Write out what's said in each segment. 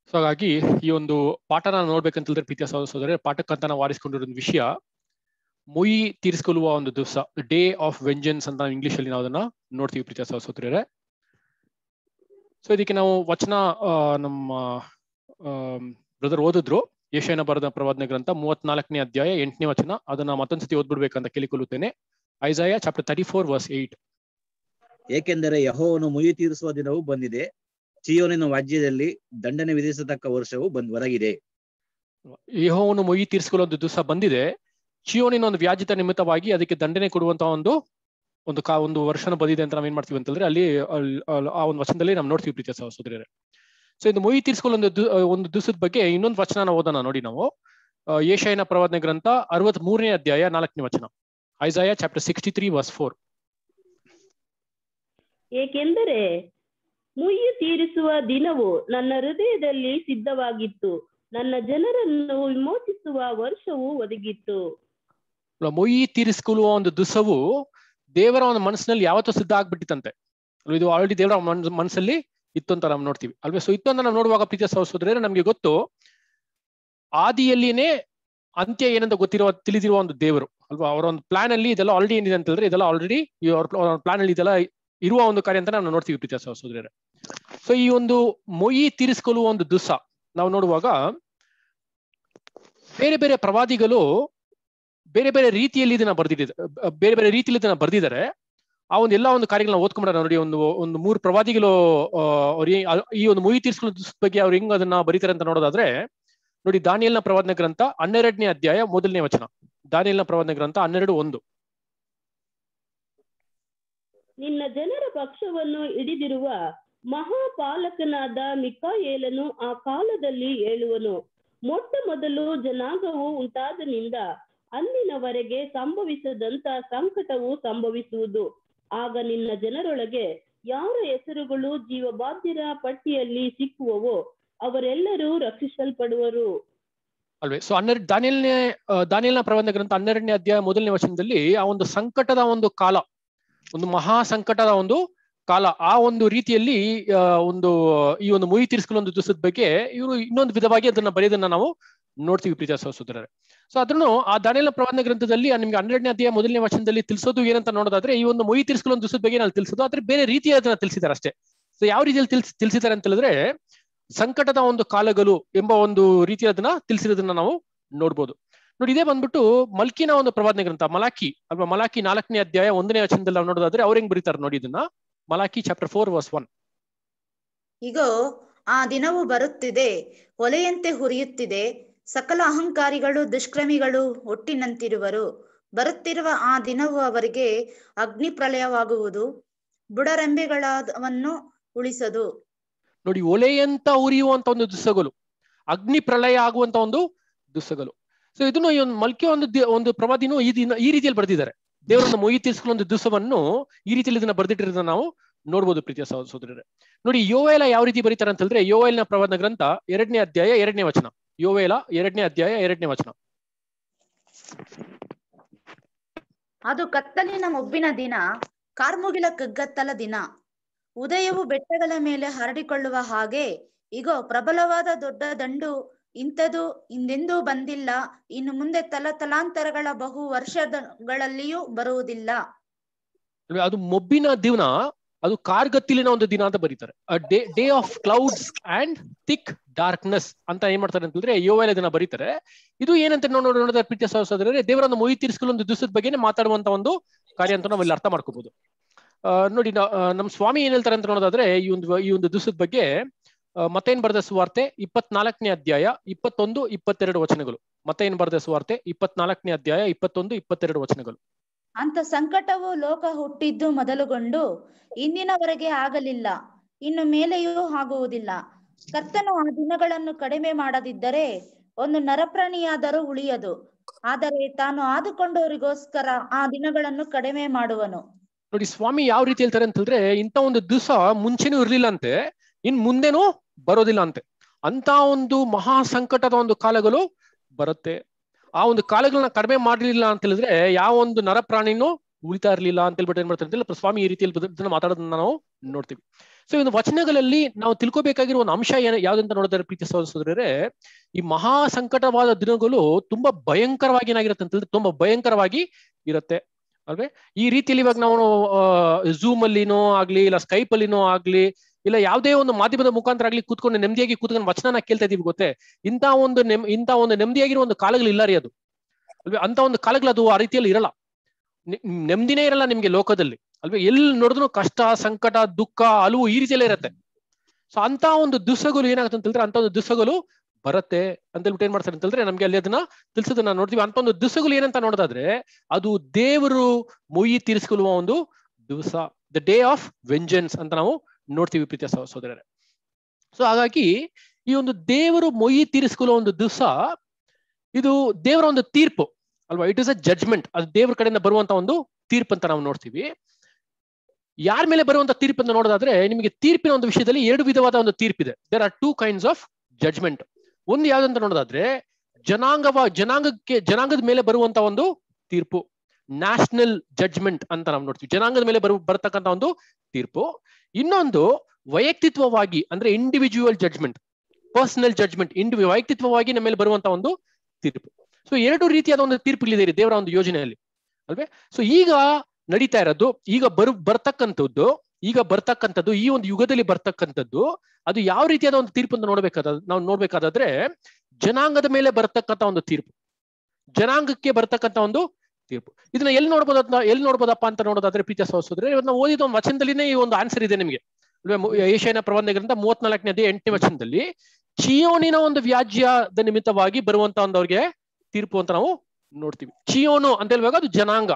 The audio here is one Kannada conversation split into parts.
ಸೊ ಹಾಗಾಗಿ ಈ ಒಂದು ಪಾಠನ ನೋಡ್ಬೇಕಂತಂದ್ರೆ ಪ್ರೀತಿಯ ಸಹೋದರ ಸಹೋದರರೇ ಪಾಠಕ್ಕಂತ ನಾವು ಆರಿಸ್ಕೊಂಡಿರೋ ಒಂದು ವಿಷಯ ಮೊಯಿ ತೀರಿಸಿಕೊಳ್ಳುವ ಒಂದು ದಿವಸ ಡೇ ಆಫ್ ವೆಂಜನ್ಸ್ ಅಂತ ನಾವು ಇಂಗ್ಲಿಷ್ ಅಲ್ಲಿ ನಾವು ಅದನ್ನ ನೋಡ್ತೀವಿ ಪ್ರೀತಿಯ ಸಹೋದರ ಸಹೋದರರೇ ಸೊ ಇದಕ್ಕೆ ನಾವು ವಚನ ಆ, ನಮ್ಮ ಬ್ರದರ್ ಓದಿದ್ರು ಯಶಯನ ಬರೆದ ಪ್ರವಾದನೆ ಗ್ರಂಥ ಮೂವತ್ನಾಲ್ಕನೇ ಅಧ್ಯಾಯ ಎಂಟನೇ ವಚನ ಅದನ್ನ ಮತ್ತೊಂದ್ಸತಿ ಓದ್ಬಿಡ್ಬೇಕಂತ ಕೇಳಿಕೊಳ್ಳುತ್ತೇನೆ Isaiah chapter thirty four verse eight ಏಕೆಂದರೆ ಯಹೋವನು ಮುಯಿ ತೀರಿಸುವ ದಿನವು ಬಂದಿದೆ ಚಿಯೋನಿನ ರಾಜ್ಯದಲ್ಲಿ ದಂಡನೆ ವಿಧಿಸತಕ್ಕ ವರ್ಷವು ಬಂದ್ ಹೊರಗಿದೆ ಯೆಹೋವನು ಮೊಯಿ ತೀರಿಸಿಕೊಳ್ಳೋ ಒಂದು ದಿವಸ ಬಂದಿದೆ ಚಿಯೋನಿನ ಒಂದು ವ್ಯಾಜ್ಯತ ನಿಮಿತ್ತವಾಗಿ ಅದಕ್ಕೆ ದಂಡನೆ ಕೊಡುವಂತ ಒಂದು ಒಂದು ಕಾ ಒಂದು ವರ್ಷನ ಬಂದಿದೆ ಅಂತ ನಾವ್ ಏನ್ ಮಾಡ್ತೀವಿ ಅಂತಂದ್ರೆ ಅಲ್ಲಿ ಅಲ್- ಅಲ್- ಆ ಒಂದು ವಚನದಲ್ಲಿ ನಾವು ನೋಡ್ತೀವಿ ಪ್ರೀತಿಯ ಸಹೋದರರೇ ಸೊ ಇದು ಮೊಯಿ ತೀರಿಸಿಕೊಳ್ಳೋ ಒಂದು ದು- ಒಂದು ದಿವಸದ ಬಗ್ಗೆ ಇನ್ನೊಂದು ವಚನ ಓದೋಣ ನೋಡಿ ನಾವು ಆ, ಯೆಶಾಯನ ಪ್ರವಾದನೆ ಗ್ರಂಥ ಅರವತ್ ಮೂರನೇ ಅಧ್ಯಾಯ ನಾಲ್ಕನೇ ವಚನ Isaiah chapter sixty three verse four ಏಕೆಂದರೆ ಮುಯ್ಯಿ ತೀರಿಸುವ ದಿನವು ನನ್ನ ಹೃದಯದಲ್ಲಿ ಸಿದ್ಧವಾಗಿತ್ತು ನನ್ನ ಜನರನ್ನು ವಿಮೋಚಿಸುವ ವರ್ಷವು ಒದಗಿತ್ತು ಮೊಯಿ ತೀರಿಸಿಕೊಳ್ಳುವ ಒಂದು ದಿವಸವು ದೇವರ ಒಂದು ಮನಸ್ಸಿನಲ್ಲಿ ಯಾವತ್ತೂ ಸಿದ್ಧ ಆಗ್ಬಿಟ್ಟಿತ್ತಂತೆ ಅಲ್ವಾ? ಇದು ಆಲ್ರೆಡಿ ದೇವರ ಮನ್ಸ್- ಮನಸ್ಸಲ್ಲಿ ಇತ್ತು ಅಂತ ನಾವು ನೋಡ್ತೀವಿ ಅಲ್ವೇ ಸೊ ಇತ್ತು ಅಂತ ನಾವು ನೋಡುವಾಗ ಪ್ರೀತಿಯ ಸಹೋದರರೇ ನಮ್ಗೆ ಗೊತ್ತು ಆದಿಯಲ್ಲಿನೇ ಅಂತ್ಯ ಏನಂತ ಗೊತ್ತಿರುವ ತಿಳಿದಿರುವ ಒಂದು ದೇವರು ಅಲ್ವಾ ಅವರ ಒಂದು ಪ್ಲಾನ್ ಅಲ್ಲಿ ಇದೆಲ್ಲ ಆಲ್ರೆಡಿ ಏನಿದೆ ಅಂತ ಹೇಳಿದ್ರೆ ಇದೆಲ್ಲ ಆಲ್ರೆಡಿ ಅವ್ರ ಪ್ಲಾನ್ ಅಲ್ಲಿ ಇದೆಲ್ಲ ಇರುವ ಒಂದು ಕಾರ್ಯ ಅಂತ ನಾವು ನೋಡ್ತೀವಿ ಪ್ರೀತಿಯ ಸಹೋದರರೇ ಸೊ ಈ ಒಂದು ಮೊಯಿ ತೀರಿಸಿಕೊಳ್ಳುವ ಒಂದು ದಿವಸ ನಾವು ನೋಡುವಾಗ ಬೇರೆ ಬೇರೆ ಪ್ರವಾದಿಗಳು ಬೇರೆ ಬೇರೆ ರೀತಿಯಲ್ಲಿ ಇದನ್ನ ಬರ್ದಿದ್ದಾರೆ ಬೇರೆ ಬೇರೆ ರೀತಿಯಲ್ಲಿ ಇದನ್ನ ಬರ್ದಿದ್ದಾರೆ ಆ ಒಂದು ಎಲ್ಲ ಒಂದು ಕಾರ್ಯಗಳನ್ನ ಓದ್ಕೊಂಡ್ರೆ ನೋಡಿ ಒಂದು ಒಂದು ಮೂರು ಪ್ರವಾದಿಗಳು ಆ, ಅವ್ರು ಏ- ಅ- ಈ ಒಂದು ಮುಯಿ ತೀರ್ಸ್ಕೊಳ್ಳೋ ದಿವ್ಸದ ಬಗ್ಗೆ ಅವ್ರು ಹೆಂಗ್ ಅದನ್ನ ಬರೀತಾರೆ ಅಂತ ನೋಡೋದಾದ್ರೆ ನೋಡಿ ದಾನಿಯಲ್ನ ಪ್ರವಾದನೆ ಗ್ರಂಥ ಹನ್ನೆರಡನೇ ಅಧ್ಯಾಯ ಮೊದಲನೇ ವಚನ ದಾನಿಯಲ್ನ ಪ್ರವಾದನೆ ಗ್ರಂಥ ಹನ್ನೆರಡು ಒಂದು ನಿನ್ನ ಜನರ ಪಕ್ಷವನ್ನು ಹಿಡಿದಿರುವ ಮಹಾಪಾಲಕನಾದ ಮಿಕಾಯೇಲನು ಆ ಕಾಲದಲ್ಲಿ ಹೇಳುವನು ಮೊಟ್ಟ ಮೊದಲು ಜನಾಂಗವು ಉಂಟಾದನಿಂದ ಅಂದಿನವರೆಗೆ ಸಂಭವಿಸದಂತ ಸಂಕಟವು ಸಂಭವಿಸುವುದು ಆಗ ನಿನ್ನ ಜನರೊಳಗೆ ಯಾರ ಹೆಸರುಗಳು ಜೀವಬಾಧ್ಯರ ಪಟ್ಟಿಯಲ್ಲಿ ಸಿಕ್ಕುವವೋ ಅವರೆಲ್ಲರೂ ರಕ್ಷಿಸಲ್ಪಡುವರು ಅಲ್ವೇ ಸೊ ಹನ್ನೆರಡು ದಾನಿಯಲ್ನೇ ಆ, ದಾನಿಯಲ್ನ ಪ್ರಬಂಧ ಗ್ರಂಥ ಹನ್ನೆರಡನೇ ಅಧ್ಯಾಯ ಮೊದಲನೇ ವಚನದಲ್ಲಿ ಆ ಒಂದು ಸಂಕಟದ ಒಂದು ಕಾಲ ಒಂದು ಮಹಾ ಸಂಕಟದ ಒಂದು ಕಾಲ ಆ ಒಂದು ರೀತಿಯಲ್ಲಿ ಆ, ಒಂದು ಈ ಒಂದು ಮುಯಿ ತೀರಿಸಿಕೊಳ್ಳೋ ಒಂದು ದಿವಸದ ಬಗ್ಗೆ ಇವರು ಇನ್ನೊಂದು ವಿಧವಾಗಿ ಅದನ್ನ ಬರೆಯೋದನ್ನ ನಾವು ನೋಡ್ತೀವಿ ಪ್ರೀತಿಯ ಸಹೋದರರೇ ಸೊ ಅದನ್ನು ಆ ದಾನಿಯಲ್ನ ಪ್ರಬಂಧ ಗ್ರಂಥದಲ್ಲಿ ಆ ನಿಮ್ಗೆ ಹನ್ನೆರಡನೇ ಅಧ್ಯಾಯ ಮೊದಲನೇ ವಚನದಲ್ಲಿ ತಿಳಿಸೋದು ಏನಂತ ನೋಡೋದಾದ್ರೆ ಈ ಒಂದು ಮುಯಿ ತೀರಿಸಿಕೊಳ್ಳೋ ಒಂದು ದಿವಸದ ಬಗ್ಗೆ ನಾನು ತಿಳಿಸೋದು ಆದ್ರೆ ಬೇರೆ ರೀತಿಯ ಅದನ್ನ ತಿಳಿಸಿದ್ದಾರೆ ಅಷ್ಟೇ ಸೊ ಯಾವ ರೀತಿಯಲ್ಲಿ ತಿಳಿಸ್ ತಿಳಿಸಿದ್ದಾರೆ ಅಂತ ಹೇಳಿದ್ರೆ ಸಂಕಟದ ಒಂದು ಕಾಲಗಳು ಎಂಬ ಒಂದು ರೀತಿಯ ಅದನ್ನ ತಿಳಿಸಿರೋದನ್ನ ನಾವು ನೋಡ್ಬೋದು ನೋಡಿ ಇದೇ ಬಂದ್ಬಿಟ್ಟು ಮಲ್ಕಿನ ಒಂದು ಪ್ರವಾದನೆ ಗ್ರಂಥ ಮಲಾಕಿ ಅಲ್ವಾ ಮಲಾಕಿ ನಾಲ್ಕನೇ ಅಧ್ಯಾಯ ಒಂದನೇ ವಚನದಲ್ಲಿ ನಾವು ನೋಡೋದಾದ್ರೆ ಅವ್ರು ಹೆಂಗ್ ಬರೀತಾರೆ ನೋಡಿ ಇದನ್ನ Malachi chapter four verse one ಇಗೋ ಆ ದಿನವು ಬರುತ್ತಿದೆ ಒಲೆಯಂತೆ ಹುರಿಯುತ್ತಿದೆ ಸಕಲ ಅಹಂಕಾರಿಗಳು ದುಷ್ಕ್ರಮಿಗಳು ಒಟ್ಟಿನಂತಿರುವರು ಬರುತ್ತಿರುವ ಆ ದಿನವು ಅವರಿಗೆ ಅಗ್ನಿ ಪ್ರಳಯವಾಗುವುದು ಬುಡರೆಂಬೆಗಳವನ್ನು ಉಳಿಸದು ನೋಡಿ ಒಲೆಯಂತ ಉರಿಯುವಂತ ಒಂದು ದಿವಸಗಳು ಅಗ್ನಿ ಪ್ರಳಯ ಆಗುವಂತ ಒಂದು ದಿವಸಗಳು ಸೊ ಇದನ್ನು ಈ ಒಂದು ಮಲ್ಕಿ ಒಂದು ದಿ- ಒಂದು ಪ್ರವಾದಿನೂ ಈ ದಿನ ಈ ರೀತಿಯಲ್ಲಿ ಬರೆದಿದ್ದಾರೆ ದೇವರನ್ನ ಮೊಯಿ ತೀರಿಸಿಕೊಳ್ಳೋ ಒಂದು ದಿವಸವನ್ನು ಈ ರೀತಿಯಲ್ಲಿ ಇದನ್ನ ಬರೆದಿಟ್ಟಿರೋದನ್ನ ನಾವು ನೋಡ್ಬೋದು ಪ್ರೀತಿಯ ಸಹೋದರ ಸಹೋದರರೇ ನೋಡಿ ಯೋವೇಲ ಯಾವ ರೀತಿ ಬರೀತಾರೆ ಅಂತ ಹೇಳಿದ್ರೆ ಯೋವೇಲ್ನ ಪ್ರವಾದನ ಗ್ರಂಥ ಎರಡನೇ ಅಧ್ಯಾಯ ಎರಡನೇ ವಚನ ಯೋವೇಲ ಎರಡನೇ ಅಧ್ಯಾಯ ಎರಡನೇ ವಚನ ಅದು ಕತ್ತಲಿನ ಮೊಬ್ಬಿನ ದಿನ ಕಾರ್ಮುಗಿಲ ಕಗ್ಗತ್ತಲ ದಿನ ಉದಯವು ಬೆಟ್ಟಗಳ ಮೇಲೆ ಹರಡಿಕೊಳ್ಳುವ ಹಾಗೆ ಇಗೋ ಪ್ರಬಲವಾದ ದೊಡ್ಡ ದಂಡು ಇಂಥದು ಹಿಂದೆಂದೂ ಬಂದಿಲ್ಲ ಇನ್ನು ಮುಂದೆ ತಲತಲಾಂತರಗಳ ಬಹು ವರ್ಷಗಳಲ್ಲಿಯೂ ಬರುವುದಿಲ್ಲ ಅಂದ್ರೆ ಅದು ಮೊಬ್ಬಿನ ದಿನ ಅದು ಕಾರ್ಗತ್ತಿಲಿನ ಒಂದು ದಿನ ಅಂತ ಬರೀತಾರೆ day day of clouds and thick darkness ಅಂತ ಏನ್ ಮಾಡ್ತಾರೆ ಅಂತಂದ್ರೆ ಯೋವೇಲ ದಿನ ಬರೀತಾರೆ ಇದು ಏನಂತ ನಾವು ನೋಡ ನೋಡಿದ ಪ್ರೀತಿಯ ಸಹೋದರರೇ ದೇವರನ್ನು ಮೊಯಿ ತೀರಿಸಿಕೊಳ್ಳೋ ಒಂದು ದಿವಸದ ಬಗ್ಗೆನೇ ಮಾತಾಡುವಂತ ಒಂದು ಕಾರ್ಯ ಅಂತ ನಾವು ಇಲ್ಲಿ ಅರ್ಥ ಮಾಡ್ಕೋಬಹುದು ಆ, ನೋಡಿ ನಾ- ಆ, ನಮ್ಮ ಸ್ವಾಮಿ ಏನ್ ಹೇಳ್ತಾರೆ ಅಂತ ನೋಡೋದಾದ್ರೆ ಈ ಒಂದು ಈ ಒಂದು ದಿವಸದ ಬಗ್ಗೆ ಆ, ಮತ್ತೇನ್ ಬರೆದ ಸುವಾರ್ತೆ ಇಪ್ಪತ್ನಾಲ್ಕನೇ ಅಧ್ಯಾಯ ಇಪ್ಪತ್ತೊಂದು ಇಪ್ಪತ್ತೆರಡು ವಚನಗಳು ಮತ್ತೇನ್ ಬರೆದ ಸುವಾರ್ತೆ ಇಪ್ಪತ್ನಾಲ್ಕನೇ ಅಧ್ಯಾಯ ಇಪ್ಪತ್ತೊಂದು ಇಪ್ಪತ್ತೆರಡು ವಚನಗಳು ಅಂತ ಸಂಕಟವು ಲೋಕ ಹುಟ್ಟಿದ್ದು ಮೊದಲುಗೊಂಡು ಇಂದಿನವರೆಗೆ ಆಗಲಿಲ್ಲ ಇನ್ನು ಮೇಲೆಯೂ ಆಗುವುದಿಲ್ಲ ಕರ್ತನು ಆ ದಿನಗಳನ್ನು ಕಡಿಮೆ ಮಾಡದಿದ್ದರೆ ಒಂದು ನರಪ್ರಾಣಿಯಾದರೂ ಉಳಿಯದು ಆದರೆ ತಾನು ಆದುಕೊಂಡವರಿಗೋಸ್ಕರ ಆ ದಿನಗಳನ್ನು ಕಡಿಮೆ ಮಾಡುವನು ನೋಡಿ ಸ್ವಾಮಿ ಯಾವ ರೀತಿ ಹೇಳ್ತಾರೆ ಅಂತ ಹೇಳಿದ್ರೆ ಇಂಥ ಒಂದು ದಿವಸ ಮುಂಚೆನೂ ಇರ್ಲಿಲ್ಲ ಅಂತೆ ಇನ್ ಮುಂದೆನೂ ಬರೋದಿಲ್ಲ ಅಂತೆ ಅಂತ ಒಂದು ಮಹಾ ಸಂಕಟದ ಒಂದು ಕಾಲಗಳು ಬರುತ್ತೆ ಆ ಒಂದು ಕಾಲಗಳನ್ನ ಕಡಿಮೆ ಮಾಡಲಿಲ್ಲ ಅಂತ ಹೇಳಿದ್ರೆ ಯಾವ ಒಂದು ನರ ಪ್ರಾಣಿನೂ ಉಳಿತಾ ಇರ್ಲಿಲ್ಲ ಅಂತ ಹೇಳ್ಬಿಟ್ಟು ಏನ್ ಮಾಡ್ತಾರೆ ಅಂತ ಹೇಳಿದ್ರೆ ಸ್ವಾಮಿ ಈ ರೀತಿಯಲ್ಲಿ ಬದ್- ಇದನ್ನ ಮಾತಾಡೋದನ್ನ ನಾವು ನೋಡ್ತೀವಿ ಸೊ ಒಂದು ವಚನಗಳಲ್ಲಿ ನಾವು ತಿಳ್ಕೊಬೇಕಾಗಿರೋ ಒಂದು ಅಂಶ ಏನ ಯಾವ್ದಂತ ನೋಡಿದ್ರೆ ಪ್ರೀತಿ ಸಹೋದರರೇ ಈ ಮಹಾ ಸಂಕಟವಾದ ದಿನಗಳು ತುಂಬಾ ಭಯಂಕರವಾಗಿ ಏನಾಗಿರುತ್ತೆ ಅಂತಂದ್ರೆ ತುಂಬಾ ಭಯಂಕರವಾಗಿ ಇರುತ್ತೆ ಅಲ್ವೇ ಈ ರೀತಿಯಲ್ಲಿ ಇವಾಗ ನಾವು ಝೂಮ್ ಅಲ್ಲಿನೋ ಆಗ್ಲಿ ಇಲ್ಲ ಸ್ಕೈಪ್ ಅಲ್ಲಿನೋ ಆಗ್ಲಿ ಇಲ್ಲ ಯಾವುದೇ ಒಂದು ಮಾಧ್ಯಮದ ಮುಖಾಂತರ ಆಗ್ಲಿ ಕೂತ್ಕೊಂಡು ನೆಮ್ಮದಿಯಾಗಿ ಕೂತ್ಕೊಂಡು ವಚನ ಕೇಳ್ತಾ ಇದೀವಿ ಗೊತ್ತೇ ಇಂಥ ಒಂದು ನೆಮ್ ಇಂಥ ಒಂದು ನೆಮ್ಮದಿಯಾಗಿರೋ ಒಂದು ಕಾಲಗಳು ಇಲ್ಲ ರೀ ಅದು ಅಲ್ವೇ ಅಂತ ಒಂದು ಕಾಲಗಳು ಅದು ಆ ರೀತಿಯಲ್ಲಿ ಇರಲ್ಲ ನಿ- ನೆಮ್ಮದಿನೇ ಇರಲ್ಲ ನಿಮ್ಗೆ ಲೋಕದಲ್ಲಿ ಅಲ್ವೇ ಎಲ್ಲಿ ನೋಡಿದ್ರು ಕಷ್ಟ ಸಂಕಟ ದುಃಖ ಅಲುವು ಈ ರೀತಿಯಲ್ಲೇ ಇರುತ್ತೆ ಸೊ ಅಂತ ಒಂದು ದಿವಸಗಳು ಏನಾಗುತ್ತೆ ಅಂತಂದ್ರೆ ಅಂತ ಒಂದು ದಿವಸಗಳು ಬರುತ್ತೆ ಅಂತ ಹೇಳ್ಬಿಟ್ಟು ಏನ್ ಮಾಡ್ತಾರೆ ಅಂತಂದ್ರೆ ನಮ್ಗೆ ಅಲ್ಲಿ ಅದನ್ನ ತಿಳಿಸೋದನ್ನ ನೋಡ್ತೀವಿ ಅಂತ ಒಂದು ದಿವಸಗಳು ಏನಂತ ನೋಡೋದಾದ್ರೆ ಅದು ದೇವರು ಮೊಯ್ಯಿ ತೀರಿಸಿಕೊಳ್ಳುವ ಒಂದು ದಿವಸ ದ ಡೇ ಆಫ್ ವೆಂಜನ್ಸ್ ಅಂತ ನಾವು ನೋಡ್ತೀವಿ ಪ್ರೀತಿಯ ಸಹೋ- ಸಹೋದರರೇ ಸೊ ಹಾಗಾಗಿ ಈ ಒಂದು ದೇವರು ಮೊಯ್ಯಿ ತೀರಿಸಿಕೊಳ್ಳುವ ಒಂದು ದಿವಸ ಇದು ದೇವರ ಒಂದು ತೀರ್ಪು ಅಲ್ವಾ ಇಟ್ ಇಸ್ ಅ ಜಡ್ಜ್ಮೆಂಟ್ ಅದು ದೇವರ ಕಡೆಯಿಂದ ಬರುವಂತ ಒಂದು ತೀರ್ಪು ಅಂತ ನಾವು ನೋಡ್ತೀವಿ ಯಾರ ಮೇಲೆ ಬರುವಂತ ತೀರ್ಪು ಅಂತ ನೋಡೋದಾದ್ರೆ ನಿಮಗೆ ತೀರ್ಪಿನ ಒಂದು ವಿಷಯದಲ್ಲಿ ಎರಡು ವಿಧವಾದ ಒಂದು ತೀರ್ಪಿದೆ there are two kinds of judgment ಒಂದು ಯಾವ್ದಂತ ನೋಡೋದಾದ್ರೆ ಜನಾಂಗವ ಜನಾಂಗಕ್ಕೆ ಜನಾಂಗದ ಮೇಲೆ ಬರುವಂತ ಒಂದು ತೀರ್ಪು ನ್ಯಾಷನಲ್ ಜಡ್ಜ್ಮೆಂಟ್ ಅಂತ ನಾವು ನೋಡ್ತೀವಿ ಜನಾಂಗದ ಮೇಲೆ ಬರು ಬರ್ತಕ್ಕಂತ ಒಂದು ತೀರ್ಪು ಇನ್ನೊಂದು ವೈಯಕ್ತಿತ್ವವಾಗಿ ಅಂದ್ರೆ ಇಂಡಿವಿಜುವಲ್ ಜಡ್ಜ್ಮೆಂಟ್ ಪರ್ಸನಲ್ ಜಡ್ಜ್ಮೆಂಟ್ ಇಂಡಿವಿ ವೈಯಕ್ತಿತ್ವವಾಗಿ ನಮ್ಮ ಮೇಲೆ ಬರುವಂತ ಒಂದು ತೀರ್ಪು ಸೊ ಎರಡು ರೀತಿಯಾದ ಒಂದು ತೀರ್ಪುಗಳಿದೆ ರೀ ದೇವರ ಒಂದು ಯೋಜನೆಯಲ್ಲಿ ಅಲ್ವೇ ಸೊ ಈಗ ನಡೀತಾ ಇರೋದು ಈಗ ಬರು ಬರ್ತಕ್ಕಂಥದ್ದು ಈಗ ಬರ್ತಕ್ಕಂಥದ್ದು ಈ ಒಂದು ಯುಗದಲ್ಲಿ ಬರ್ತಕ್ಕಂಥದ್ದು ಅದು ಯಾವ ರೀತಿಯಾದ ಒಂದು ತೀರ್ಪು ಅಂತ ನೋಡ್ಬೇಕಾದ ನಾವು ನೋಡ್ಬೇಕಾದ್ರೆ ಜನಾಂಗದ ಮೇಲೆ ಬರ್ತಕ್ಕಂಥ ಒಂದು ತೀರ್ಪು ಜನಾಂಗಕ್ಕೆ ಬರ್ತಕ್ಕಂಥ ಒಂದು ತೀರ್ಪು ಇದನ್ನ ಎಲ್ಲಿ ನೋಡ್ಬೋದು ಅಂತ ಎಲ್ಲಿ ನೋಡ್ಬೋದಪ್ಪ ಅಂತ ನೋಡೋದಾದ್ರೆ ಪ್ರೀತಿಯ ಸಹೋದರರೇ ಇವತ್ತು ನಾವು ಓದಿದ ಒಂದು ವಚನದಲ್ಲಿನೇ ಈ ಒಂದು ಆನ್ಸರ್ ಇದೆ ನಿಮಗೆ ಅಲ್ವೇ ಮು- ಏಷ್ಯಾನ ಪ್ರಬಂಧ ಗ್ರಂಥ ಮೂವತ್ನಾಲ್ಕನೇ ಅದೇ ಎಂಟನೇ ವಚನದಲ್ಲಿ ಚಿಯೋನಿನ ಒಂದು ವ್ಯಾಜ್ಯದ ನಿಮಿತ್ತವಾಗಿ ಬರುವಂತ ಒಂದು ಅವ್ರಿಗೆ ತೀರ್ಪು ಅಂತ ನಾವು ನೋಡ್ತೀವಿ ಚಿಯೋನು ಅಂತ ಹೇಳುವಾಗ ಅದು ಜನಾಂಗ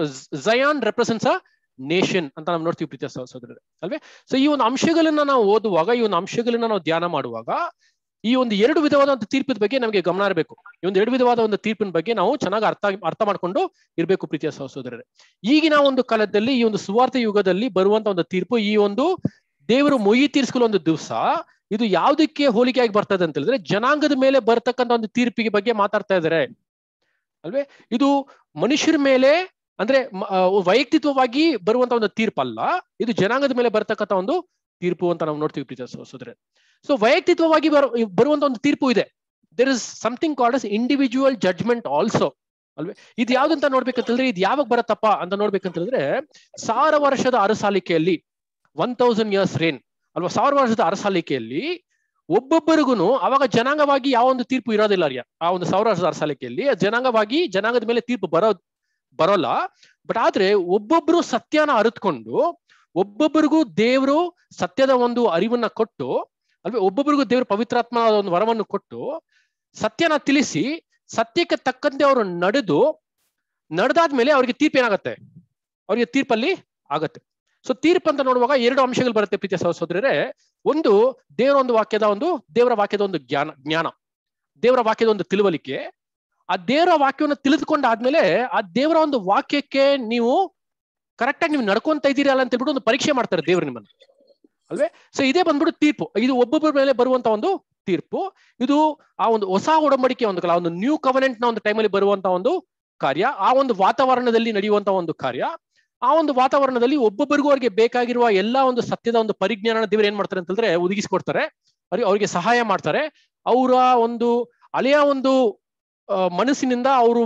ಜಯಾನ್ ರೆಪ್ರೆಸೆಂಟ್ಸ್ ಅ ನೇಷನ್ ಅಂತ ನಾವು ನೋಡ್ತೀವಿ ಪ್ರೀತಿಯ ಸಹೋ- ಸಹೋದರರೇ ಅಲ್ವೇ ಸೊ ಈ ಒಂದು ಅಂಶಗಳನ್ನ ನಾವು ಓದುವಾಗ ಈ ಒಂದು ಅಂಶಗಳನ್ನ ನಾವು ಧ್ಯಾನ ಮಾಡುವಾಗ ಈ ಒಂದು ಎರಡು ವಿಧವಾದ ಒಂದು ತೀರ್ಪಿನ ಬಗ್ಗೆ ನಮಗೆ ಗಮನ ಇರಬೇಕು ಈ ಒಂದು ಎರಡು ವಿಧವಾದ ಒಂದು ತೀರ್ಪಿನ ಬಗ್ಗೆ ನಾವು ಚೆನ್ನಾಗಿ ಅರ್ಥ ಅರ್ಥ ಮಾಡ್ಕೊಂಡು ಇರಬೇಕು ಪ್ರೀತಿಯ ಸಹೋ- ಸಹೋದರರೇ ಈಗಿನ ಒಂದು ಕಾಲದಲ್ಲಿ ಈ ಒಂದು ಸುವಾರ್ಥ ಯುಗದಲ್ಲಿ ಬರುವಂತ ಒಂದು ತೀರ್ಪು ಈ ಒಂದು ದೇವರು ಮೊಯ್ಯಿ ತೀರಿಸಿಕೊಳ್ಳೋ ಒಂದು ದಿವಸ ಇದು ಯಾವುದಕ್ಕೆ ಹೋಲಿಕೆಯಾಗಿ ಬರ್ತದೆ ಅಂತ ಹೇಳಿದ್ರೆ ಜನಾಂಗದ ಮೇಲೆ ಬರ್ತಕ್ಕಂಥ ಒಂದು ತೀರ್ಪಿಗೆ ಬಗ್ಗೆ ಮಾತಾಡ್ತಾ ಇದ್ದಾರೆ ಅಲ್ವೇ ಇದು ಮನುಷ್ಯರ ಮೇಲೆ ಅಂದ್ರೆ ಮ- ಆ, ವೈಯಕ್ತಿಕವಾಗಿ ಬರುವಂತ ಒಂದು ತೀರ್ಪಲ್ಲ ಇದು ಜನಾಂಗದ ಮೇಲೆ ಬರ್ತಕ್ಕಂಥ ಒಂದು ತೀರ್ಪು ಅಂತ ನಾವು ನೋಡ್ತೀವಿ ಪ್ರೀತಿಯ ಸಹೋದರರೇ ಸೊ ವೈಯಕ್ತಿಕವಾಗಿ ಬರು ಬರುವಂತ ಒಂದು ತೀರ್ಪು ಇದೆ there is something called as individual judgment also ಅಲ್ವೇ ಇದು ಯಾವ್ದಂತ ನೋಡ್ಬೇಕಂತಂದ್ರೆ ಇದು ಯಾವಾಗ ಬರತ್ತಪ್ಪ ಅಂತ ನೋಡ್ಬೇಕಂತಂದ್ರೆ ಸಾವಿರ ವರ್ಷದ ಅರಸಾಲಿಕೆಯಲ್ಲಿ ಒನ್ ತೌಸಂಡ್ ಇಯರ್ಸ್ ರೇನ್ ಅಲ್ವಾ ಸಾವಿರ ವರ್ಷದ ಅರಸಾಲಿಕೆಯಲ್ಲಿ ಒಬ್ಬೊಬ್ಬರಿಗೂ ಅವಾಗ ಜನಾಂಗವಾಗಿ ಯಾವ ಒಂದು ತೀರ್ಪು ಇರೋದಿಲ್ಲ ರೀ ಆ ಒಂದು ಸಾವಿರ ವರ್ಷದ ಅರಸಾಲಿಕೆಯಲ್ಲಿ ಜನಾಂಗವಾಗಿ ಜನಾಂಗದ ಮೇಲೆ ತೀರ್ಪು ಬರೋ ಬರೋಲ್ಲ ಬಟ್ ಆದ್ರೆ ಒಬ್ಬೊಬ್ರು ಸತ್ಯನ ಅರಿತ್ಕೊಂಡು ಒಬ್ಬೊಬ್ಬರಿಗೂ ದೇವರು ಸತ್ಯದ ಒಂದು ಅರಿವನ್ನ ಕೊಟ್ಟು ಅಲ್ವೇ ಒಬ್ಬೊಬ್ಬರಿಗೂ ದೇವರು ಪವಿತ್ರಾತ್ಮ ಒಂದು ವರವನ್ನು ಕೊಟ್ಟು ಸತ್ಯನ ತಿಳಿಸಿ ಸತ್ಯಕ್ಕೆ ತಕ್ಕಂತೆ ಅವರು ನಡೆದು ನಡೆದಾದ್ಮೇಲೆ ಅವ್ರಿಗೆ ತೀರ್ಪು ಏನಾಗತ್ತೆ ಅವ್ರಿಗೆ ತೀರ್ಪಲ್ಲಿ ಆಗತ್ತೆ ಸೊ ತೀರ್ಪು ಅಂತ ನೋಡುವಾಗ ಎರಡು ಅಂಶಗಳು ಬರುತ್ತೆ ಪ್ರೀತಿಯ ಸಹೋದರರೇ ಒಂದು ದೇವರ ಒಂದು ವಾಕ್ಯದ ಒಂದು ದೇವರ ವಾಕ್ಯದ ಒಂದು ಜ್ಞಾನ ಜ್ಞಾನ ದೇವರ ವಾಕ್ಯದ ಒಂದು ತಿಳುವಳಿಕೆ ಆ ದೇವರ ವಾಕ್ಯವನ್ನು ತಿಳಿದುಕೊಂಡಾದ್ಮೇಲೆ ಆ ದೇವರ ಒಂದು ವಾಕ್ಯಕ್ಕೆ ನೀವು ಕರೆಕ್ಟ್ ಆಗಿ ನೀವು ನಡ್ಕೊಂತ ಇದ್ದೀರಾ ಅಲ್ಲ ಅಂತ ಹೇಳ್ಬಿಟ್ಟು ಒಂದು ಪರೀಕ್ಷೆ ಮಾಡ್ತಾರೆ ದೇವರು ನಿಮ್ಮನ್ನು ಅಲ್ವೇ ಸೊ ಇದೇ ಬಂದ್ಬಿಟ್ಟು ತೀರ್ಪು ಇದು ಒಬ್ಬೊಬ್ಬರ ಮೇಲೆ ಬರುವಂತ ಒಂದು ತೀರ್ಪು ಇದು ಆ ಒಂದು ಹೊಸ ಒಡಂಬಡಿಕೆ ಒಂದು ಕಾಲ ಒಂದು ನ್ಯೂ ಕವನೆಂಟ್ ನ ಒಂದು ಟೈಮಲ್ಲಿ ಬರುವಂತ ಒಂದು ಕಾರ್ಯ ಆ ಒಂದು ವಾತಾವರಣದಲ್ಲಿ ನಡೆಯುವಂತ ಒಂದು ಕಾರ್ಯ ಆ ಒಂದು ವಾತಾವರಣದಲ್ಲಿ ಒಬ್ಬೊಬ್ಬರಿಗೂ ಅವ್ರಿಗೆ ಬೇಕಾಗಿರುವ ಎಲ್ಲಾ ಒಂದು ಸತ್ಯದ ಒಂದು ಪರಿಜ್ಞಾನ ದೇವರು ಏನ್ ಮಾಡ್ತಾರೆ ಅಂತಂದ್ರೆ ಒದಗಿಸ್ಕೊಡ್ತಾರೆ ಅವ್ರಿಗೆ ಅವ್ರಿಗೆ ಸಹಾಯ ಮಾಡ್ತಾರೆ ಅವರ ಒಂದು ಹಳೆಯ ಒಂದು ಆ, ಮನಸ್ಸಿನಿಂದ ಅವರು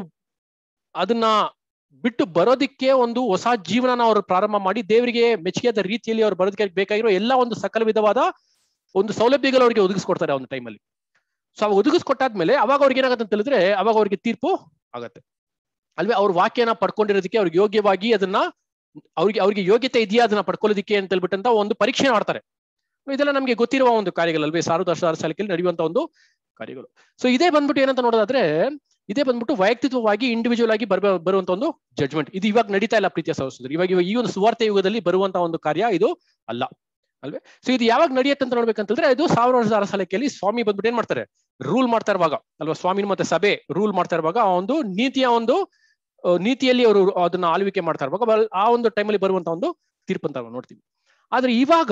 ಅದನ್ನ ಬಿಟ್ಟು ಬರೋದಿಕ್ಕೆ ಒಂದು ಹೊಸ ಜೀವನನ ಅವರು ಪ್ರಾರಂಭ ಮಾಡಿ ದೇವರಿಗೆ ಮೆಚ್ಚುಗೆಯಾದ ರೀತಿಯಲ್ಲಿ ಅವ್ರು ಬರೋದಕ್ಕೆ ಬೇಕಾಗಿರೋ ಎಲ್ಲ ಒಂದು ಸಕಲ ವಿಧವಾದ ಒಂದು ಸೌಲಭ್ಯಗಳು ಅವರಿಗೆ ಒದಗಿಸ್ಕೊಡ್ತಾರೆ ಆ ಒಂದು ಟೈಮಲ್ಲಿ ಸೊ ಅವಾಗ ಒದಗಿಸ್ಕೊಟ್ಟಾದ್ಮೇಲೆ ಅವಾಗ ಅವ್ರಿಗೆ ಏನಾಗುತ್ತೆ ಅಂತ ಹೇಳಿದ್ರೆ ಅವಾಗ ಅವ್ರಿಗೆ ತೀರ್ಪು ಆಗತ್ತೆ ಅಲ್ವೇ ಅವ್ರ ವಾಕ್ಯನ ಪಡ್ಕೊಂಡಿರೋದಕ್ಕೆ ಅವ್ರಿಗೆ ಯೋಗ್ಯವಾಗಿ ಅದನ್ನ ಅವ್ರಿಗೆ ಅವ್ರಿಗೆ ಯೋಗ್ಯತೆ ಇದೆಯಾ ಅದನ್ನ ಪಡ್ಕೊಳ್ಳೋದಿಕ್ಕೆ ಅಂತ ಹೇಳ್ಬಿಟ್ಟಂತ ಒಂದು ಪರೀಕ್ಷೆ ಮಾಡ್ತಾರೆ ಇದೆಲ್ಲ ನಮಗೆ ಗೊತ್ತಿರುವ ಒಂದು ಕಾರ್ಯಗಳಲ್ವೇ ಸಾವಿರದ ವರ್ಷ ಸಾಲಿಕೆಯಲ್ಲಿ ನಡೆಯುವಂತ ಒಂದು ಕಾರ್ಯಗಳು ಸೊ ಇದೇ ಬಂದ್ಬಿಟ್ಟು ಏನಂತ ನೋಡೋದಾದ್ರೆ ಇದೇ ಬಂದ್ಬಿಟ್ಟು ವೈಯಕ್ತಿಕವಾಗಿ ಇಂಡಿವಿಜುವಲ್ ಆಗಿ ಬರ್ಬ ಬರುವಂತ ಒಂದು ಜಡ್ಜ್ಮೆಂಟ್ ಇದು ಇವಾಗ ನಡೀತಾ ಇಲ್ಲ ಪ್ರೀತಿಯ ಸಹೋದರರು ಇವಾಗ ಇವಾಗ ಈ ಒಂದು ಸುವಾರ್ಥ ಯುಗದಲ್ಲಿ ಬರುವಂತ ಒಂದು ಕಾರ್ಯ ಇದು ಅಲ್ಲ ಅಲ್ವೇ ಸೊ ಇದು ಯಾವಾಗ ನಡೆಯುತ್ತೆ ಅಂತ ನೋಡ್ಬೇಕಂತಂದ್ರೆ ಇದು ಸಾವಿರ ವರ್ಷದ ಅರಸಾಲಿಕೆಯಲ್ಲಿ ಸ್ವಾಮಿ ಬಂದ್ಬಿಟ್ಟು ಏನ್ ಮಾಡ್ತಾರೆ ರೂಲ್ ಮಾಡ್ತಾ ಇರುವಾಗ ಅಲ್ವಾ ಸ್ವಾಮಿ ಮತ್ತೆ ಸಭೆ ರೂಲ್ ಮಾಡ್ತಾ ಇರುವಾಗ ಆ ಒಂದು ನೀತಿಯ ಒಂದು ಆ, ನೀತಿಯಲ್ಲಿ ಅವರು ಅದನ್ನ ಆಳ್ವಿಕೆ ಮಾಡ್ತಾ ಇರುವಾಗ ಬಲ್- ಆ ಒಂದು ಟೈಮಲ್ಲಿ ಬರುವಂತ ಒಂದು ತೀರ್ಪು ಅಂತ ನಾವು ನೋಡ್ತೀವಿ ಆದ್ರೆ ಇವಾಗ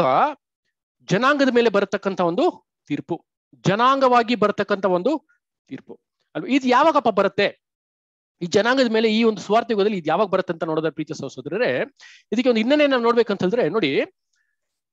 ಜನಾಂಗದ ಮೇಲೆ ಬರತಕ್ಕಂತ ಒಂದು ತೀರ್ಪು ಜನಾಂಗವಾಗಿ ಬರತಕ್ಕಂತ ಒಂದು ತೀರ್ಪು ಅಲ್ವಾ ಇದು ಯಾವಾಗಪ್ಪ ಬರುತ್ತೆ ಈ ಜನಾಂಗದ ಮೇಲೆ ಈ ಒಂದು ಸ್ವಾರ್ಥ ಯುಗದಲ್ಲಿ ಇದು ಯಾವಾಗ ಬರುತ್ತೆ ಅಂತ ನೋಡೋದ್ರ ಪ್ರೀತಿಯ ಸಹೋದರರೇ ಇದಕ್ಕೆ ಒಂದು ಇನ್ನನೇ ನಾವು ನೋಡ್ಬೇಕಂತ ಹೇಳಿದ್ರೆ ನೋಡಿ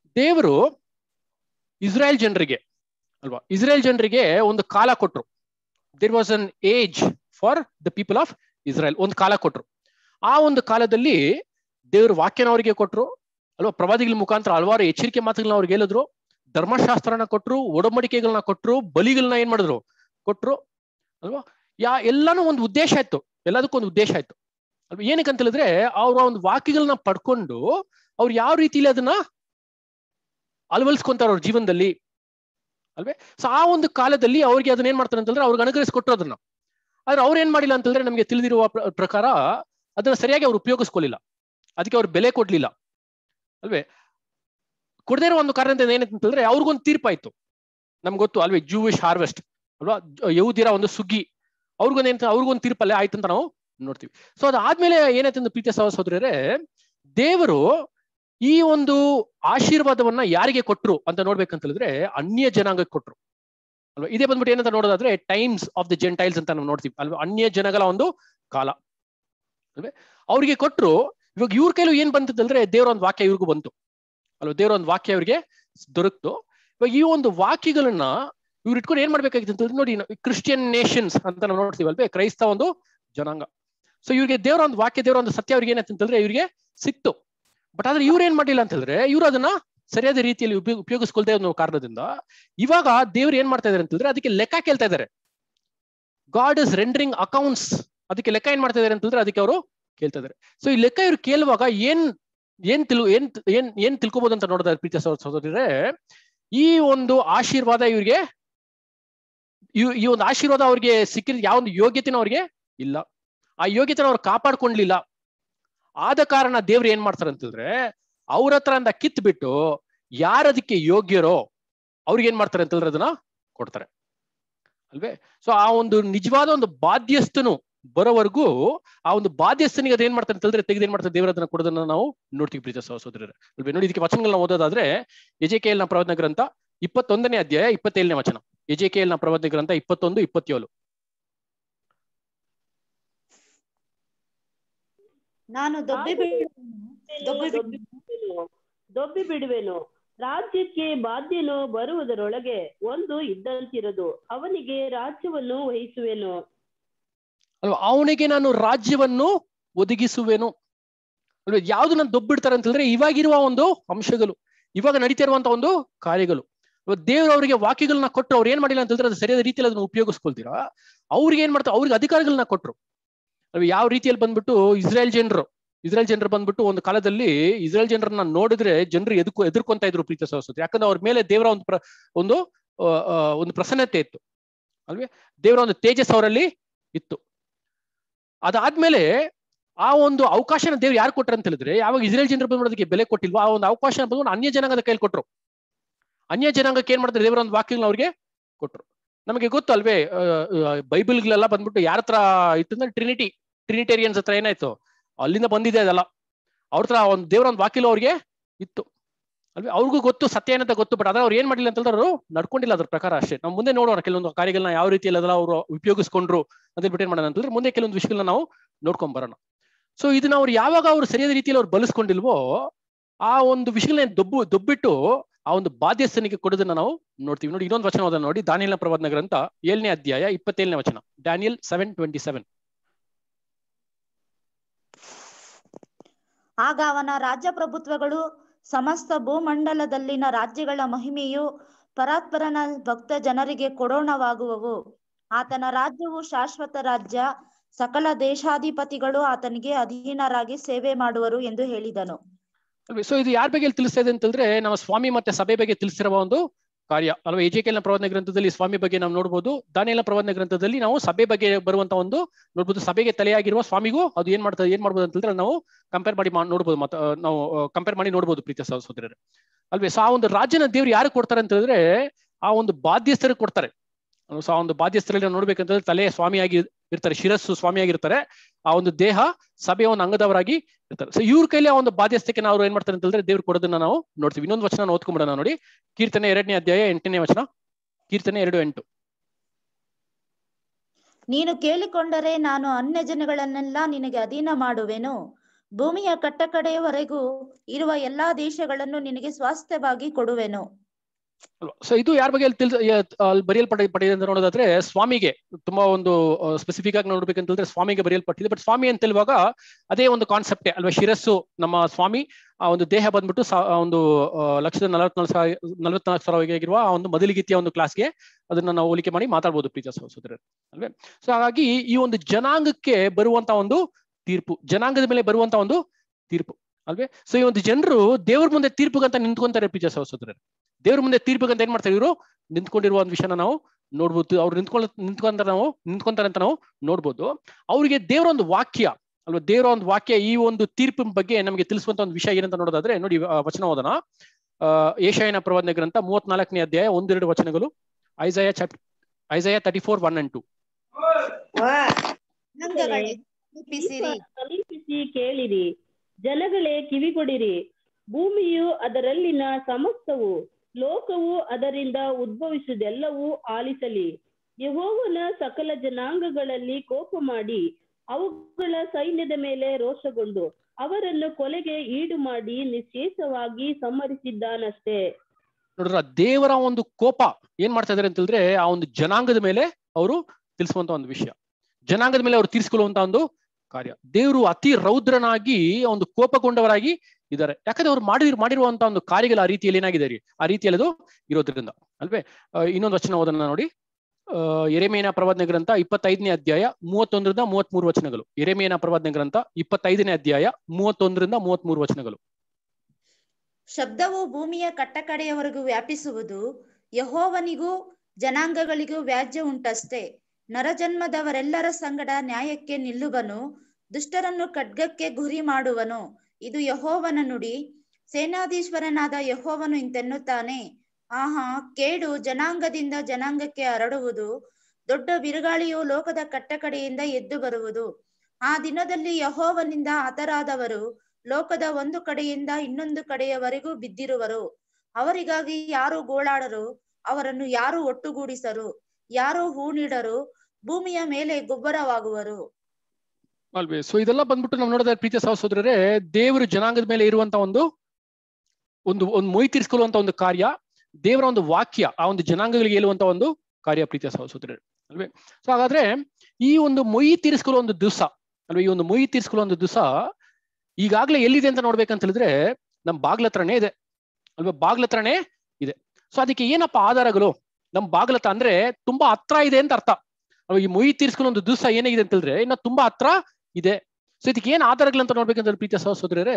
ದೇವರು ಇಸ್ರಾಯೇಲ್ ಜನರಿಗೆ ಅಲ್ವಾ ಇಸ್ರೇಲ್ ಜನರಿಗೆ ಒಂದು ಕಾಲ ಕೊಟ್ರು there was an age for the people of Israel ಒಂದು ಕಾಲ ಕೊಟ್ರು ಆ ಒಂದು ಕಾಲದಲ್ಲಿ ದೇವ್ರ ವಾಕ್ಯನ ಅವರಿಗೆ ಕೊಟ್ರು ಅಲ್ವಾ ಪ್ರವಾದಿಗಳ ಮುಖಾಂತರ ಹಲವಾರು ಎಚ್ಚರಿಕೆ ಮಾತುಗಳನ್ನ ಅವ್ರಿಗೆ ಹೇಳಿದ್ರು ಧರ್ಮಶಾಸ್ತ್ರನ ಕೊಟ್ರು ಒಡಂಬಡಿಕೆಗಳನ್ನ ಕೊಟ್ರು ಬಲಿಗಳನ್ನ ಏನ್ ಮಾಡಿದ್ರು ಕೊಟ್ರು ಅಲ್ವಾ ಯಾ ಎಲ್ಲಾನು ಒಂದು ಉದ್ದೇಶ ಇತ್ತು ಎಲ್ಲದಕ್ಕೂ ಒಂದು ಉದ್ದೇಶ ಇತ್ತು ಅಲ್ವಾ ಏನಕ್ಕೆ ಅಂತ ಹೇಳಿದ್ರೆ ಅವ್ರ ಒಂದು ವಾಕ್ಯಗಳನ್ನ ಪಡ್ಕೊಂಡು ಅವ್ರು ಯಾವ ರೀತಿಲಿ ಅದನ್ನ ಅಳವಡಿಸ್ಕೊಂತಾರ ಅವ್ರ ಜೀವನದಲ್ಲಿ ಅಲ್ವೇ ಸೊ ಆ ಒಂದು ಕಾಲದಲ್ಲಿ ಅವ್ರಿಗೆ ಅದನ್ನ ಏನ್ ಮಾಡ್ತಾರೆ ಅಂತಂದ್ರೆ ಅವ್ರಿಗೆ ಅನುಗ್ರಹಿಸ್ಕೊಟ್ರು ಅದನ್ನ ಆದ್ರೆ ಅವ್ರು ಏನ್ ಮಾಡಿಲ್ಲ ಅಂತಂದ್ರೆ ನಮಗೆ ತಿಳಿದಿರುವ ಪ್ರ- ಪ್ರಕಾರ ಅದನ್ನ ಸರಿಯಾಗಿ ಅವ್ರು ಉಪಯೋಗಿಸ್ಕೊಳ್ಳಿಲ್ಲ ಅದಕ್ಕೆ ಅವ್ರು ಬೆಲೆ ಕೊಡ್ಲಿಲ್ಲ ಅಲ್ವೇ ಕೊಡದೇ ಇರೋ ಒಂದು ಕಾರಣ ಏನಂತಂದ್ರೆ ಅವ್ರಿಗೊಂದು ತೀರ್ಪಾಯ್ತು ನಮ್ಗೆ ಗೊತ್ತು ಅಲ್ವೇ ಜೂವಿಶ್ ಹಾರ್ವೆಸ್ಟ್ ಅಲ್ವಾ ಜ- ಯಹೂದ್ಯರ ಒಂದು ಸುಗ್ಗಿ ಅವ್ರಿಗೊಂದು ಏನಂತ ಅವ್ರಿಗೊಂದು ತೀರ್ಪಲ್ಲೇ ಆಯ್ತು ಅಂತ ನಾವು ನೋಡ್ತೀವಿ ಸೊ ಅದಾದ್ಮೇಲೆ ಏನಾಯ್ತು ಪ್ರೀತಿಯ ಸಹೋದರ ಸಹೋದರರೇ ದೇವರು ಈ ಒಂದು ಆಶೀರ್ವಾದವನ್ನ ಯಾರಿಗೆ ಕೊಟ್ರು ಅಂತ ನೋಡ್ಬೇಕಂತ ಹೇಳಿದ್ರೆ ಅನ್ಯ ಜನಾಂಗಕ್ಕೆ ಕೊಟ್ರು ಅಲ್ವಾ ಇದೇ ಬಂದ್ಬಿಟ್ಟು ಏನಂತ ನೋಡೋದಾದ್ರೆ ಟೈಮ್ಸ್ ಆಫ್ ದ ಜೆಂಟೈಲ್ಸ್ ಅಂತ ನಾವು ನೋಡ್ತೀವಿ ಅಲ್ವಾ ಅನ್ಯ ಜನಗಳ ಒಂದು ಕಾಲ ಅಲ್ವೇ ಅವ್ರಿಗೆ ಕೊಟ್ರು ಇವಾಗ ಇವ್ರ ಕೈಲೂ ಏನ್ ಬಂತಂದ್ರೆ ದೇವರ ಒಂದು ವಾಕ್ಯ ಇವ್ರಿಗೂ ಬಂತು ಅಲ್ವಾ ದೇವರ ಒಂದು ವಾಕ್ಯ ಇವ್ರಿಗೆ ದೊರಕ್ತು ಇವಾಗ ಈ ಒಂದು ವಾಕ್ಯಗಳನ್ನ ಇವ್ರು ಇಟ್ಕೊಂಡು ಏನ್ ಮಾಡ್ಬೇಕಾಗಿತ್ತು ಅಂತ ಹೇಳಿದ್ರೆ ನೋಡಿ ಕ್ರಿಶ್ಚಿಯನ್ ನೇಷನ್ಸ್ ಅಂತ ನಾವು ನೋಡ್ತೀವಿ ಅಲ್ವೇ ಕ್ರೈಸ್ತ ಒಂದು ಜನಾಂಗ ಸೊ ಇವ್ರಿಗೆ ದೇವರ ಒಂದು ವಾಕ್ಯ ದೇವರ ಒಂದು ಸತ್ಯ ಅವ್ರಿಗೆ ಏನಾಯ್ತು ಅಂತಂದ್ರೆ ಇವ್ರಿಗೆ ಸಿಕ್ತು ಬಟ್ ಆದ್ರೆ ಇವ್ರು ಏನ್ ಮಾಡಿಲ್ಲ ಅಂತ ಹೇಳಿದ್ರೆ ಇವ್ರು ಅದನ್ನ ಸರಿಯಾದ ರೀತಿಯಲ್ಲಿ ಉಪಯೋಗ ಉಪಯೋಗಿಸ್ಕೊಳ್ತಾ ಅನ್ನೋ ಕಾರಣದಿಂದ ಇವಾಗ ದೇವ್ರು ಏನ್ ಮಾಡ್ತಾ ಇದಾರೆ ಅಂತಂದ್ರೆ ಅದಕ್ಕೆ ಲೆಕ್ಕ ಕೇಳ್ತಾ ಇದಾರೆ ಗಾಡ್ ಇಸ್ ರೆಂಡರಿಂಗ್ ಅಕೌಂಟ್ಸ್ ಅದಕ್ಕೆ ಲೆಕ್ಕ ಏನ್ ಮಾಡ್ತಾ ಇದಾರೆ ಅಂತಂದ್ರೆ ಅದಕ್ಕೆ ಅವರು ಕೇಳ್ತಾ ಇದಾರೆ ಸೊ ಈ ಲೆಕ್ಕ ಇವ್ರು ಕೇಳುವಾಗ ಏನ್ ಏನ್ ತಿಳು ಏನ್ ಏನ್ ಏನ್ ತಿಳ್ಕೊಬಹುದು ಅಂತ ನೋಡಿದ್ರೆ ಪ್ರೀತಿಯ ಸಹೋದರ ಸಹೋದರರೇ ಈ ಒಂದು ಆಶೀರ್ವಾದ ಇವ್ರಿಗೆ ಈ- ಈ ಒಂದು ಆಶೀರ್ವಾದ ಅವ್ರಿಗೆ ಸಿಕ್ಕಿದ ಯಾವ ಒಂದು ಯೋಗ್ಯತೆನೂ ಅವ್ರಿಗೆ ಇಲ್ಲ ಆ ಯೋಗ್ಯತೆನ ಅವ್ರು ಕಾಪಾಡ್ಕೊಂಡ್ಲಿಲ್ಲ ಆದ ಕಾರಣ ದೇವ್ರು ಏನ್ ಮಾಡ್ತಾರೆ ಅಂತಂದ್ರೆ ಅವ್ರ ಹತ್ರ ಅಂದ ಕಿತ್ ಬಿಟ್ಟು ಯಾರದಕ್ಕೆ ಯೋಗ್ಯರೋ ಅವ್ರಿಗೆ ಏನ್ ಮಾಡ್ತಾರೆ ಅಂತಂದ್ರೆ ಅದನ್ನ ಕೊಡ್ತಾರೆ ಅಲ್ವೇ ಸೊ ಆ ಒಂದು ನಿಜವಾದ ಒಂದು ಬಾಧ್ಯಸ್ಥನು ಬರೋವರೆಗೂ ಆ ಒಂದು ಬಾಧ್ಯಸ್ಥನಿಗೆ ಅದೇನ್ ಮಾಡ್ತಾರೆ ಅಂತಂದ್ರೆ ತೆಗೆದು ಏನ್ ಮಾಡ್ತಾರೆ ದೇವರ ಅದನ್ನ ಕೊಡೋದನ್ನ ನಾವು ನೋಡ್ತೀವಿ ಪ್ರೀತಿಯ ಸಹೋದರರೇ ಅಲ್ವೇ ನೋಡಿ ಇದಕ್ಕೆ ವಚನಗಳನ್ನ ಓದೋದಾದ್ರೆ ಎಜೆಕೆಎಲ್ ನ ಪ್ರವಚನ ಗ್ರಂಥ ಇಪ್ಪತ್ತೊಂದನೇ ಅಧ್ಯಾಯ ಇಪ್ಪತ್ತೇಳನೇ ವಚನ ಎಜೆಕೆಎಲ್ ನ ಪ್ರವಚನ ಗ್ರಂಥ ಇಪ್ಪತ್ತೊಂದು ಇಪ್ಪತ್ತೇಳು ನಾನು ದೊಬ್ಬಿ ಬೀಳುವೆನು, ದೊಬ್ಬಿ ದೊಬ್ಬಿ ಬಿಡುವೆನು ದೊಬ್ಬಿ ಬಿಡುವೆನು ರಾಜ್ಯಕ್ಕೆ ಬಾಧ್ಯನು ಬರುವುದರೊಳಗೆ ಒಂದು ಇದ್ದಂತಿರದು ಅವನಿಗೆ ರಾಜ್ಯವನ್ನು ವಹಿಸುವೆನು ಅಲ್ವಾ ಅವನಿಗೆ ನಾನು ರಾಜ್ಯವನ್ನು ಒದಗಿಸುವೆನು ಅಲ್ವಾ ಯಾವ್ದನ್ನ ದೊಬ್ಬಿಡ್ತಾರೆ ಅಂತಂದ್ರೆ ಇವಾಗಿರುವ ಒಂದು ಅಂಶಗಳು ಇವಾಗ ನಡೀತಾ ಇರುವಂತ ಒಂದು ಕಾರ್ಯಗಳು ಇವಾಗ ದೇವ್ರು ಅವರಿಗೆ ವಾಕ್ಯಗಳನ್ನ ಕೊಟ್ಟರು ಅವ್ರು ಏನ್ ಮಾಡಿಲ್ಲ ಅಂತಂದ್ರೆ ಅದು ಸರಿಯಾದ ರೀತಿಯಲ್ಲಿ ಅದನ್ನ ಉಪಯೋಗಿಸ್ಕೊಳ್ತೀರಾ ಅವ್ರಿಗೆ ಏನ್ ಮಾಡ್ತಾರೆ ಅವ್ರಿಗೆ ಅಧಿಕಾರಗಳನ್ನ ಕೊಟ್ರು ಅಲ್ವಾ ಯಾವ ರೀತಿಯಲ್ಲಿ ಬಂದ್ಬಿಟ್ಟು ಇಸ್ರೇಲ್ ಜನರು ಇಸ್ರೇಲ್ ಜನರು ಬಂದ್ಬಿಟ್ಟು ಒಂದು ಕಾಲದಲ್ಲಿ ಇಸ್ರೇಲ್ ಜನರನ್ನ ನೋಡಿದ್ರೆ ಜನರು ಎದುಕು ಎದುರ್ಕೊಂತ ಇದ್ರು ಪ್ರೀತಿ ಸಹೋದರ ಯಾಕಂದ್ರೆ ಅವ್ರ ಮೇಲೆ ದೇವರ ಒಂದು ಪ್ರ ಒಂದು ಆ, ಆ, ಒಂದು ಪ್ರಸನ್ನತೆ ಇತ್ತು ಅಲ್ವೇ ದೇವರ ಒಂದು ತೇಜಸ್ ಅವರಲ್ಲಿ ಇತ್ತು ಅದಾದ್ಮೇಲೆ ಆ ಒಂದು ಅವಕಾಶನ ದೇವ್ರು ಯಾರು ಕೊಟ್ರು ಅಂತ ಹೇಳಿದ್ರೆ ಯಾವಾಗ ಇಸ್ರೇಲ್ ಜನರು ಬಂದ್ಬಿಡೋದಕ್ಕೆ ಬೆಲೆ ಕೊಟ್ಟಿಲ್ವೋ ಆ ಒಂದು ಅವಕಾಶ ಬಂದ್ಬಿಟ್ಟು ಅನ್ಯ ಜನಾಂಗದ ಕೈಲಿ ಕೊಟ್ರು ಅನ್ಯ ಜನಾಂಗಕ್ಕೆ ಏನ್ ಮಾಡ್ತಾರೆ ದೇವರ ಒಂದು ವಾಕ್ಯಗಳನ್ನ ಅವ್ರಿಗೆ ಕೊಟ್ರು ನಮಗೆ ಗೊತ್ತು ಅಲ್ವೇ ಬೈಬಲ್ಗಳೆಲ್ಲ ಬಂದ್ಬಿಟ್ಟು ಯಾರ ಹತ್ರ ಇತ್ತು ಅಂದ್ರೆ ಟ್ರಿನಿಟಿ ಟ್ರಿನಿಟೇರಿಯನ್ಸ್ ಹತ್ರ ಏನಾಯ್ತು ಅಲ್ಲಿಂದ ಬಂದಿದೆ ಅದೆಲ್ಲ ಅವ್ರ ಹತ್ರ ಒಂದು ದೇವರ ಒಂದು ವಾಕ್ಯಲು ಅವ್ರಿಗೆ ಇತ್ತು ಅಲ್ವೇ ಅವ್ರಿಗೂ ಗೊತ್ತು ಸತ್ಯ ಏನಂತ ಗೊತ್ತು ಬಟ್ ಅದ್ರ ಅವ್ರು ಏನ್ ಮಾಡಿಲ್ಲ ಅಂತಂದ್ರೆ ಅವರು ನಡ್ಕೊಂಡಿಲ್ಲ ಅದ್ರ ಪ್ರಕಾರ ಅಷ್ಟೇ ನಾವು ಮುಂದೆ ನೋಡೋಣ ಕೆಲವೊಂದು ಕಾರ್ಯಗಳನ್ನ ಯಾವ ರೀತಿಯಲ್ಲಿ ಅದೆಲ್ಲ ಅವರು ಉಪಯೋಗಿಸ್ಕೊಂಡ್ರು ಅಂತ ಬಿಟ್ಟು ಏನ್ ಮಾಡೋಣ ಅಂತಂದ್ರೆ ಮುಂದೆ ಕೆಲವೊಂದು ವಿಷಯಗಳನ್ನ ನಾವು ನೋಡ್ಕೊಂಡ್ ಬರೋಣ ಸೊ ಇದನ್ನ ಅವ್ರು ಯಾವಾಗ ಅವ್ರು ಸರಿಯಾದ ರೀತಿಯಲ್ಲಿ ಅವ್ರು ಬಳಸ್ಕೊಂಡಿಲ್ವೋ ಆ ಒಂದು ವಿಷಯಗಳನ್ನ ದೊಬ್ಬು ದೊಬ್ಬಿಟ್ಟು ಆ ಒಂದು ಬಾಧ್ಯಸ್ಥನಿಗೆ ಕೊಡೋದನ್ನ ನಾವು ನೋಡ್ತೀವಿ ನೋಡಿ ಇನ್ನೊಂದು ವಚನ ಓದೋಣ ನೋಡಿ ದಾನಿಯಲ್ನ ಪ್ರವಾದನ ಗ್ರಂಥ ಏಳನೇ ಅಧ್ಯಾಯ ಇಪ್ಪತ್ತೇಳನೇ ವಚನ ಡ್ಯಾನಿಯಲ್ ಸೆವೆನ್ ಟ್ವೆಂಟಿ ಸೆವೆನ್ ಆಗ ಅವನ ರಾಜ್ಯ ಪ್ರಭುತ್ವಗಳು ಸಮಸ್ತ ಭೂಮಂಡಲದಲ್ಲಿನ ರಾಜ್ಯಗಳ ಮಹಿಮೆಯು ಪರಾತ್ಪರನ ಭಕ್ತ ಜನರಿಗೆ ಕೊಡೋಣವಾಗುವವು ಆತನ ರಾಜ್ಯವು ಶಾಶ್ವತ ರಾಜ್ಯ ಸಕಲ ದೇಶಾಧಿಪತಿಗಳು ಆತನಿಗೆ ಅಧೀನರಾಗಿ ಸೇವೆ ಮಾಡುವರು ಎಂದು ಹೇಳಿದನು ಸೊ ಇದು ಯಾರ ಬಗ್ಗೆ ತಿಳಿಸ್ತಾ ಇದೆ ಅಂತಂದ್ರೆ ನಮ್ಮ ಸ್ವಾಮಿ ಮತ್ತೆ ಸಭೆ ಬಗ್ಗೆ ತಿಳಿಸಿರುವ ಒಂದು ಕಾರ್ಯ ಅಲ್ವಾ ಎಜೆಕೆಲ್ನ ಪ್ರವಚನ ಗ್ರಂಥದಲ್ಲಿ ಸ್ವಾಮಿ ಬಗ್ಗೆ ನಾವು ನೋಡ್ಬೋದು ದಾನಿಯಲ್ನ ಪ್ರವಚನ ಗ್ರಂಥದಲ್ಲಿ ನಾವು ಸಭೆ ಬಗ್ಗೆ ಬರುವಂತ ಒಂದು ನೋಡ್ಬೋದು ಸಭೆಗೆ ತಲೆಯಾಗಿರುವ ಸ್ವಾಮಿಗೂ ಅದು ಏನ್ ಮಾಡ್ತಾರೆ ಏನ್ ಮಾಡ್ಬೋದು ಅಂತಂದ್ರೆ ನಾವು ಕಂಪೇರ್ ಮಾಡಿ ಮಾ- ನೋಡ್ಬೋದು ಮತ್ತೆ ಆ, ನಾವು ಕಂಪೇರ್ ಮಾಡಿ ನೋಡ್ಬೋದು ಪ್ರೀತಿಯ ಸಹೋದರರೇ ಅಲ್ವೇ ಸೊ ಆ ಒಂದು ರಾಜ್ಯನ ದೇವ್ರು ಯಾರು ಕೊಡ್ತಾರೆ ಅಂತ ಹೇಳಿದ್ರೆ ಆ ಒಂದು ಬಾಧ್ಯಸ್ಥರಿಗೆ ಕೊಡ್ತಾರೆ ಸೊ ಆ ಒಂದು ಬಾಧ್ಯಸ್ಥರಲ್ಲಿ ನಾವು ನೋಡ್ಬೇಕಂತಂದ್ರೆ ತಲೆ ಸ್ವಾಮಿಯಾಗಿ ಇರ್ತಾರೆ ಶಿರಸ್ಸು ಸ್ವಾಮಿಯಾಗಿರ್ತಾರೆ ಆ ಒಂದು ದೇಹ ಸಭೆಯ ಒಂದು ಅಂಗದವರಾಗಿ ಇರ್ತಾರೆ ಸೊ ಇವ್ರ ಕೈಲಿ ಆ ಒಂದು ಬಾಧ್ಯಸ್ಥಕ್ಕೆ ನಾವು ಏನ್ ಮಾಡ್ತಾರೆ ಅಂತ ಹೇಳಿದ್ರೆ ದೇವ್ರು ಕೊಡೋದನ್ನ ನಾವು ನೋಡ್ತೀವಿ ಇನ್ನೊಂದು ವಚನ ನಾವು ಓದ್ಕೊಂಡ್ಬಿಡೋಣ ನೋಡಿ ಕೀರ್ತನೆ ಎರಡನೇ ಅಧ್ಯಾಯ ಎಂಟನೇ ವಚನ ಕೀರ್ತನೆ ಎರಡು ಎಂಟು ನೀನು ಕೇಳಿಕೊಂಡರೆ ನಾನು ಅನ್ಯ ಜನಗಳನ್ನೆಲ್ಲ ನಿನಗೆ ಅಧೀನ ಮಾಡುವೆನು ಭೂಮಿಯ ಕಟ್ಟಕಡೆಯವರೆಗೂ ಇರುವ ಎಲ್ಲಾ ದೇಶಗಳನ್ನು ನಿನಗೆ ಸ್ವಾಸ್ಥ್ಯವಾಗಿ ಕೊಡುವೆನು ಅಲ್ವಾ ಸೊ ಇದು ಯಾರ ಬಗ್ಗೆ ಅಲ್ಲಿ ತಿಳ್ಸ ಯ- ಅಲ್ಲಿ ಬರೆಯಲ್ಪಟ್ಟ ಪಟ್ಟಿದೆ ಅಂತ ನೋಡೋದಾದ್ರೆ ಸ್ವಾಮಿಗೆ ತುಂಬಾ ಒಂದು ಸ್ಪೆಸಿಫಿಕ್ ಆಗಿ ನೋಡ್ಬೇಕಂತ ಹೇಳಿದ್ರೆ ಸ್ವಾಮಿಗೆ ಬರೆಯಲ್ಪಟ್ಟಿದೆ ಬಟ್ ಸ್ವಾಮಿ ಅಂತ ಹೇಳುವಾಗ ಅದೇ ಒಂದು ಕಾನ್ಸೆಪ್ಟೇ ಅಲ್ವಾ ಶಿರಸ್ಸು ನಮ್ಮ ಸ್ವಾಮಿ ಆ ಒಂದು ದೇಹ ಬಂದ್ಬಿಟ್ಟು ಸಾ- ಆ ಒಂದು ಆ, ಲಕ್ಷದ ನಲವತ್ನಾಲ್ಕು ಸಾವಿರ ನಲವತ್ನಾಲ್ಕು ಸಾವಿರ ಆಗಿರುವ ಆ ಒಂದು ಮೊದಲಿಗಿತ್ತಿಯ ಒಂದು ಕ್ಲಾಸ್ಗೆ ಅದನ್ನ ನಾವು ಹೋಲಿಕೆ ಮಾಡಿ ಮಾತಾಡ್ಬೋದು ಪ್ರೀತಿಯ ಸಹೋದರ ಅಲ್ವೇ ಸೊ ಹಾಗಾಗಿ ಈ ಒಂದು ಜನಾಂಗಕ್ಕೆ ಬರುವಂತ ಒಂದು ತೀರ್ಪು ಜನಾಂಗದ ಮೇಲೆ ಬರುವಂತ ಒಂದು ತೀರ್ಪು ಅಲ್ವೇ ಸೊ ಈ ಒಂದು ಜನರು ದೇವ್ರ ಮುಂದೆ ತೀರ್ಪುಗಂತ ನಿಂತ್ಕೊಂತಾರೆ ಪ್ರೀತಿಯ ಸಹೋದರ ದೇವ್ರ ಮುಂದೆ ತೀರ್ಪುಗಂತ ಏನ್ ಮಾಡ್ತಾರೆ ಇವರು ನಿಂತ್ಕೊಂಡಿರುವ ಒಂದು ವಿಷಯನ ನಾವು ನೋಡ್ಬೋದು ಅವ್ರು ನಿಂತ್ಕೊಳ್ಳ ನಿಂತ್ಕೊಂತಾರೆ ನಾವು ನಿಂತ್ಕೊಂತಾರೆ ಅಂತ ನಾವು ನೋಡ್ಬೋದು ಅವರಿಗೆ ದೇವರ ಒಂದು ವಾಕ್ಯ ಅಲ್ವಾ ದೇವರ ಒಂದು ವಾಕ್ಯ ಈ ಒಂದು ತೀರ್ಪಿನ ಬಗ್ಗೆ ನಮಗೆ ತಿಳಿಸುವಂತ ಒಂದು ವಿಷಯ ಏನಂತ ನೋಡೋದಾದ್ರೆ ನೋಡಿ ಆ ವಚನ ಓದೋಣ ಆ ಏಷಾಯನ ಪ್ರವಾದನೆ ಗ್ರಂಥ ಮೂವತ್ನಾಲ್ಕನೇ ಅಧ್ಯಾಯ ಒಂದೆರಡು ವಚನಗಳು ಐಸಯ ಚಾಪ್ Isaiah thirty four one and two ಜನಾಂಗಗಳೇ, ಸಮೀಪಿಸಿರಿ ಸಮೀಪಿಸಿ ಕೇಳಿರಿ ಜನಗಳೇ ಕಿವಿಗೊಡಿರಿ ಭೂಮಿಯು ಅದರಲ್ಲಿನ ಸಮಸ್ತವು ಲೋಕವು ಅದರಿಂದ ಉದ್ಭವಿಸುವುದೆಲ್ಲವೂ ಆಲಿಸಲಿ ಯೆಹೋವನ ಸಕಲ ಜನಾಂಗಗಳಲ್ಲಿ ಕೋಪ ಮಾಡಿ ಅವುಗಳ ಸೈನ್ಯದ ಮೇಲೆ ರೋಷಗೊಂಡು ಅವರನ್ನು ಕೊಲೆಗೆ ಈಡು ಮಾಡಿ ನಿಶ್ಚೇಷವಾಗಿ ಸಂಹರಿಸಿದ್ದಾನಷ್ಟೇ ನೋಡ್ರ ದೇವರ ಒಂದು ಕೋಪ ಏನ್ ಮಾಡ್ತಾ ಇದಾರೆ ಅಂತ ಹೇಳಿದ್ರೆ ಆ ಒಂದು ಜನಾಂಗದ ಮೇಲೆ ಅವರು ತಿಳಿಸುವಂತ ಒಂದು ವಿಷಯ ಜನಾಂಗದ ಮೇಲೆ ಅವರು ತೀರಿಸಿಕೊಳ್ಳುವಂತ ಒಂದು ಕಾರ್ಯ ದೇವರು ಅತಿ ರೌದ್ರನಾಗಿ ಒಂದು ಕೋಪಗೊಂಡವರಾಗಿ ಇದ್ದಾರೆ ಯಾಕಂದ್ರೆ ಅವ್ರು ಮಾಡಿ ಮಾಡಿರುವಂತ ಒಂದು ಕಾರ್ಯಗಳ ಆ ರೀತಿಯಲ್ಲಿ ಏನಾಗಿದೆ ರೀ ಆ ರೀತಿಯಲ್ಲಿ ಅದು ಇರೋದ್ರಿಂದ ಅಲ್ವೇ ಆ, ಇನ್ನೊಂದು ವಚನ ಓದೋಣ ನೋಡಿ ಆ, ಎರೆಮೇನ ಪ್ರವಾದನೆ ಗ್ರಂಥ ಇಪ್ಪತ್ತೈದನೇ ಅಧ್ಯಾಯ ಮೂವತ್ತೊಂದರಿಂದ ಮೂವತ್ಮೂರು ವಚನಗಳು ಎರೆಮೇನ ಪ್ರವಾದನೆ ಗ್ರಂಥ ಇಪ್ಪತ್ತೈದನೇ ಅಧ್ಯಾಯ ಮೂವತ್ತೊಂದರಿಂದ ಮೂವತ್ಮೂರು ವಚನಗಳು ಶಬ್ದವು ಭೂಮಿಯ ಕಟ್ಟಕಡೆಯವರೆಗೂ ವ್ಯಾಪಿಸುವುದು ಯಹೋವನಿಗೂ ಜನಾಂಗಗಳಿಗೂ ವ್ಯಾಜ್ಯ ಉಂಟಷ್ಟೇ ನರಜನ್ಮದವರೆಲ್ಲರ ಸಂಗಡ ನ್ಯಾಯಕ್ಕೆ ನಿಲ್ಲುವನು ದುಷ್ಟರನ್ನು ಖಡ್ಗಕ್ಕೆ ಗುರಿ ಮಾಡುವನು ಇದು ಯಹೋವನ ನುಡಿ ಸೇನಾಧೀಶ್ವರನಾದ ಯಹೋವನು ಇಂತೆನ್ನುತ್ತಾನೆ ಆಹಾ ಕೇಡು ಜನಾಂಗದಿಂದ ಜನಾಂಗಕ್ಕೆ ಹರಡುವುದು ದೊಡ್ಡ ಬಿರುಗಾಳಿಯು ಲೋಕದ ಕಟ್ಟಕಡೆಯಿಂದ ಎದ್ದು ಬರುವುದು ಆ ದಿನದಲ್ಲಿ ಯಹೋವನಿಂದ ಹತರಾದವರು ಲೋಕದ ಒಂದು ಕಡೆಯಿಂದ ಇನ್ನೊಂದು ಕಡೆಯವರೆಗೂ ಬಿದ್ದಿರುವರು ಅವರಿಗಾಗಿ ಯಾರು ಗೋಳಾಡರು ಅವರನ್ನು ಯಾರು ಒಟ್ಟುಗೂಡಿಸರು ಯಾರು ಹೂಣಿಡರು ಭೂಮಿಯ ಮೇಲೆ ಗೊಬ್ಬರವಾಗುವರು ಅಲ್ವೇ ಸೊ ಇದೆಲ್ಲ ಬಂದ್ಬಿಟ್ಟು ನಾವು ನೋಡಿದ್ರೆ ಪ್ರೀತಿಯ ಸಹೋದರರೇ ದೇವರು ಜನಾಂಗದ ಮೇಲೆ ಇರುವಂತ ಒಂದು ಒಂದು ಒಂದು ಮೊಯ್ ತೀರಿಸ್ಕೊಳ್ಳುವಂತ ಒಂದು ಕಾರ್ಯ ದೇವರ ಒಂದು ವಾಕ್ಯ ಆ ಒಂದು ಜನಾಂಗಗಳಿಗೆ ಹೇಳುವಂತ ಒಂದು ಕಾರ್ಯ ಪ್ರೀತಿಯ ಸಹೋದರರೇ ಅಲ್ವೇ ಸೊ ಹಾಗಾದ್ರೆ ಈ ಒಂದು ಮೊಯ್ ತೀರಿಸ್ಕೊಳ್ಳೋ ಒಂದು ದಿವಸ ಅಲ್ವಾ ಈ ಒಂದು ಮೊಯ್ ತೀರಿಸ್ಕೊಳ್ಳೋ ಒಂದು ದಿವಸ ಈಗಾಗ್ಲೇ ಎಲ್ಲಿದೆ ಅಂತ ನೋಡ್ಬೇಕಂತ ಹೇಳಿದ್ರೆ ನಮ್ ಬಾಗ್ಲ ಹತ್ರನೇ ಇದೆ ಅಲ್ವಾ ಬಾಗ್ಲ ಹತ್ರನೇ ಇದೆ ಸೊ ಅದಕ್ಕೆ ಏನಪ್ಪ ಆಧಾರಗಳು ನಮ್ ಬಾಗ್ಲ ಹತ್ರ ಅಂದ್ರೆ ತುಂಬಾ ಹತ್ರ ಇದೆ ಅಂತ ಅರ್ಥ ಅಲ್ವಾ ಈ ಮೊಯ್ ತೀರಿಸ್ಕೊಳ್ಳೋ ಒಂದು ದಿವಸ ಏನಾಗಿದೆ ಅಂತ ಹೇಳಿದ್ರೆ ಇನ್ನ ತುಂಬಾ ಹತ್ರ ಇದೆ ಸೊ ಇದಕ್ಕೆ ಏನ್ ಆಧಾರಗಳಂತ ನೋಡ್ಬೇಕಂತ ಪ್ರೀತಿಯ ಸಹೋದರರೇ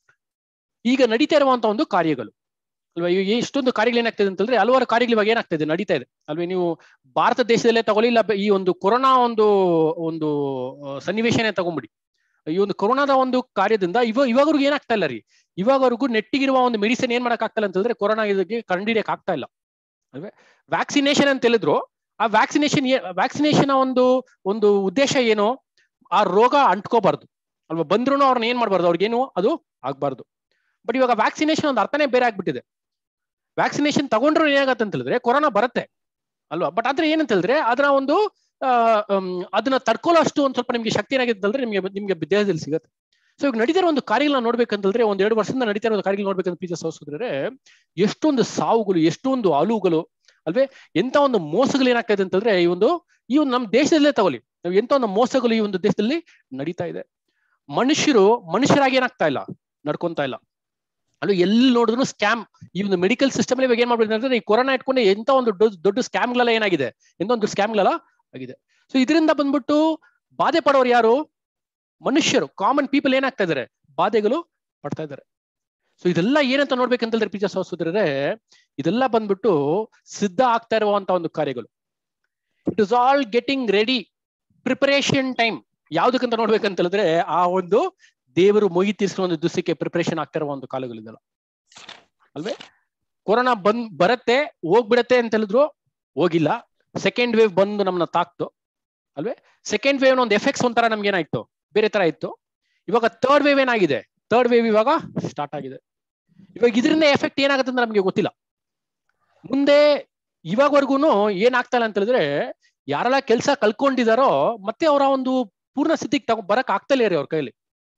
ಈಗ ನಡೀತಾ ಇರುವಂತ ಒಂದು ಕಾರ್ಯಗಳು ಅಲ್ವಾ ಈಗ ಎಷ್ಟೊಂದು ಕಾರ್ಯಗಳು ಏನಾಗ್ತದೆ ಅಂತ ಹೇಳಿದ್ರೆ ಹಲವಾರು ಕಾರ್ಯಗಳು ಇವಾಗ ಏನಾಗ್ತಾ ಇದೆ ನಡೀತಾ ಇದೆ ಅಲ್ವಾ ನೀವು ಭಾರತ ದೇಶದಲ್ಲೇ ತಗೊಳ್ಳಿ ಇಲ್ಲ ಈ ಒಂದು ಕೊರೋನಾ ಒಂದು ಒಂದು ಆ, ಸನ್ನಿವೇಶನೇ ತಗೊಂಬಿಡಿ ಈ ಒಂದು ಕೊರೋನಾದ ಒಂದು ಕಾರ್ಯದಿಂದ ಇವ ಇವಾಗವರೆಗೂ ಏನಾಗ್ತಾ ಇಲ್ಲ ರೀ ಇವಾಗವರೆಗೂ ನೆಟ್ಟಿಗಿರುವ ಒಂದು ಮೆಡಿಸಿನ್ ಏನ್ ಮಾಡಕ್ ಆಗ್ತಾ ಇಲ್ಲ ಅಂತ ಹೇಳಿದ್ರೆ ಕೊರೋನಾ ಇದಕ್ಕೆ ಕಂಡಿಡಿಯಕ್ ಆಗ್ತಾ ಇಲ್ಲ ಅಲ್ವೇ ವ್ಯಾಕ್ಸಿನೇಷನ್ ಅಂತ ಹೇಳಿದ್ರು ಆ ವ್ಯಾಕ್ಸಿನೇಷನ್ ವ್ಯಾಕ್ಸಿನೇಷನ್ ಒಂದು ಒಂದು ಉದ್ದೇಶ ಏನು ಆ ರೋಗ ಅಂಟ್ಕೋಬಾರ್ದು ಅಲ್ವಾ ಬಂದ್ರು ಅವ್ರನ್ನ ಏನ್ ಮಾಡ್ಬಾರ್ದು ಅವ್ರಿಗೇನು ಅದು ಆಗ್ಬಾರ್ದು ಬಟ್ ಇವಾಗ ವ್ಯಾಕ್ಸಿನೇಷನ್ ಒಂದು ಅರ್ಥನೇ ಬೇರೆ ಆಗ್ಬಿಟ್ಟಿದೆ ವ್ಯಾಕ್ಸಿನೇಷನ್ ತಗೊಂಡ್ರು ಏನಾಗತ್ತೆ ಅಂತ ಹೇಳಿದ್ರೆ ಕೊರೋನಾ ಬರುತ್ತೆ ಅಲ್ವಾ ಬಟ್ ಆದ್ರೆ ಏನಂತ ಹೇಳಿದ್ರೆ ಅದರ ಒಂದು ಆ, ಅಮ್, ಅದನ್ನ ತಡ್ಕೊಳ್ಳೋ ಅಷ್ಟು ಒಂದ್ ಸ್ವಲ್ಪ ನಿಮ್ಗೆ ಶಕ್ತಿ ಏನಾಗಿದೆ ಅಂದ್ರೆ ನಿಮ್ಗೆ ನಿಮ್ಗೆ ದೇಹದಲ್ಲಿ ಸಿಗುತ್ತೆ ಸೊ ಈಗ ನಡೀತಿರೋ ಒಂದು ಕಾರ್ಯಗಳನ್ನ ನೋಡ್ಬೇಕಂತಂದ್ರೆ ಒಂದ್ ಎರಡು ವರ್ಷದಿಂದ ನಡೀತಾ ಇರೋ ಕಾರ್ಯಗಳು ನೋಡ್ಬೇಕಂತ ಪ್ರೀತಿ ಸಹೋದರರೇ ಎಷ್ಟೊಂದು ಸಾವುಗಳು ಎಷ್ಟೊಂದು ಅಲುಗಳು ಅಲ್ವೇ ಎಂತ ಒಂದು ಮೋಸಗಳು ಏನಾಗ್ತಾ ಇದೆ ಅಂತಂದ್ರೆ ಈ ಒಂದು ಈ ಒಂದು ನಮ್ಮ ದೇಶದಲ್ಲೇ ತಗೊಳ್ಳಿ ನಾವು ಎಂತ ಒಂದು ಮೋಸಗಳು ಈ ಒಂದು ದೇಶದಲ್ಲಿ ನಡೀತಾ ಇದೆ ಮನುಷ್ಯರು ಮನುಷ್ಯರಾಗಿ ಏನಾಗ್ತಾ ಇಲ್ಲ ನಡ್ಕೊಂತಾ ಇಲ್ಲ ಅಲ್ವ ಎಲ್ಲಿ ನೋಡಿದ್ರು ಸ್ಕ್ಯಾಮ್ ಈ ಒಂದು ಮೆಡಿಕಲ್ ಸಿಸ್ಟಮ್ ಇವಾಗ ಏನ್ ಮಾಡ್ಬಿಟ್ಟಿದೆ ಅಂದ್ರೆ ಈ ಕೊರೋನಾ ಇಟ್ಕೊಂಡು ಎಂತ ಒಂದು ದೊಡ್ಡ ದೊಡ್ಡ ಸ್ಕ್ಯಾಮ್ಗಳೆಲ್ಲ ಏನಾಗಿದೆ ಎಂತ ಒಂದು ಸ್ಕ್ಯಾಮ್ಗಳೆಲ್ಲ ಆಗಿದೆ ಸೊ ಇದರಿಂದ ಬಂದ್ಬಿಟ್ಟು ಬಾಧೆ ಪಡೋರು ಯಾರು ಮನುಷ್ಯರು ಕಾಮನ್ ಪೀಪಲ್ ಏನಾಗ್ತಾ ಇದಾರೆ ಬಾಧೆಗಳು ಪಡ್ತಾ ಇದ್ದಾರೆ ಸೊ ಇದೆಲ್ಲ ಏನಂತ ನೋಡ್ಬೇಕಂತಂದ್ರೆ ಪ್ರೀತಿಯ ಸಹೋದರರೇ ಇದೆಲ್ಲ ಬಂದ್ಬಿಟ್ಟು ಸಿದ್ಧ ಆಗ್ತಾ ಇರುವಂತ ಒಂದು ಕಾರ್ಯಗಳು it is all getting ready preparation time ಯಾವ್ದಕ್ಕಂತ ನೋಡ್ಬೇಕಂತ ಹೇಳಿದ್ರೆ ಆ ಒಂದು ದೇವರು ಮೊಯಿ ತೀರಿಸುವ ಒಂದು ದಿವಸಕ್ಕೆ ಪ್ರಿಪರೇಷನ್ ಆಗ್ತಾ ಇರುವ ಒಂದು ಕಾಲಗಳಿದೆಲ್ಲ ಅಲ್ವೇ ಕೊರೋನಾ ಬಂದ್ ಬರತ್ತೆ ಹೋಗ್ಬಿಡತ್ತೆ ಅಂತ ಹೇಳಿದ್ರು ಹೋಗಿಲ್ಲ ಸೆಕೆಂಡ್ ವೇವ್ ಬಂದು ನಮ್ಮನ್ನ ತಾಕ್ತು ಅಲ್ವೇ ಸೆಕೆಂಡ್ ವೇವ್ ಒಂದು ಎಫೆಕ್ಟ್ಸ್ ಒಂಥರ ನಮ್ಗೆ ಏನಾಯ್ತು ಬೇರೆ ತರ ಇತ್ತು ಇವಾಗ ಥರ್ಡ್ ವೇವ್ ಏನಾಗಿದೆ ಥರ್ಡ್ ವೇವ್ ಇವಾಗ ಸ್ಟಾರ್ಟ್ ಆಗಿದೆ ಇವಾಗ ಇದರಿಂದ ಎಫೆಕ್ಟ್ ಏನಾಗುತ್ತೆ ಅಂತ ನಮ್ಗೆ ಗೊತ್ತಿಲ್ಲ ಮುಂದೆ ಇವಾಗವರೆಗೂ ಏನಾಗ್ತಾ ಇಲ್ಲ ಅಂತ ಹೇಳಿದ್ರೆ ಯಾರೆಲ್ಲ ಕೆಲಸ ಕಲ್ಕೊಂಡಿದಾರೋ ಮತ್ತೆ ಅವರ ಒಂದು ಪೂರ್ಣ ಸ್ಥಿತಿಗೆ ತಗೊ ಬರಕ್ ಆಗ್ತಾ ಇಲ್ಲ ರೀ ಅವ್ರ ಕೈಲಿ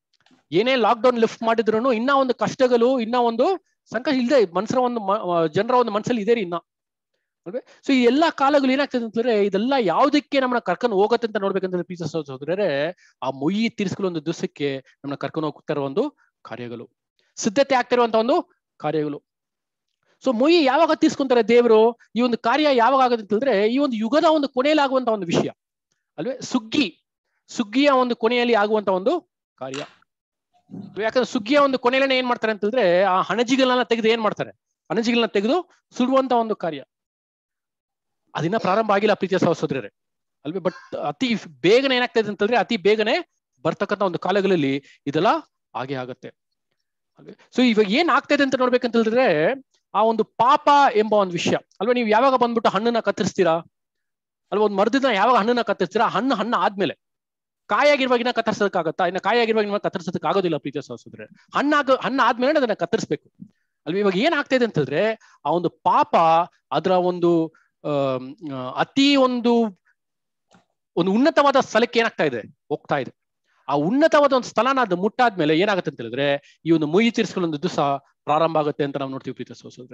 ಏನೇ ಲಾಕ್ ಡೌನ್ ಲಿಫ್ಟ್ ಮಾಡಿದ್ರು ಇನ್ನ ಒಂದು ಕಷ್ಟಗಳು ಇನ್ನ ಒಂದು ಸಂಕಟ ಇಲ್ಲದೆ ಮನ್ಸರ ಒಂದು ಮ- ಆ, ಜನರ ಒಂದು ಮನಸ್ಸಲ್ಲಿ ಇದೆ ರೀ ಇನ್ನ ಅಲ್ವೇ ಸೊ ಈ ಎಲ್ಲಾ ಕಾಲಗಳು ಏನಾಗ್ತದೆ ಅಂತಂದ್ರೆ ಇದೆಲ್ಲ ಯಾವ್ದಕ್ಕೆ ನಮ್ಮನ್ನ ಕರ್ಕೊಂಡು ಹೋಗತ್ತೆ ಅಂತ ನೋಡ್ಬೇಕಂತ ಪ್ರೀತಿ ಸಹೋದರರೇ ಆ ಮೊಯ್ಯಿ ತೀರಿಸ್ಕೊಳ್ಳೋ ಒಂದು ದಿವಸಕ್ಕೆ ನಮ್ಮನ್ನ ಕರ್ಕೊಂಡು ಹೋಗ್ತಾ ಇರೋ ಒಂದು ಕಾರ್ಯಗಳು ಸಿದ್ಧತೆ ಆಗ್ತಿರುವಂತ ಒಂದು ಕಾರ್ಯಗಳು ಸೊ ಮೊಯ್ಯಿ ಯಾವಾಗ ತೀರ್ಸ್ಕೊಂತಾರೆ ದೇವರು ಈ ಒಂದು ಕಾರ್ಯ ಯಾವಾಗ ಆಗುತ್ತೆ ಅಂತಂದ್ರೆ ಈ ಒಂದು ಯುಗದ ಒಂದು ಕೊನೆಯಲ್ಲಿ ಆಗುವಂತ ಒಂದು ವಿಷಯ ಅಲ್ವೇ ಸುಗ್ಗಿ ಸುಗ್ಗಿಯ ಒಂದು ಕೊನೆಯಲ್ಲಿ ಆಗುವಂತ ಒಂದು ಕಾರ್ಯ ಯಾಕಂದ್ರೆ ಸುಗ್ಗಿಯ ಒಂದು ಕೊನೆಯಲ್ಲಿ ಏನ್ ಮಾಡ್ತಾರೆ ಅಂತಂದ್ರೆ ಆ ಹಣಜಿಗಳನ್ನ ತೆಗೆದು ಏನ್ ಮಾಡ್ತಾರೆ ಹಣಜಿಗಳನ್ನ ತೆಗೆದು ಸುಡುವಂತ ಒಂದು ಕಾರ್ಯ ಅದಿನ್ನ ಪ್ರಾರಂಭ ಆಗಿಲ್ಲ ಪ್ರೀತಿಯ ಸಹೋದರರೇ ಅಲ್ವೇ ಬಟ್ ಅತಿ ಬೇಗನೆ ಏನಾಗ್ತದೆ ಅಂತಂದ್ರೆ ಅತಿ ಬೇಗನೆ ಬರ್ತಕ್ಕಂಥ ಒಂದು ಕಾಲಗಳಲ್ಲಿ ಇದೆಲ್ಲ ಹಾಗೆ ಆಗತ್ತೆ ಅಲ್ವೇ ಸೊ ಇವಾಗ ಏನ್ ಆಗ್ತಾ ಅಂತ ನೋಡ್ಬೇಕಂತ ಹೇಳಿದ್ರೆ ಆ ಒಂದು ಪಾಪ ಎಂಬ ಒಂದು ವಿಷಯ ಅಲ್ವಾ ನೀವು ಯಾವಾಗ ಬಂದ್ಬಿಟ್ಟು ಹಣ್ಣನ್ನ ಕತ್ತರಿಸ್ತೀರಾ ಅಲ್ವಾ ಒಂದು ಮರದಿಂದ ಯಾವಾಗ ಹಣ್ಣನ್ನ ಕತ್ತರಿಸ್ತೀರಾ ಹಣ್ಣು ಹಣ್ಣು ಆದ್ಮೇಲೆ ಕಾಯಾಗಿರುವಾಗ ಇನ್ನ ಕತ್ತರಿಸೋದಕ್ಕಾಗತ್ತಾ ಇನ್ನ ಕಾಯಾಗಿರುವಾಗ ಇನ್ನ ಕತ್ತರಿಸೋದಕ್ಕೆ ಆಗೋದಿಲ್ಲ ಪ್ರೀತಿಯ ಸಹೋದರೇ ಹಣ್ಣಾಗ ಹಣ್ಣು ಆದ್ಮೇಲೆ ಅದನ್ನ ಕತ್ತರಿಸ್ಬೇಕು ಅಲ್ವಾ ಇವಾಗ ಏನ್ ಆಗ್ತಾ ಇದೆ ಅಂತಂದ್ರೆ ಆ ಒಂದು ಪಾಪ ಅದರ ಒಂದು ಆಮ್, ಆ, ಅತಿ ಒಂದು ಒಂದು ಉನ್ನತವಾದ ಸ್ಥಳಕ್ಕೆ ಏನಾಗ್ತಾ ಇದೆ ಹೋಗ್ತಾ ಇದೆ ಆ ಉನ್ನತವಾದ ಒಂದು ಸ್ಥಳನ ಅದು ಮುಟ್ಟಾದ್ಮೇಲೆ ಏನಾಗುತ್ತೆ ಅಂತ ಹೇಳಿದ್ರೆ ಈ ಒಂದು ಮುಯಿ ತೀರಿಸ್ಕೊಳ್ಳೋ ಒಂದು ದಿವಸ ಪ್ರಾರಂಭ ಆಗುತ್ತೆ ಅಂತ ನಾವು ನೋಡ್ತೀವಿ ಪ್ರೀತಿಯ ಸಹೋದರರೇ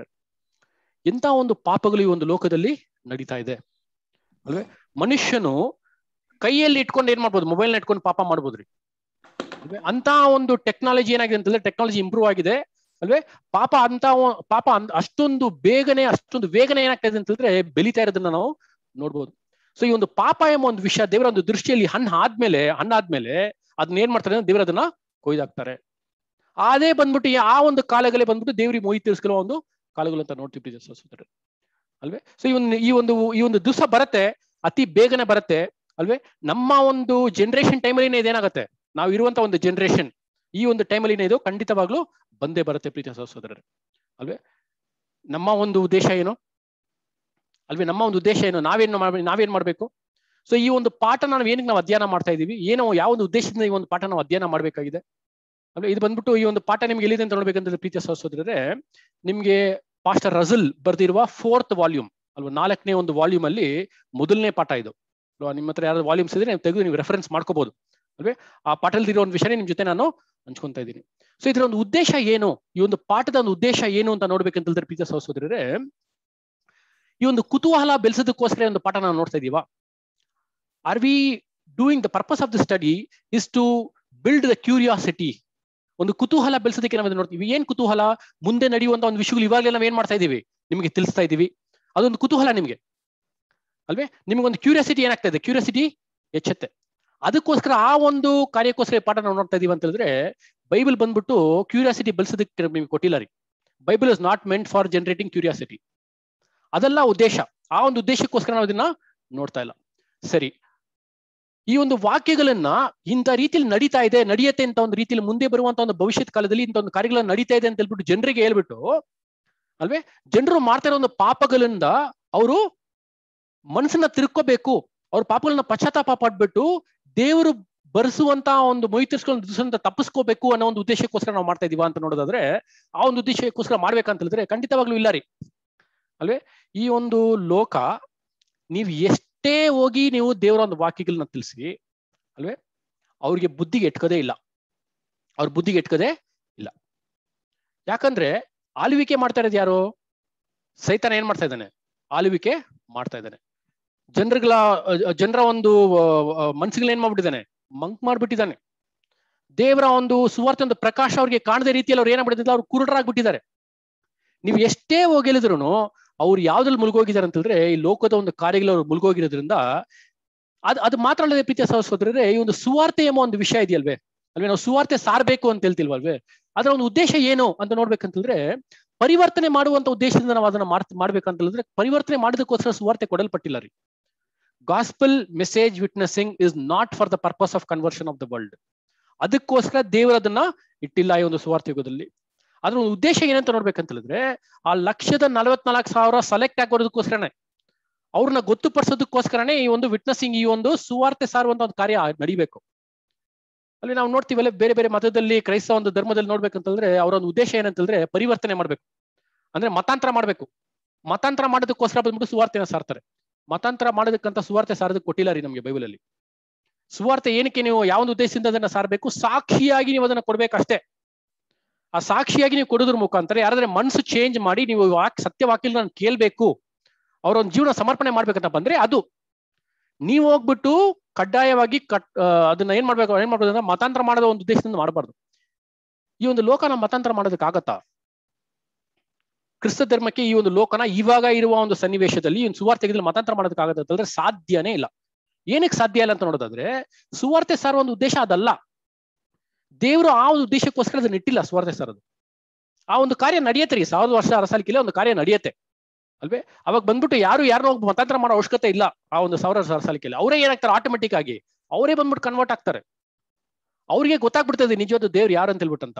ಎಂತ ಒಂದು ಪಾಪಗಳು ಈ ಒಂದು ಲೋಕದಲ್ಲಿ ನಡೀತಾ ಇದೆ ಅಲ್ವೇ ಮನುಷ್ಯನು ಕೈಯಲ್ಲಿ ಇಟ್ಕೊಂಡು ಏನ್ ಮಾಡ್ಬೋದು ಮೊಬೈಲ್ ಇಟ್ಕೊಂಡು ಪಾಪ ಮಾಡ್ಬೋದ್ರಿ ಅಲ್ವೇ ಅಂತ ಒಂದು ಟೆಕ್ನಾಲಜಿ ಏನಾಗಿದೆ ಅಂತಂದ್ರೆ ಟೆಕ್ನಾಲಜಿ ಇಂಪ್ರೂವ್ ಆಗಿದೆ ಅಲ್ವೇ ಪಾಪ ಅಂತ ಒ- ಪಾಪ ಅಂದ್- ಅಷ್ಟೊಂದು ಬೇಗನೆ ಅಷ್ಟೊಂದು ವೇಗನೆ ಏನಾಗ್ತಾ ಇದೆ ಅಂತಂದ್ರೆ ಬೆಳೀತಾ ಇರೋದನ್ನ ನಾವು ನೋಡ್ಬೋದು ಸೊ ಈ ಒಂದು ಪಾಪ ಎಂಬ ಒಂದು ವಿಷಯ ದೇವರ ಒಂದು ದೃಷ್ಟಿಯಲ್ಲಿ ಹಣ್ಣು ಆದ್ಮೇಲೆ ಹಣ್ಣಾದ್ಮೇಲೆ ಅದನ್ನ ಏನ್ ಮಾಡ್ತಾರೆ ಅಂದ್ರೆ ದೇವರ ಅದನ್ನ ಕೊಯ್ದಾಕ್ತಾರೆ ಅದೇ ಬಂದ್ಬಿಟ್ಟು ಈ- ಆ ಒಂದು ಕಾಲಗಳೇ ಬಂದ್ಬಿಟ್ಟು ದೇವ್ರಿಗೆ ಮೊಯ್ ತೀರಿಸ್ಕೊಳ್ಳೋ ಒಂದು ಕಾಲಗಳು ಅಂತ ನೋಡ್ತೀವಿ ಪ್ರೀತಿಯ ಸಹೋದರರೇ. ಅಲ್ವೇ ಸೊ ಈ ಒಂದು ಈ ಒಂದು ಈ ಒಂದು ದಿವಸ ಬರುತ್ತೆ ಅತಿ ಬೇಗನೆ ಬರುತ್ತೆ ಅಲ್ವೇ ನಮ್ಮ ಒಂದು ಜನರೇಷನ್ ಟೈಮಲ್ಲಿ ಇದೇನಾಗುತ್ತೆ ನಾವು ಇರುವಂತ ಒಂದು ಜನರೇಷನ್ ಈ ಒಂದು ಟೈಮಲ್ಲಿ ಇದು ಖಂಡಿತವಾಗ್ಲೂ ಬಂದೇ ಬರುತ್ತೆ ಪ್ರೀತಿಯ ಸಹೋದರರೇ ಅಲ್ವೇ ನಮ್ಮ ಒಂದು ಉದ್ದೇಶ ಏನು ಅಲ್ವೇ ನಮ್ಮ ಒಂದು ಉದ್ದೇಶ ಏನು ನಾವೇನು ಮಾಡ್ಬೇಕು ನಾವೇನ್ ಮಾಡ್ಬೇಕು ಸೊ ಈ ಒಂದು ಪಾಠ ನಾವು ಏನಕ್ಕೆ ನಾವು ಅಧ್ಯಯನ ಮಾಡ್ತಾ ಇದೀವಿ ಏನೋ ಯಾವ ಒಂದು ಉದ್ದೇಶದಿಂದ ಈ ಒಂದು ಪಾಠ ನಾವು ಅಧ್ಯಯನ ಮಾಡಬೇಕಾಗಿದೆ ಅಲ್ವೇ ಇದು ಬಂದ್ಬಿಟ್ಟು ಈ ಒಂದು ಪಾಠ ನಿಮ್ಗೆ ಎಲ್ಲಿದೆ ಅಂತ ನೋಡ್ಬೇಕಂತಂದ್ರೆ ಪ್ರೀತಿಯ ಸಹೋದರರೇ ನಿಮ್ಗೆ ಪಾಸ್ಟರ್ ರಜಲ್ ಬರೆದಿರುವ ಫೋರ್ತ್ ವಾಲ್ಯೂಮ್ ಅಲ್ವಾ ನಾಲ್ಕನೇ ಒಂದು ವಾಲ್ಯೂಮ್ ಅಲ್ಲಿ ಮೊದಲನೇ ಪಾಠ ಇದು ಅಲ್ವಾ ನಿಮ್ಮ ಹತ್ರ ಯಾರು ವಾಲ್ಯೂಮ್ಸ್ ಇದ್ರೆ ನೀವು ತೆಗೆದು ನೀವು ರೆಫರೆನ್ಸ್ ಮಾಡ್ಕೋಬಹುದು ಅಲ್ವೇ ಆ ಪಾಠದಲ್ಲಿ ಇರೋ ಒಂದು ವಿಷಯನೇ ನಿಮ್ ಜೊತೆ ನಾನು ಹಂಚ್ಕೊಂತಾ ಇದ್ದೀನಿ ಸೊ ಇದರ ಒಂದು ಉದ್ದೇಶ ಏನು ಈ ಒಂದು ಪಾಠದ ಒಂದು ಉದ್ದೇಶ ಏನು ಅಂತ ನೋಡ್ಬೇಕಂತ ಹೇಳಿದ್ರೆ ಪ್ರೀತಿಯ ಸಹೋದರರೇ ಈ ಒಂದು ಕುತೂಹಲ ಬೆಳೆಸೋದಕ್ಕೋಸ್ಕರ ಒಂದು ಪಾಠ ನಾವು ನೋಡ್ತಾ ಇದೀವಾ are we doing the purpose of the study is to build the curiosity ಒಂದು ಕುತೂಹಲ ಬೆಳೆಸೋದಕ್ಕೆ ನಾವು ಇದನ್ನ ನೋಡ್ತೀವಿ ಏನ್ ಕುತೂಹಲ ಮುಂದೆ ನಡೆಯುವಂತ ಒಂದು ವಿಷಯಗಳು ಇವಾಗಲೇ ನಾವು ಏನ್ ಮಾಡ್ತಾ ಇದೀವಿ ನಿಮಗೆ ತಿಳಿಸ್ತಾ ಇದೀವಿ ಅದೊಂದು ಕುತೂಹಲ ನಿಮ್ಗೆ ಅಲ್ವೇ ನಿಮ್ಗೊಂದು ಕ್ಯೂರಿಯಾಸಿಟಿ ಏನಾಗ್ತಾ ಇದೆ ಕ್ಯೂರಿಯಾಸಿಟಿ ಹೆಚ್ಚುತ್ತೆ ಅದಕ್ಕೋಸ್ಕರ ಆ ಒಂದು ಕಾರ್ಯಕ್ಕೋಸ್ಕರ ಈ ಪಾಠ ನಾವು ನೋಡ್ತಾ ಇದೀವಿ ಅಂತ ಹೇಳಿದ್ರೆ ಬೈಬಲ್ ಬಂದ್ಬಿಟ್ಟು ಕ್ಯೂರಿಯಾಸಿಟಿ ಬೆಳೆಸೋದಕ್ಕೆ ನಿಮ್ಗೆ ಕೊಟ್ಟಿಲ್ಲ ರೀ Bible is not meant for generating curiosity ಅದೆಲ್ಲ ಉದ್ದೇಶ ಆ ಒಂದು ಉದ್ದೇಶಕ್ಕೋಸ್ಕರ ನಾವು ಇದನ್ನ ನೋಡ್ತಾ ಇಲ್ಲ ಸರಿ ಈ ಒಂದು ವಾಕ್ಯಗಳನ್ನ ಇಂಥ ರೀತಿಯಲ್ಲಿ ನಡೀತಾ ಇದೆ ನಡೆಯುತ್ತೆ ಅಂತ ಒಂದು ರೀತಿಯಲ್ಲಿ ಮುಂದೆ ಬರುವಂತ ಒಂದು ಭವಿಷ್ಯತ್ ಕಾಲದಲ್ಲಿ ಇಂಥ ಒಂದು ಕಾರ್ಯಗಳನ್ನ ನಡೀತಾ ಇದೆ ಅಂತ ಹೇಳ್ಬಿಟ್ಟು ಜನರಿಗೆ ಹೇಳ್ಬಿಟ್ಟು ಅಲ್ವೇ ಜನರು ಮಾಡ್ತಾ ಇರೋ ಒಂದು ಪಾಪಗಳಿಂದ ಅವರು ಮನಸ್ಸನ್ನ ತಿರ್ಕೋಬೇಕು ಅವ್ರ ಪಾಪಗಳನ್ನ ಪಶ್ಚಾತ್ತಾಪ ಪಡ್ಬಿಟ್ಟು ದೇವರು ಬರೆಸುವಂತ ಒಂದು ಮೊಯ್ ತಿರ್ಸ್ಕೊಂಡು ದಿವಸದಿಂದ ತಪ್ಪಿಸ್ಕೋಬೇಕು ಅನ್ನೋ ಒಂದು ಉದ್ದೇಶಕ್ಕೋಸ್ಕರ ನಾವು ಮಾಡ್ತಾ ಇದೀವ ಅಂತ ನೋಡೋದಾದ್ರೆ ಆ ಒಂದು ಉದ್ದೇಶಕ್ಕೋಸ್ಕರ ಮಾಡ್ಬೇಕಂತ ಹೇಳಿದ್ರೆ ಖಂಡಿತವಾಗ್ಲೂ ಇಲ್ಲ ರೀ ಅಲ್ವೇ ಈ ಒಂದು ಲೋಕ ನೀವು ಎಷ್ಟೇ ಹೋಗಿ ನೀವು ದೇವರ ಒಂದು ವಾಕ್ಯಗಳನ್ನ ತಿಳಿಸಿ ಅಲ್ವೇ ಅವ್ರಿಗೆ ಬುದ್ಧಿಗೆ ಎಟ್ಕೋದೇ ಇಲ್ಲ ಅವ್ರ ಬುದ್ಧಿಗೆ ಎಟ್ಕೋದೇ ಇಲ್ಲ ಯಾಕಂದ್ರೆ ಆಳ್ವಿಕೆ ಮಾಡ್ತಾ ಇರೋದು ಯಾರು ಸೈತಾನ ಏನ್ ಮಾಡ್ತಾ ಇದ್ದಾನೆ ಆಳ್ವಿಕೆ ಮಾಡ್ತಾ ಇದ್ದಾನೆ ಜನರುಗಳ ಜನರ ಒಂದು ಮನ್ಸುಗಳು ಏನ್ ಮಾಡ್ಬಿಟ್ಟಿದ್ದಾನೆ ಮಂಕ್ ಮಾಡ್ಬಿಟ್ಟಿದ್ದಾನೆ ದೇವರ ಒಂದು ಸುವಾರ್ತೆ ಒಂದು ಪ್ರಕಾಶ ಅವ್ರಿಗೆ ಕಾಣದ ರೀತಿಯಲ್ಲಿ ಅವ್ರು ಏನಾಗ್ಬಿಟ್ಟಿದ್ದಾರೆ ಅವ್ರು ಕುರುಡರಾಗ್ಬಿಟ್ಟಿದ್ದಾರೆ ನೀವು ಎಷ್ಟೇ ಹೋಗಿಳಿದ್ರು ಅವ್ರು ಯಾವ್ದ್ರಲ್ಲಿ ಮುಳುಗೋಗಿದ್ದಾರೆ ಅಂತ ಹೇಳಿದ್ರೆ ಈ ಲೋಕದ ಒಂದು ಕಾರ್ಯಗಳು ಅವ್ರು ಮುಳುಗೋಗಿರೋದ್ರಿಂದ ಅದ್ ಅದು ಮಾತ್ರ ಅಲ್ಲದೆ ಪ್ರೀತಿಯ ಸಹೋದರರೇ ಈ ಒಂದು ಸುವಾರ್ತೆ ಎಂಬ ಒಂದು ವಿಷಯ ಇದೆಯಲ್ವೇ ಅಲ್ವೇ ನಾವು ಸುವಾರ್ತೆ ಸಾರ್ಬೇಕು ಅಂತ ಹೇಳ್ತಿಲ್ವಲ್ವೇ ಅದರ ಒಂದು ಉದ್ದೇಶ ಏನು ಅಂತ ನೋಡ್ಬೇಕಂತಂದ್ರೆ ಪರಿವರ್ತನೆ ಮಾಡುವಂತ ಉದ್ದೇಶದಿಂದ ನಾವು ಅದನ್ನ ಮಾಡ್ ಮಾಡ್ಬೇಕಂತ ಹೇಳಿದ್ರೆ ಪರಿವರ್ತನೆ ಮಾಡೋದಕ್ಕೋಸ್ಕರ ಸುವಾರ್ತೆ ಕೊಡಲ್ಪಟ್ಟಿಲ್ಲ ರೀ gospel message witnessing is not for the purpose of conversion of the world ಅದಕ್ಕೋಸ್ಕರ ದೇವರು ಅದನ್ನ ಇಟ್ಟಿಲ್ಲ ಈ ಒಂದು ಸುವಾರ್ತೆ ಯುಗದಲ್ಲಿ ಅದ್ರ ಒಂದು ಉದ್ದೇಶ ಏನಂತ ನೋಡ್ಬೇಕಂತ ಹೇಳಿದ್ರೆ ಆ ಲಕ್ಷದ ನಲವತ್ನಾಲ್ಕು ಸಾವಿರ ಸೆಲೆಕ್ಟ್ ಆಗೋದಕ್ಕೋಸ್ಕರನೇ ಅವ್ರನ್ನ ಗೊತ್ತುಪಡಿಸೋದಕ್ಕೋಸ್ಕರನೇ ಈ ಒಂದು ವಿಟ್ನೆಸಿಂಗ್ ಈ ಒಂದು ಸುವಾರ್ತೆ ಸಾರುವಂತ ಒಂದು ಕಾರ್ಯ ನಡಿಬೇಕು ಅಲ್ಲಿ ನಾವು ನೋಡ್ತೀವಲ್ಲ ಬೇರೆ ಬೇರೆ ಮತದಲ್ಲಿ ಕ್ರೈಸ್ತ ಒಂದು ಧರ್ಮದಲ್ಲಿ ನೋಡ್ಬೇಕಂತಂದ್ರೆ ಅವರ ಒಂದು ಉದ್ದೇಶ ಏನಂತಂದ್ರೆ ಪರಿವರ್ತನೆ ಮಾಡ್ಬೇಕು ಅಂದ್ರೆ ಮತಾಂತರ ಮಾಡ್ಬೇಕು ಮತಾಂತರ ಮಾಡೋದಕ್ಕೋಸ್ಕರ ಬಂದ್ಬಿಟ್ಟು ಸುವಾರ್ತೆನ ಸಾರ್ತಾರೆ ಮತಾಂತರ ಮಾಡೋದಕ್ಕಂತ ಸುವಾರ್ತೆ ಸಾರೋದಕ್ಕೆ ಕೊಟ್ಟಿಲ್ಲ ರೀ ನಮ್ಗೆ ಬೈಬಲಲ್ಲಿ ಸುವಾರ್ತೆ ಏನಕ್ಕೆ ನೀವು ಯಾವ ಒಂದು ಉದ್ದೇಶದಿಂದ ಅದನ್ನ ಸಾರಬೇಕು ಸಾಕ್ಷಿಯಾಗಿ ನೀವು ಅದನ್ನ ಕೊಡ್ಬೇಕಷ್ಟೇ ಆ ಸಾಕ್ಷಿಯಾಗಿ ನೀವು ಕೊಡೋದ್ರ ಮುಖಾಂತರ ಯಾರಾದ್ರೆ ಮನಸ್ಸು ಚೇಂಜ್ ಮಾಡಿ ನೀವು ವಾಕ್ ಸತ್ಯವಾಕ್ಯ ನಾನು ಕೇಳ್ಬೇಕು ಅವ್ರ ಒಂದು ಜೀವನ ಸಮರ್ಪಣೆ ಮಾಡ್ಬೇಕಂತ ಬಂದ್ರೆ ಅದು ನೀವು ಹೋಗ್ಬಿಟ್ಟು ಕಡ್ಡಾಯವಾಗಿ ಕಟ್ ಆ, ಅದನ್ನ ಏನ್ ಮಾಡ್ಬೇಕು ಏನ್ ಮಾಡ್ಬೋದು ಅಂದ್ರೆ ಮತಾಂತರ ಮಾಡೋದ ಒಂದು ಉದ್ದೇಶದಿಂದ ಮಾಡಬಾರ್ದು ಈ ಒಂದು ಲೋಕನ ಮತಾಂತರ ಮಾಡೋದಕ್ಕಾಗತ್ತಾ ಕ್ರಿಸ್ತ ಧರ್ಮಕ್ಕೆ ಈ ಒಂದು ಲೋಕನ ಇವಾಗ ಇರುವ ಒಂದು ಸನ್ನಿವೇಶದಲ್ಲಿ ಈ ಒಂದು ಸುವಾರ್ತೆ ಮತಾಂತರ ಮಾಡೋದಕ್ಕಾಗತ್ತೆ ಅಂತಂದ್ರೆ ಸಾಧ್ಯನೇ ಇಲ್ಲ ಏನಕ್ಕೆ ಸಾಧ್ಯ ಇಲ್ಲ ಅಂತ ನೋಡೋದಾದ್ರೆ ಸುವಾರ್ತೆ ಸಾರುವ ಒಂದು ಉದ್ದೇಶ ಅದಲ್ಲ ದೇವರು ಆ ಒಂದು ಉದ್ದೇಶಕ್ಕೋಸ್ಕರ ಅದನ್ನ ಇಟ್ಟಿಲ್ಲ ಸುವಾರ್ತೆ ಸಾರೋದು ಆ ಒಂದು ಕಾರ್ಯ ನಡೆಯುತ್ತೆ ರೀ ಸಾವಿರದ ವರ್ಷ ಅರಸಾಲಿಕೆಲ್ಲ ಒಂದು ಕಾರ್ಯ ನಡೆಯುತ್ತೆ ಅಲ್ವೇ ಅವಾಗ ಬಂದ್ಬಿಟ್ಟು ಯಾರು ಯಾರನ್ನೋ ಒಬ್ಬ ಮತಾಂತರ ಮಾಡೋ ಅವಶ್ಯಕತೆ ಇಲ್ಲ ಆ ಒಂದು ಸಾವಿರ ವರ್ಷ ಅರಸಾಲಿಕೆಯಲ್ಲಿ ಅವರೇ ಏನಾಗ್ತಾರೆ ಆಟೋಮೆಟಿಕ್ ಆಗಿ ಅವರೇ ಬಂದ್ಬಿಟ್ಟು ಕನ್ವರ್ಟ್ ಆಗ್ತಾರೆ ಅವ್ರಿಗೆ ಗೊತ್ತಾಗ್ಬಿಡ್ತದೆ ನಿಜವಾದ ದೇವ್ರು ಯಾರು ಅಂತ ಹೇಳ್ಬಿಟ್ಟಂತ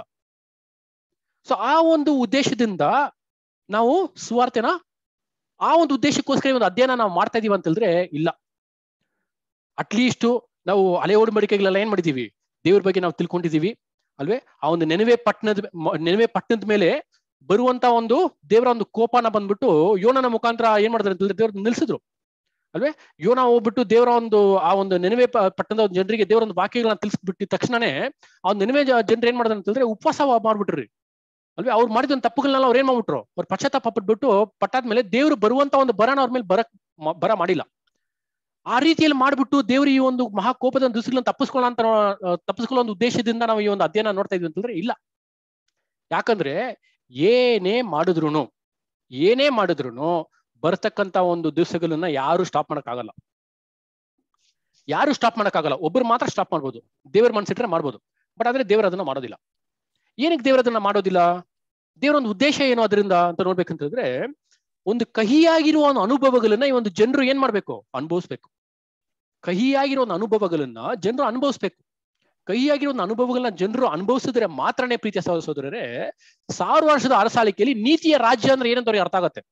ಸೊ ಆ ಒಂದು ಉದ್ದೇಶದಿಂದ ನಾವು ಸುವಾರ್ತೆನ ಆ ಒಂದು ಉದ್ದೇಶಕ್ಕೋಸ್ಕರ ಈ ಒಂದು ಅಧ್ಯಯನ ನಾವು ಮಾಡ್ತಾ ಇದೀವಿ ಅಂತ ಹೇಳಿದ್ರೆ ಇಲ್ಲ ಅಟ್ಲೀಸ್ಟ್ ನಾವು ಹಳೆ ಓಡಂಬಡಿಕೆಗಳೆಲ್ಲ ಏನ್ ಮಾಡಿದೀವಿ ದೇವ್ರ ಬಗ್ಗೆ ನಾವು ತಿಳ್ಕೊಂಡಿದೀವಿ ಅಲ್ವೇ ಆ ಒಂದು ನೆನವೆ ಪಟ್ಟಣದ ಮ- ನೆನವೆ ಪಟ್ಟಣದ ಮೇಲೆ ಬರುವಂತ ಒಂದು ದೇವರ ಒಂದು ಕೋಪನ ಬಂದ್ಬಿಟ್ಟು ಯೋನನ ಮುಖಾಂತರ ಏನ್ ಮಾಡಿದ್ರೆ ಅಂತ ಹೇಳಿದ್ರೆ ದೇವ್ರ ನಿಲ್ಸಿದ್ರು ಅಲ್ವೇ ಯೋನ ಹೋಗ್ಬಿಟ್ಟು ದೇವರ ಒಂದು ಆ ಒಂದು ನೆನವೆ ಪ- ಪಟ್ಟಣದ ಒಂದು ಜನರಿಗೆ ದೇವರ ಒಂದು ವಾಕ್ಯಗಳನ್ನ ತಿಳಿಸ್ಬಿಟ್ಟಿದ ತಕ್ಷಣನೇ ಆ ಒಂದು ನೆನವೆ ಜನರು ಏನ್ ಮಾಡಿದ್ರು ಅಂತ ಹೇಳಿದ್ರೆ ಉಪವಾಸ ಮಾಡ್ಬಿಟ್ರಿ ಅಲ್ವೇ ಅವ್ರು ಮಾಡಿದ ಒಂದು ತಪ್ಪುಗಳನ್ನೆಲ್ಲ ಅವ್ರು ಏನ್ ಮಾಡ್ಬಿಟ್ರು ಅವ್ರು ಪಶ್ಚಾತ್ತಾಪ ಪಟ್ಬಿಟ್ಟು ಪಟ್ಟಾದ್ಮೇಲೆ ದೇವ್ರು ಬರುವಂತ ಒಂದು ಬರನ ಅವ್ರ ಮೇಲೆ ಬರಕ್ ಮ- ಬರ ಮಾಡಿಲ್ಲ ಆ ರೀತಿಯಲ್ಲಿ ಮಾಡ್ಬಿಟ್ಟು ದೇವ್ರು ಈ ಒಂದು ಮಹಾ ಕೋಪದ ಒಂದು ದಿವಸಗಳನ್ನ ತಪ್ಪಿಸ್ಕೊಳ್ಳೋ ಅಂತ ತಪ್ಪಿಸ್ಕೊಳ್ಳೋ ಒಂದು ಉದ್ದೇಶದಿಂದ ನಾವು ಈ ಒಂದು ಅಧ್ಯಯನ ನೋಡ್ತಾ ಇದೀವಿ ಅಂತಂದ್ರೆ ಇಲ್ಲ ಯಾಕಂದ್ರೆ ಏನೇ ಮಾಡಿದ್ರು ಏನೇ ಮಾಡಿದ್ರು ಬರ್ತಕ್ಕಂತ ಒಂದು ದಿವಸಗಳನ್ನ ಯಾರು ಸ್ಟಾಪ್ ಮಾಡಕ್ ಆಗಲ್ಲ ಯಾರು ಸ್ಟಾಪ್ ಮಾಡಕ್ ಆಗಲ್ಲ ಒಬ್ರು ಮಾತ್ರ ಸ್ಟಾಪ್ ಮಾಡ್ಬೋದು ದೇವ್ರ ಮನ್ಸಿಟ್ರೆ ಮಾಡ್ಬೋದು ಬಟ್ ಆದ್ರೆ ದೇವ್ರ ಅದನ್ನ ಮಾಡೋದಿಲ್ಲ ಏನಕ್ಕೆ ದೇವ್ರ ಅದನ್ನ ಮಾಡೋದಿಲ್ಲ ದೇವ್ರ ಒಂದು ಉದ್ದೇಶ ಏನು ಅದರಿಂದ ಅಂತ ನೋಡ್ಬೇಕಂತಂದ್ರೆ ಒಂದು ಕಹಿಯಾಗಿರುವ ಒಂದು ಅನುಭವಗಳನ್ನ ಈ ಒಂದು ಜನರು ಏನ್ ಮಾಡ್ಬೇಕು ಅನುಭವಿಸ್ಬೇಕು ಕಹಿಯಾಗಿರೋ ಒಂದು ಅನುಭವಗಳನ್ನ ಜನರು ಅನುಭವಿಸ್ಬೇಕು ಕಹಿಯಾಗಿರೋ ಒಂದು ಅನುಭವಗಳನ್ನ ಜನರು ಅನುಭವಿಸಿದ್ರೆ ಮಾತ್ರನೇ ಪ್ರೀತಿಯ ಸಹೋದರ ಸಹೋದರರೇ ಸಾವಿರ ವರ್ಷದ ಅರಸಾಳಿಕೆಯಲ್ಲಿ ನೀತಿಯ ರಾಜ್ಯ ಅಂದ್ರೆ ಏನಂತ ಅವ್ರಿಗೆ ಅರ್ಥ ಆಗತ್ತೆ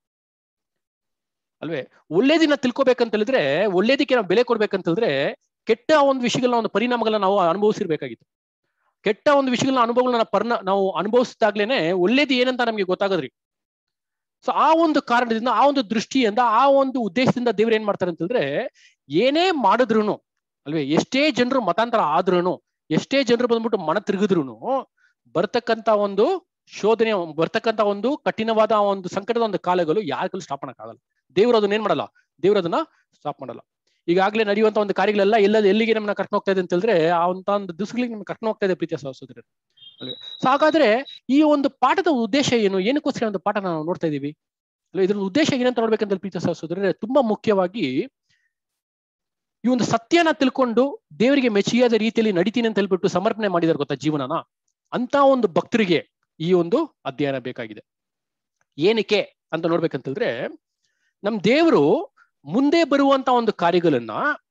ಅಲ್ವೇ ಒಳ್ಳೇದಿನ ತಿಳ್ಕೊಬೇಕಂತ ಹೇಳಿದ್ರೆ ಒಳ್ಳೇದಕ್ಕೆ ನಾವು ಬೆಲೆ ಕೊಡ್ಬೇಕಂತ ಹೇಳಿದ್ರೆ ಕೆಟ್ಟ ಒಂದು ವಿಷಯಗಳನ್ನ ಒಂದು ಪರಿಣಾಮಗಳನ್ನ ನಾವು ಅನುಭವಿಸಿರ್ಬೇಕಾಗಿತ್ತು ಕೆಟ್ಟ ಒಂದು ವಿಷಯಗಳನ್ನ ಅನುಭವಗಳನ್ನ ಪರ್ನ ನಾವು ಅನುಭವಿಸಿದಾಗ್ಲೇನೆ ಒಳ್ಳೇದು ಏನಂತ ನಮ್ಗೆ ಗೊತ್ತಾಗದ್ರಿ ಸೊ ಆ ಒಂದು ಕಾರಣದಿಂದ ಆ ಒಂದು ದೃಷ್ಟಿಯಿಂದ ಆ ಒಂದು ಉದ್ದೇಶದಿಂದ ದೇವ್ರು ಏನ್ ಮಾಡ್ತಾರೆ ಅಂತಂದ್ರೆ ಏನೇ ಮಾಡಿದ್ರು ಅಲ್ವೇ ಎಷ್ಟೇ ಜನರು ಮತಾಂತರ ಆದ್ರೂನು ಎಷ್ಟೇ ಜನರು ಬಂದ್ಬಿಟ್ಟು ಮನ ತಿರುಗಿದ್ರು ಬರ್ತಕ್ಕಂತ ಒಂದು ಶೋಧನೆ ಬರ್ತಕ್ಕಂತ ಒಂದು ಕಠಿಣವಾದ ಒಂದು ಸಂಕಟದ ಒಂದು ಕಾಲಗಳು ಯಾರಿಗಲ್ಲೂ ಸ್ಟಾಪ್ ಆಗಲ್ಲ ದೇವ್ರು ಅದನ್ನ ಏನ್ ಮಾಡಲ್ಲ ದೇವ್ರು ಅದನ್ನ ಸ್ಟಾಪ್ ಮಾಡಲ್ಲ ಈಗಾಗಲೇ ನಡೆಯುವಂತ ಒಂದು ಕಾರ್ಯಗಳೆಲ್ಲ ಎಲ್ಲ ಎಲ್ಲಿಗೆ ನಮ್ಮನ್ನ ಕರ್ಕೊಂಡು ಹೋಗ್ತಾ ಇದೆ ಅಂತ ಹೇಳಿದ್ರೆ ಆ ಅಂತ ಒಂದು ದಿವಸಗಳಿಗೆ ನಮ್ಗೆ ಕರ್ಕೊಂಡು ಹೋಗ್ತಾ ಇದೆ ಪ್ರೀತಿಯ ಸಹೋದರ ಅಲ್ವೇ ಸೊ ಹಾಗಾದ್ರೆ ಈ ಒಂದು ಪಾಠದ ಉದ್ದೇಶ ಏನು ಏನಕ್ಕೋಸ್ಕರ ಒಂದು ಪಾಠ ನಾವು ನೋಡ್ತಾ ಇದೀವಿ ಅಲ್ವಾ ಇದ್ರ ಉದ್ದೇಶ ಏನಂತ ನೋಡ್ಬೇಕಂತ ಪ್ರೀತಿಯ ಸಹೋದರರೇ ತುಂಬಾ ಮುಖ್ಯವಾಗಿ ಈ ಒಂದು ಸತ್ಯನ ತಿಳ್ಕೊಂಡು ದೇವರಿಗೆ ಮೆಚ್ಚಿಯಾದ ರೀತಿಯಲ್ಲಿ ನಡಿತೀನಿ ಅಂತ ಹೇಳ್ಬಿಟ್ಟು ಸಮರ್ಪಣೆ ಮಾಡಿದಾರೆ ಗೊತ್ತಾ ಜೀವನನ ಅಂತ ಒಂದು ಭಕ್ತರಿಗೆ ಈ ಒಂದು ಅಧ್ಯಯನ ಬೇಕಾಗಿದೆ ಏನಕ್ಕೆ ಅಂತ ನೋಡ್ಬೇಕಂತಂದ್ರೆ ನಮ್ ದೇವರು ಮುಂದೆ ಬರುವಂತ ಒಂದು ಕಾರ್ಯಗಳನ್ನ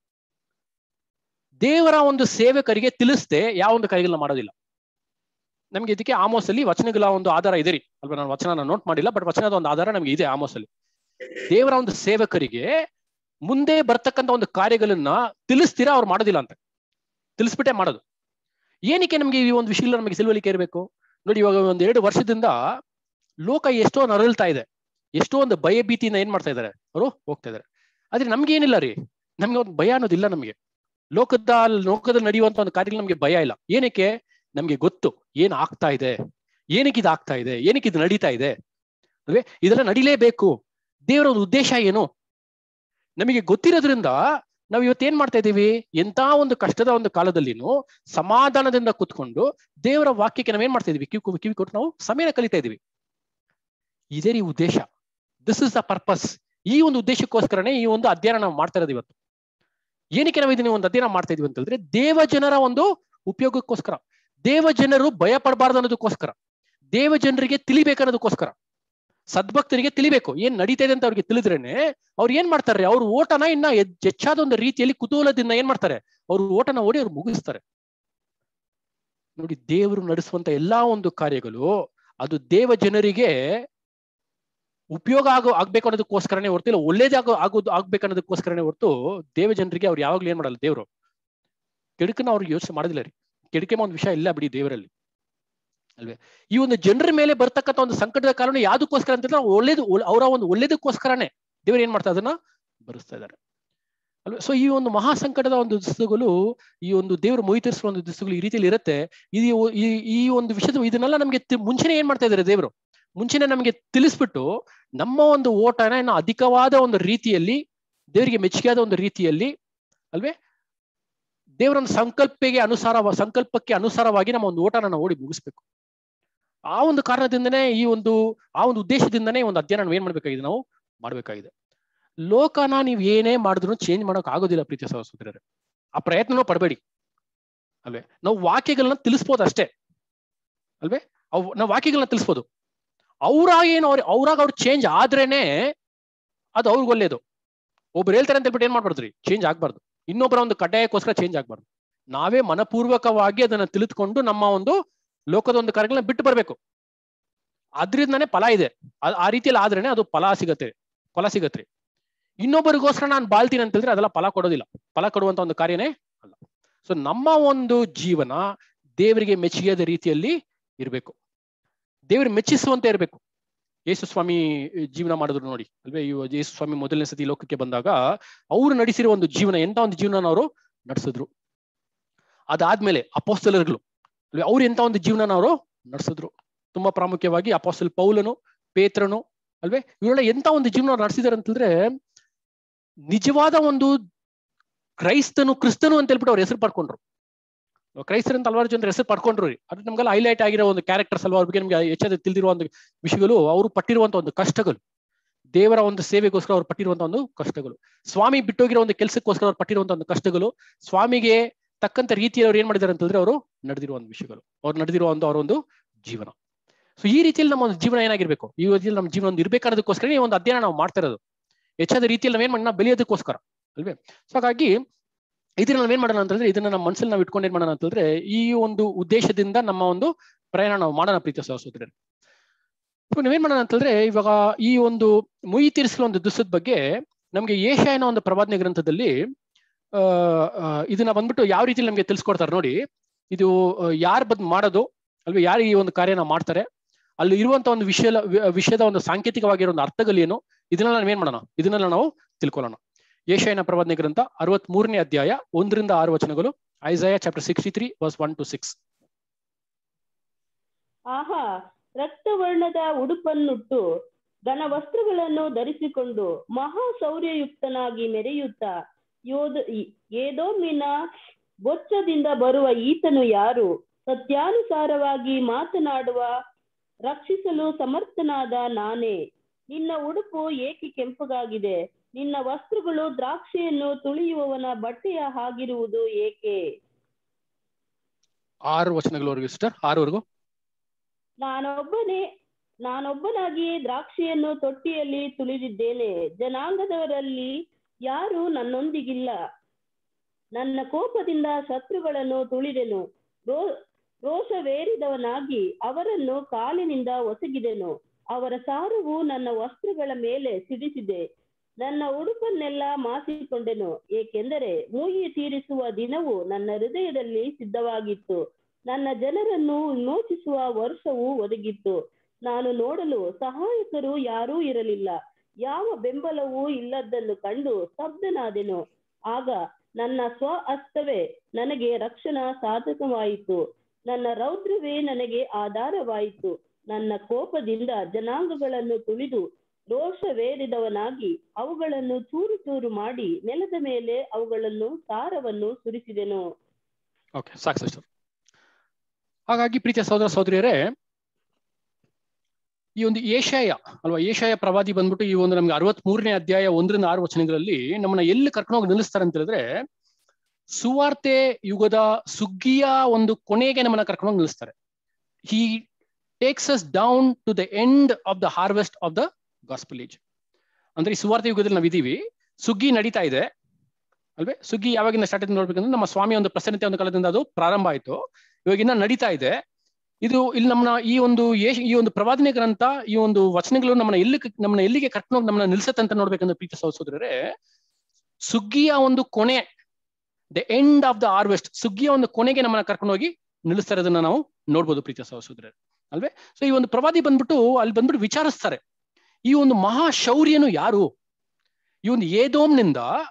ದೇವರ ಒಂದು ಸೇವಕರಿಗೆ ತಿಳಿಸದೆ ಯಾವ ಒಂದು ಕಾರ್ಯಗಳನ್ನ ಮಾಡೋದಿಲ್ಲ ನಮ್ಗೆ ಇದಕ್ಕೆ ಆಮೋಸ್ ಅಲ್ಲಿ ವಚನಗಳ ಒಂದು ಆಧಾರ ಇದೆ ರೀ ಅಲ್ವಾ ನಾನು ವಚನ ನೋಟ್ ಮಾಡಿಲ್ಲ ಬಟ್ ವಚನದ ಒಂದು ಆಧಾರ ನಮ್ಗೆ ಇದೆ ಆಮೋಸ್ ಅಲ್ಲಿ ದೇವರ ಒಂದು ಸೇವಕರಿಗೆ ಮುಂದೆ ಬರ್ತಕ್ಕಂಥ ಒಂದು ಕಾರ್ಯಗಳನ್ನ ತಿಳಿಸ್ತೀರಾ ಅವ್ರು ಮಾಡೋದಿಲ್ಲ ಅಂತ ತಿಳಿಸ್ಬಿಟ್ಟೆ ಮಾಡೋದು ಏನಕ್ಕೆ ನಮ್ಗೆ ಈ ಒಂದು ವಿಷಯ ನಮಗೆ ಸಿಲ್ವಲಿಕೆ ಇರಬೇಕು ನೋಡಿ ಇವಾಗ ಒಂದ್ ಎರಡು ವರ್ಷದಿಂದ ಲೋಕ ಎಷ್ಟೋ ನರಳ್ತಾ ಇದೆ ಎಷ್ಟೋ ಒಂದು ಭಯ ಭೀತಿಯಿಂದ ಏನ್ ಮಾಡ್ತಾ ಇದಾರೆ ಅವರು ಹೋಗ್ತಾ ಇದಾರೆ ಆದ್ರೆ ನಮ್ಗೆ ಏನಿಲ್ಲ ರೀ ನಮ್ಗೆ ಒಂದು ಭಯ ಅನ್ನೋದಿಲ್ಲ ನಮ್ಗೆ ಲೋಕದ ಲೋಕದಲ್ಲಿ ನಡೆಯುವಂತ ಒಂದು ಕಾರ್ಯಗಳು ನಮ್ಗೆ ಭಯ ಇಲ್ಲ ಏನಕ್ಕೆ ನಮ್ಗೆ ಗೊತ್ತು ಏನ್ ಆಗ್ತಾ ಇದೆ ಏನಕ್ಕೆ ಇದು ಆಗ್ತಾ ಇದೆ ಏನಕ್ಕೆ ಇದು ನಡೀತಾ ಇದೆ ಅಲ್ವೇ ಇದೆಲ್ಲ ನಡಿಲೇಬೇಕು ದೇವರ ಒಂದು ಉದ್ದೇಶ ಏನು ನಮಗೆ ಗೊತ್ತಿರೋದ್ರಿಂದ ನಾವು ಇವತ್ತೇನ್ ಮಾಡ್ತಾ ಇದ್ದೀವಿ ಎಂತ ಒಂದು ಕಷ್ಟದ ಒಂದು ಕಾಲದಲ್ಲಿನೂ ಸಮಾಧಾನದಿಂದ ಕುತ್ಕೊಂಡು ದೇವರ ವಾಕ್ಯಕ್ಕೆ ನಾವೇನ್ ಮಾಡ್ತಾ ಇದೀವಿ ಕಿವಿ ಕಿವಿ ಕೊಟ್ಟು ನಾವು ಸಮಯನ ಕಲಿತಾ ಇದೀವಿ ಇದೇ ಈ ಉದ್ದೇಶ ದಿಸ್ ಇಸ್ ದ ಪರ್ಪಸ್ ಈ ಒಂದು ಉದ್ದೇಶಕ್ಕೋಸ್ಕರನೇ ಈ ಒಂದು ಅಧ್ಯಯನ ನಾವು ಮಾಡ್ತಾ ಇರೋದು ಇವತ್ತು ಏನಕ್ಕೆ ನಾವು ಇದನ್ನ ಒಂದು ಅಧ್ಯಯನ ಮಾಡ್ತಾ ಇದೀವಿ ಅಂತ ಹೇಳಿದ್ರೆ ದೇವ ಜನರ ಒಂದು ಉಪಯೋಗಕ್ಕೋಸ್ಕರ ದೇವ ಜನರು ಭಯ ಪಡಬಾರ್ದು ಅನ್ನೋದಕ್ಕೋಸ್ಕರ ದೇವ ಜನರಿಗೆ ತಿಳಿಬೇಕನ್ನೋದಕ್ಕೋಸ್ಕರ ಸದ್ಭಕ್ತರಿಗೆ ತಿಳಿಬೇಕು ಏನ್ ನಡೀತಾ ಇದೆ ಅಂತ ಅವ್ರಿಗೆ ತಿಳಿದ್ರೇನೆ ಅವ್ರು ಏನ್ ಮಾಡ್ತಾರೆ ಅವ್ರ ಓಟನ ಇನ್ನ ಹೆಚ್ಚಾದ ಒಂದು ರೀತಿಯಲ್ಲಿ ಕುತೂಹಲದಿಂದ ಏನ್ ಮಾಡ್ತಾರೆ ಅವ್ರ ಓಟನ ಓಡಿ ಅವ್ರು ಮುಗಿಸ್ತಾರೆ ನೋಡಿ ದೇವರು ನಡೆಸುವಂತ ಎಲ್ಲಾ ಒಂದು ಕಾರ್ಯಗಳು ಅದು ದೇವ ಜನರಿಗೆ ಉಪಯೋಗ ಆಗೋ ಆಗ್ಬೇಕು ಅನ್ನೋದಕ್ಕೋಸ್ಕರನೇ ಹೊರ್ತು ಇಲ್ಲ ಒಳ್ಳೇದಾಗ ಆಗೋದು ಆಗ್ಬೇಕು ಅನ್ನೋದಕ್ಕೋಸ್ಕರನೇ ಹೊರ್ತು ದೇವ ಜನರಿಗೆ ಅವ್ರು ಯಾವಾಗ್ಲೂ ಏನ್ ಮಾಡಲ್ಲ ದೇವ್ರು ಕೆಡುಕನ್ನ ಅವ್ರಿಗೆ ಯೋಚನೆ ಮಾಡೋದಿಲ್ಲ ರೀ ಕೆಡುಕೆ ಒಂದು ವಿಷಯ ಇಲ್ಲ ಬಿಡಿ ದೇವರಲ್ಲಿ ಅಲ್ವೇ ಈ ಒಂದು ಜನರ ಮೇಲೆ ಬರ್ತಕ್ಕಂಥ ಒಂದು ಸಂಕಟದ ಕಾರಣ ಯಾವ್ದಕ್ಕೋಸ್ಕರ ಅಂತಂದ್ರೆ ಒಳ್ಳೇದು ಅವರ ಒಂದು ಒಳ್ಳೇದಕ್ಕೋಸ್ಕರನೇ ದೇವ್ರು ಏನ್ ಮಾಡ್ತಾ ಅದನ್ನ ಬರೆಸ್ತಾ ಇದ್ದಾರೆ ಅಲ್ವಾ ಸೊ ಈ ಒಂದು ಮಹಾ ಸಂಕಟದ ಒಂದು ದಿವಸಗಳು ಈ ಒಂದು ದೇವರು ಮೊಯ್ತಿರಿಸುವ ಒಂದು ದಿವಸಗಳು ಈ ರೀತಿಯಲ್ಲಿ ಇರುತ್ತೆ ಇದು ಈ ಈ ಒಂದು ವಿಷಯದ ಇದನ್ನೆಲ್ಲ ನಮಗೆ ತಿ- ಮುಂಚೆನೆ ಏನ್ ಮಾಡ್ತಾ ಇದಾರೆ ದೇವರು ಮುಂಚೆನೆ ನಮಗೆ ತಿಳಿಸ್ಬಿಟ್ಟು ನಮ್ಮ ಒಂದು ಓಟನ ಇನ್ನು ಅಧಿಕವಾದ ಒಂದು ರೀತಿಯಲ್ಲಿ ದೇವರಿಗೆ ಮೆಚ್ಚುಗೆಯಾದ ಒಂದು ರೀತಿಯಲ್ಲಿ ಅಲ್ವೇ ದೇವರ ಒಂದು ಸಂಕಲ್ಪಕ್ಕೆ ಅನುಸಾರ ಸಂಕಲ್ಪಕ್ಕೆ ಅನುಸಾರವಾಗಿ ನಮ್ಮ ಒಂದು ಓಟನ ನಾವು ಓಡಿ ಮುಗಿಸ್ಬೇಕು ಆ ಒಂದು ಕಾರಣದಿಂದನೇ ಈ ಒಂದು ಆ ಒಂದು ಉದ್ದೇಶದಿಂದನೇ ಈ ಒಂದು ಅಧ್ಯಯನ ನಾವು ಏನ್ ಮಾಡ್ಬೇಕಾಗಿದೆ ನಾವು ಮಾಡ್ಬೇಕಾಗಿದೆ ಲೋಕನ ನೀವು ಏನೇ ಮಾಡಿದ್ರು ಚೇಂಜ್ ಮಾಡೋಕ್ ಆಗೋದಿಲ್ಲ ಪ್ರೀತಿ ಸಹೋದರರೇ ಆ ಪ್ರಯತ್ನನೂ ಪಡಬೇಡಿ ಅಲ್ವೇ ನಾವು ವಾಕ್ಯಗಳನ್ನ ತಿಳಿಸ್ಬೋದು ಅಷ್ಟೇ ಅಲ್ವೇ ಅವ್ ನಾವು ವಾಕ್ಯಗಳನ್ನ ತಿಳಿಸ್ಬೋದು ಅವ್ರಾಗ ಏನು ಅವ್ರ ಅವ್ರಾಗ ಅವ್ರು ಚೇಂಜ್ ಆದ್ರೇನೆ ಅದು ಅವ್ರಿಗೆ ಒಳ್ಳೇದು ಒಬ್ರು ಹೇಳ್ತಾರೆ ಅಂತ ಹೇಳ್ಬಿಟ್ಟು ಏನ್ ಮಾಡ್ಬಾರ್ದ್ರಿ ಚೇಂಜ್ ಆಗ್ಬಾರ್ದು ಇನ್ನೊಬ್ಬರ ಒಂದು ಕಡ್ಡಾಯಕ್ಕೋಸ್ಕರ ಚೇಂಜ್ ಆಗ್ಬಾರ್ದು ನಾವೇ ಮನಪೂರ್ವಕವಾಗಿ ಅದನ್ನ ತಿಳಿದುಕೊಂಡು ನಮ್ಮ ಒಂದು ಲೋಕದ ಒಂದು ಕಾರ್ಯಗಳನ್ನ ಬಿಟ್ಟು ಬರ್ಬೇಕು ಅದ್ರಿಂದಾನೇ ಫಲ ಇದೆ ಆ- ಆ ರೀತಿಯಲ್ಲಿ ಆದ್ರೇನೆ ಅದು ಫಲ ಸಿಗತ್ತೆ ಫಲ ಸಿಗತ್ತೆ ಇನ್ನೊಬ್ಬರಿಗೋಸ್ಕರ ನಾನು ಬಾಳ್ತೀನಿ ಅಂತ ಹೇಳಿದ್ರೆ ಅದೆಲ್ಲ ಫಲ ಕೊಡೋದಿಲ್ಲ ಫಲ ಕೊಡುವಂತ ಒಂದು ಕಾರ್ಯನೇ ಅಲ್ಲ ಸೊ ನಮ್ಮ ಒಂದು ಜೀವನ ದೇವರಿಗೆ ಮೆಚ್ಚುಗೆಯಾದ ರೀತಿಯಲ್ಲಿ ಇರಬೇಕು ದೇವರು ಮೆಚ್ಚಿಸುವಂತೆ ಇರಬೇಕು ಯೇಸು ಸ್ವಾಮಿ ಜೀವನ ಮಾಡಿದ್ರು ನೋಡಿ ಅಲ್ವೇ ಇವ ಯೇಸು ಸ್ವಾಮಿ ಮೊದಲನೇ ಸತಿ ಲೋಕಕ್ಕೆ ಬಂದಾಗ ಅವರು ನಡೆಸಿರೋ ಒಂದು ಜೀವನ ಎಂತ ಒಂದು ಜೀವನ ಅವರು ನಡೆಸಿದ್ರು ಅದಾದ್ಮೇಲೆ ಅಪೋಸ್ತಲರುಗಳು ಅಲ್ವೇ ಅವ್ರು ಎಂತ ಒಂದು ಜೀವನ ಅವರು ನಡೆಸಿದ್ರು ತುಂಬಾ ಪ್ರಾಮುಖ್ಯವಾಗಿ ಅಪೋಸ್ತಲ್ ಪೌಲನು ಪೇತ್ರನು ಅಲ್ವೇ ಇವರೆಲ್ಲ ಎಂತ ಒಂದು ಜೀವನ ನಡೆಸಿದಾರೆ ಅಂತಂದ್ರೆ ನಿಜವಾದ ಒಂದು ಕ್ರೈಸ್ತನು ಕ್ರಿಸ್ತನು ಅಂತ ಹೇಳ್ಬಿಟ್ಟು ಅವ್ರ ಹೆಸರು ಪಡ್ಕೊಂಡ್ರು ಕ್ರೈಸ್ತರು ಅಂತ ಹಲವಾರು ಜನರ ಹೆಸರು ಪಡ್ಕೊಂಡ್ರು ರೀ ಅದು ನಮ್ಗೆಲ್ಲ ಹೈಲೈಟ್ ಆಗಿರೋ ಒಂದು ಕ್ಯಾರೆಕ್ಟರ್ಸ್ ಅಲ್ವಾ ಅವ್ರ ಬಗ್ಗೆ ನಮ್ಗೆ ಹೆಚ್ಚಾದ ತಿಳಿದಿರುವ ಒಂದು ವಿಷಯಗಳು ಅವರು ಪಟ್ಟಿರುವಂತ ಒಂದು ಕಷ್ಟಗಳು ದೇವರ ಒಂದು ಸೇವೆಗೋಸ್ಕರ ಅವ್ರು ಪಟ್ಟಿರುವಂತ ಒಂದು ಕಷ್ಟಗಳು ಸ್ವಾಮಿ ಬಿಟ್ಟೋಗಿರೋ ಒಂದು ಕೆಲಸಕ್ಕೋಸ್ಕರ ಅವ್ರು ಪಟ್ಟಿರುವಂತ ಒಂದು ಕಷ್ಟಗಳು ಸ್ವಾಮಿಗೆ ತಕ್ಕಂತ ರೀತಿಯಲ್ಲಿ ಅವ್ರು ಏನ್ ಮಾಡಿದಾರೆ ಅಂತಂದ್ರೆ ಅವರು ನಡೆದಿರುವ ಒಂದು ವಿಷಯಗಳು ಅವ್ರು ನಡೆದಿರುವ ಒಂದು ಅವರ ಒಂದು ಜೀವನ ಸೊ ಈ ರೀತಿಯಲ್ಲಿ ನಮ್ಮ ಒಂದು ಜೀವನ ಏನಾಗಿರ್ಬೇಕು ಈ ರೀತಿಯಲ್ಲಿ ನಮ್ಮ ಜೀವನ ಒಂದು ಇರ್ಬೇಕಾದಕ್ಕೋಸ್ಕರ ಈ ಒಂದು ಅಧ್ಯಯನ ನಾವು ಮಾಡ್ತಾ ಇರೋದು ಹೆಚ್ಚಾದ ರೀತಿಯಲ್ಲಿ ನಾವೇನ್ ಮಾಡೋಣ ಬೆಳೆಯೋದಕ್ಕೋಸ್ಕರ ಅಲ್ವೇ ಸೊ ಹಾಗಾಗಿ ಇದನ್ನ ನಾವೇನ್ ಮಾಡೋಣ ಅಂತಂದ್ರೆ ಇದನ್ನ ನಮ್ಮ ಮನಸ್ಸಲ್ಲಿ ನಾವು ಇಟ್ಕೊಂಡು ಏನ್ ಮಾಡೋಣ ಅಂತಂದ್ರೆ ಈ ಒಂದು ಉದ್ದೇಶದಿಂದ ನಮ್ಮ ಒಂದು ಪ್ರಯಾಣ ನಾವು ಮಾಡೋಣ ಪ್ರೀತಿ ಸಹೋದರರೇ ಸೊ ನಾವೇನ್ ಮಾಡೋಣ ಅಂತಂದ್ರೆ ಇವಾಗ ಈ ಒಂದು ಮುಯಿ ತೀರಿಸಲು ಒಂದು ದುಸ್ತದ ಬಗ್ಗೆ ನಮ್ಗೆ ಏಷಾಯನ ಒಂದು ಪ್ರವಾದನೆ ಗ್ರಂಥದಲ್ಲಿ ಆ ಆ, ಇದನ್ನ ಬಂದ್ಬಿಟ್ಟು ಯಾವ ರೀತಿಲಿ ನಮ್ಗೆ ತಿಳಿಸ್ಕೊಡ್ತಾರೆ ನೋಡಿ ಇದು ಯಾರು ಬಂದ್ ಮಾಡೋದು ಅಲ್ವಾ ಯಾರು ಈ ಒಂದು ಕಾರ್ಯನ ಮಾಡ್ತಾರೆ ಅಲ್ಲಿ ಇರುವಂತ ಒಂದು ವಿಷಯ ವಿಷಯದ ಒಂದು ಸಾಂಕೇತಿಕವಾಗಿರೋ ಒಂದು ಅರ್ಥಗಳೇನು ಇದನ್ನೆಲ್ಲ ನಾವೇನ್ ಮಾಡೋಣ ಇದನ್ನೆಲ್ಲ ನಾವು ತಿಳ್ಕೊಳ್ಳೋಣ ಏಷಾಯನ ಪ್ರವಾದನೆ ಗ್ರಂಥ ಅರವತ್ ಮೂರನೇ ಅಧ್ಯಾಯ ಒಂದರಿಂದ ಆರು ವಚನಗಳು Isaiah chapter sixty three verse one two six ಆಹಾ ರಕ್ತವರ್ಣದ ಉಡುಪನ್ನುಟ್ಟು ಘನ ವಸ್ತ್ರಗಳನ್ನು ಧರಿಸಿಕೊಂಡು ಮಹಾ ಶೌರ್ಯಯುಕ್ತನಾಗಿ ಮೆರೆಯುತ್ತಾ ಯೋಧ ಏದೋಮಿನ ಬೊಚ್ಚದಿಂದ ಬರುವ ಈತನು ಯಾರು ಸತ್ಯಾನುಸಾರವಾಗಿ ಮಾತನಾಡುವ ರಕ್ಷಿಸಲು ಸಮರ್ಥನಾದ ನಾನೇ ನಿನ್ನ ಉಡುಪು ಏಕೆ ಕೆಂಪಗಾಗಿದೆ ನಿನ್ನ ವಸ್ತ್ರಗಳು ದ್ರಾಕ್ಷಿಯನ್ನು ತುಳಿಯುವವನ ಬಟ್ಟೆಯ ಹಾಗಿರುವುದು ಏಕೆ ಆರು ವಚನಗಳವರೆಗೂ ಸಿಸ್ಟರ್ ಆರವರೆಗೂ ನಾನೊಬ್ಬನೇ ನಾನೊಬ್ಬನಾಗಿಯೇ ದ್ರಾಕ್ಷಿಯನ್ನು ತೊಟ್ಟಿಯಲ್ಲಿ ತುಳಿದಿದ್ದೇನೆ ಜನಾಂಗದವರಲ್ಲಿ ಯಾರು ನನ್ನೊಂದಿಗಿಲ್ಲ ನನ್ನ ಕೋಪದಿಂದ ಶತ್ರುಗಳನ್ನು ತುಳಿದೆನು ರೋ ರೋಷವೇರಿದವನಾಗಿ ಅವರನ್ನು ಕಾಲಿನಿಂದ ಒಸಗಿದೆನು ಅವರ ಸಾರವು ನನ್ನ ವಸ್ತ್ರಗಳ ಮೇಲೆ ಸಿಡಿಸಿದೆ ನನ್ನ ಉಡುಪನ್ನೆಲ್ಲ ಮಾಸಿಕೊಂಡೆನು ಏಕೆಂದರೆ ಮೂಯಿ ತೀರಿಸುವ ದಿನವು ನನ್ನ ಹೃದಯದಲ್ಲಿ ಸಿದ್ಧವಾಗಿತ್ತು ನನ್ನ ಜನರನ್ನು ವಿಮೋಚಿಸುವ ವರ್ಷವು ಒದಗಿತ್ತು ನಾನು ನೋಡಲು ಸಹಾಯಕರು ಯಾರೂ ಇರಲಿಲ್ಲ ಯಾವ ಬೆಂಬಲವೂ ಇಲ್ಲದನ್ನು ಕಂಡು ಸ್ತಬ್ಧನಾದೆನು ಆಗ ನನ್ನ ಸ್ವ ಹಸ್ತವೇ ನನಗೆ ರಕ್ಷಣಾ ಸಾಧಕವಾಯಿತು ನನ್ನ ರೌದ್ರವೇ ನನಗೆ ಆಧಾರವಾಯಿತು ನನ್ನ ಕೋಪದಿಂದ ಜನಾಂಗಗಳನ್ನು ತುಳಿದು ರೋಷವೇರಿದವನಾಗಿ ಅವುಗಳನ್ನು ಚೂರು ಚೂರು ಮಾಡಿ ನೆಲದ ಮೇಲೆ ಅವುಗಳನ್ನು ಸಾರವನ್ನು ಸುರಿಸಿದೆನು ಓಕೆ ಸಾಕು ಸಿಸ್ಟರ್ ಹಾಗಾಗಿ ಪ್ರೀತಿಯ ಸಹೋದರ ಸಹೋದರಿಯರೇ ಈ ಒಂದು ಏಷಾಯ ಅಲ್ವಾ ಏಷಾಯ ಪ್ರವಾದಿ ಬಂದ್ಬಿಟ್ಟು ಈ ಒಂದು ನಮ್ಗೆ ಅರವತ್ ಮೂರನೇ ಅಧ್ಯಾಯ ಒಂದರಿಂದ ಆರು ವಚನಗಳಲ್ಲಿ ನಮ್ಮನ್ನ ಎಲ್ಲಿ ಕರ್ಕೊಂಡೋಗಿ ನಿಲ್ಲಿಸ್ತಾರೆ ಅಂತ ಹೇಳಿದ್ರೆ ಸುವಾರ್ತೆ ಯುಗದ ಸುಗ್ಗಿಯ ಒಂದು ಕೊನೆಗೆ ನಮ್ಮನ್ನ ಕರ್ಕೊಂಡೋಗಿ ನಿಲ್ಲಿಸ್ತಾರೆ he takes us down to the end of the harvest of the gospel age ಅಂದ್ರೆ ಈ ಸುವಾರ್ತೆ ಯುಗದಲ್ಲಿ ನಾವಿದೀವಿ ಸುಗ್ಗಿ ನಡೀತಾ ಇದೆ ಅಲ್ವೇ ಸುಗ್ಗಿ ಯಾವಾಗಿಂದ ಸ್ಟಾರ್ಟ್ ಆಯ್ತು ನೋಡ್ಬೇಕಂದ್ರೆ ನಮ್ಮ ಸ್ವಾಮಿ ಒಂದು ಪ್ರಸನ್ನತೆ ಒಂದು ಕಾಲದಿಂದ ಅದು ಪ್ರಾರಂಭ ಆಯ್ತು ಇವಾಗಿನ್ನ ನಡೀತಾ ಇದೆ ಇದು ಇಲ್ಲಿ ನಮ್ಮನ್ನ ಈ ಒಂದು ಏಷ್- ಈ ಒಂದು ಪ್ರವಾದನೆ ಗ್ರಂಥ ಈ ಒಂದು ವಚನಗಳು ನಮ್ಮನ್ನ ಎಲ್ಲಿ ನಮ್ಮನ್ನ ಎಲ್ಲಿಗೆ ಕರ್ಕೊಂಡು ನಮ್ಮನ್ನ ನಿಲ್ಸತ್ತೆ ಅಂತ ನೋಡ್ಬೇಕಂದ್ರೆ ಪ್ರೀತಿ ಸಹೋದರರೇ ಸುಗ್ಗಿಯ ಒಂದು ಕೊನೆ the end of the harvest ಸುಗ್ಗಿಯ ಒಂದು ಕೊನೆಗೆ ನಮ್ಮನ್ನ ಕರ್ಕೊಂಡು ಹೋಗಿ ನಿಲ್ಲಿಸ್ತಾ ಇರೋದನ್ನ ನಾವು ನೋಡ್ಬೋದು ಪ್ರೀತಿಯ ಸಹೋದರರೇ ಅಲ್ವೇ ಸೊ ಈ ಒಂದು ಪ್ರವಾದಿ ಬಂದ್ಬಿಟ್ಟು ಅಲ್ಲಿ ಬಂದ್ಬಿಟ್ಟು ವಿಚಾರಿಸ್ತಾರೆ ಈ ಒಂದು ಮಹಾ ಶೌರ್ಯನು ಯಾರು ಈ ಒಂದು ಏದೋಮ್ನಿಂದ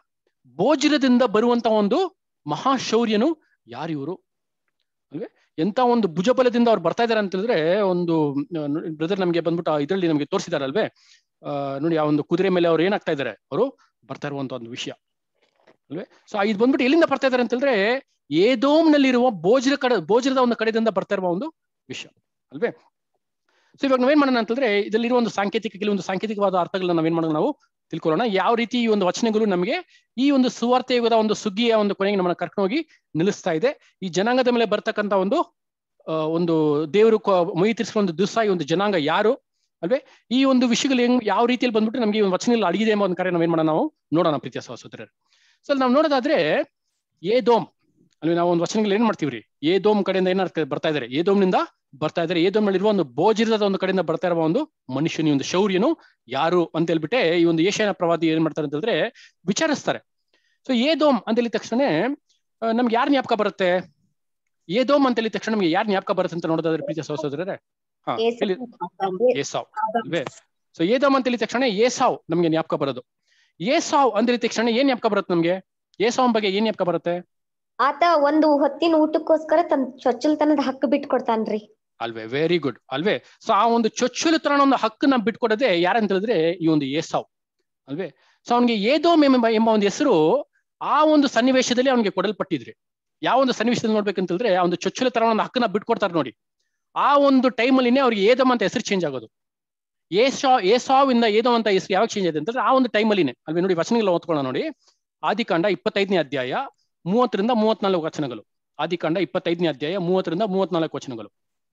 ಬೋಜಿರದಿಂದ ಬರುವಂತ ಒಂದು ಮಹಾಶೌರ್ಯನು ಯಾರಿವರು ಅಲ್ವೇ ಎಂತ ಒಂದು ಭುಜಬಲದಿಂದ ಅವ್ರು ಬರ್ತಾ ಇದಾರೆ ಅಂತ ಹೇಳಿದ್ರೆ ಒಂದು ಬ್ರದರ್ ನಮ್ಗೆ ಬಂದ್ಬಿಟ್ಟು ಇದರಲ್ಲಿ ನಮ್ಗೆ ತೋರಿಸಿದಾರಲ್ವೇ ಆ ನೋಡಿ ಆ ಒಂದು ಕುದುರೆ ಮೇಲೆ ಅವ್ರು ಏನಾಗ್ತಾ ಇದಾರೆ ಅವರು ಬರ್ತಾ ಇರುವಂತ ಒಂದು ವಿಷಯ ಅಲ್ವೇ ಸೊ ಇದು ಬಂದ್ಬಿಟ್ಟು ಎಲ್ಲಿಂದ ಬರ್ತಾ ಇದಾರೆ ಅಂತ ಹೇಳಿದ್ರೆ ಏದೋಮ್ನಲ್ಲಿರುವ ಬೋಜ್ರ ಕಡೆ ಬೋಜ್ರದ ಒಂದು ಕಡೆಯಿಂದ ಬರ್ತಾ ಇರುವ ಒಂದು ವಿಷಯ ಅಲ್ವೇ ಸೊ ಇವಾಗ ನಾವೇನ್ ಮಾಡೋಣ ಅಂತಂದ್ರೆ ಇದರಲ್ಲಿರುವ ಒಂದು ಸಾಂಕೇತಿಕ ಕೆಲವೊಂದು ಸಾಂಕೇತಿಕವಾದ ಅರ್ಥಗಳನ್ನ ನಾವೇನ್ ಮಾಡೋಣ ನಾವು ತಿಳ್ಕೊಳ್ಳೋಣ ಯಾವ ರೀತಿ ಈ ಒಂದು ವಚನಗಳು ನಮಗೆ ಈ ಒಂದು ಸುವಾರ್ಥ ಯುಗದ ಒಂದು ಸುಗ್ಗಿಯ ಒಂದು ಕೊನೆಗೆ ನಮ್ಮನ್ನ ಕರ್ಕೊಂಡು ಹೋಗಿ ನಿಲ್ಲಿಸ್ತಾ ಇದೆ ಈ ಜನಾಂಗದ ಮೇಲೆ ಬರ್ತಕ್ಕಂತ ಒಂದು ಆ, ಒಂದು ದೇವರು ಮೈ ತಿರ್ಸುವ ಒಂದು ದಿವಸ ಈ ಒಂದು ಜನಾಂಗ ಯಾರು ಅಲ್ವೇ ಈ ಒಂದು ವಿಷಯಗಳು ಹೆಂಗ್ ಯಾವ ರೀತಿಯಲ್ಲಿ ಬಂದ್ಬಿಟ್ಟು ನಮಗೆ ಈ ಒಂದು ವಚನದಲ್ಲಿ ಅಡಗಿದೆ ಎಂಬ ಒಂದು ಕಾರ್ಯ ನಾವೇನ್ ಮಾಡೋಣ ನಾವು ನೋಡೋಣ ಪ್ರೀತಿಯ ಸಹೋದರರು ಸೊ ನಾವು ನೋಡೋದಾದ್ರೆ ಏದೋಮ್ ಅಲ್ಲಿ ನಾವು ಒಂದು ವಚನಗಳು ಏನ್ ಮಾಡ್ತೀವ್ರಿ ಏದೋಮ್ ಕಡೆಯಿಂದ ಏನಾಗ್ತದೆ ಬರ್ತಾ ಇದಾರೆ ಏದೋಮ್ನಿಂದ ಬರ್ತಾ ಇದಾರೆ ಏದೋಮ್ನಲ್ಲಿರುವ ಒಂದು ಬೋಜಿರದ ಒಂದು ಕಡೆಯಿಂದ ಬರ್ತಾ ಇರುವ ಒಂದು ಮನುಷ್ಯನ ಈ ಒಂದು ಶೌರ್ಯನು ಯಾರು ಅಂತ ಹೇಳ್ಬಿಟ್ಟೆ ಈ ಒಂದು ಏಷ್ಯಾನ ಪ್ರವಾದಿ ಏನ್ ಮಾಡ್ತಾರೆ ಅಂತ ಹೇಳಿದ್ರೆ ವಿಚಾರಿಸ್ತಾರೆ ಸೊ ಏದೋಮ್ ಅಂತ ಹೇಳಿದ ತಕ್ಷಣ ಆ, ನಮ್ಗೆ ಯಾರ್ ಜ್ಞಾಪಕ ಬರುತ್ತೆ ಏದೋಮ್ ಅಂತ ಹೇಳಿದ ತಕ್ಷಣ ನಮ್ಗೆ ಯಾರ್ ಜ್ಞಾಪಕ ಬರುತ್ತೆ ಅಂತ ನೋಡೋದಾದ್ರೆ ಪ್ರೀತಿಯ ಸಹೋದರರೇ ಹಾ ಹೇಳಿ ಏಸಾವ್ ಅಲ್ವೇ ಸೊ ಏದೋಮ್ ಅಂತ ಹೇಳಿದ ತಕ್ಷಣ ಏಸಾವ್ ನಮ್ಗೆ ಜ್ಞಾಪಕ ಬರೋದು ಏಸಾವ್ ಅಂತ ಹೇಳಿದ ತಕ್ಷಣ ಏನ್ ಜ್ಞಾಪಕ ಬರುತ್ತೆ ನಮ್ಗೆ ಏಸಾವ್ ಬಗ್ಗೆ ಏನ್ ಜ್ಞಾಪಕ ಬರುತ್ತೆ ಆತ ಒಂದು ಹೊತ್ತಿನ ಊಟಕ್ಕೋಸ್ಕರ ತನ್ನ ಚೊಚ್ಚಲ್ತನದ ಹಕ್ಕು ಬಿಟ್ಕೊಡ್ತಾನ್ರಿ ಅಲ್ವೇ ವೆರಿ ಗುಡ್ ಅಲ್ವೇ ಸೊ ಆ ಒಂದು ಚೊಚ್ಚಲುತನ ಒಂದು ಹಕ್ಕನ್ನ ಬಿಟ್ಕೊಡೋದೇ ಯಾರಂತ ಹೇಳಿದ್ರೆ ಈ ಒಂದು ಏಸಾವ್ ಅಲ್ವೇ ಸೊ ಅವನಿಗೆ ಏದೋಮ್ ಎಂಬ ಎಂಬ ಒಂದು ಹೆಸರು ಆ ಒಂದು ಸನ್ನಿವೇಶದಲ್ಲಿ ಅವನಿಗೆ ಕೊಡಲ್ಪಟ್ಟಿದ್ರಿ ಯಾವ ಒಂದು ಸನ್ನಿವೇಶದಲ್ಲಿ ನೋಡ್ಬೇಕಂತ ಹೇಳಿದ್ರೆ ಆ ಒಂದು ಚೊಚ್ಚಲುತನ ಒಂದು ಹಕ್ಕನ್ನ ಬಿಟ್ಕೊಡ್ತಾರೆ ನೋಡಿ ಆ ಒಂದು ಟೈಮಲ್ಲಿನೇ ಅವ್ರಿಗೆ ಏದಮ್ ಅಂತ ಹೆಸರು ಚೇಂಜ್ ಆಗೋದು ಏಸಾ ಏಸಾವ್ ಇಂದ ಏದೋಮ್ ಅಂತ ಹೆಸರು ಯಾವಾಗ ಚೇಂಜ್ ಆಗಿದೆ ಅಂತಂದ್ರೆ ಆ ಒಂದು ಟೈಮಲ್ಲಿನೇ ಅಲ್ವೇ ನೋಡಿ ವಚನಗಳ ಓದ್ಕೊಳ್ಳೋಣ ನೋಡಿ ಆದಿಕಾಂಡ ಇಪ್ಪತ್ತೈದನೇ ಅಧ್ಯಾಯ ಮೂವತ್ತರಿಂದ ಮೂವತ್ನಾಲ್ಕು ವಚನಗಳು ಆದಿಕಾಂಡ ಇಪ್ಪತ್ತೈದನೇ ಅಧ್ಯಾಯ ಮೂವತ್ತರಿಂದ ಮೂವತ್ನಾಲ್ಕು ವಚನಗಳು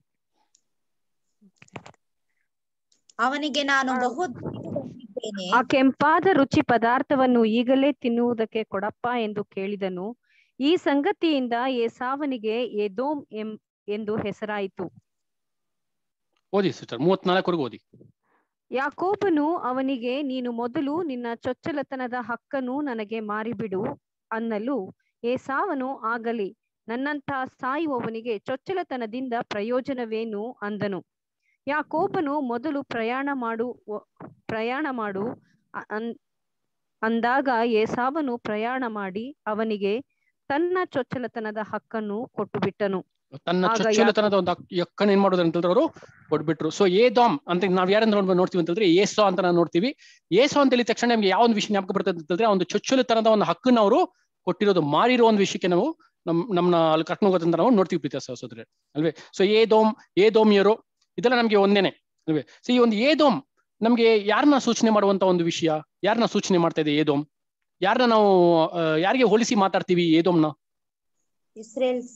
ಅವನಿಗೆ ನಾನು ಬಹು ಬಂದಿದ್ದೇನೆ ಆ ಕೆಂಪಾದ ರುಚಿ ಪದಾರ್ಥವನ್ನು ಈಗಲೇ ತಿನ್ನುವುದಕ್ಕೆ ಕೊಡಪ್ಪ ಎಂದು ಕೇಳಿದನು ಈ ಸಂಗತಿಯಿಂದ ಏಸಾವನಿಗೆ ಎದೋಮ್ ಎಂ ಎಂದು ಹೆಸರಾಯಿತು ಓದಿ ಸಿಸ್ಟರ್ ಮೂವತ್ನಾಲ್ಕವರೆಗೂ ಓದಿ ಯಾಕೋಬನು ಅವನಿಗೆ ನೀನು ಮೊದಲು ನಿನ್ನ ಚೊಚ್ಚಲತನದ ಹಕ್ಕನ್ನು ನನಗೆ ಮಾರಿಬಿಡು ಅನ್ನಲು ಏಸಾವನು ಆಗಲಿ ನನ್ನಂಥ ಸಾಯುವವನಿಗೆ ಚೊಚ್ಚಲತನದಿಂದ ಪ್ರಯೋಜನವೇನು ಅಂದನು ಯಾಕೋಬನು ಮೊದಲು ಪ್ರಯಾಣ ಮಾಡು ಪ್ರಯಾಣ ಮಾಡು ಅ- ಅನ್- ಅಂದಾಗ ಏಸಾವನು ಪ್ರಯಾಣ ಮಾಡಿ ಅವನಿಗೆ ತನ್ನ ಚೊಚ್ಚಲತನದ ಹಕ್ಕನ್ನು ಕೊಟ್ಟು ಬಿಟ್ಟನು ತನ್ನ ಆಗ ಚೊಚ್ಚಲತನದ ಒಂದು ಹಕ್- ಹಕ್ಕನ್ನ ಏನ್ ಮಾಡೋದು ಅಂತಂದ್ರೆ ಅವರು ಕೊಟ್ಬಿಟ್ರು ಸೊ ಏದಾಮ್ ಅಂತ ನಾವ್ ಯಾರನ್ನ ನೋಡ್ಬೋದು ನೋಡ್ತೀವಿ ಅಂತಂದ್ರೆ ಏಸೋ ಅಂತ ನಾವು ನೋಡ್ತೀವಿ ಏಸೋ ಅಂತ ಹೇಳಿದ ತಕ್ಷಣ ನಮ್ಗೆ ಯಾವ ಒಂದು ವಿಷಯ ಜ್ಞಾಪಕ ಬರ್ತದೆ ಅಂತಂದ್ರೆ ಆ ಒಂದು ಚೊಚ್ಚಲತನದ ಒಂದು ಹಕ್ಕನ್ನ ಅವರು ಕೊಟ್ಟಿರೋದು ಮಾರಿರೋ ಒಂದು ವಿಷಯಕ್ಕೆ ನಾವು ನಮ್ ನಮ್ನ ಅಲ್ಲಿ ಕರ್ಕೊಂಡು ಹೋಗೋದಂತ ನಾವು ನೋಡ್ತೀವಿ ಪ್ರೀತಿಯ ಸಹೋದರರೇ ಅಲ್ವೇ ಸೊ ಏದೋಮ್ ಏದೋಮಿಯರು ಇದೆಲ್ಲ ನಮ್ಗೆ ಒಂದೇನೆ ಅಲ್ವೇ ಸೊ ಈ ಒಂದು ಏದೋಮ್ ನಮ್ಗೆ ಯಾರನ್ನ ಸೂಚನೆ ಮಾಡುವಂತ ಒಂದು ವಿಷಯ ಯಾರನ್ನ ಸೂಚನೆ ಮಾಡ್ತಾ ಇದೆ ಏದೋಮ್ ಯಾರನ್ನ ನಾವು ಆ, ಯಾರಿಗೆ ಹೋಲಿಸಿ ಮಾತಾಡ್ತೀವಿ ಏದೋಮ್ನ ಇಸ್ರೇಲ್ಸ್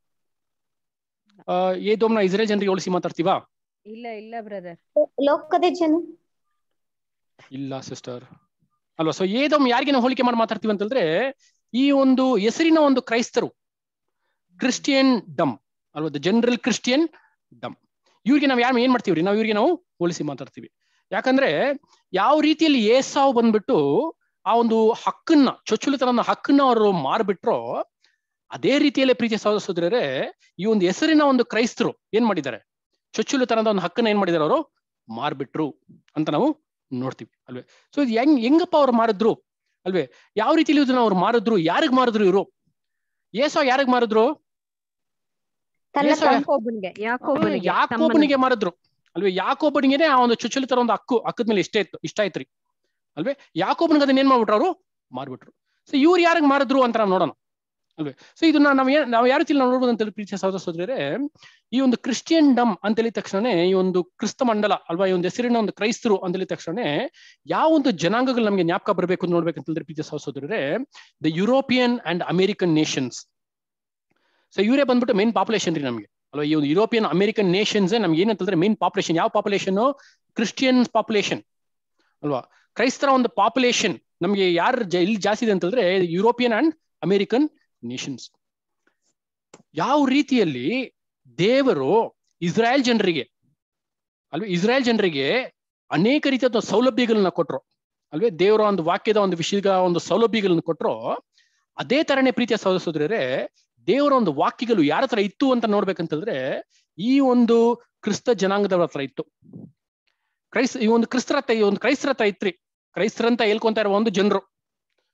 ಆ, ಏದೋಮ್ನ ಇಸ್ರೇಲ್ ಜನರಿಗೆ ಹೋಲಿಸಿ ಮಾತಾಡ್ತೀವಾ ಇಲ್ಲ ಇಲ್ಲ ಬ್ರದರ್ ಲೋಕದ ಜನ ಇಲ್ಲ ಸಿಸ್ಟರ್ ಅಲ್ವಾ ಸೊ ಏದೋಮ್ ಯಾರಿಗೆ ನಾವು ಹೋಲಿಕೆ ಮಾಡಿ ಮಾತಾಡ್ತೀವಿ ಅಂತಂದ್ರೆ ಈ ಒಂದು ಹೆಸರಿನ ಒಂದು ಕ್ರೈಸ್ತರು ಕ್ರಿಸ್ಟಿಯನ್ ಡಮ್ ಅಲ್ವಾ ಜನರಲ್ ಕ್ರಿಸ್ಟಿಯನ್ ಡಮ್ ಇವ್ರಿಗೆ ನಾವು ಯಾರು ಏನ್ ಮಾಡ್ತೀವ್ರಿ ನಾವು ಇವ್ರಿಗೆ ನಾವು ಹೋಲಿಸಿ ಮಾತಾಡ್ತೀವಿ ಯಾಕಂದ್ರೆ ಯಾವ ರೀತಿಯಲ್ಲಿ ಏಸಾವ್ ಬಂದ್ಬಿಟ್ಟು ಆ ಒಂದು ಹಕ್ಕನ್ನ ಚೊಚ್ಚಲತನ ಹಕ್ಕನ್ನ ಅವರು ಮಾರ್ಬಿಟ್ರೋ ಅದೇ ರೀತಿಯಲ್ಲೇ ಪ್ರೀತಿಯ ಸಹೋದರರೇ ಈ ಒಂದು ಹೆಸರಿನ ಒಂದು ಕ್ರೈಸ್ತರು ಏನ್ ಮಾಡಿದ್ದಾರೆ ಚೊಚ್ಚಲತನದ ಒಂದು ಹಕ್ಕನ್ನ ಏನ್ ಮಾಡಿದ್ದಾರೆ ಅವರು ಮಾರ್ಬಿಟ್ರು ಅಂತ ನಾವು ನೋಡ್ತೀವಿ ಅಲ್ವೇ ಸೊ ಇದು ಹೆಂಗ್ ಹೆಂಗಪ್ಪ ಅವ್ರು ಮಾರಿದ್ರು ಅಲ್ವೇ ಯಾವ ರೀತಿಲಿ ಇದನ್ನ ಅವ್ರು ಮಾರಿದ್ರು ಯಾರಿಗ್ ಮಾರಿದ್ರು ಇವರು ಏಸೋ ಯಾರಿಗ್ ಮಾರಿದ್ರು ತನ್ನ ಏಸೋ ತಮ್ಮ ಯಾಕೋಬನ್ಗೆ ಯಾಕೋಬನಿಗೆ ಯಾಕೋಬನಿಗೆ ಮಾರಿದ್ರು ಅಲ್ವೇ ಯಾಕೋಬನಿಗೆನೆ ಆ ಒಂದು ಚುಚ್ಚಲಿತರ ಒಂದು ಹಕ್ಕು ಹಕ್ಕದ ಮೇಲೆ ಇಷ್ಟ ಇತ್ತು ಇಷ್ಟ ಆಯ್ತ್ರಿ ಅಲ್ವೇ ಯಾಕೋಬನಿಗೆ ಅದನ್ನ ಏನ್ ಮಾಡ್ಬಿಟ್ರು ಅವರು ಮಾರ್ಬಿಟ್ರು ಸೊ ಇವ್ರು ಯಾರಿಗ್ ಮಾರಿದ್ರು ಅಂತ ನಾವು ನೋಡೋಣ ಅಲ್ವೇ ಸೊ ಇದನ್ನ ನಾವ್ ಏನ್ ನಾವು ಯಾವ ರೀತಿ ನೋಡ್ಬೋದು ಅಂತ ಹೇಳಿ ಪ್ರೀತಿಯ ಸಹೋದರ ಸಹೋದರರೇ ಈ ಒಂದು ಕ್ರಿಸ್ಟಿಯನ್ ಡಮ್ ಅಂತ ಹೇಳಿದ ತಕ್ಷಣ ಈ ಒಂದು ಕ್ರಿಸ್ತ ಮಂಡಲ ಅಲ್ವಾ ಈ ಒಂದು ಹೆಸರಿನ ಒಂದು ಕ್ರೈಸ್ತರು ಅಂತ ಹೇಳಿದ ತಕ್ಷಣ ಯಾವ ಒಂದು ಜನಾಂಗಗಳು ನಮ್ಗೆ ಜ್ಞಾಪಕ ಬರಬೇಕು ಅಂತ ನೋಡ್ಬೇಕಂತ ಹೇಳಿದ್ರೆ ಪ್ರೀತಿಯ ಸಹೋದರ ಸಹೋದರರೇ the European and American nations so ಇವರೇ ಬಂದ್ಬಿಟ್ಟು ಮೇನ್ ಪಾಪ್ಯುಲೇಷನ್ ರೀ ನಮಗೆ ಅಲ್ವಾ ಈ ಒಂದು ಯುರೋಪಿಯನ್ ಅಮೆರಿಕನ್ ನೇಷನ್ಸ್ ನಮ್ಗೆ ಏನಂತಂದ್ರೆ ಮೇನ್ ಪಾಪ್ಯುಲೇಷನ್ ಯಾವ ಪಾಪ್ಯುಲೇಷನ್ ಕ್ರಿಸ್ಟಿಯನ್ ಪಾಪ್ಯುಲೇಷನ್ ಅಲ್ವಾ ಕ್ರೈಸ್ತರ ಒಂದು ಪಾಪ್ಯುಲೇಷನ್ ನಮ್ಗೆ ಯಾರು ಜ- ಇಲ್ಲಿ ಜಾಸ್ತಿ ಇದೆ ಅಂತಂದ್ರೆ ಯುರೋಪಿಯನ್ ಅಂಡ್ ಅಮೆರಿಕನ್ ನೇಷನ್ಸ್ ಯಾವ ರೀತಿಯಲ್ಲಿ ದೇವರು ಇಸ್ರಾಯೇಲ್ ಜನರಿಗೆ ಅಲ್ವೇ ಇಸ್ರಾಯೇಲ್ ಜನರಿಗೆ ಅನೇಕ ರೀತಿಯ ಒಂದು ಸೌಲಭ್ಯಗಳನ್ನ ಕೊಟ್ರು ಅಲ್ವೇ ದೇವರ ಒಂದು ವಾಕ್ಯದ ಒಂದು ವಿಷಯದ ಒಂದು ಸೌಲಭ್ಯಗಳನ್ನ ಕೊಟ್ರು ಅದೇ ತರನೇ ಪ್ರೀತಿಯ ಸಹೋದರರೇ ದೇವರ ಒಂದು ವಾಕ್ಯಗಳು ಯಾರ ಹತ್ರ ಇತ್ತು ಅಂತ ನೋಡ್ಬೇಕಂತಂದ್ರೆ ಈ ಒಂದು ಕ್ರಿಸ್ತ ಜನಾಂಗದವ್ರ ಹತ್ರ ಇತ್ತು ಕ್ರೈಸ್ತ ಈ ಒಂದು ಕ್ರಿಸ್ತರ ಹತ್ರ ಈ ಒಂದು ಕ್ರೈಸ್ತರ ಹತ್ರ ಇತ್ರಿ ಕ್ರೈಸ್ತರಂತ ಹೇಳ್ಕೊಂತ ಇರುವ ಒಂದು ಜನರು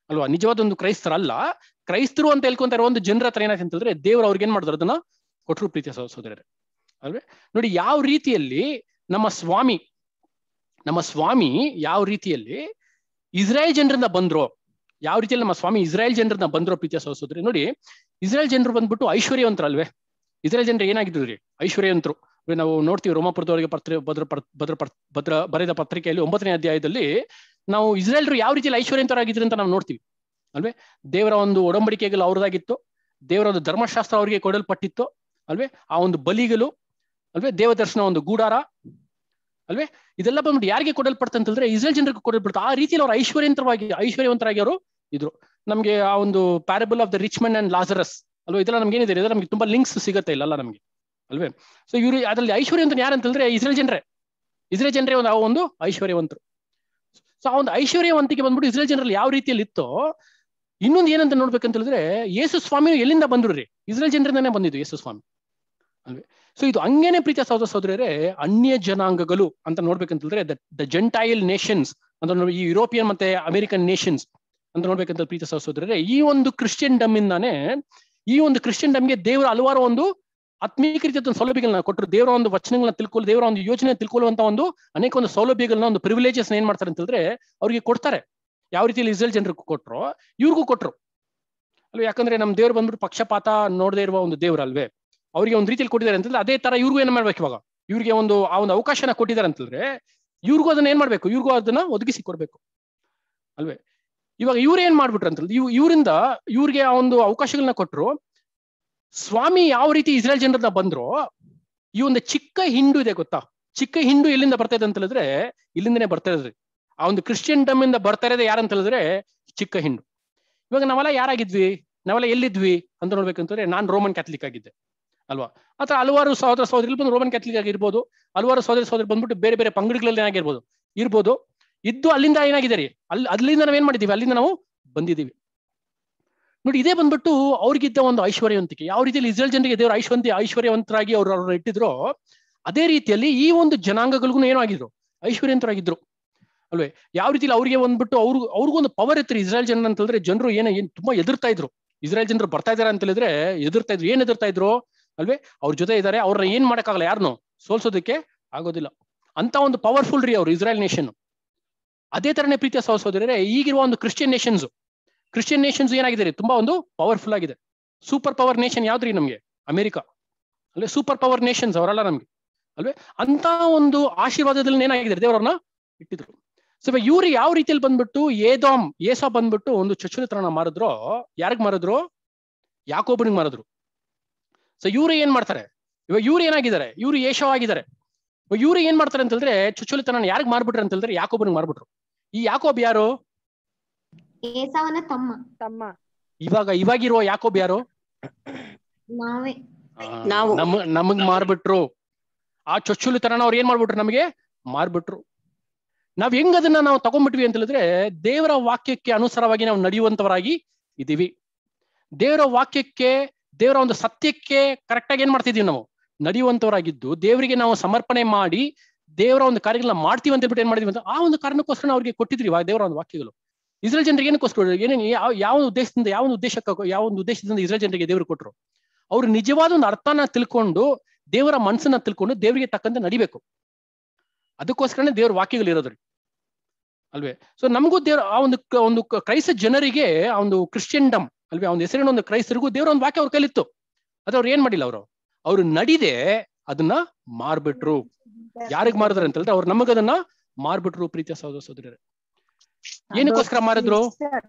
ಅಲ್ವಾ ನಿಜವಾದ ಒಂದು ಕ್ರೈಸ್ತರಲ್ಲ ಕ್ರೈಸ್ತರು ಅಂತ ಹೇಳ್ಕೊಂತ ಇರೋ ಒಂದು ಜನರ ಹತ್ರ ಏನಾಯ್ತು ಅಂತಂದ್ರೆ ದೇವ್ರು ಅವ್ರಿಗೆ ಏನ್ ಮಾಡಿದ್ರು ಅದನ್ನ ಕೊಟ್ಟರು ಪ್ರೀತಿಯ ಸಹೋ- ಸಹೋದರರೇ ಅಲ್ವೇ ನೋಡಿ ಯಾವ ರೀತಿಯಲ್ಲಿ ನಮ್ಮ ಸ್ವಾಮಿ ನಮ್ಮ ಸ್ವಾಮಿ ಯಾವ ರೀತಿಯಲ್ಲಿ ಇಸ್ರಾಯೇಲ್ ಜನರಿಂದ ಬಂದ್ರು ಯಾವ ರೀತಿಯಲ್ಲಿ ನಮ್ಮ ಸ್ವಾಮಿ ಇಸ್ರಾಯೇಲ್ ಜನರನ್ನ ಬಂದ್ರು ಪ್ರೀತಿಯ ಸಹೋ- ಸಹೋದರಿ ನೋಡಿ ಇಸ್ರಾಯೇಲ್ ಜನರು ಬಂದ್ಬಿಟ್ಟು ಐಶ್ವರ್ಯವಂತರಲ್ವೇ ಇಸ್ರಾಯೇಲ್ ಜನರು ಏನಾಗಿದ್ರು ರೀ ಐಶ್ವರ್ಯವಂತರು ಇವಾಗ ನಾವು ನೋಡ್ತೀವಿ ರೋಮಪುರದವರಿಗೆ ಪತ್ರ ಭದ್ರ ಪರ್- ಭದ್ರ ಪರ್- ಭದ್ರ ಬರೆದ ಪತ್ರಿಕೆಯಲ್ಲಿ ಒಂಬತ್ತನೇ ಅಧ್ಯಾಯದಲ್ಲಿ ನಾವು ಇಸ್ರೇಲ್ರು ಯಾವ ರೀತಿಯಲ್ಲಿ ಐಶ್ವರ್ಯವಂತರಾಗಿದ್ರು ಅಂತ ನಾವು ನೋಡ್ತೀವಿ ಅಲ್ವೇ ದೇವರ ಒಂದು ಒಡಂಬಡಿಕೆಗಳು ಅವ್ರದಾಗಿತ್ತು ದೇವರ ಒಂದು ಧರ್ಮಶಾಸ್ತ್ರ ಅವರಿಗೆ ಕೊಡಲ್ಪಟ್ಟಿತ್ತು ಅಲ್ವೇ ಆ ಒಂದು ಬಲಿಗಳು ಅಲ್ವೇ ದೇವದರ್ಶನ ಒಂದು ಗೂಡಾರ ಅಲ್ವೇ ಇದೆಲ್ಲ ಬಂದ್ಬಿಟ್ಟು ಯಾರಿಗೆ ಕೊಡಲ್ಪಡ್ತಂತಂದ್ರೆ ಇಸ್ರೇಲ್ ಜನರಿಗೆ ಕೊಡಲ್ಪಡ್ತು ಆ ರೀತಿಯಲ್ಲಿ ಅವರು ಐಶ್ವರ್ಯವಂತರವಾಗಿ ಐಶ್ವರ್ಯವಂತರಾಗಿ ಅವರು ಇದ್ರು ನಮ್ಗೆ ಆ ಒಂದು parable of the rich men and Lazarus ಅಲ್ವಾ ಇದೆಲ್ಲ ನಮ್ಗೆ ಏನಿದೆ ಇದೆಲ್ಲ ನಮ್ಗೆ ತುಂಬಾ ಲಿಂಕ್ಸ್ ಸಿಗುತ್ತೆ ಇಲ್ಲ ನಮ್ಗೆ ಅಲ್ವೇ ಸೊ ಇವರು ಅದ್ರಲ್ಲಿ ಐಶ್ವರ್ಯವಂತ ಯಾರಂತಂದ್ರೆ ಇಸ್ರೇಲ್ ಜನರೇ ಇಸ್ರೇಲ್ ಜನರೇ ಒಂದು ಆ ಒಂದು ಐಶ್ವರ್ಯವಂತರು ಸೊ ಆ ಒಂದು ಐಶ್ವರ್ಯವಂತಿಕೆ ಬಂದ್ಬಿಟ್ಟು ಇಸ್ರೇಲ್ ಜನರಲ್ಲಿ ಯಾವ ರೀತಿಯಲ್ಲಿ ಇತ್ತೋ ಇನ್ನೊಂದು ಏನಂತ ನೋಡ್ಬೇಕಂತ ಹೇಳಿದ್ರೆ ಯೇಸು ಸ್ವಾಮಿ ಎಲ್ಲಿಂದ ಬಂದ್ರು ರೀ ಇಸ್ರೇಲ್ ಜನರಿಂದಾನೇ ಬಂದಿದ್ದು ಯೇಸು ಸ್ವಾಮಿ ಅಲ್ವೇ ಸೊ ಇದು ಹಂಗೇನೆ ಪ್ರೀತಿಯ ಸಹೋದರ ಸಹೋದರರೇ ಅನ್ಯ ಜನಾಂಗಗಳು ಅಂತ ನೋಡ್ಬೇಕಂತ ಹೇಳಿದ್ರೆ ದ ಜೆಂಟೈಲ್ ನೇಷನ್ಸ್ ಅಂತ ನೋಡಿ ಈ ಯುರೋಪಿಯನ್ ಮತ್ತೆ ಅಮೆರಿಕನ್ ನೇಷನ್ಸ್ ಅಂತ ನೋಡ್ಬೇಕಂತ ಪ್ರೀತಿಯ ಸಹೋದರ ಸಹೋದರರೇ ಈ ಒಂದು ಕ್ರಿಶ್ಚಿಯನ್ ಡಮ್ ಇಂದಾನೆ ಈ ಒಂದು ಕ್ರಿಶ್ಚಿಯನ್ ಡಮ್ಗೆ ದೇವರ ಹಲವಾರು ಒಂದು ಆತ್ಮೀಕ ರೀತಿಯ ಸೌಲಭ್ಯಗಳನ್ನ ಕೊಟ್ಟರು ದೇವರ ಒಂದು ವಚನಗಳನ್ನ ತಿಳ್ಕೊಳ್ಳಿ ದೇವರ ಒಂದು ಯೋಜನೆ ತಿಳ್ಕೊಳ್ಳುವಂತ ಒಂದು ಅನೇಕ ಒಂದು ಸೌಲಭ್ಯಗಳನ್ನ ಒಂದು ಪ್ರಿವಿಲೇಜಸ್ ಏನ್ ಮಾಡ್ತಾರೆ ಅಂತ ಹೇಳಿದ್ರೆ ಅವ್ರಿಗೆ ಕೊಡ್ತಾರೆ ಯಾವ ರೀತಿಯಲ್ಲಿ ಇಸ್ರೇಲ್ ಜನರಿಗೆ ಕೊಟ್ರು ಇವ್ರಿಗೂ ಕೊಟ್ರು ಅಲ್ವ ಯಾಕಂದ್ರೆ ನಮ್ ದೇವ್ರು ಬಂದ್ಬಿಟ್ಟು ಪಕ್ಷಪಾತ ನೋಡದೇ ಇರುವ ಒಂದು ದೇವ್ರ ಅಲ್ವೇ ಅವ್ರಿಗೆ ಒಂದು ರೀತಿಯಲ್ಲಿ ಕೊಟ್ಟಿದ್ದಾರೆ ಅಂತಂದ್ರೆ ಅದೇ ತರ ಇವ್ರಿಗೂ ಏನ್ ಮಾಡ್ಬೇಕು ಇವಾಗ ಇವ್ರಿಗೆ ಒಂದು ಆ ಒಂದು ಅವಕಾಶನ ಕೊಟ್ಟಿದ್ದಾರೆ ಅಂತಂದ್ರೆ ಇವ್ರಿಗೂ ಅದನ್ನ ಏನ್ ಮಾಡ್ಬೇಕು ಇವ್ರಿಗೂ ಅದನ್ನ ಒದಗಿಸಿ ಕೊಡ್ಬೇಕು ಅಲ್ವೇ ಇವಾಗ ಇವ್ರು ಏನ್ ಮಾಡ್ಬಿಟ್ರು ಅಂತಂದ್ರೆ ಇವ್ ಇವರಿಂದ ಇವ್ರಿಗೆ ಆ ಒಂದು ಅವಕಾಶಗಳನ್ನ ಕೊಟ್ರು ಸ್ವಾಮಿ ಯಾವ ರೀತಿ ಇಸ್ರೇಲ್ ಜನರನ್ನ ಬಂದ್ರು ಈ ಒಂದು ಚಿಕ್ಕ ಹಿಂಡು ಇದೆ ಗೊತ್ತಾ ಚಿಕ್ಕ ಹಿಂಡು ಎಲ್ಲಿಂದ ಬರ್ತಾ ಇದೆ ಅಂತ ಹೇಳಿದ್ರೆ ಇಲ್ಲಿಂದನೇ ಬರ್ತಾ ಇದ್ರಿ ಆ ಒಂದು ಕ್ರಿಶ್ಚಿಯನ್ ಡಮ್ ಇಂದ ಬರ್ತಾ ಇರೋದೇ ಯಾರಂತ ಹೇಳಿದ್ರೆ ಚಿಕ್ಕ ಹಿಂಡು ಇವಾಗ ನಾವೆಲ್ಲ ಯಾರಾಗಿದ್ವಿ ನಾವೆಲ್ಲ ಎಲ್ಲಿದ್ವಿ ಅಂತ ನೋಡ್ಬೇಕಂತಂದ್ರೆ ನಾನ್ ರೋಮನ್ ಕ್ಯಾಥಲಿಕ್ ಆಗಿದ್ದೆ ಅಲ್ವಾ ಅಥವಾ ಹಲವಾರು ಸಹೋದರ ಸಹೋದರಿಗಳು ಬಂದು ರೋಮನ್ ಕ್ಯಾಥಲಿಕ್ ಆಗಿರ್ಬೋದು ಹಲವಾರು ಸಹೋದರ ಸಹೋದರಿ ಬಂದ್ಬಿಟ್ಟು ಬೇರೆ ಬೇರೆ ಪಂಗಡಗಳಲ್ಲಿ ಏನಾಗಿರ್ಬೋದು ಇರ್ಬೋದು ಇದ್ದು ಅಲ್ಲಿಂದ ಏನಾಗಿದೆ ರೀ ಅಲ್ಲಿ ಅಲ್ಲಿಂದ ನಾವ್ ಏನ್ ಮಾಡಿದೀವಿ ಅಲ್ಲಿಂದ ನಾವು ಬಂದಿದ್ದೀವಿ ನೋಡಿ ಇದೇ ಬಂದ್ಬಿಟ್ಟು ಅವ್ರಿಗಿದ್ದ ಒಂದು ಐಶ್ವರ್ಯವಂತಿಕೆ ಯಾವ ರೀತಿಯಲ್ಲಿ ಇಸ್ರೇಲ್ ಜನರಿಗೆ ದೇವರು ಐಶ್ವರ್ಯ ಐಶ್ವರ್ಯವಂತರಾಗಿ ಅವ್ರು ಅವ್ರನ್ನ ಇಟ್ಟಿದ್ರು ಅದೇ ರೀತಿಯಲ್ಲಿ ಈ ಒಂದು ಜನಾಂಗಗಳಿಗೂ ಏನೋ ಆಗಿದ್ರು ಐಶ್ವರ್ಯವಂತರಾಗಿದ್ರು ಅಲ್ವೇ ಯಾವ ರೀತಿಲಿ ಅವ್ರಿಗೆ ಒಂದ್ಬಿಟ್ಟು ಅವ್ರು ಅವ್ರಿಗೂ ಒಂದು ಪವರ್ ಇತ್ತು ಇಸ್ರೇಲ್ ಜನ ಅಂತ ಹೇಳಿದ್ರೆ ಜನರು ಏನ ಏನ್ ತುಂಬಾ ಎದುರ್ತಾ ಇದ್ರು ಇಸ್ರೇಲ್ ಜನರು ಬರ್ತಾ ಇದಾರೆ ಅಂತ ಹೇಳಿದ್ರೆ ಎದುರ್ತಾ ಇದ್ರು ಏನ್ ಎದುರ್ತಾ ಇದ್ರು ಅಲ್ವೇ ಅವ್ರ ಜೊತೆ ಇದಾರೆ ಅವ್ರನ್ನ ಏನ್ ಮಾಡಕ್ಕಾಗಲ್ಲ ಯಾರನ್ನು ಸೋಲ್ಸೋದಕ್ಕೆ ಆಗೋದಿಲ್ಲ ಅಂತ ಒಂದು ಪವರ್ಫುಲ್ ರೀ ಅವ್ರು ಇಸ್ರೇಲ್ ನೇಷನ್ ಅದೇ ತರನೇ ಪ್ರೀತಿಯ ಸಹೋದರರೇ ಈಗಿರುವ ಒಂದು ಕ್ರಿಶ್ಚಿಯನ್ ನೇಷನ್ಸ್ ಕ್ರಿಶ್ಚಿಯನ್ ನೇಷನ್ಸ್ ಏನಾಗಿದೆ ರೀ ತುಂಬಾ ಒಂದು ಪವರ್ಫುಲ್ ಆಗಿದೆ ಸೂಪರ್ ಪವರ್ ನೇಷನ್ ಯಾವ್ದ್ರಿ ನಮ್ಗೆ ಅಮೆರಿಕ ಅಲ್ವೇ ಸೂಪರ್ ಪವರ್ ನೇಷನ್ಸ್ ಅವರಲ್ಲ ನಮ್ಗೆ ಅಲ್ವೇ ಅಂತ ಒಂದು ಆಶೀರ್ವಾದದಲ್ಲಿ ಏನಾಗಿದೆ ದೇವರನ್ನ ಇಟ್ಟಿದ್ರು ಸೊ ಇವಾಗ ಇವ್ರು ಯಾವ ರೀತಿಯಲ್ಲಿ ಬಂದ್ಬಿಟ್ಟು ಏದೋಮ್ ಏಸೋ ಬಂದ್ಬಿಟ್ಟು ಒಂದು ಚಚುರಿತನ ಮಾರಿದ್ರು ಯಾರಿಗ್ ಮಾರಿದ್ರು ಯಾಕೋಬನಿಗೆ ಮಾರಿದ್ರು ಸೊ ಇವ್ರು ಏನ್ ಮಾಡ್ತಾರೆ ಇವಾಗ ಇವ್ರು ಏನಾಗಿದ್ದಾರೆ ಇವ್ರು ಏಷೋ ಆಗಿದ್ದಾರೆ ಇವಾಗ ಇವ್ರು ಏನ್ ಮಾಡ್ತಾರೆ ಅಂತ ಹೇಳಿದ್ರೆ ಚುಚ್ಚುಲಿತನ ಯಾರಿಗ್ ಮಾರ್ಬಿಟ್ರು ಅಂತ ಹೇಳಿದ್ರೆ ಯಾಕೋಬನಿಗೆ ಮಾರ್ಬಿಟ್ರು ಈ ಯಾಕೋಬ್ ಯಾರು ಏಸಾವನ ತಮ್ಮ ತಮ್ಮ ಇವಾಗ ಇವಾಗಿರುವ ಯಾಕೋಬ್ ಯಾರು ನಾವೇ ಆ, ನಾವು. ನಮ್ ನಮಗ್ ಮಾರ್ಬಿಟ್ರು ಆ ಚೊಚ್ಚುಲಿತನ ಅವ್ರು ಏನ್ ಮಾಡ್ಬಿಟ್ರು ನಮಗೆ ಮಾರ್ಬಿಟ್ರು ನಾವ್ ಹೆಂಗ್ ಅದನ್ನ ನಾವು ತಗೊಂಡ್ಬಿಟ್ವಿ ಅಂತ ಹೇಳಿದ್ರೆ ದೇವರ ವಾಕ್ಯಕ್ಕೆ ಅನುಸಾರವಾಗಿ ನಾವು ನಡೆಯುವಂತವರಾಗಿ ಇದೀವಿ ದೇವರ ವಾಕ್ಯಕ್ಕೆ ದೇವರ ಒಂದು ಸತ್ಯಕ್ಕೆ ಕರೆಕ್ಟ್ ಆಗಿ ಏನ್ ಮಾಡ್ತಿದೀವಿ ನಾವು ನಡೆಯುವಂತವರಾಗಿದ್ದು ದೇವರಿಗೆ ನಾವು ಸಮರ್ಪಣೆ ಮಾಡಿ ದೇವರ ಒಂದು ಕಾರ್ಯಗಳನ್ನ ಮಾಡ್ತೀವಿ ಅಂತ ಹೇಳ್ಬಿಟ್ಟು ಏನ್ ಮಾಡಿದ್ವಿ ಅಂತ ಆ ಒಂದು ಕಾರಣಕ್ಕೋಸ್ಕರ ಅವ್ರಿಗೆ ಕೊಟ್ಟಿದ್ರಿ ಇವಾಗ ದೇವರ ಒಂದು ವಾಕ್ಯಗಳು ಇಸ್ರೇಲ್ ಜನರಿಗೆ ಏನಕ್ಕೋಸ್ಕರ ಏನೇನು ಯಾವ ಯಾವ ಉದ್ದೇಶದಿಂದ ಯಾವ ಒಂದು ಉದ್ದೇಶಕ್ಕೆ ಯಾವ ಒಂದು ಉದ್ದೇಶದಿಂದ ಇಸ್ರೇಲ್ ಜನರಿಗೆ ದೇವರು ಕೊಟ್ಟರು ಅವ್ರು ನಿಜವಾದ ಒಂದು ಅರ್ಥನ ತಿಳ್ಕೊಂಡು ದೇವರ ಮನಸ್ಸನ್ನ ತಿಳ್ಕೊಂಡು ದೇವರಿಗೆ ತಕ್ಕಂತೆ ನಡಿಬೇಕು ಅದಕ್ಕೋಸ್ಕರನೇ ದೇವ್ರ ವಾಕ್ಯಗಳು ಇರೋದ್ರಿ ಅಲ್ವೇ ಸೊ ನಮಗೂ ದೇವ್ರ ಆ ಒಂದು ಕ- ಒಂದು ಕ- ಕ್ರೈಸ್ತ ಜನರಿಗೆ ಆ ಒಂದು ಕ್ರಿಶ್ಚಿಯನ್ ಡಮ್ ಅಲ್ವೇ ಆ ಒಂದು ಹೆಸರಿನ ಒಂದು ಕ್ರೈಸ್ತರಿಗೂ ದೇವರ ಒಂದು ವಾಕ್ಯ ಅವ್ರ ಕೈಲಿತ್ತು ಅದು ಅವ್ರು ಏನ್ ಮಾಡಿಲ್ಲ ಅವರು ಅವ್ರು ನಡಿದೆ ಅದನ್ನ ಮಾರ್ಬಿಟ್ರು ಯಾರಿಗ್ ಮಾರಿದ್ರು ಅಂತ ಹೇಳಿದ್ರೆ ಅವ್ರು ನಮಗದನ್ನ ಮಾರ್ಬಿಟ್ರು ಪ್ರೀತಿಯ ಸಹೋದರ ಸಹೋದರರೇ ಏನಕ್ಕೋಸ್ಕರ ಮಾರಿದ್ರು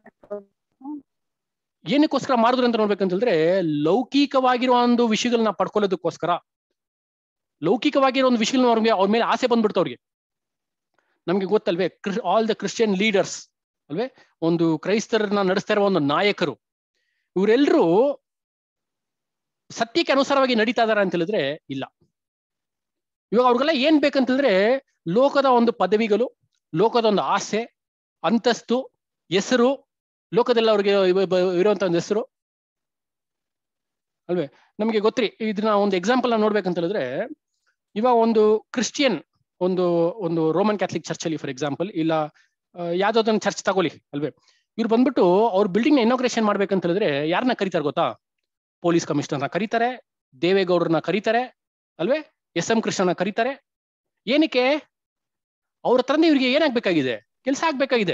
ಏನಕ್ಕೋಸ್ಕರ ಮಾರಿದ್ರು ಅಂತ ನೋಡ್ಬೇಕಂತ ಹೇಳಿದ್ರೆ ಲೌಕಿಕವಾಗಿರೋ ಒಂದು ವಿಷಯಗಳನ್ನ ಪಡ್ಕೊಳ್ಳೋದಕ್ಕೋಸ್ಕರ ಲೌಕಿಕವಾಗಿರೋ ಒಂದು ವಿಷಯಗಳನ್ನ ಅವ್ರಿಗೆ ಅವ್ರ ಮೇಲೆ ಆಸೆ ಬಂದ್ಬಿಡ್ತು ಅವ್ರಿಗೆ ನಮ್ಗೆ ಗೊತ್ತಲ್ವೇ ಆಲ್ ದ ಕ್ರಿಶ್ಚಿಯನ್ ಲೀಡರ್ಸ್ ಅಲ್ವೇ ಒಂದು ಕ್ರೈಸ್ತರನ್ನ ನಡೆಸ್ತಾ ಇರುವ ಒಂದು ನಾಯಕರು ಇವರೆಲ್ಲರೂ ಸತ್ಯಕ್ಕೆ ಅನುಸಾರವಾಗಿ ನಡೀತಾ ಇದಾರ ಅಂತ ಹೇಳಿದ್ರೆ ಇಲ್ಲ ಇವಾಗ ಅವ್ರಿಗೆಲ್ಲ ಏನ್ ಬೇಕಂತ ಹೇಳಿದ್ರೆ ಲೋಕದ ಒಂದು ಪದವಿಗಳು ಲೋಕದ ಒಂದು ಆಸೆ ಅಂತಸ್ತು ಹೆಸರು ಲೋಕದಲ್ಲಿ ಅವ್ರಿಗೆ ಇರುವಂತ ಒಂದು ಹೆಸರು ಅಲ್ವೇ ನಮಗೆ ಗೊತ್ತ್ರಿ ಇದನ್ನ ಒಂದು ಎಕ್ಸಾಂಪಲ್ ನೋಡ್ಬೇಕಂತ ಹೇಳಿದ್ರೆ ಇವಾಗ ಒಂದು ಕ್ರಿಶ್ಚಿಯನ್ ಒಂದು ಒಂದು ರೋಮನ್ ಕ್ಯಾಥಲಿಕ್ ಚರ್ಚ್ ಅಲ್ಲಿ ಫಾರ್ ಎಕ್ಸಾಂಪಲ್ ಇಲ್ಲ ಆ, ಯಾವ್ದಾದ್ರು ಒಂದು ಚರ್ಚ್ ತಗೊಳ್ಳಿ ಅಲ್ವೇ ಇವ್ರು ಬಂದ್ಬಿಟ್ಟು ಅವ್ರ ಬಿಲ್ಡಿಂಗ್ ನ ಇನಾಗ್ರೇಷನ್ ಮಾಡ್ಬೇಕಂತ ಹೇಳಿದ್ರೆ ಯಾರನ್ನ ಕರೀತಾರೆ ಗೊತ್ತಾ ಪೊಲೀಸ್ ಕಮಿಷನರ್ನ ಕರೀತಾರೆ ದೇವೇಗೌಡರನ್ನ ಕರೀತಾರೆ ಅಲ್ವೇ ಎಸ್ ಎಂ ಕೃಷ್ಣನ ಕರೀತಾರೆ ಏನಕ್ಕೆ ಅವ್ರ ಹತ್ರನೇ ಇವ್ರಿಗೆ ಏನಾಗ್ಬೇಕಾಗಿದೆ ಕೆಲಸ ಆಗ್ಬೇಕಾಗಿದೆ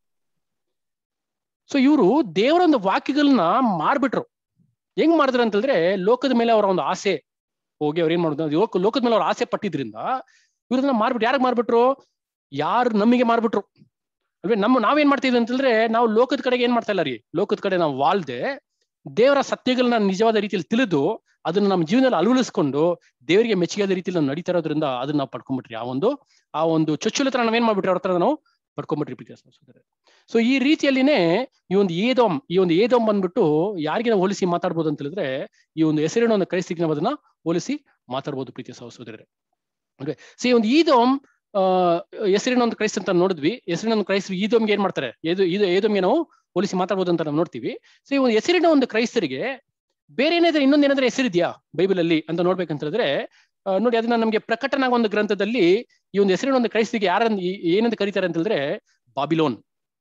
ಸೊ ಇವರು ದೇವರ ಒಂದು ವಾಕ್ಯಗಳನ್ನ ಮಾರ್ಬಿಟ್ರು ಹೆಂಗ್ ಮಾಡಿದ್ರು ಅಂತಂದ್ರೆ ಲೋಕದ ಮೇಲೆ ಅವರ ಒಂದು ಆಸೆ ಹೋಗಿ ಅವ್ರು ಏನ್ ಮಾಡಿದ್ರು ಲೋಕ ಲೋಕದ ಮೇಲೆ ಅವ್ರ ಆಸೆ ಪಟ್ಟಿದ್ರಿಂದ ಇವ್ರನ್ನ ಮಾರ್ಬಿಟ್ಟು ಯಾರಿಗೆ ಮಾರ್ಬಿಟ್ರು ಯಾರು ನಮಗೆ ಮಾರ್ಬಿಟ್ರು ಅಲ್ವೇ ನಮ್ಮ ನಾವೇನ್ ಮಾಡ್ತಿದ್ವಿ ಅಂತಂದ್ರೆ ನಾವು ಲೋಕದ ಕಡೆಗೆ ಏನ್ ಮಾಡ್ತಾ ಇಲ್ಲ ರೀ ಲೋಕದ ಕಡೆ ನಾವು ವಾಲ್ದೆ ದೇವರ ಸತ್ಯಗಳನ್ನ ನಿಜವಾದ ರೀತಿಯಲ್ಲಿ ತಿಳಿದು ಅದನ್ನ ನಮ್ಮ ಜೀವನದಲ್ಲಿ ಅಳವಡಿಸ್ಕೊಂಡು ದೇವರಿಗೆ ಮೆಚ್ಚುಗೆಯಾದ ರೀತಿಯಲ್ಲಿ ನಾವು ನಡೀತಾ ಇರೋದ್ರಿಂದ ಅದನ್ನ ನಾವು ಪಡ್ಕೊಂಡ್ಬಿಟ್ರಿ ಆ ಒಂದು ಆ ಒಂದು ಚೊಚ್ಚಲತ್ರ ನಾವೇನ್ ಮಾಡ್ಬಿಟ್ರಿ ಅವ್ರ ಹತ್ರ ನಾವು ಪಡ್ಕೊಂಡ್ಬಿಟ್ರಿ ಪ್ರೀತಿ ಸೊ ಈ ರೀತಿಯಲ್ಲಿನೇ ಈ ಒಂದು ಏದೋಮ್ ಈ ಒಂದು ಏದೋಮ್ ಬಂದ್ಬಿಟ್ಟು ಯಾರಿಗೆ ನಾವು ಹೋಲಿಸಿ ಮಾತಾಡ್ಬೋದು ಅಂತ ಹೇಳಿದ್ರೆ ಈ ಒಂದು ಹೆಸರಿನ ಒಂದು ಕ್ರೈಸ್ತಿಗೆ ನಾವು ಅದನ್ನ ಹೋಲಿಸಿ ಮಾತಾಡ್ಬೋದು ಪ್ರೀತಿಯ ಸಹೋದರರೇ ಓಕೆ ಸೊ ಈ ಒಂದು ಈದೋಮ್ ಆ ಹೆಸರಿನ ಒಂದು ಕ್ರೈಸ್ತ ಅಂತ ನೋಡಿದ್ವಿ ಹೆಸರಿನ ಒಂದು ಕ್ರೈಸ್ತ ಈದೋಮ್ಗೆ ಏನ್ ಮಾಡ್ತಾರೆ ಇದು ಇದು ಏದೋಮ್ಗೆ ನಾವು ಹೋಲಿಸಿ ಮಾತಾಡ್ಬೋದು ಅಂತ ನಾವು ನೋಡ್ತೀವಿ ಸೊ ಈ ಒಂದು ಹೆಸರಿನ ಒಂದು ಕ್ರೈಸ್ತರಿಗೆ ಬೇರೆ ಏನಾದ್ರೆ ಇನ್ನೊಂದ್ ಏನಾದ್ರೆ ಹೆಸರಿದ್ಯಾ ಬೈಬಲ್ ಅಲ್ಲಿ ಅಂತ ನೋಡ್ಬೇಕಂತ ಹೇಳಿದ್ರೆ ಆ, ನೋಡಿ ಅದನ್ನ ನಮಗೆ ಪ್ರಕಟನ ಒಂದು ಗ್ರಂಥದಲ್ಲಿ ಈ ಒಂದು ಹೆಸರಿನ ಒಂದು ಕ್ರೈಸ್ತಿಗೆ ಯಾರ ಏನಂತ ಕರೀತಾರೆ ಅಂತ ಹೇಳಿದ್ರೆ ಬಾಬಿಲೋನ್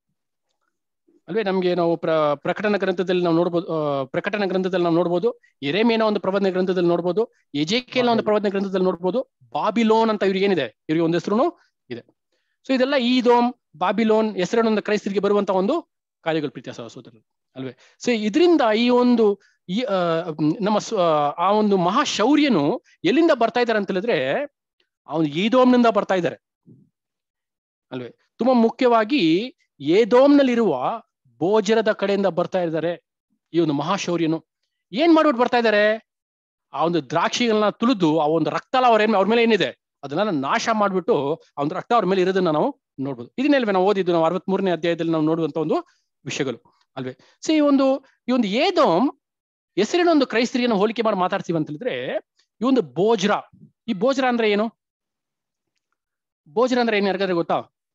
ಅಲ್ವೇ ನಮ್ಗೆ ನಾವು ಪ್ರ ಪ್ರಕಟಣ ಗ್ರಂಥದಲ್ಲಿ ನಾವು ನೋಡ್ಬೋದು ಆ, ಪ್ರಕಟಣ ಗ್ರಂಥದಲ್ಲಿ ನಾವು ನೋಡ್ಬೋದು ಎರೆಮೇನ ಒಂದು ಪ್ರಬಂಧ ಗ್ರಂಥದಲ್ಲಿ ನೋಡ್ಬೋದು ಎಜೆಕೇಲ್ ಒಂದು ಪ್ರಬಂಧ ಗ್ರಂಥದಲ್ಲಿ ನೋಡ್ಬೋದು ಬಾಬಿಲೋನ್ ಅಂತ ಇವ್ರಿಗೆ ಏನಿದೆ ಇವ್ರಿಗೆ ಒಂದು ಹೆಸರು ಇದೆ ಸೊ ಇದೆಲ್ಲ ಈದೋಮ್ ಬಾಬಿಲೋನ್ ಹೆಸರಿನ ಒಂದು ಕ್ರೈಸ್ತರಿಗೆ ಬರುವಂತ ಒಂದು ಕಾರ್ಯಗಳು ಪ್ರೀತಿಯ ಸಹೋದರರು ಅಲ್ವೇ ಸೊ ಇದರಿಂದ ಈ ಒಂದು ಈ ಆ, ಮ್, ನಮ್ಮ ಸ್ವ- ಆ ಒಂದು ಮಹಾಶೌರ್ಯನು ಎಲ್ಲಿಂದ ಬರ್ತಾ ಇದ್ದಾರೆ ಅಂತ ಹೇಳಿದ್ರೆ ಅವನು ಈದೋಮ್ನಿಂದ ಬರ್ತಾ ಇದ್ದಾರೆ ಅಲ್ವೇ ತುಂಬಾ ಮುಖ್ಯವಾಗಿ ಏದೋಮ್ನಲ್ಲಿರುವ ಬೋಜರದ ಕಡೆಯಿಂದ ಬರ್ತಾ ಇದ್ದಾರೆ ಈ ಒಂದು ಮಹಾಶೌರ್ಯನು ಏನ್ ಮಾಡ್ಬಿಟ್ಟು ಬರ್ತಾ ಇದ್ದಾರೆ ಆ ಒಂದು ದ್ರಾಕ್ಷಿಗಳನ್ನ ತುಳಿದು ಆ ಒಂದು ರಕ್ತ ಎಲ್ಲ ಅವ್ರ ಏನ್ ಅವ್ರ ಮೇಲೆ ಏನಿದೆ ಅದನ್ನ ನಾಶ ಮಾಡ್ಬಿಟ್ಟು ಆ ಒಂದು ರಕ್ತ ಅವ್ರ ಮೇಲೆ ಇರೋದನ್ನ ನಾವು ನೋಡ್ಬೋದು ಇದನ್ನೆಲ್ವೇ ನಾವು ಓದಿದ್ದು ನಾವು ಅರವತ್ ಮೂರನೇ ಅಧ್ಯಾಯದಲ್ಲಿ ನಾವು ನೋಡುವಂತ ಒಂದು ವಿಷಯಗಳು ಅಲ್ವೇ ಸೊ ಈ ಒಂದು ಈ ಒಂದು ಏದೋಮ್ ಹೆಸರಿನ ಒಂದು ಕ್ರೈಸ್ತರಿಯನ್ನು ಹೋಲಿಕೆ ಮಾಡಿ ಮಾತಾಡ್ತೀವಿ ಅಂತ ಹೇಳಿದ್ರೆ ಈ ಒಂದು ಬೋಜ್ರ ಈ ಬೋಜ್ರ ಅಂದ್ರೆ ಏನು ಬೋಜ್ರ ಅಂದ್ರೆ ಏನ್ ಯಾರಿಗಾದ್ರೆ ಗೊತ್ತಾ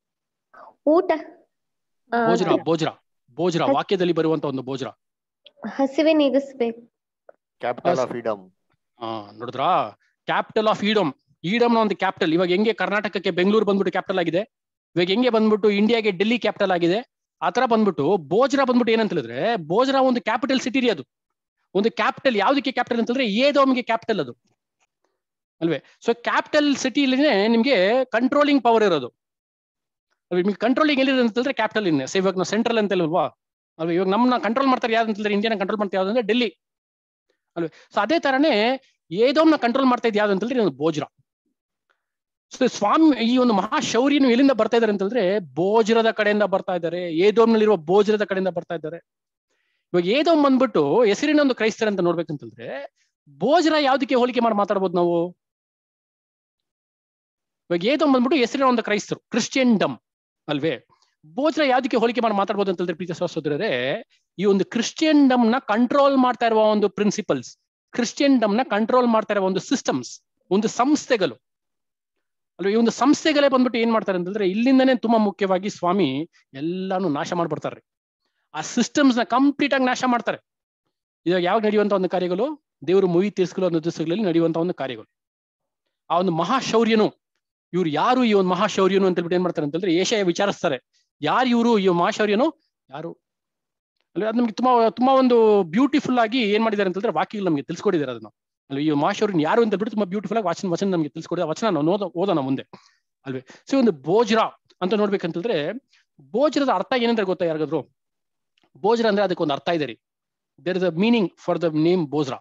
ಊಟ ಆ, ಬೋಜ್ರ ಬೋಜ್ರ ಬೋಜ್ರ ವಾಕ್ಯದಲ್ಲಿ ಬರುವಂತ ಒಂದು ಬೋಜ್ರ ಹಸಿವೆ ನೀಗಿಸ್ಬೇಕು ಕ್ಯಾಪಿಟಲ್ ಆಫ್ ಫ್ರೀಡಮ್ ಹಾ ನೋಡಿದ್ರಾ ಕ್ಯಾಪಿಟಲ್ ಆಫ್ ಈಡಮ್ ಈಡಮ್ನ ಒಂದು ಕ್ಯಾಪಿಟಲ್ ಇವಾಗ ಹೆಂಗೆ ಕರ್ನಾಟಕಕ್ಕೆ ಬೆಂಗಳೂರು ಬಂದ್ಬಿಟ್ಟು ಕ್ಯಾಪಿಟಲ್ ಆಗಿದೆ ಇವಾಗ ಹೆಂಗೆ ಬಂದ್ಬಿಟ್ಟು ಇಂಡಿಯಾಗೆ ಡೆಲ್ಲಿ ಕ್ಯಾಪಿಟಲ್ ಆಗಿದೆ ಆತರ ಬಂದ್ಬಿಟ್ಟು ಬೋಜ್ರಾ ಬಂದ್ಬಿಟ್ಟು ಏನಂತ ಹೇಳಿದ್ರೆ ಬೋಜ್ರಾ ಒಂದು ಕ್ಯಾಪಿಟಲ್ ಸಿಟಿ ರೀ ಅದು ಒಂದು ಕ್ಯಾಪಿಟಲ್ ಯಾವ್ದಕ್ಕೆ ಕ್ಯಾಪಿಟಲ್ ಅಂತ ಹೇಳಿದ್ರೆ ಏದೋಮ್ಗೆ ಕ್ಯಾಪಿಟಲ್ ಅದು ಅಲ್ವೇ ಸೊ ಕ್ಯಾಪಿಟಲ್ ಸಿಟಿಲಿನೇ ನಿಮ್ಗೆ ಕಂಟ್ರೋಲಿಂಗ್ ಪವರ್ ಇರೋದು ಅಲ್ವೇ, ನಿಮ್ಗೆ ಕಂಟ್ರೋಲಿಂಗ್ ಎಲ್ಲಿದೆ ಅಂತ ಹೇಳಿದ್ರೆ ಕ್ಯಾಪಿಟಲ್ ಇನ್ನೇ ಸೊ ಇವಾಗ ನಾವು ಸೆಂಟ್ರಲ್ ಅಂತ ಅಲ್ವಾ ಅಲ್ವಾ ಇವಾಗ ನಮ್ಮನ್ನ ಕಂಟ್ರೋಲ್ ಮಾಡ್ತಾರೆ ಯಾವ್ದು ಅಂತ ಹೇಳಿದ್ರೆ ಇಂಡಿಯಾನ ಕಂಟ್ರೋಲ್ ಮಾಡ್ತಾರೆ ಯಾವ್ದು ಅಂದ್ರೆ ಡೆಲ್ಲಿ ಅಲ್ವೇ ಸೊ ಅದೇ ತರನೇ ಏದೋಮ್ನ ಕಂಟ್ರೋಲ್ ಮಾಡ್ತಾ ಇದ್ದು ಯಾವ್ದು ಅಂತ ಹೇಳಿದ್ರೆ ಒಂದು ಬೋಜ್ರ ಸೊ ಸ್ವಾಮಿ ಈ ಒಂದು ಮಹಾಶೌರ್ಯನು ಎಲ್ಲಿಂದ ಬರ್ತಾ ಇದಾರೆ ಅಂತಂದ್ರೆ ಬೋಜ್ರದ ಕಡೆಯಿಂದ ಬರ್ತಾ ಇದ್ದಾರೆ ಏದೋಮ್ನಲ್ಲಿರುವ ಬೋಜ್ರದ ಕಡೆಯಿಂದ ಬರ್ತಾ ಇದ್ದಾರೆ ಇವಾಗ ಏದೋಮ್ ಬಂದ್ಬಿಟ್ಟು ಹೆಸರಿನ ಒಂದು ಕ್ರೈಸ್ತರ ಅಂತ ನೋಡ್ಬೇಕಂತಂದ್ರೆ ಬೋಜ್ರ ಯಾವ್ದಕ್ಕೆ ಹೋಲಿಕೆ ಮಾಡಿ ಮಾತಾಡ್ಬೋದು ನಾವು ಇವಾಗ ಏದೋಮ್ ಬಂದ್ಬಿಟ್ಟು ಹೆಸರಿನ ಒಂದು ಕ್ರೈಸ್ತರು ಕ್ರಿಶ್ಚಿಯನ್ ಡಮ್ ಅಲ್ವೇ ಬೋಜ್ರ ಯಾವ್ದಕ್ಕೆ ಹೋಲಿಕೆ ಮಾಡಿ ಮಾತಾಡ್ಬೋದು ಅಂತ ಹೇಳಿದ್ರೆ ಪ್ರೀತಿ ಸಹೋದರರೇ ಈ ಒಂದು ಕ್ರಿಶ್ಚಿಯನ್ ಡಮ್ ನ ಕಂಟ್ರೋಲ್ ಮಾಡ್ತಾ ಇರುವ ಒಂದು ಪ್ರಿನ್ಸಿಪಲ್ಸ್ ಕ್ರಿಶ್ಚಿಯನ್ ಡಮ್ ನ ಕಂಟ್ರೋಲ್ ಮಾಡ್ತಾ ಇರುವ ಒಂದು ಸಿಸ್ಟಮ್ಸ್ ಒಂದು ಸಂಸ್ಥೆಗಳು ಅಲ್ವಾ ಈ ಒಂದು ಸಂಸ್ಥೆಗಳೇ ಬಂದ್ಬಿಟ್ಟು ಏನ್ ಮಾಡ್ತಾರೆ ಅಂತಂದ್ರೆ ಇಲ್ಲಿಂದನೇ ತುಂಬಾ ಮುಖ್ಯವಾಗಿ ಸ್ವಾಮಿ ಎಲ್ಲಾನು ನಾಶ ಮಾಡ್ಬಿಡ್ತಾರೆ ಆ ಸಿಸ್ಟಮ್ಸ್ ನ ಕಂಪ್ಲೀಟ್ ಆಗಿ ನಾಶ ಮಾಡ್ತಾರೆ ಇವಾಗ ಯಾವಾಗ ನಡೆಯುವಂತ ಒಂದು ಕಾರ್ಯಗಳು ದೇವರು ಮುಯಿ ತೀರ್ಸ್ಕೊಳ್ಳೋ ಒಂದು ದಿವಸಗಳಲ್ಲಿ ನಡೆಯುವಂತ ಒಂದು ಕಾರ್ಯಗಳು ಆ ಒಂದು ಮಹಾಶೌರ್ಯನು ಇವ್ರು ಯಾರು ಈ ಒಂದು ಮಹಾಶೌರ್ಯನು ಅಂತ ಹೇಳ್ಬಿಟ್ಟು ಏನ್ ಮಾಡ್ತಾರೆ ಅಂತಂದ್ರೆ ಏಷಯ ವಿಚಾರಿಸ್ತಾರೆ ಯಾರು ಇವರು ಈ ಮಹಾಶೌರ್ಯನು ಯಾರು ಅಲ್ವಾ ಅದು ನಮ್ಗೆ ತುಂಬಾ ತುಂಬಾ ಒಂದು ಬ್ಯೂಟಿಫುಲ್ ಆಗಿ ಏನ್ ಮಾಡಿದ್ದಾರೆ ಅಂತಂದ್ರೆ ವಾಕ್ಯಗಳು ನಮಗೆ ತಿಳಿಸ್ಕೊಡಿದ್ದಾರೆ ಅದನ್ನ ಅಲ್ವಾ ಈ ಮಹಾಶೌರ್ಯನ್ ಯಾರು ಅಂತ ಬಿಟ್ಟು ತುಂಬಾ ಬ್ಯೂಟಿಫುಲ್ ಆಗಿ ವಚನ ವಚನ ನಮಗೆ ತಿಳಿಸ್ಕೊಡಿದ ವಚನ ನಾವು ಓದ ಓದೋಣ ಮುಂದೆ ಅಲ್ವೇ ಸೊ ಒಂದು ಬೋಜ್ರ ಅಂತ ನೋಡ್ಬೇಕಂತಂದ್ರೆ ಬೋಜ್ರದ ಅರ್ಥ ಏನಂದ್ರೆ ಗೊತ್ತಾ ಯಾರಿಗಾದ್ರು ಬೋಜ್ರ ಅಂದ್ರೆ ಅದಕ್ಕೆ ಒಂದು ಅರ್ಥ ಇದೆ ರೀ there is a meaning for the name Bozrah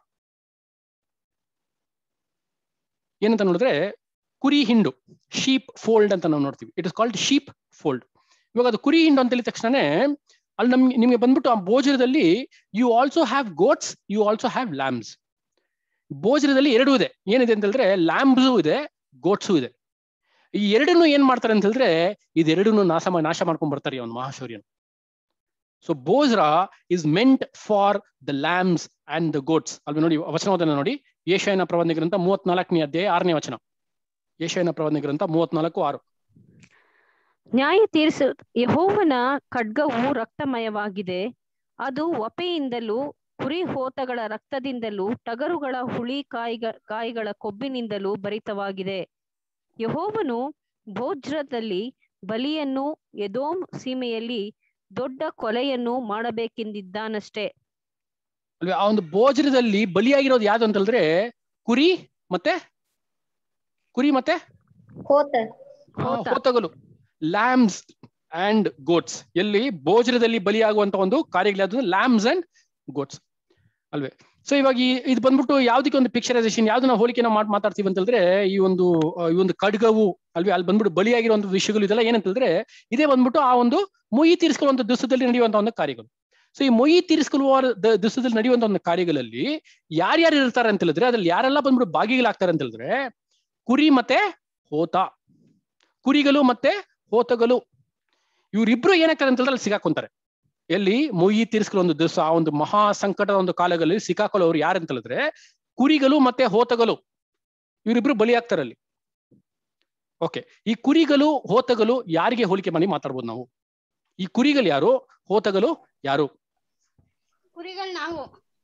ಏನಂತ ನೋಡಿದ್ರೆ ಕುರಿ ಹಿಂಡು ಶೀಪ್ ಫೋಲ್ಡ್ ಅಂತ ನಾವು ನೋಡ್ತೀವಿ it is called sheepfold ಇವಾಗ ಅದು ಕುರಿ ಹಿಂಡು ಅಂತ ಹೇಳಿದ ತಕ್ಷಣನೇ ಅಲ್ಲಿ ನಮ್ಗೆ ನಿಮ್ಗೆ ಬಂದ್ಬಿಟ್ಟು ಆ ಬೋಜರದಲ್ಲಿ you also have goats you also have lambs ಬೋಜರದಲ್ಲಿ ಎರಡು ಇದೆ ಏನಿದೆ ಅಂತ ಹೇಳಿದ್ರೆ ಲ್ಯಾಂಬ್ಸು ಇದೆ ಗೋಟ್ಸು ಇದೆ ಈ ಎರಡನ್ನು ಏನ್ ಮಾಡ್ತಾರೆ ಅಂತ ಹೇಳಿದ್ರೆ ಇದೆರಡನ್ನು ನಾಶ ಮಾ- ನಾಶ ಮಾಡ್ಕೊಂಡ್ ಬರ್ತಾರೆ ಅವನು ಮಹಾಶೌರ್ಯನು so Bozrah is meant for the lambs and the goats ಅಲ್ಲಿ ನೋಡಿ ವಚನವನ್ನ ನೋಡಿ ಏಷಯನ ಪ್ರಬಂಧ ಗ್ರಂಥ ಮೂವತ್ನಾಲ್ಕನೇ ಅಧ್ಯಾಯ ಆರನೇ ವಚನ ಏಷಯನ ಪ್ರಬಂಧ ಗ್ರಂಥ ಮೂವತ್ನಾಲ್ಕು ಆರು ನ್ಯಾಯ ತೀರಿಸ ಯಹೋವನ ಖಡ್ಗವು ರಕ್ತಮಯವಾಗಿದೆ ಅದು ವಪೆಯಿಂದಲೂ ಕುರಿ ಹೋತಗಳ ರಕ್ತದಿಂದಲೂ ಟಗರುಗಳ ಹುಳಿ ಕಾಯಿಗ ಕಾಯಿಗಳ ಕೊಬ್ಬಿನಿಂದಲೂ ಭರಿತವಾಗಿದೆ ಯಹೋವನು ಭೋಜ್ರದಲ್ಲಿ ಬಲಿಯನ್ನು ಎದೋಮ್ ಸೀಮೆಯಲ್ಲಿ ದೊಡ್ಡ ಕೊಲೆಯನ್ನು ಮಾಡಬೇಕೆಂದಿದ್ದಾನಷ್ಟೇ ಅಲ್ವೇ ಆ ಒಂದು ಭೋಜನದಲ್ಲಿ ಬಲಿಯಾಗಿರೋದು ಯಾವ್ದು ಅಂತಂದ್ರೆ ಕುರಿ ಮತ್ತೆ ಕುರಿ ಮತ್ತೆ ಹೋತ ಆ, ಹೋತ. ಹೋತಗಳು ಲ್ಯಾಮ್ಸ್ ಅಂಡ್ ಗೋಟ್ಸ್ ಎಲ್ಲಿ ಭೋಜನದಲ್ಲಿ ಬಲಿಯಾಗುವಂತ ಒಂದು ಕಾರ್ಯಗಳು ಯಾವ್ದು ಲ್ಯಾಮ್ಸ್ ಅಂಡ್ ಗೋಟ್ಸ್ ಅಲ್ವೇ ಸೊ ಇವಾಗ ಈ ಇದು ಬಂದ್ಬಿಟ್ಟು ಯಾವ್ದಕ್ಕೆ ಒಂದು ಪಿಕ್ಚರೈಸೇಷನ್ ಯಾವ್ದು ನಾವು ಹೋಲಿಕೆ ನಾವು ಮಾಡ್ ಮಾತಾಡ್ತೀವಿ ಅಂತಂದ್ರೆ ಈ ಒಂದು ಆ, ಈ ಒಂದು ಖಡ್ಗವು ಅಲ್ವೇ ಅಲ್ಲಿ ಬಂದ್ಬಿಟ್ಟು ಬಲಿಯಾಗಿರುವಂತ ವಿಷಯಗಳು ಇದೆಲ್ಲ ಏನಂತಂದ್ರೆ ಇದೇ ಬಂದ್ಬಿಟ್ಟು ಆ ಒಂದು ಮೊಯಿ ತೀರಿಸಿಕೊಳ್ಳುವಂತ ದಿವಸದಲ್ಲಿ ನಡೆಯುವಂತ ಒಂದು ಕಾರ್ಯಗಳು ಸೊ ಈ ಮೊಯಿ ತೀರಿಸಿಕೊಳ್ಳುವ ದ- ದಿವಸದಲ್ಲಿ ನಡೆಯುವಂತ ಒಂದು ಕಾರ್ಯಗಳಲ್ಲಿ ಯಾರ್ಯಾರು ಇರ್ತಾರೆ ಅಂತ ಹೇಳಿದ್ರೆ ಅದ್ರಲ್ಲಿ ಯಾರೆಲ್ಲ ಬಂದ್ಬಿಟ್ಟು ಭಾಗಿಗಳಾಗ್ತಾರೆ ಅಂತ ಹೇಳಿದ್ರೆ ಕುರಿ ಮತ್ತೆ ಹೋತ ಕುರಿಗಳು ಮತ್ತೆ ಹೋತಗಳು ಇವರಿಬ್ರು ಏನಾಗ್ತಾರೆ ಅಂತ ಹೇಳಿದ್ರೆ ಅಲ್ಲಿ ಸಿಗಾಕೊಂತಾರೆ ಎಲ್ಲಿ ಮೊಯಿ ತೀರಿಸ್ಕೊಳ್ಳೋ ಒಂದು ದಿವಸ ಆ ಒಂದು ಮಹಾ ಸಂಕಟದ ಒಂದು ಕಾಲಗಳಲ್ಲಿ ಸಿಕ್ಕಾಕೊಳ್ಳೋರು ಯಾರು ಅಂತ ಹೇಳಿದ್ರೆ ಕುರಿಗಳು ಮತ್ತೆ ಹೋತಗಳು ಇವರಿಬ್ರು ಬಲಿಯಾಗ್ತಾರೆ ಅಲ್ಲಿ ಓಕೆ ಈ ಕುರಿಗಳು ಹೋತಗಳು ಯಾರಿಗೆ ಹೋಲಿಕೆ ಮಾಡಿ ಮಾತಾಡ್ಬೋದು ನಾವು ಈ ಕುರಿಗಳು ಯಾರು ಹೋತಗಳು ಯಾರು ಕುರಿಗಳು ನಾವು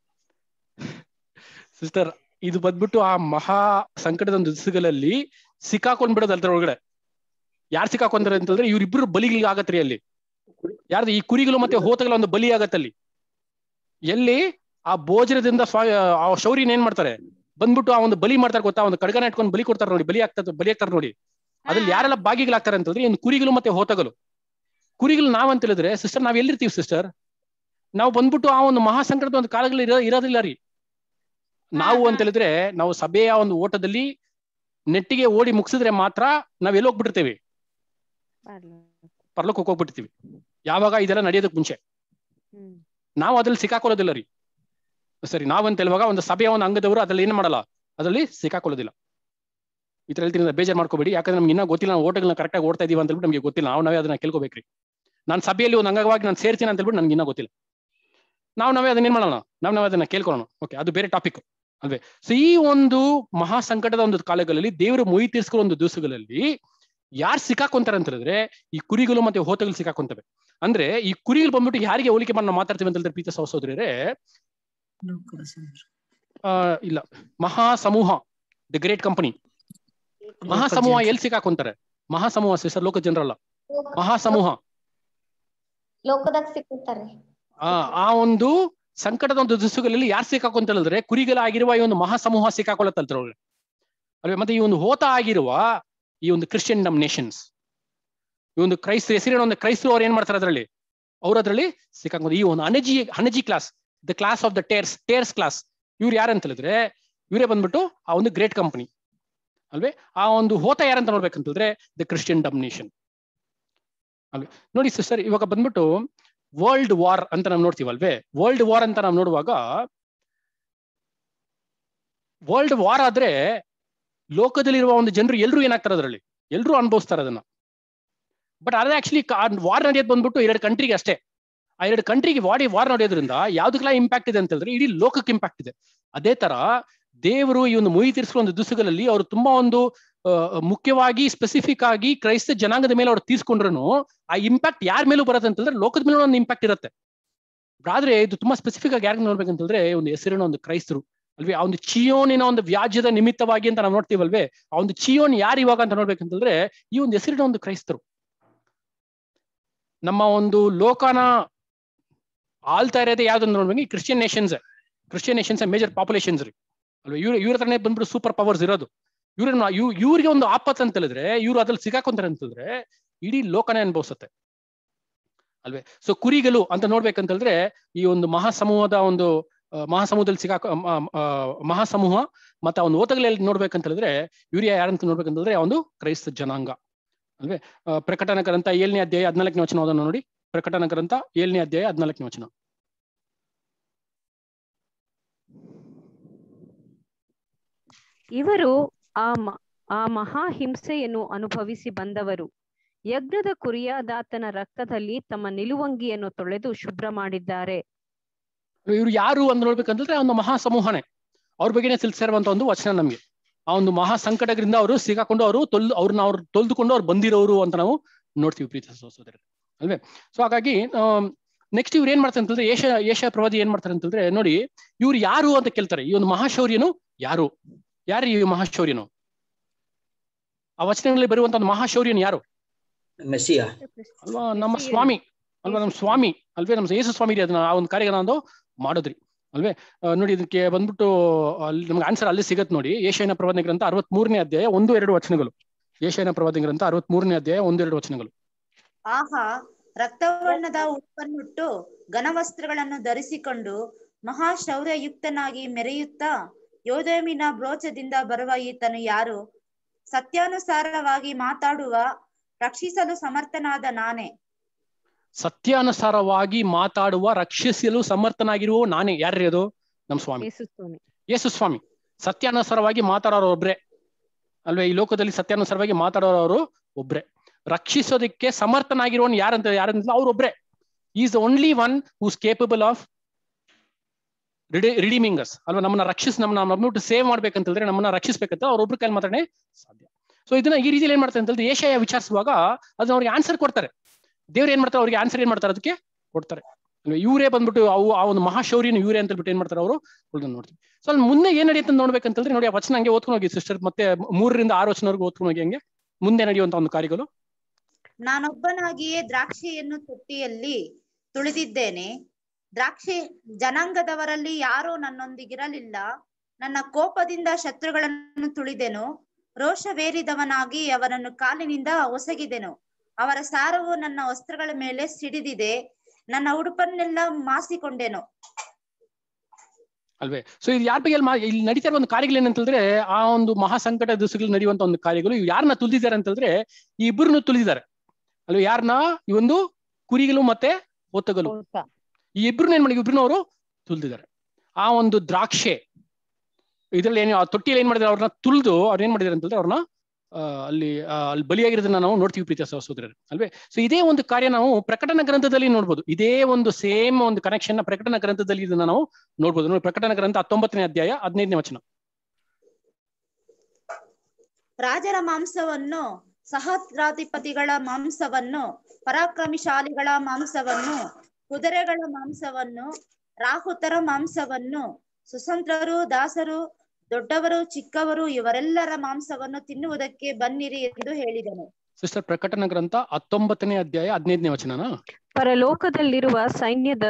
ಸಿಸ್ಟರ್ ಇದು ಬಂದ್ಬಿಟ್ಟು ಆ ಮಹಾ ಸಂಕಟದ ಒಂದು ದಿವಸಗಳಲ್ಲಿ ಸಿಕ್ಕಾಕೊಂಡ್ ಬಿಡೋದು ಅದ್ರ ಒಳಗಡೆ ಯಾರು ಸಿಕ್ಕಾಕೊಂತಾರೆ ಅಂತಂದ್ರೆ ಇವ್ರಿಬ್ರು ಬಲಿಗಳಿಗೆ ಆಗತ್ರಿ ಅಲ್ಲಿ ಯಾರ್ದು ಈ ಕುರಿಗಳು ಮತ್ತೆ ಹೋತಗಳ ಒಂದು ಬಲಿ ಆಗತ್ತಲ್ಲಿ ಎಲ್ಲಿ ಆ ಭೋಜನದಿಂದ ಸ್ವಾ ಆ ಶೌರ್ಯನ ಏನ್ ಮಾಡ್ತಾರೆ ಬಂದ್ಬಿಟ್ಟು ಆ ಒಂದು ಬಲಿ ಮಾಡ್ತಾರೆ ಗೊತ್ತಾ ಒಂದು ಕಡ್ಗನ ಇಟ್ಕೊಂಡು ಬಲಿ ಕೊಡ್ತಾರೆ ನೋಡಿ ಬಲಿ ಆಗ್ತದೆ ಬಲಿ ಆಗ್ತಾರೆ ನೋಡಿ ಅದ್ರಲ್ಲಿ ಯಾರೆಲ್ಲ ಭಾಗಿಗಳಾಗ್ತಾರೆ ಅಂತಂದ್ರೆ ಇನ್ನು ಕುರಿಗಳು ಮತ್ತೆ ಹೋತಗಳು ಕುರಿಗಳು ನಾವ್ ಅಂತ ಹೇಳಿದ್ರೆ ಸಿಸ್ಟರ್ ನಾವ್ ಎಲ್ಲಿರ್ತೀವಿ ಸಿಸ್ಟರ್ ನಾವು ಬಂದ್ಬಿಟ್ಟು ಆ ಒಂದು ಮಹಾ ಸಂಕಟದ ಒಂದು ಕಾಲಗಳು ಇರೋ ಇರೋದಿಲ್ಲ ರೀ ನಾವು ಅಂತ ಹೇಳಿದ್ರೆ ನಾವು ಸಭೆಯ ಒಂದು ಓಟದಲ್ಲಿ ನೆಟ್ಟಿಗೆ ಓಡಿ ಮುಗಿಸಿದ್ರೆ ಮಾತ್ರ ನಾವ್ ಎಲ್ಲಿ ಹೋಗ್ಬಿಟ್ಟಿರ್ತೇವೆ ಪರ್ಲಕ್ಕೆ ಹೋಗ್ಬಿಟ್ಟಿರ್ತೀವಿ ಯಾವಾಗ ಇದೆಲ್ಲ ನಡೆಯೋದಕ್ಕೆ ಮುಂಚೆ ಹ್ಮ್ ನಾವು ಅದ್ರಲ್ಲಿ ಸಿಕ್ಕಾಕೊಳ್ಳೋದಿಲ್ಲ ರೀ ಸರಿ ನಾವಂತ ಹೇಳುವಾಗ ಒಂದು ಸಭೆಯ ಒಂದು ಅಂಗದವರು ಅದ್ರಲ್ಲಿ ಏನ್ ಮಾಡಲ್ಲ ಅದ್ರಲ್ಲಿ ಸಿಕ್ಕಾಕೊಳ್ಳೋದಿಲ್ಲ ಈ ತರ ಹೇಳ್ತೀನಿ ಬೇಜಾರ್ ಮಾಡ್ಕೋಬೇಡಿ ಯಾಕಂದ್ರೆ ನಮ್ಗೆ ಇನ್ನೂ ಗೊತ್ತಿಲ್ಲ ನಾವು ಓಟಗಳನ್ನ ಕರೆಕ್ಟಾಗಿ ಓಡ್ತಾ ಇದೀವಿ ಅಂತ ಹೇಳ್ಬಿಟ್ಟು ನಮಗೆ ಗೊತ್ತಿಲ್ಲ ನಾವು ನಾವೇ ಅದನ್ನ ಕೇಳ್ಕೋಬೇಕ್ರಿ ನಾನು ಸಭೆಯಲ್ಲಿ ಒಂದು ಅಂಗವಾಗಿ ನಾನು ಸೇರ್ತೀನಿ ಅಂತ ಹೇಳ್ಬಿಟ್ಟು ನನ್ಗೆ ಇನ್ನೂ ಗೊತ್ತಿಲ್ಲ ನಾವು ನಾವೇ ಅದನ್ನ ಏನ್ ಮಾಡೋಣ ನಾವು ನಾವೇ ಅದನ್ನ ಕೇಳ್ಕೊಳ್ಳೋಣ ಓಕೆ ಅದು ಬೇರೆ ಟಾಪಿಕ್ ಅಲ್ವೇ ಸೊ ಈ ಒಂದು ಮಹಾ ಸಂಕಟದ ಒಂದು ಕಾಲಗಳಲ್ಲಿ ದೇವರು ಮೊಯ್ ತೀರ್ಸ್ಕೊಳ್ಳೋ ಒಂದು ದಿವಸಗಳಲ್ಲಿ ಯಾರು ಸಿಕ್ಕಾಕೊಂತಾರೆ ಅಂತ ಹೇಳಿದ್ರೆ ಈ ಕುರಿಗಳು ಮತ್ತೆ ಹೋತಗಳು ಸಿಕ್ಕಾಕೊಂತವೆ ಅಂದ್ರೆ ಈ ಕುರಿಗಳು ಬಂದ್ಬಿಟ್ಟು ಯಾರಿಗೆ ಹೋಲಿಕೆ ಮಾಡಿ ನಾವು ಮಾತಾಡ್ತೀವಿ ಅಂತ ಹೇಳಿದ್ರೆ ಪ್ರೀತ ಸಹೋದರರೇ ಆ, ಇಲ್ಲ ಮಹಾ ಸಮೂಹ ದಿ ಗ್ರೇಟ್ ಕಂಪನಿ ಮಹಾ ಸಮೂಹ ಎಲ್ಲಿ ಸಿಕ್ಕಾಕೊಂತಾರೆ ಮಹಾ ಸಮೂಹ ಸರ್ ಲೋಕ ಜನರಲ್ಲ ಮಹಾ ಸಮೂಹ ಲೋಕದಾಗ ಸಿಕ್ಕುತ್ತಾರೆ ಆ ಆ ಒಂದು ಸಂಕಟದ ಒಂದು ದಿವಸಗಳಲ್ಲಿ ಯಾರು ಸಿಕ್ಕಾಕೊಂತ ಹೇಳಿದ್ರೆ ಕುರಿಗಳಾಗಿರುವ ಈ ಒಂದು ಮಹಾ ಸಮೂಹ ಸಿಕ್ಕಾಕೊಳ್ಳತ್ತಲ್ತರ ಒಳಗೆ ಅಲ್ವೇ ಮತ್ತೆ ಈ ಒಂದು ಹೋತ ಆಗಿರುವ ಈ ಒಂದು ಕ್ರಿಶ್ಚಿಯನ್ ನಮ್ ನೇಷನ್ಸ್ ಈ ಒಂದು ಕ್ರೈಸ್ತ ಹೆಸರಿನ ಒಂದು ಕ್ರೈಸ್ತರು ಅವ್ರು ಏನ್ ಮಾಡ್ತಾರೆ ಅದರಲ್ಲಿ ಅವ್ರು ಅದರಲ್ಲಿ ಸಿಕ್ಕಾಕೊಂಡು ಈ ಒಂದು ಅನಜಿ ಅನಜಿ class the class of the tares tares class ಇವ್ರು ಯಾರಂತ ಹೇಳಿದ್ರೆ ಇವರೇ ಬಂದ್ಬಿಟ್ಟು ಆ ಒಂದು ಗ್ರೇಟ್ ಕಂಪನಿ ಅಲ್ವೇ ಆ ಒಂದು ಹೋತ ಯಾರಂತ ನೋಡ್ಬೇಕಂತಂದ್ರೆ ದ ಕ್ರಿಶ್ಚಿಯನ್ ಡಮಿನೇಷನ್ ಅಲ್ವೇ ನೋಡಿ ಸಿಸ್ಟರ್ ಇವಾಗ ಬಂದ್ಬಿಟ್ಟು ವರ್ಲ್ಡ್ ವಾರ್ ಅಂತ ನಾವು ನೋಡ್ತೀವಲ್ವೇ ವರ್ಲ್ಡ್ ವಾರ್ ಅಂತ ನಾವು ನೋಡುವಾಗ ವರ್ಲ್ಡ್ ವಾರ್ ಆದ್ರೆ ಲೋಕದಲ್ಲಿರುವ ಒಂದು ಜನರು ಎಲ್ಲರೂ ಏನಾಗ್ತಾರೆ ಅದರಲ್ಲಿ ಎಲ್ಲರೂ ಅನುಭವಿಸ್ತಾರೆ ಅದನ್ನ ಬಟ್ ಅದೇ ಆಕ್ಚುಲಿ ವಾರ್ ನಡೆಯೋದು ಬಂದ್ಬಿಟ್ಟು ಎರಡು ಕಂಟ್ರಿಗೆ ಅಷ್ಟೇ ಆ ಎರಡು ಕಂಟ್ರಿಗೆ ವಾಡಿ ವಾರ್ ನಡೆಯೋದ್ರಿಂದ ಯಾವ್ದಕ್ಕೆಲ್ಲ ಇಂಪ್ಯಾಕ್ಟ್ ಇದೆ ಅಂತ ಹೇಳಿದ್ರೆ ಇಡೀ ಲೋಕಕ್ಕೆ ಇಂಪ್ಯಾಕ್ಟ್ ಇದೆ ಅದೇ ತರ ದೇವರು ಈ ಒಂದು ಮುಯಿ ತೀರ್ಸುವ ಒಂದು ದಿವಸಗಳಲ್ಲಿ ಅವರು ತುಂಬಾ ಒಂದು ಆ, ಮುಖ್ಯವಾಗಿ ಸ್ಪೆಸಿಫಿಕ್ ಆಗಿ ಕ್ರೈಸ್ತ ಜನಾಂಗದ ಮೇಲೆ ಅವ್ರು ತೀರ್ಸ್ಕೊಂಡ್ರು ಆ ಇಂಪ್ಯಾಕ್ಟ್ ಯಾರ ಮೇಲೂ ಬರುತ್ತೆ ಅಂತಂದ್ರೆ ಲೋಕದ ಮೇಲೆ ಒಂದು ಇಂಪ್ಯಾಕ್ಟ್ ಇರುತ್ತೆ ಆದ್ರೆ ಇದು ತುಂಬಾ ಸ್ಪೆಸಿಫಿಕ್ ಆಗಿ ಯಾರಿಗೆ ನೋಡ್ಬೇಕಂತಂದ್ರೆ ಒಂದು ಹೆಸರಿನ ಒಂದು ಕ್ರೈಸ್ತರು ಅಲ್ವೇ ಆ ಒಂದು ಚಿಯೋನಿನ ಒಂದು ವ್ಯಾಜ್ಯದ ನಿಮಿತ್ತವಾಗಿ ಅಂತ ನಾವು ನೋಡ್ತೀವಲ್ವೇ ಆ ಒಂದು ಚಿಯೋನ್ ಯಾರು ಇವಾಗ ಅಂತ ನೋಡ್ಬೇಕಂತಂದ್ರೆ ಈ ಒಂದು ಹೆಸರಿನ ಒಂದು ಕ್ರೈಸ್ತರು ನಮ್ಮ ಒಂದು ಲೋಕನ ಆಳ್ತಾ ಇರೋದೇ ಯಾವ್ದು ನೋಡ್ಬೇಕು Christian nations Christian nations major populations ರೀ ಅಲ್ವಾ ಇವ್ರ ಇವ್ರ ಹತ್ರನೇ ಬಂದ್ಬಿಟ್ಟು ಸೂಪರ್ ಪವರ್ಸ್ ಇರೋದು ಇವ್ರನ್ನ ಇವ್ ಇವ್ರಿಗೆ ಒಂದು ಆಪತ್ ಅಂತ ಹೇಳಿದ್ರೆ ಇವ್ರು ಅದ್ರಲ್ಲಿ ಸಿಗಾಕೊಂತಾರೆ ಅಂತಂದ್ರೆ ಇಡೀ ಲೋಕನೇ ಅನುಭವಿಸುತ್ತೆ ಅಲ್ವೇ ಸೊ ಕುರಿಗಳು ಅಂತ ನೋಡ್ಬೇಕಂತ ಹೇಳಿದ್ರೆ ಈ ಒಂದು ಮಹಾಸಮೂಹದ ಒಂದು ಆ, ಮಹಾಸಮೂಹದಲ್ಲಿ ಸಿಗಾಕ ಮ- ಆ, ಮಹಾಸಮೂಹ ಮತ್ತೆ ಆ ಒಂದು ಓತಗಳಲ್ಲಿ ನೋಡ್ಬೇಕಂತ ಹೇಳಿದ್ರೆ ಇವ್ರು ಯಾರಂತ ನೋಡ್ಬೇಕಂತ ಹೇಳಿದ್ರೆ ಆ ಒಂದು ಕ್ರೈಸ್ತ ಜನಾಂಗ ಅಲ್ವೇ ಆ, ಪ್ರಕಟಣ ಗ್ರಂಥ ಏಳನೇ ಅಧ್ಯಾಯ ಹದಿನಾಲ್ಕನೇ ವಚನ ಓದೋಣ ನೋಡಿ ಪ್ರಕಟಣ ಗ್ರಂಥ ಏಳನೇ ಅಧ್ಯಾಯ ಹದಿನಾಲ್ಕನೇ ವಚನ ಇವರು ಆ ಮ- ಆ ಮಹಾ ಹಿಂಸೆಯನ್ನು ಅನುಭವಿಸಿ ಬಂದವರು ಯಜ್ಞದ ಕುರಿಯಾದಾತನ ರಕ್ತದಲ್ಲಿ ತಮ್ಮ ನಿಲುವಂಗಿಯನ್ನು ತೊಳೆದು ಶುಭ್ರ ಮಾಡಿದ್ದಾರೆ ಇವ್ರು ಯಾರು ಅಂತ ನೋಡ್ಬೇಕಂತಂದ್ರೆ ಒಂದು ಮಹಾ ಸಮೂಹನೇ ಅವ್ರ ಬಗ್ಗೆನೇ ತಿಳಿಸಿರುವಂತ ಒಂದು ವಚನ ನಮ್ಗೆ ಆ ಒಂದು ಮಹಾ ಸಂಕಟದಿಂದ ಅವರು ಸಿಗಾಕೊಂಡು ಅವರು ತೊಲ್ ಅವ್ರನ್ನ ಅವ್ರು ತೊಲ್ದುಕೊಂಡು ಅವ್ರು ಬಂದಿರೋರು ಅಂತ ನಾವು ನೋಡ್ತೀವಿ ಪ್ರೀತಿ ಸಹೋದರ ಅಲ್ವೇ ಸೊ ಹಾಗಾಗಿ ನೆಕ್ಸ್ಟ್ ಇವ್ರು ಏನ್ ಮಾಡ್ತಾರೆ ಅಂತಂದ್ರೆ ಏಷ ಏಷ ಪ್ರವಾದಿ ಏನ್ ಮಾಡ್ತಾರೆ ಅಂತಂದ್ರೆ ನೋಡಿ ಇವ್ರು ಯಾರು ಅಂತ ಕೇಳ್ತಾರೆ ಈ ಒಂದು ಮಹಾಶೌರ್ಯನು ಯಾರು ಯಾರು ಈ ಮಹಾಶೌರ್ಯನು ಆ ವಚನಗಳಲ್ಲಿ ಬರುವಂತ ಒಂದು ಮಹಾಶೌರ್ಯನು ಯಾರು ಮೆಸ್ಸಿಯ ಅಲ್ವಾ ನಮ್ಮ ಸ್ವಾಮಿ ಅಲ್ವಾ ನಮ್ಮ ಸ್ವಾಮಿ ಅಲ್ವೇ ನಮ್ಮ ಯೇಸು ಸ್ವಾಮಿ ರೀ ಅದನ್ನ ಆ ಒಂದು ಕಾರ್ಯ ನಾವು ಮಾಡಿದ್ರಿ ಅಲ್ವೇ ಆ, ನೋಡಿ ಇದಕ್ಕೆ ಬಂದ್ಬಿಟ್ಟು ಅಲ್ಲಿ ನಮ್ಗೆ ಆನ್ಸರ್ ಅಲ್ಲಿ ಸಿಗತ್ ನೋಡಿ ಏಷ್ಯಾನ ಪ್ರವಾದಿ ಗ್ರಂಥ ಅರವತ್ ಮೂರನೇ ಅಧ್ಯಾಯ ಒಂದು ಎರಡು ವಚನಗಳು ಏಷ್ಯಾನ ಪ್ರವಾದಿ ಗ್ರಂಥ ಅರವತ್ ಮೂರನೇ ಅಧ್ಯಾಯ ಒಂದು ಎರಡು ವಚನಗಳು ಆಹಾ ರಕ್ತವರ್ಣದ ಉಡುಪನ್ನುಟ್ಟು ಘನವಸ್ತ್ರಗಳನ್ನು ಧರಿಸಿಕೊಂಡು ಮಹಾಶೌರ್ಯಯುಕ್ತನಾಗಿ ಮೆರೆಯುತ್ತಾ ಯೋಧೇಮಿನ ಬ್ರೋಚದಿಂದ ಬರುವ ಈತನು ಯಾರು ಸತ್ಯಾನುಸಾರವಾಗಿ ಮಾತಾಡುವ ರಕ್ಷಿಸಲು ಸಮರ್ಥನಾದ ನಾನೇ ಸತ್ಯಾನುಸಾರವಾಗಿ ಮಾತಾಡುವ ರಕ್ಷಿಸಲು ಸಮರ್ಥನಾಗಿರುವ ನಾನೇ ಯಾರ್ರೀ ಅದು ನಮ್ಮ ಸ್ವಾಮಿ ಯೇಸು ಸ್ವಾಮಿ ಯೇಸು ಸ್ವಾಮಿ ಸತ್ಯಾನುಸಾರವಾಗಿ ಮಾತಾಡೋರು ಒಬ್ರೆ ಅಲ್ವೇ ಈ ಲೋಕದಲ್ಲಿ ಸತ್ಯಾನುಸಾರವಾಗಿ ಮಾತಾಡೋರು ಒಬ್ರೆ ರಕ್ಷಿಸೋದಕ್ಕೆ ಸಮರ್ಥನಾಗಿರೋನ್ ಯಾರಂತ ಯಾರಂತ ಅವ್ರೊಬ್ರೆ is only one whose capable of redeeming us ಅಲ್ವಾ ನಮ್ಮನ್ನ ರಕ್ಷಿಸ್ ನಮ್ಮನ್ನ ನಮ್ಮನ್ನು ಸೇವ್ ಮಾಡ್ಬೇಕಂತಂದ್ರೆ ನಮ್ಮನ್ನ ರಕ್ಷಿಸ್ಬೇಕಂತ ಅವ್ರೊಬ್ರು ಕೈಲಿ ಮಾತಾಡೇ ಸಾಧ್ಯ ಸೊ ಇದನ್ನ ಈ ರೀತಿಯಲ್ಲಿ ಏನ್ ಮಾಡ್ತಾರೆ ಅಂತಂದ್ರೆ ಏಷಯ ವಿಚಾರಿಸುವಾಗ ಅದನ್ನ ಅವ್ರಿಗೆ ಆನ್ಸರ್ ಕೊಡ್ತಾರೆ ದೇವ್ರು ಏನ್ ಮಾಡ್ತಾರೆ ಅವ್ರಿಗೆ ಆನ್ಸರ್ ಏನ್ ಮಾಡ್ತಾರೆ ಅದಕ್ಕೆ ಕೊಡ್ತಾರೆ ಅಲ್ವಾ ಇವರೇ ಬಂದ್ಬಿಟ್ಟು ಅವು ಆ ಒಂದು ಮಹಾಶೌರ್ಯನ ಇವರೇ ಅಂತ ಹೇಳ್ಬಿಟ್ಟು ಏನ್ ಮಾಡ್ತಾರೆ ಅವರು ಉಳ್ದನ್ನ ನೋಡ್ತೀವಿ ಸೊ ಅಲ್ಲಿ ಮುಂದೆ ಏನ್ ನಡೆಯುತ್ತೆ ಅಂತ ನೋಡ್ಬೇಕಂತಂದ್ರೆ ನೋಡಿ ಆ ವಚನ ಹಂಗೆ ಓದ್ಕೊಂಡು ಹೋಗಿ ಸಿಸ್ಟರ್ ಮತ್ತೆ ಮೂರರಿಂದ ಆರು ವಚನವರೆಗೂ ಓದ್ಕೊಂಡು ಹೋಗಿ ಹಂಗೆ ಮುಂದೆ ನಡೆಯುವಂತ ಒಂದು ಕಾರ್ಯಗಳು ನಾನೊಬ್ಬನಾಗಿಯೇ ದ್ರಾಕ್ಷಿಯನ್ನು ತೊಟ್ಟಿಯಲ್ಲಿ ತುಳಿದಿದ್ದೇನೆ ದ್ರಾಕ್ಷಿ ಜನಾಂಗದವರಲ್ಲಿ ಯಾರೂ ನನ್ನೊಂದಿಗಿರಲಿಲ್ಲ ನನ್ನ ಕೋಪದಿಂದ ಶತ್ರುಗಳನ್ನು ತುಳಿದೆನು ರೋಷವೇರಿದವನಾಗಿ ಅವರನ್ನು ಕಾಲಿನಿಂದ ಒಸಗಿದೆನು ಅವರ ಸಾರವು ನನ್ನ ವಸ್ತ್ರಗಳ ಮೇಲೆ ಸಿಡಿದಿದೆ ನನ್ನ ಉಡುಪನ್ನೆಲ್ಲ ಮಾಸಿಕೊಂಡೆನು ಅಲ್ವೇ ಸೊ ಇದು ಯಾರ ಬಗ್ಗೆ ಮಾ- ಇಲ್ಲಿ ನಡೀತಾ ಇರೋ ಒಂದು ಕಾರ್ಯಗಳು ಏನಂತಂದ್ರೆ ಆ ಒಂದು ಮಹಾ ಸಂಕಟ ದಿವಸಗಳು ನಡೆಯುವಂತ ಒಂದು ಕಾರ್ಯಗಳು ಇವು ಯಾರನ್ನ ತುಳಿದಿದ್ದಾರೆ ಅಂತಂದ್ರೆ ಈ ಇಬ್ಬರನ್ನು ತುಳಿದಿದ್ದಾರೆ ಅಲ್ವೇ ಯಾರನ್ನ ಈ ಒಂದು ಕುರಿಗಳು ಮತ್ತೆ ಒತ್ತಗಲು ಹೋತ. ಈ ಇಬ್ರು ಏನ್ ಮಾಡಿ ಇಬ್ರು ಅವರು ತುಳಿದಿದ್ದಾರೆ ಆ ಒಂದು ದ್ರಾಕ್ಷೆ ಇದ್ರಲ್ಲಿ ಏನು ಆ ತೊಟ್ಟಿಯಲ್ಲಿ ಏನ್ ಮಾಡಿದ್ರೆ ಅವ್ರನ್ನ ತುಳಿದು ಅವ್ರು ಏನ್ ಮಾಡಿದಾರೆ ಅಂತಂದ್ರೆ ಅವ್ರನ್ನ ಆ, ಅಲ್ಲಿ ಆ, ಅಲ್ಲಿ ಬಲಿಯಾಗಿರೋದನ್ನ ನಾವು ನೋಡ್ತೀವಿ ಪ್ರೀತಿಯ ಸಹೋದರರು ಅಲ್ವೇ ಸೊ ಇದೇ ಒಂದು ಕಾರ್ಯ ನಾವು ಪ್ರಕಟಣ ಗ್ರಂಥದಲ್ಲಿ ನೋಡ್ಬೋದು ಇದೇ ಒಂದು ಸೇಮ್ ಒಂದು ಕನೆಕ್ಷನ್ ಪ್ರಕಟಣ ಗ್ರಂಥದಲ್ಲಿ ಇದನ್ನ ನಾವು ನೋಡ್ಬೋದು ನೋಡಿ ಪ್ರಕಟಣ ಗ್ರಂಥ ಹತ್ತೊಂಬತ್ತನೇ ಅಧ್ಯಾಯ ಹದಿನೈದನೇ ವಚನ ರಾಜರ ಮಾಂಸವನ್ನು ಸಹಸ್ರಾಧಿಪತಿಗಳ ಮಾಂಸವನ್ನು ಪರಾಕ್ರಮಿಶಾಲಿಗಳ ಮಾಂಸವನ್ನು ಕುದುರೆಗಳ ಮಾಂಸವನ್ನು ರಾಹುತರ ಮಾಂಸವನ್ನು ಸುಸಂತ್ರರು ದಾಸರು ದೊಡ್ಡವರು ಚಿಕ್ಕವರು ಇವರೆಲ್ಲರ ಮಾಂಸವನ್ನು ತಿನ್ನುವುದಕ್ಕೆ ಬನ್ನಿರಿ ಎಂದು ಹೇಳಿದನು ಸಿಸ್ಟರ್ ಪ್ರಕಟಣ ಗ್ರಂಥ ಹತ್ತೊಂಬತ್ತನೇ ಅಧ್ಯಾಯ ಹದಿನೈದನೇ ವಚನನ ಪರಲೋಕದಲ್ಲಿರುವ ಸೈನ್ಯದ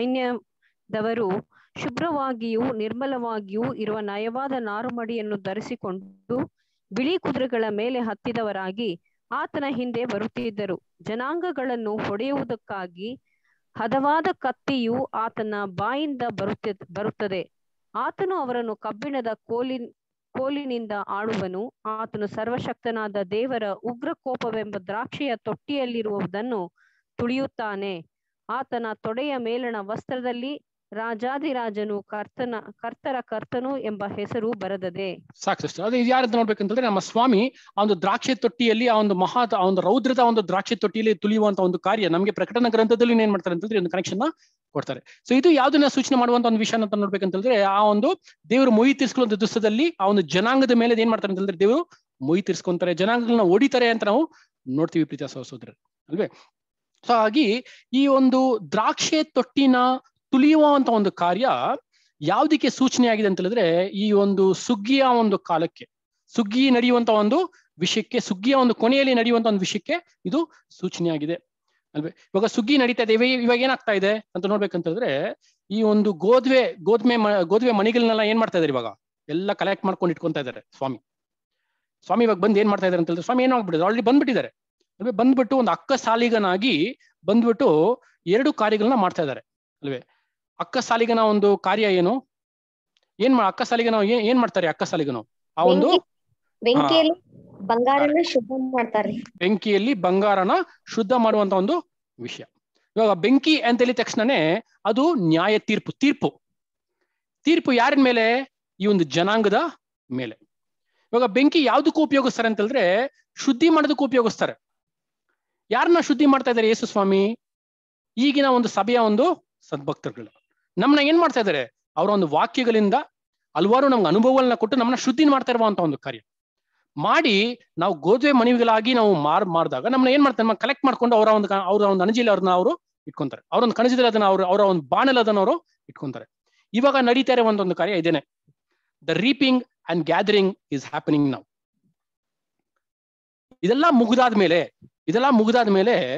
ಸೈನ್ಯದವರು ಶುಭ್ರವಾಗಿಯೂ ನಿರ್ಮಲವಾಗಿಯೂ ಇರುವ ನಯವಾದ ನಾರುಮಡಿಯನ್ನು ಧರಿಸಿಕೊಂಡು ಬಿಳಿ ಕುದುರೆಗಳ ಮೇಲೆ ಹತ್ತಿದವರಾಗಿ ಆತನ ಹಿಂದೆ ಬರುತ್ತಿದ್ದರು ಜನಾಂಗಗಳನ್ನು ಹೊಡೆಯುವುದಕ್ಕಾಗಿ ಹದವಾದ ಕತ್ತಿಯು ಆತನ ಬಾಯಿಂದ ಬರುತ್ತ ಬರುತ್ತದೆ ಆತನು ಅವರನ್ನು ಕಬ್ಬಿಣದ ಕೋಲಿನ್ ಕೋಲಿನಿಂದ ಆಳುವನು ಆತನು ಸರ್ವಶಕ್ತನಾದ ದೇವರ ಉಗ್ರ ಕೋಪವೆಂಬ ದ್ರಾಕ್ಷಿಯ ತೊಟ್ಟಿಯಲ್ಲಿರುವುದನ್ನು ತುಳಿಯುತ್ತಾನೆ ಆತನ ತೊಡೆಯ ಮೇಲಣ ವಸ್ತ್ರದಲ್ಲಿ ರಾಜಾದಿರಾಜನು ಕರ್ತನ ಕರ್ತರ ಕರ್ತನು ಎಂಬ ಹೆಸರು ಬರದದೆ ಸಾಕು ಸಿಸ್ಟರ್ ಅದು ಯಾರಂತ ನೋಡ್ಬೇಕಂತಂದ್ರೆ ನಮ್ಮ ಸ್ವಾಮಿ ಆ ಒಂದು ದ್ರಾಕ್ಷಿ ತೊಟ್ಟಿಯಲ್ಲಿ ಆ ಒಂದು ಮಹಾ ಆ ಒಂದು ರೌದ್ರದ ಒಂದು ದ್ರಾಕ್ಷಿ ತೊಟ್ಟಿಯಲ್ಲಿ ತುಳಿಯುವಂತ ಒಂದು ಕಾರ್ಯ ನಮಗೆ ಪ್ರಕಟಣ ಗ್ರಂಥದಲ್ಲಿ ಏನ್ ಮಾಡ್ತಾರೆ ಅಂತಂದ್ರೆ ಒಂದು ಕನೆಕ್ಷನ್ ಕೊಡ್ತಾರೆ ಸೊ ಇದು ಯಾವ್ದನ್ನ ಸೂಚನೆ ಮಾಡುವಂತ ಒಂದು ವಿಷಯ ಅಂತ ನೋಡ್ಬೇಕಂತಂದ್ರೆ ಆ ಒಂದು ದೇವರು ಮೊಯಿ ತೀರ್ಸ್ಕೊಳ್ಳುವಂತ ದಿವಸದಲ್ಲಿ ಆ ಒಂದು ಜನಾಂಗದ ಮೇಲೆ ಏನ್ ಮಾಡ್ತಾರೆ ಅಂತಂದ್ರೆ ದೇವರು ಮೊಯಿ ತೀರ್ಸ್ಕೊಂತಾರೆ ಜನಾಂಗಗಳನ್ನ ಹೊಡಿತಾರೆ ಅಂತ ನಾವು ನೋಡ್ತೀವಿ ಪ್ರೀತಿಯ ಸಹೋದರ ಅಲ್ವೇ ಸೊ ಹಾಗಾಗಿ ಈ ಒಂದು ದ್ರಾಕ್ಷಿ ತೊಟ್ಟಿನ ತುಳಿಯುವಂತ ಒಂದು ಕಾರ್ಯ ಯಾವ್ದಕ್ಕೆ ಸೂಚನೆ ಆಗಿದೆ ಅಂತ ಹೇಳಿದ್ರೆ ಈ ಒಂದು ಸುಗ್ಗಿಯ ಒಂದು ಕಾಲಕ್ಕೆ ಸುಗ್ಗಿ ನಡೆಯುವಂತ ಒಂದು ವಿಷಯಕ್ಕೆ ಸುಗ್ಗಿಯ ಒಂದು ಕೊನೆಯಲ್ಲಿ ನಡೆಯುವಂತ ಒಂದು ವಿಷಯಕ್ಕೆ ಇದು ಸೂಚನೆ ಆಗಿದೆ ಅಲ್ವೇ ಇವಾಗ ಸುಗ್ಗಿ ನಡೀತಾ ಇದೆ ಇವಾಗ ಇವಾಗ ಏನಾಗ್ತಾ ಇದೆ ಅಂತ ನೋಡ್ಬೇಕಂತಂದ್ರೆ ಈ ಒಂದು ಗೋದ್ವೆ ಗೋದ್ಮೆ ಮ- ಗೋದ್ವೆ ಮಣಿಗಳನ್ನೆಲ್ಲ ಏನ್ ಮಾಡ್ತಾ ಇದಾರೆ ಇವಾಗ ಎಲ್ಲ ಕಲೆಕ್ಟ್ ಮಾಡ್ಕೊಂಡು ಇಟ್ಕೊಂತಾ ಇದಾರೆ ಸ್ವಾಮಿ ಸ್ವಾಮಿ ಇವಾಗ ಬಂದ್ ಏನ್ ಮಾಡ್ತಾ ಇದಾರೆ ಅಂತ ಹೇಳಿದ್ರೆ ಸ್ವಾಮಿ ಏನ್ ಆಗ್ಬಿಟ್ಟಿದೆ ಆಲ್ರೆಡಿ ಬಂದ್ಬಿಟ್ಟಿದ್ದಾರೆ ಅಲ್ವೇ ಬಂದ್ಬಿಟ್ಟು ಒಂದು ಅಕ್ಕ ಸಾಲಿಗನಾಗಿ ಬಂದ್ಬಿಟ್ಟು ಎರಡು ಕಾರ್ಯಗಳನ್ನ ಮಾಡ್ತಾ ಇದ್ದಾರೆ ಅಲ್ವೇ ಅಕ್ಕ ಸಾಲಿಗನ ಒಂದು ಕಾರ್ಯ ಏನು ಏನ್ ಮಾ ಅಕ್ಕ ಸಾಲಿಗನ ಏನ್ ಏನ್ ಮಾಡ್ತಾರೆ ಅಕ್ಕ ಸಾಲಿಗನು ಆ ಒಂದು ಬೆಂಕಿ ಬೆಂಕಿಯಲ್ಲಿ ಬಂಗಾರನ ಶುದ್ಧ ಮಾಡ್ತಾರ್ರಿ ಬೆಂಕಿಯಲ್ಲಿ ಬಂಗಾರನ ಶುದ್ಧ ಮಾಡುವಂತ ಒಂದು ವಿಷಯ ಇವಾಗ ಬೆಂಕಿ ಅಂತ ಹೇಳಿದ ತಕ್ಷಣನೇ ಅದು ನ್ಯಾಯ ತೀರ್ಪು ತೀರ್ಪು ತೀರ್ಪು ಯಾರ ಮೇಲೆ ಈ ಒಂದು ಜನಾಂಗದ ಮೇಲೆ ಇವಾಗ ಬೆಂಕಿ ಯಾವ್ದಕ್ಕೂ ಉಪಯೋಗಿಸ್ತಾರೆ ಅಂತ ಹೇಳಿದ್ರೆ ಶುದ್ಧಿ ಮಾಡೋದಕ್ಕೂ ಉಪಯೋಗಿಸ್ತಾರೆ ಯಾರನ್ನ ಶುದ್ಧಿ ಮಾಡ್ತಾ ಇದ್ದಾರೆ ಯೇಸು ಸ್ವಾಮಿ ಈಗಿನ ಒಂದು ಸಭೆಯ ಒಂದು ಸದ್ಭಕ್ತರುಗಳು ನಮ್ಮನ್ನ ಏನ್ ಮಾಡ್ತಾ ಇದ್ದಾರೆ ಅವರ ಒಂದು ವಾಕ್ಯಗಳಿಂದ ಹಲವಾರು ನಮ್ಗೆ ಅನುಭವಗಳನ್ನ ಕೊಟ್ಟು ನಮ್ಮನ್ನ ಶುದ್ಧಿ ಮಾಡ್ತಾ ಇರುವಂತ ಒಂದು ಕಾರ್ಯ ಮಾಡಿ ನಾವು ಗೋಧುವೆ ಮಣಿಗಳಾಗಿ ನಾವು ಮಾರ್ ಮಾಡಿದಾಗ ನಮ್ಮನ್ನ ಏನ್ ಮಾಡ್ತಾರೆ ನಮ್ಮ ಕಲೆಕ್ಟ್ ಮಾಡ್ಕೊಂಡು ಅವರ ಒಂದು ಕ- ಅವರ ಒಂದು ಅಣಜಿಲಿ ಅವ್ರನ್ನ ಅವರು ಇಟ್ಕೊಂತಾರೆ ಅವ್ರ ಒಂದು ಕಣಜದಲ್ಲಿ ಅದನ್ನ ಅವರು ಅವರ ಒಂದು ಬಾಣಲ್ ಅದನ್ನ ಅವರು ಇಟ್ಕೊಂತಾರೆ ಇವಾಗ ನಡೀತಾ ಇರೋ ಒಂದೊಂದು ಕಾರ್ಯ ಇದೇನೆ the reaping and gathering is happening ನಾವು ಇದೆಲ್ಲ ಮುಗಿದಾದ ಮೇಲೆ ಇದೆಲ್ಲ ಮುಗಿದಾದ ಮೇಲೆ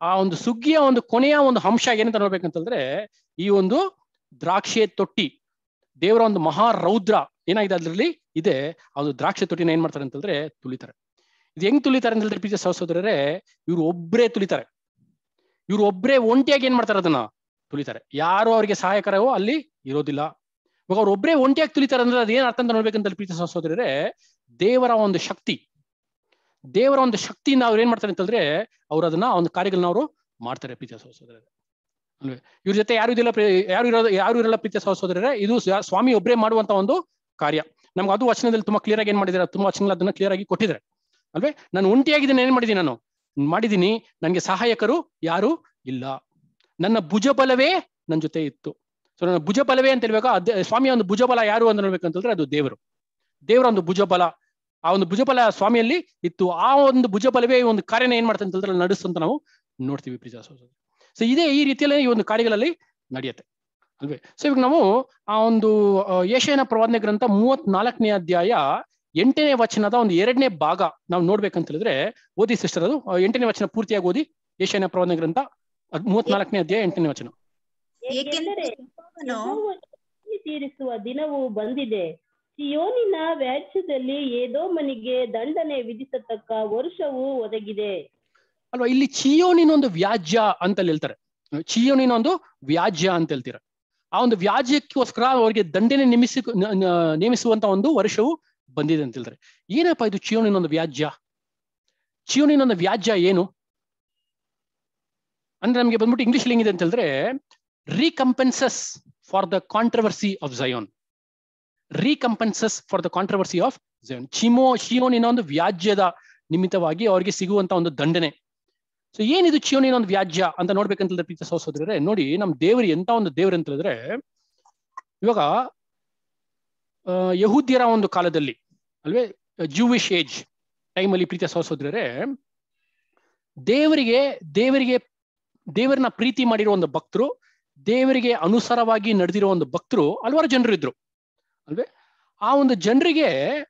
ಆ ಒಂದು ಸುಗ್ಗಿಯ ಒಂದು ಕೊನೆಯ ಒಂದು ಅಂಶ ಏನಂತ ನೋಡ್ಬೇಕಂತಂದ್ರೆ ಈ ಒಂದು ದ್ರಾಕ್ಷಿ ತೊಟ್ಟಿ ದೇವರ ಒಂದು ಮಹಾ ರೌದ್ರ ಏನಾಗಿದೆ ಅದ್ರಲ್ಲಿ ಇದೆ ಆ ಒಂದು ದ್ರಾಕ್ಷಿ ತೊಟ್ಟಿನ ಏನ್ ಮಾಡ್ತಾರೆ ಅಂತಂದ್ರೆ ತುಳಿತಾರೆ ಇದು ಹೆಂಗ್ ತುಳಿತಾರೆ ಅಂತ ಹೇಳಿದ್ರೆ ಪ್ರೀತಿಯ ಸಹೋದರರೇ ಇವ್ರು ಒಬ್ರೇ ತುಳಿತಾರೆ ಇವ್ರು ಒಬ್ರೇ ಒಂಟಿಯಾಗಿ ಏನ್ ಮಾಡ್ತಾರೆ ಅದನ್ನ ತುಳಿತಾರೆ ಯಾರು ಅವ್ರಿಗೆ ಸಹಾಯಕರವೋ ಅಲ್ಲಿ ಇರೋದಿಲ್ಲ ಇವಾಗ ಅವ್ರು ಒಬ್ರೇ ಒಂಟಿಯಾಗಿ ತುಳಿತಾರೆ ಅಂದ್ರೆ ಅದೇನ್ ಅರ್ಥ ಅಂತ ನೋಡ್ಬೇಕಂತ ಪ್ರೀತಿ ಸಹೋದರರೇ ದೇವರ ಒಂದು ಶಕ್ತಿ ದೇವರ ಒಂದು ಶಕ್ತಿಯಿಂದ ಅವ್ರು ಏನ್ ಮಾಡ್ತಾರೆ ಅಂತಂದ್ರೆ ಅವ್ರು ಅದನ್ನ ಒಂದು ಕಾರ್ಯಗಳನ್ನ ಅವರು ಮಾಡ್ತಾರೆ ಪ್ರೀತಿಯ ಸಹೋದರರೇ ಅಲ್ವೇ ಇವ್ರ ಜೊತೆ ಯಾರು ಇದಿಲ್ಲ ಪ್ರೀ- ಯಾರು ಇರೋದು ಯಾರು ಇರಲ್ಲ ಪ್ರೀತಿಯ ಸಹೋದರರೇ ಇದು ಸ- ಸ್ವಾಮಿ ಒಬ್ಬರೇ ಮಾಡುವಂತ ಒಂದು ಕಾರ್ಯ ನಮ್ಗೆ ಅದು ವಚನದಲ್ಲಿ ತುಂಬಾ ಕ್ಲಿಯರ್ ಆಗಿ ಏನ್ ಮಾಡಿದ್ದಾರೆ ತುಂಬಾ ವಚನ ಅದನ್ನ ಕ್ಲಿಯರ್ ಆಗಿ ಕೊಟ್ಟಿದ್ದಾರೆ ಅಲ್ವೇ ನಾನು ಒಂಟಿಯಾಗಿದ್ದೀನಿ ಏನ್ ಮಾಡಿದ್ದೀನಿ ನಾನು ಮಾಡಿದ್ದೀನಿ ನನಗೆ ಸಹಾಯಕರು ಯಾರು ಇಲ್ಲ ನನ್ನ ಭುಜಬಲವೇ ನನ್ನ ಜೊತೆ ಇತ್ತು ಸೊ ನನ್ನ ಭುಜಬಲವೇ ಅಂತ ಹೇಳ್ಬೇಕು ಅದೇ ಸ್ವಾಮಿಯ ಒಂದು ಭುಜಬಲ ಯಾರು ಅಂತ ಹೇಳ್ಬೇಕಂತಂದ್ರೆ ಅದು ದೇವರು ದೇವರ ಒಂದು ಭುಜಬಲ ಆ ಒಂದು ಭುಜಬಲ ಸ್ವಾಮಿಯಲ್ಲಿ ಇತ್ತು ಆ ಒಂದು ಭುಜಬಲವೇ ಈ ಒಂದು ಕಾರ್ಯನ ಏನ್ ಮಾಡ್ತಾರೆ ಅಂತಂದ್ರೆ ನಡೆಸ್ತಂತ ನಾವು ನೋಡ್ತೀವಿ ಪ್ರಿಯ ಸಹೋದರ ಸೊ ಇದೇ ಈ ರೀತಿಯಲ್ಲಿ ಈ ಒಂದು ಕಾರ್ಯಗಳಲ್ಲಿ ನಡೆಯುತ್ತೆ ಅಲ್ವೇ ಸೊ ಇವಾಗ ನಾವು ಆ ಒಂದು ಆ, ಯೆಶಾಯನ ಪ್ರವಾದನೆ ಗ್ರಂಥ ಮೂವತ್ನಾಲ್ಕನೇ ಅಧ್ಯಾಯ ಎಂಟನೇ ವಚನದ ಒಂದು ಎರಡನೇ ಭಾಗ ನಾವು ನೋಡ್ಬೇಕಂತ ಹೇಳಿದ್ರೆ ಓದಿ ಸಿಸ್ಟರ್ ಅದು ಆ, ಎಂಟನೇ ವಚನ ಪೂರ್ತಿಯಾಗಿ ಓದಿ ಯೆಶಾಯನ ಪ್ರವಾದನೆ ಗ್ರಂಥ ಅದ್ ಮೂವತ್ನಾಲ್ಕನೇ ಅಧ್ಯಾಯ ಎಂಟನೇ ವಚನ ಏಕೆಂದರೆ ಯೆಹೋವನು ಯೆಹೋವನು ನೀತಿ ತೀರಿಸುವ ದಿನವು ಬಂದಿದೆ ಸಿಯೋನಿನ ವ್ಯಾಜ್ಯದಲ್ಲಿ ಏದೋಮನಿಗೆ ದಂಡನೆ ವಿಧಿಸತಕ್ಕ ವರ್ಷವು ಒದಗಿದೆ ಅಲ್ವಾ ಇಲ್ಲಿ ಚಿಯೋನಿನ ಒಂದು ವ್ಯಾಜ್ಯ ಅಂತ ಹೇಳ್ತಾರೆ ಚಿಯೋನಿನ ಒಂದು ವ್ಯಾಜ್ಯ ಅಂತ ಹೇಳ್ತೀರ ಆ ಒಂದು ವ್ಯಾಜ್ಯಕ್ಕೋಸ್ಕರ ಅವರಿಗೆ ದಂಡನೆ ನೇಮಿಸಿ ನ- ನ- ನೇಮಿಸುವಂತ ಒಂದು ವರ್ಷವು ಬಂದಿದೆ ಅಂತ ಹೇಳ್ತಾರೆ ಏನಪ್ಪಾ ಇದು ಚಿಯೋನಿನ ಒಂದು ವ್ಯಾಜ್ಯ ಚಿಯೋನಿನ ಒಂದು ವ್ಯಾಜ್ಯ ಏನು ಅಂದ್ರೆ ನಮಗೆ ಬಂದ್ಬಿಟ್ಟು ಇಂಗ್ಲಿಷ್ ಹೆಂಗಿದೆ ಅಂತ ಹೇಳಿದ್ರೆ recompenses for the controversy of Zion recompenses for the controversy of Zion ಚಿಮೋ ಶಿಯೋನಿನ ಒಂದು ವ್ಯಾಜ್ಯದ ನಿಮಿತ್ತವಾಗಿ ಅವರಿಗೆ ಸಿಗುವಂತ ಒಂದು ದಂಡನೆ ಸೊ ಏನಿದು ಚಿಯೋನಿನ ಒಂದು ವ್ಯಾಜ್ಯ ಅಂತ ನೋಡ್ಬೇಕಂತಂದ್ರೆ ಪ್ರೀತಿ ಸಹೋದರರೇ ನೋಡಿ ನಮ್ ದೇವರು ಎಂತ ಒಂದು ದೇವ್ರು ಅಂತ ಹೇಳಿದ್ರೆ ಇವಾಗ ಆ, ಯಹೂದ್ಯರ ಒಂದು ಕಾಲದಲ್ಲಿ ಅಲ್ವೇ ಜೂವಿಶ್ ಏಜ್ ಟೈಮಲ್ಲಿ ಪ್ರೀತಿಯ ಸಹೋದರರೇ ದೇವರಿಗೆ ದೇವರಿಗೆ ದೇವರನ್ನ ಪ್ರೀತಿ ಮಾಡಿರೋ ಒಂದು ಭಕ್ತರು ದೇವರಿಗೆ ಅನುಸಾರವಾಗಿ ನಡೆದಿರೋ ಒಂದು ಭಕ್ತರು ಹಲವಾರು ಜನರು ಇದ್ರು ಅಲ್ವೇ ಆ ಒಂದು ಜನರಿಗೆ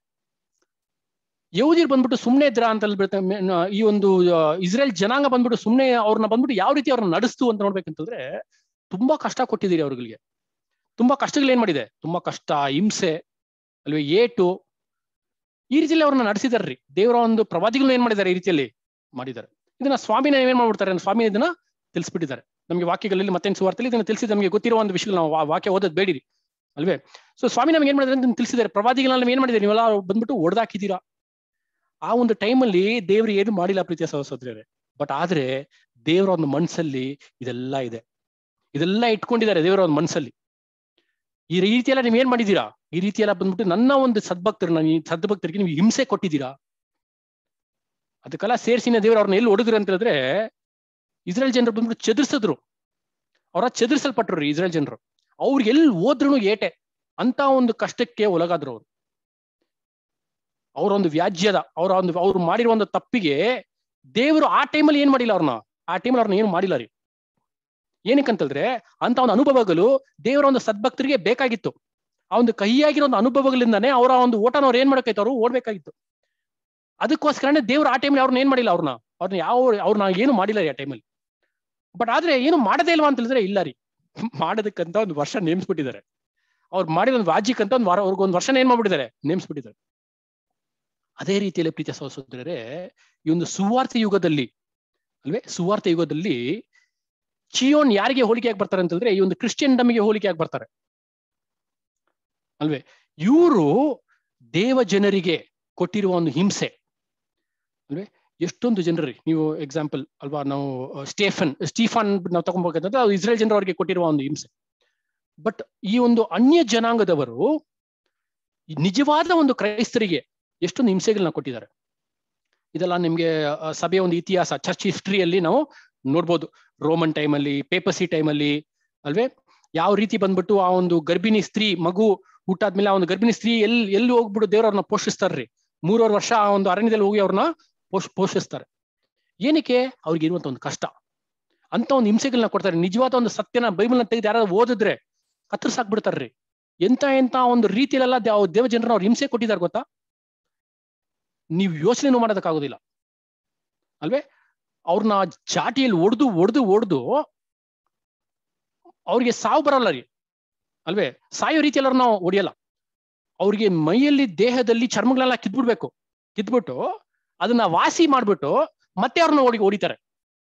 ಯಹೂದಿರ್ ಬಂದ್ಬಿಟ್ಟು ಸುಮ್ನೆ ಇದ್ರ ಅಂತ ಹೇಳ್ಬಿಟ್ಟು ಮೆ- ನ- ಈ ಒಂದು ಆ, ಇಸ್ರೇಲ್ ಜನಾಂಗ ಬಂದ್ಬಿಟ್ಟು ಸುಮ್ನೆ ಅವ್ರನ್ನ ಬಂದ್ಬಿಟ್ಟು ಯಾವ ರೀತಿ ಅವ್ರನ್ನ ನಡೆಸ್ತು ಅಂತ ನೋಡ್ಬೇಕಂತಂದ್ರೆ ತುಂಬಾ ಕಷ್ಟ ಕೊಟ್ಟಿದ್ದೀರಿ ಅವ್ರಿಗೆ ತುಂಬಾ ಕಷ್ಟಗಳು ಏನ್ ಮಾಡಿದೆ ತುಂಬಾ ಕಷ್ಟ ಹಿಂಸೆ ಅಲ್ವೇ ಏಟು ಈ ರೀತಿಯಲ್ಲಿ ಅವ್ರನ್ನ ನಡೆಸಿದಾರ್ರಿ ದೇವರ ಒಂದು ಪ್ರವಾದಿಗಳನ್ನ ಏನ್ ಮಾಡಿದ್ದಾರೆ ಈ ರೀತಿಯಲ್ಲಿ ಮಾಡಿದ್ದಾರೆ ಇದನ್ನ ಸ್ವಾಮಿನ ಏನ್ ಮಾಡ್ಬಿಡ್ತಾರೆ ಸ್ವಾಮಿ ಇದನ್ನ ತಿಳಿಸ್ಬಿಟ್ಟಿದ್ದಾರೆ ನಮಗೆ ವಾಕ್ಯಗಳಲ್ಲಿ ಮತ್ತೆ ಸುವಾರ್ತೆಯಲ್ಲಿ ಇದನ್ನ ತಿಳಿಸಿ ನಮಗೆ ಗೊತ್ತಿರೋ ಒಂದು ವಿಷಯ ನಾವು ವಾ- ವಾಕ್ಯ ಓದೋದ್ ಬೇಡಿರಿ ಅಲ್ವೇ ಸೊ ಸ್ವಾಮಿ ನಮ್ಗೆ ಏನ್ ಮಾಡಿದ್ರೆ ಅಂತ ತಿಳಿಸಿದ್ದಾರೆ ಪ್ರವಾದಿಗಳನ್ನ ಏನ್ ಮಾಡಿದ್ದಾರೆ ನೀವೆಲ್ಲ ಬಂದ್ಬಿಟ್ಟು ಹೊಡೆದಾಕಿದ್ದೀರಾ ಆ ಒಂದು ಟೈಮಲ್ಲಿ ದೇವ್ರು ಏನು ಮಾಡಿಲ್ಲ ಪ್ರೀತಿಯ ಸಹೋದರರೇ ಬಟ್ ಆದ್ರೆ ದೇವರ ಒಂದು ಮನ್ಸಲ್ಲಿ ಇದೆಲ್ಲ ಇದೆ ಇದೆಲ್ಲ ಇಟ್ಕೊಂಡಿದ್ದಾರೆ ದೇವರ ಒಂದು ಮನ್ಸಲ್ಲಿ ಈ ರೀತಿ ಎಲ್ಲ ನೀವ್ ಏನ್ ಮಾಡಿದೀರಾ ಈ ರೀತಿ ಎಲ್ಲ ಬಂದ್ಬಿಟ್ಟು ನನ್ನ ಒಂದು ಸದ್ಭಕ್ತರನ್ನ ಈ ಸದ್ಭಕ್ತರಿಗೆ ನೀವು ಹಿಂಸೆ ಕೊಟ್ಟಿದ್ದೀರಾ ಅದಕ್ಕೆಲ್ಲ ಸೇರ್ಸಿನ ದೇವ್ರು ಅವ್ರನ್ನ ಎಲ್ಲಿ ಹೊಡೆದ್ರು ಅಂತ ಹೇಳಿದ್ರೆ ಇಸ್ರೇಲ್ ಜನರು ಬಂದ್ಬಿಟ್ಟು ಚದುರಿಸಿದ್ರು ಅವರ ಚದುರಿಸಲ್ಪಟ್ರು ರೀ ಇಸ್ರೇಲ್ ಜನರು ಅವ್ರಿಗೆ ಎಲ್ಲಿ ಹೋದ್ರು ಏಟೆ ಅಂತ ಒಂದು ಕಷ್ಟಕ್ಕೆ ಒಳಗಾದ್ರು ಅವ್ರು ಅವರ ಒಂದು ವ್ಯಾಜ್ಯದ ಅವರ ಒಂದು ಅವ್ರು ಮಾಡಿರೋ ಒಂದು ತಪ್ಪಿಗೆ ದೇವರು ಆ ಟೈಮಲ್ಲಿ ಏನ್ ಮಾಡಿಲ್ಲ ಅವ್ರನ್ನ ಆ ಟೈಮಲ್ಲಿ ಅವ್ರನ್ನ ಏನು ಮಾಡಿಲ್ಲ ರೀ ಏನಕ್ಕಂತಂದ್ರೆ ಅಂತ ಒಂದು ಅನುಭವಗಳು ದೇವರ ಒಂದು ಸದ್ಭಕ್ತರಿಗೆ ಬೇಕಾಗಿತ್ತು ಆ ಒಂದು ಕಹಿಯಾಗಿರೋ ಒಂದು ಅನುಭವಗಳಿಂದಾನೇ ಅವರ ಒಂದು ಓಟನ ಅವ್ರು ಏನ್ ಮಾಡಬೇಕಾಯ್ತು ಅವರು ಓಡ್ಬೇಕಾಗಿತ್ತು ಅದಕ್ಕೋಸ್ಕರನೇ ದೇವ್ರು ಆ ಟೈಮಲ್ಲಿ ಅವ್ರನ್ನ ಏನ್ ಮಾಡಿಲ್ಲ ಅವ್ರನ್ನ ಅವ್ರನ್ನ ಯಾವ ಅವ್ರನ್ನ ಏನು ಮಾಡಿಲ್ಲ ರೀ ಆ ಟೈಮಲ್ಲಿ ಬಟ್ ಆದ್ರೆ ಏನು ಮಾಡದೇ ಇಲ್ವಾ ಅಂತ ಹೇಳಿದ್ರೆ ಇಲ್ಲ ರೀ ಮಾಡೋದಕ್ಕಂತ ಒಂದು ವರ್ಷ ನೇಮಿಸ್ಬಿಟ್ಟಿದ್ದಾರೆ ಅವ್ರು ಮಾಡಿದ ಒಂದು ವಾಜ್ಯಕ್ಕಂತ ಒಂದು ವಾರ ಅವ್ರಿಗೊಂದು ವರ್ಷನ ಏನ್ ಮಾಡ್ಬಿಟ್ಟಿದ್ದಾರೆ ನೇಮಿಸ್ಬಿಟ್ಟಿದ್ದಾರೆ ಅದೇ ರೀತಿಯಲ್ಲಿ ಪ್ರೀತಿಯ ಸಹೋದರರೇ ಈ ಒಂದು ಸುವಾರ್ಥ ಯುಗದಲ್ಲಿ ಅಲ್ವೇ ಸುವಾರ್ಥ ಯುಗದಲ್ಲಿ ಚಿಯೋನ್ ಯಾರಿಗೆ ಹೋಲಿಕೆಯಾಗಿ ಬರ್ತಾರೆ ಅಂತಂದ್ರೆ ಈ ಒಂದು ಕ್ರಿಶ್ಚಿಯನ್ ಡಮ್ಗೆ ಹೋಲಿಕೆಯಾಗಿ ಬರ್ತಾರೆ ಅಲ್ವೇ ಇವರು ದೇವ ಜನರಿಗೆ ಕೊಟ್ಟಿರುವ ಒಂದು ಹಿಂಸೆ ಅಲ್ವೇ ಎಷ್ಟೊಂದು ಜನರಿ ನೀವು ಎಕ್ಸಾಂಪಲ್ ಅಲ್ವಾ ನಾವು ಅಹ್, ಸ್ಟೇಫನ್ ಸ್ಟೀಫನ್ ನಾವು ತಗೊಂಡ್ಬೇಕಂತಂದ್ರೆ ಅದು ಇಸ್ರೇಲ್ ಜನರವರಿಗೆ ಕೊಟ್ಟಿರುವ ಒಂದು ಹಿಂಸೆ ಬಟ್ ಈ ಒಂದು ಅನ್ಯ ಜನಾಂಗದವರು ಈ ನಿಜವಾದ ಒಂದು ಕ್ರೈಸ್ತರಿಗೆ ಎಷ್ಟೊಂದು ಹಿಂಸೆಗಳನ್ನ ಕೊಟ್ಟಿದ್ದಾರೆ ಇದೆಲ್ಲ ನಿಮ್ಗೆ ಆ, ಸಭೆಯ ಒಂದು ಇತಿಹಾಸ ಚರ್ಚ್ ಹಿಸ್ಟ್ರಿಯಲ್ಲಿ ನಾವು ನೋಡ್ಬೋದು ರೋಮನ್ ಟೈಮಲ್ಲಿ ಪೇಪಸಿ ಟೈಮಲ್ಲಿ ಅಲ್ವೇ ಯಾವ ರೀತಿ ಬಂದ್ಬಿಟ್ಟು ಆ ಒಂದು ಗರ್ಭಿಣಿ ಸ್ತ್ರೀ ಮಗು ಹುಟ್ಟಾದ್ಮೇಲೆ ಆ ಒಂದು ಗರ್ಭಿಣಿ ಸ್ತ್ರೀ ಎಲ್ಲಿ ಎಲ್ಲಿ ಹೋಗ್ಬಿಟ್ಟು ದೇವ್ರವ್ರನ್ನ ಪೋಷಿಸ್ತಾರ್ರಿ ಮೂರುವರೆ ವರ್ಷ ಆ ಒಂದು ಅರಣ್ಯದಲ್ಲಿ ಹೋಗಿ ಅವ್ರನ್ನ ಪೋಷ್ ಪೋಷಿಸ್ತಾರೆ ಏನಕ್ಕೆ ಅವ್ರಿಗೆ ಇರುವಂತ ಒಂದು ಕಷ್ಟ ಅಂತ ಒಂದು ಹಿಂಸೆಗಳನ್ನ ಕೊಡ್ತಾರೆ ನಿಜವಾದ ಒಂದು ಸತ್ಯನ ಬೈಬಲ್ನ ತೆಗೆದು ಯಾರಾದ್ರೂ ಓದಿದ್ರೆ ಕತ್ತರಿಸಾಕ್ಬಿಡ್ತಾರ್ರಿ ಎಂತ ಎಂತ ಒಂದು ರೀತಿಯಲ್ಲೆಲ್ಲ ದೇವ ದೇವ ಜನರನ್ನ ಅವ್ರು ಹಿಂಸೆ ಕೊಟ್ಟಿದ್ದಾರೆ ಗೊತ್ತಾ ನೀವು ಯೋಚನೆನೂ ಮಾಡೋದಕ್ಕಾಗೋದಿಲ್ಲ ಅಲ್ವೇ ಅವ್ರನ್ನ ಚಾಟಿಯಲ್ಲಿ ಒಡೆದು ಒಡೆದು ಒಡೆದು ಅವ್ರಿಗೆ ಸಾವು ಬರಲ್ಲ ರೀ ಅಲ್ವೇ ಸಾಯೋ ರೀತಿಯಲ್ಲಿ ಅವ್ರನ್ನ ಹೊಡಿಯಲ್ಲ ಅವ್ರಿಗೆ ಮೈಯಲ್ಲಿ ದೇಹದಲ್ಲಿ ಚರ್ಮಗಳೆಲ್ಲ ಕಿದ್ಬಿಡ್ಬೇಕು ಕಿದ್ಬಿಟ್ಟು ಅದನ್ನ ವಾಸಿ ಮಾಡ್ಬಿಟ್ಟು ಮತ್ತೆ ಅವ್ರನ್ನ ಓಡಿ ಹೊಡಿತಾರೆ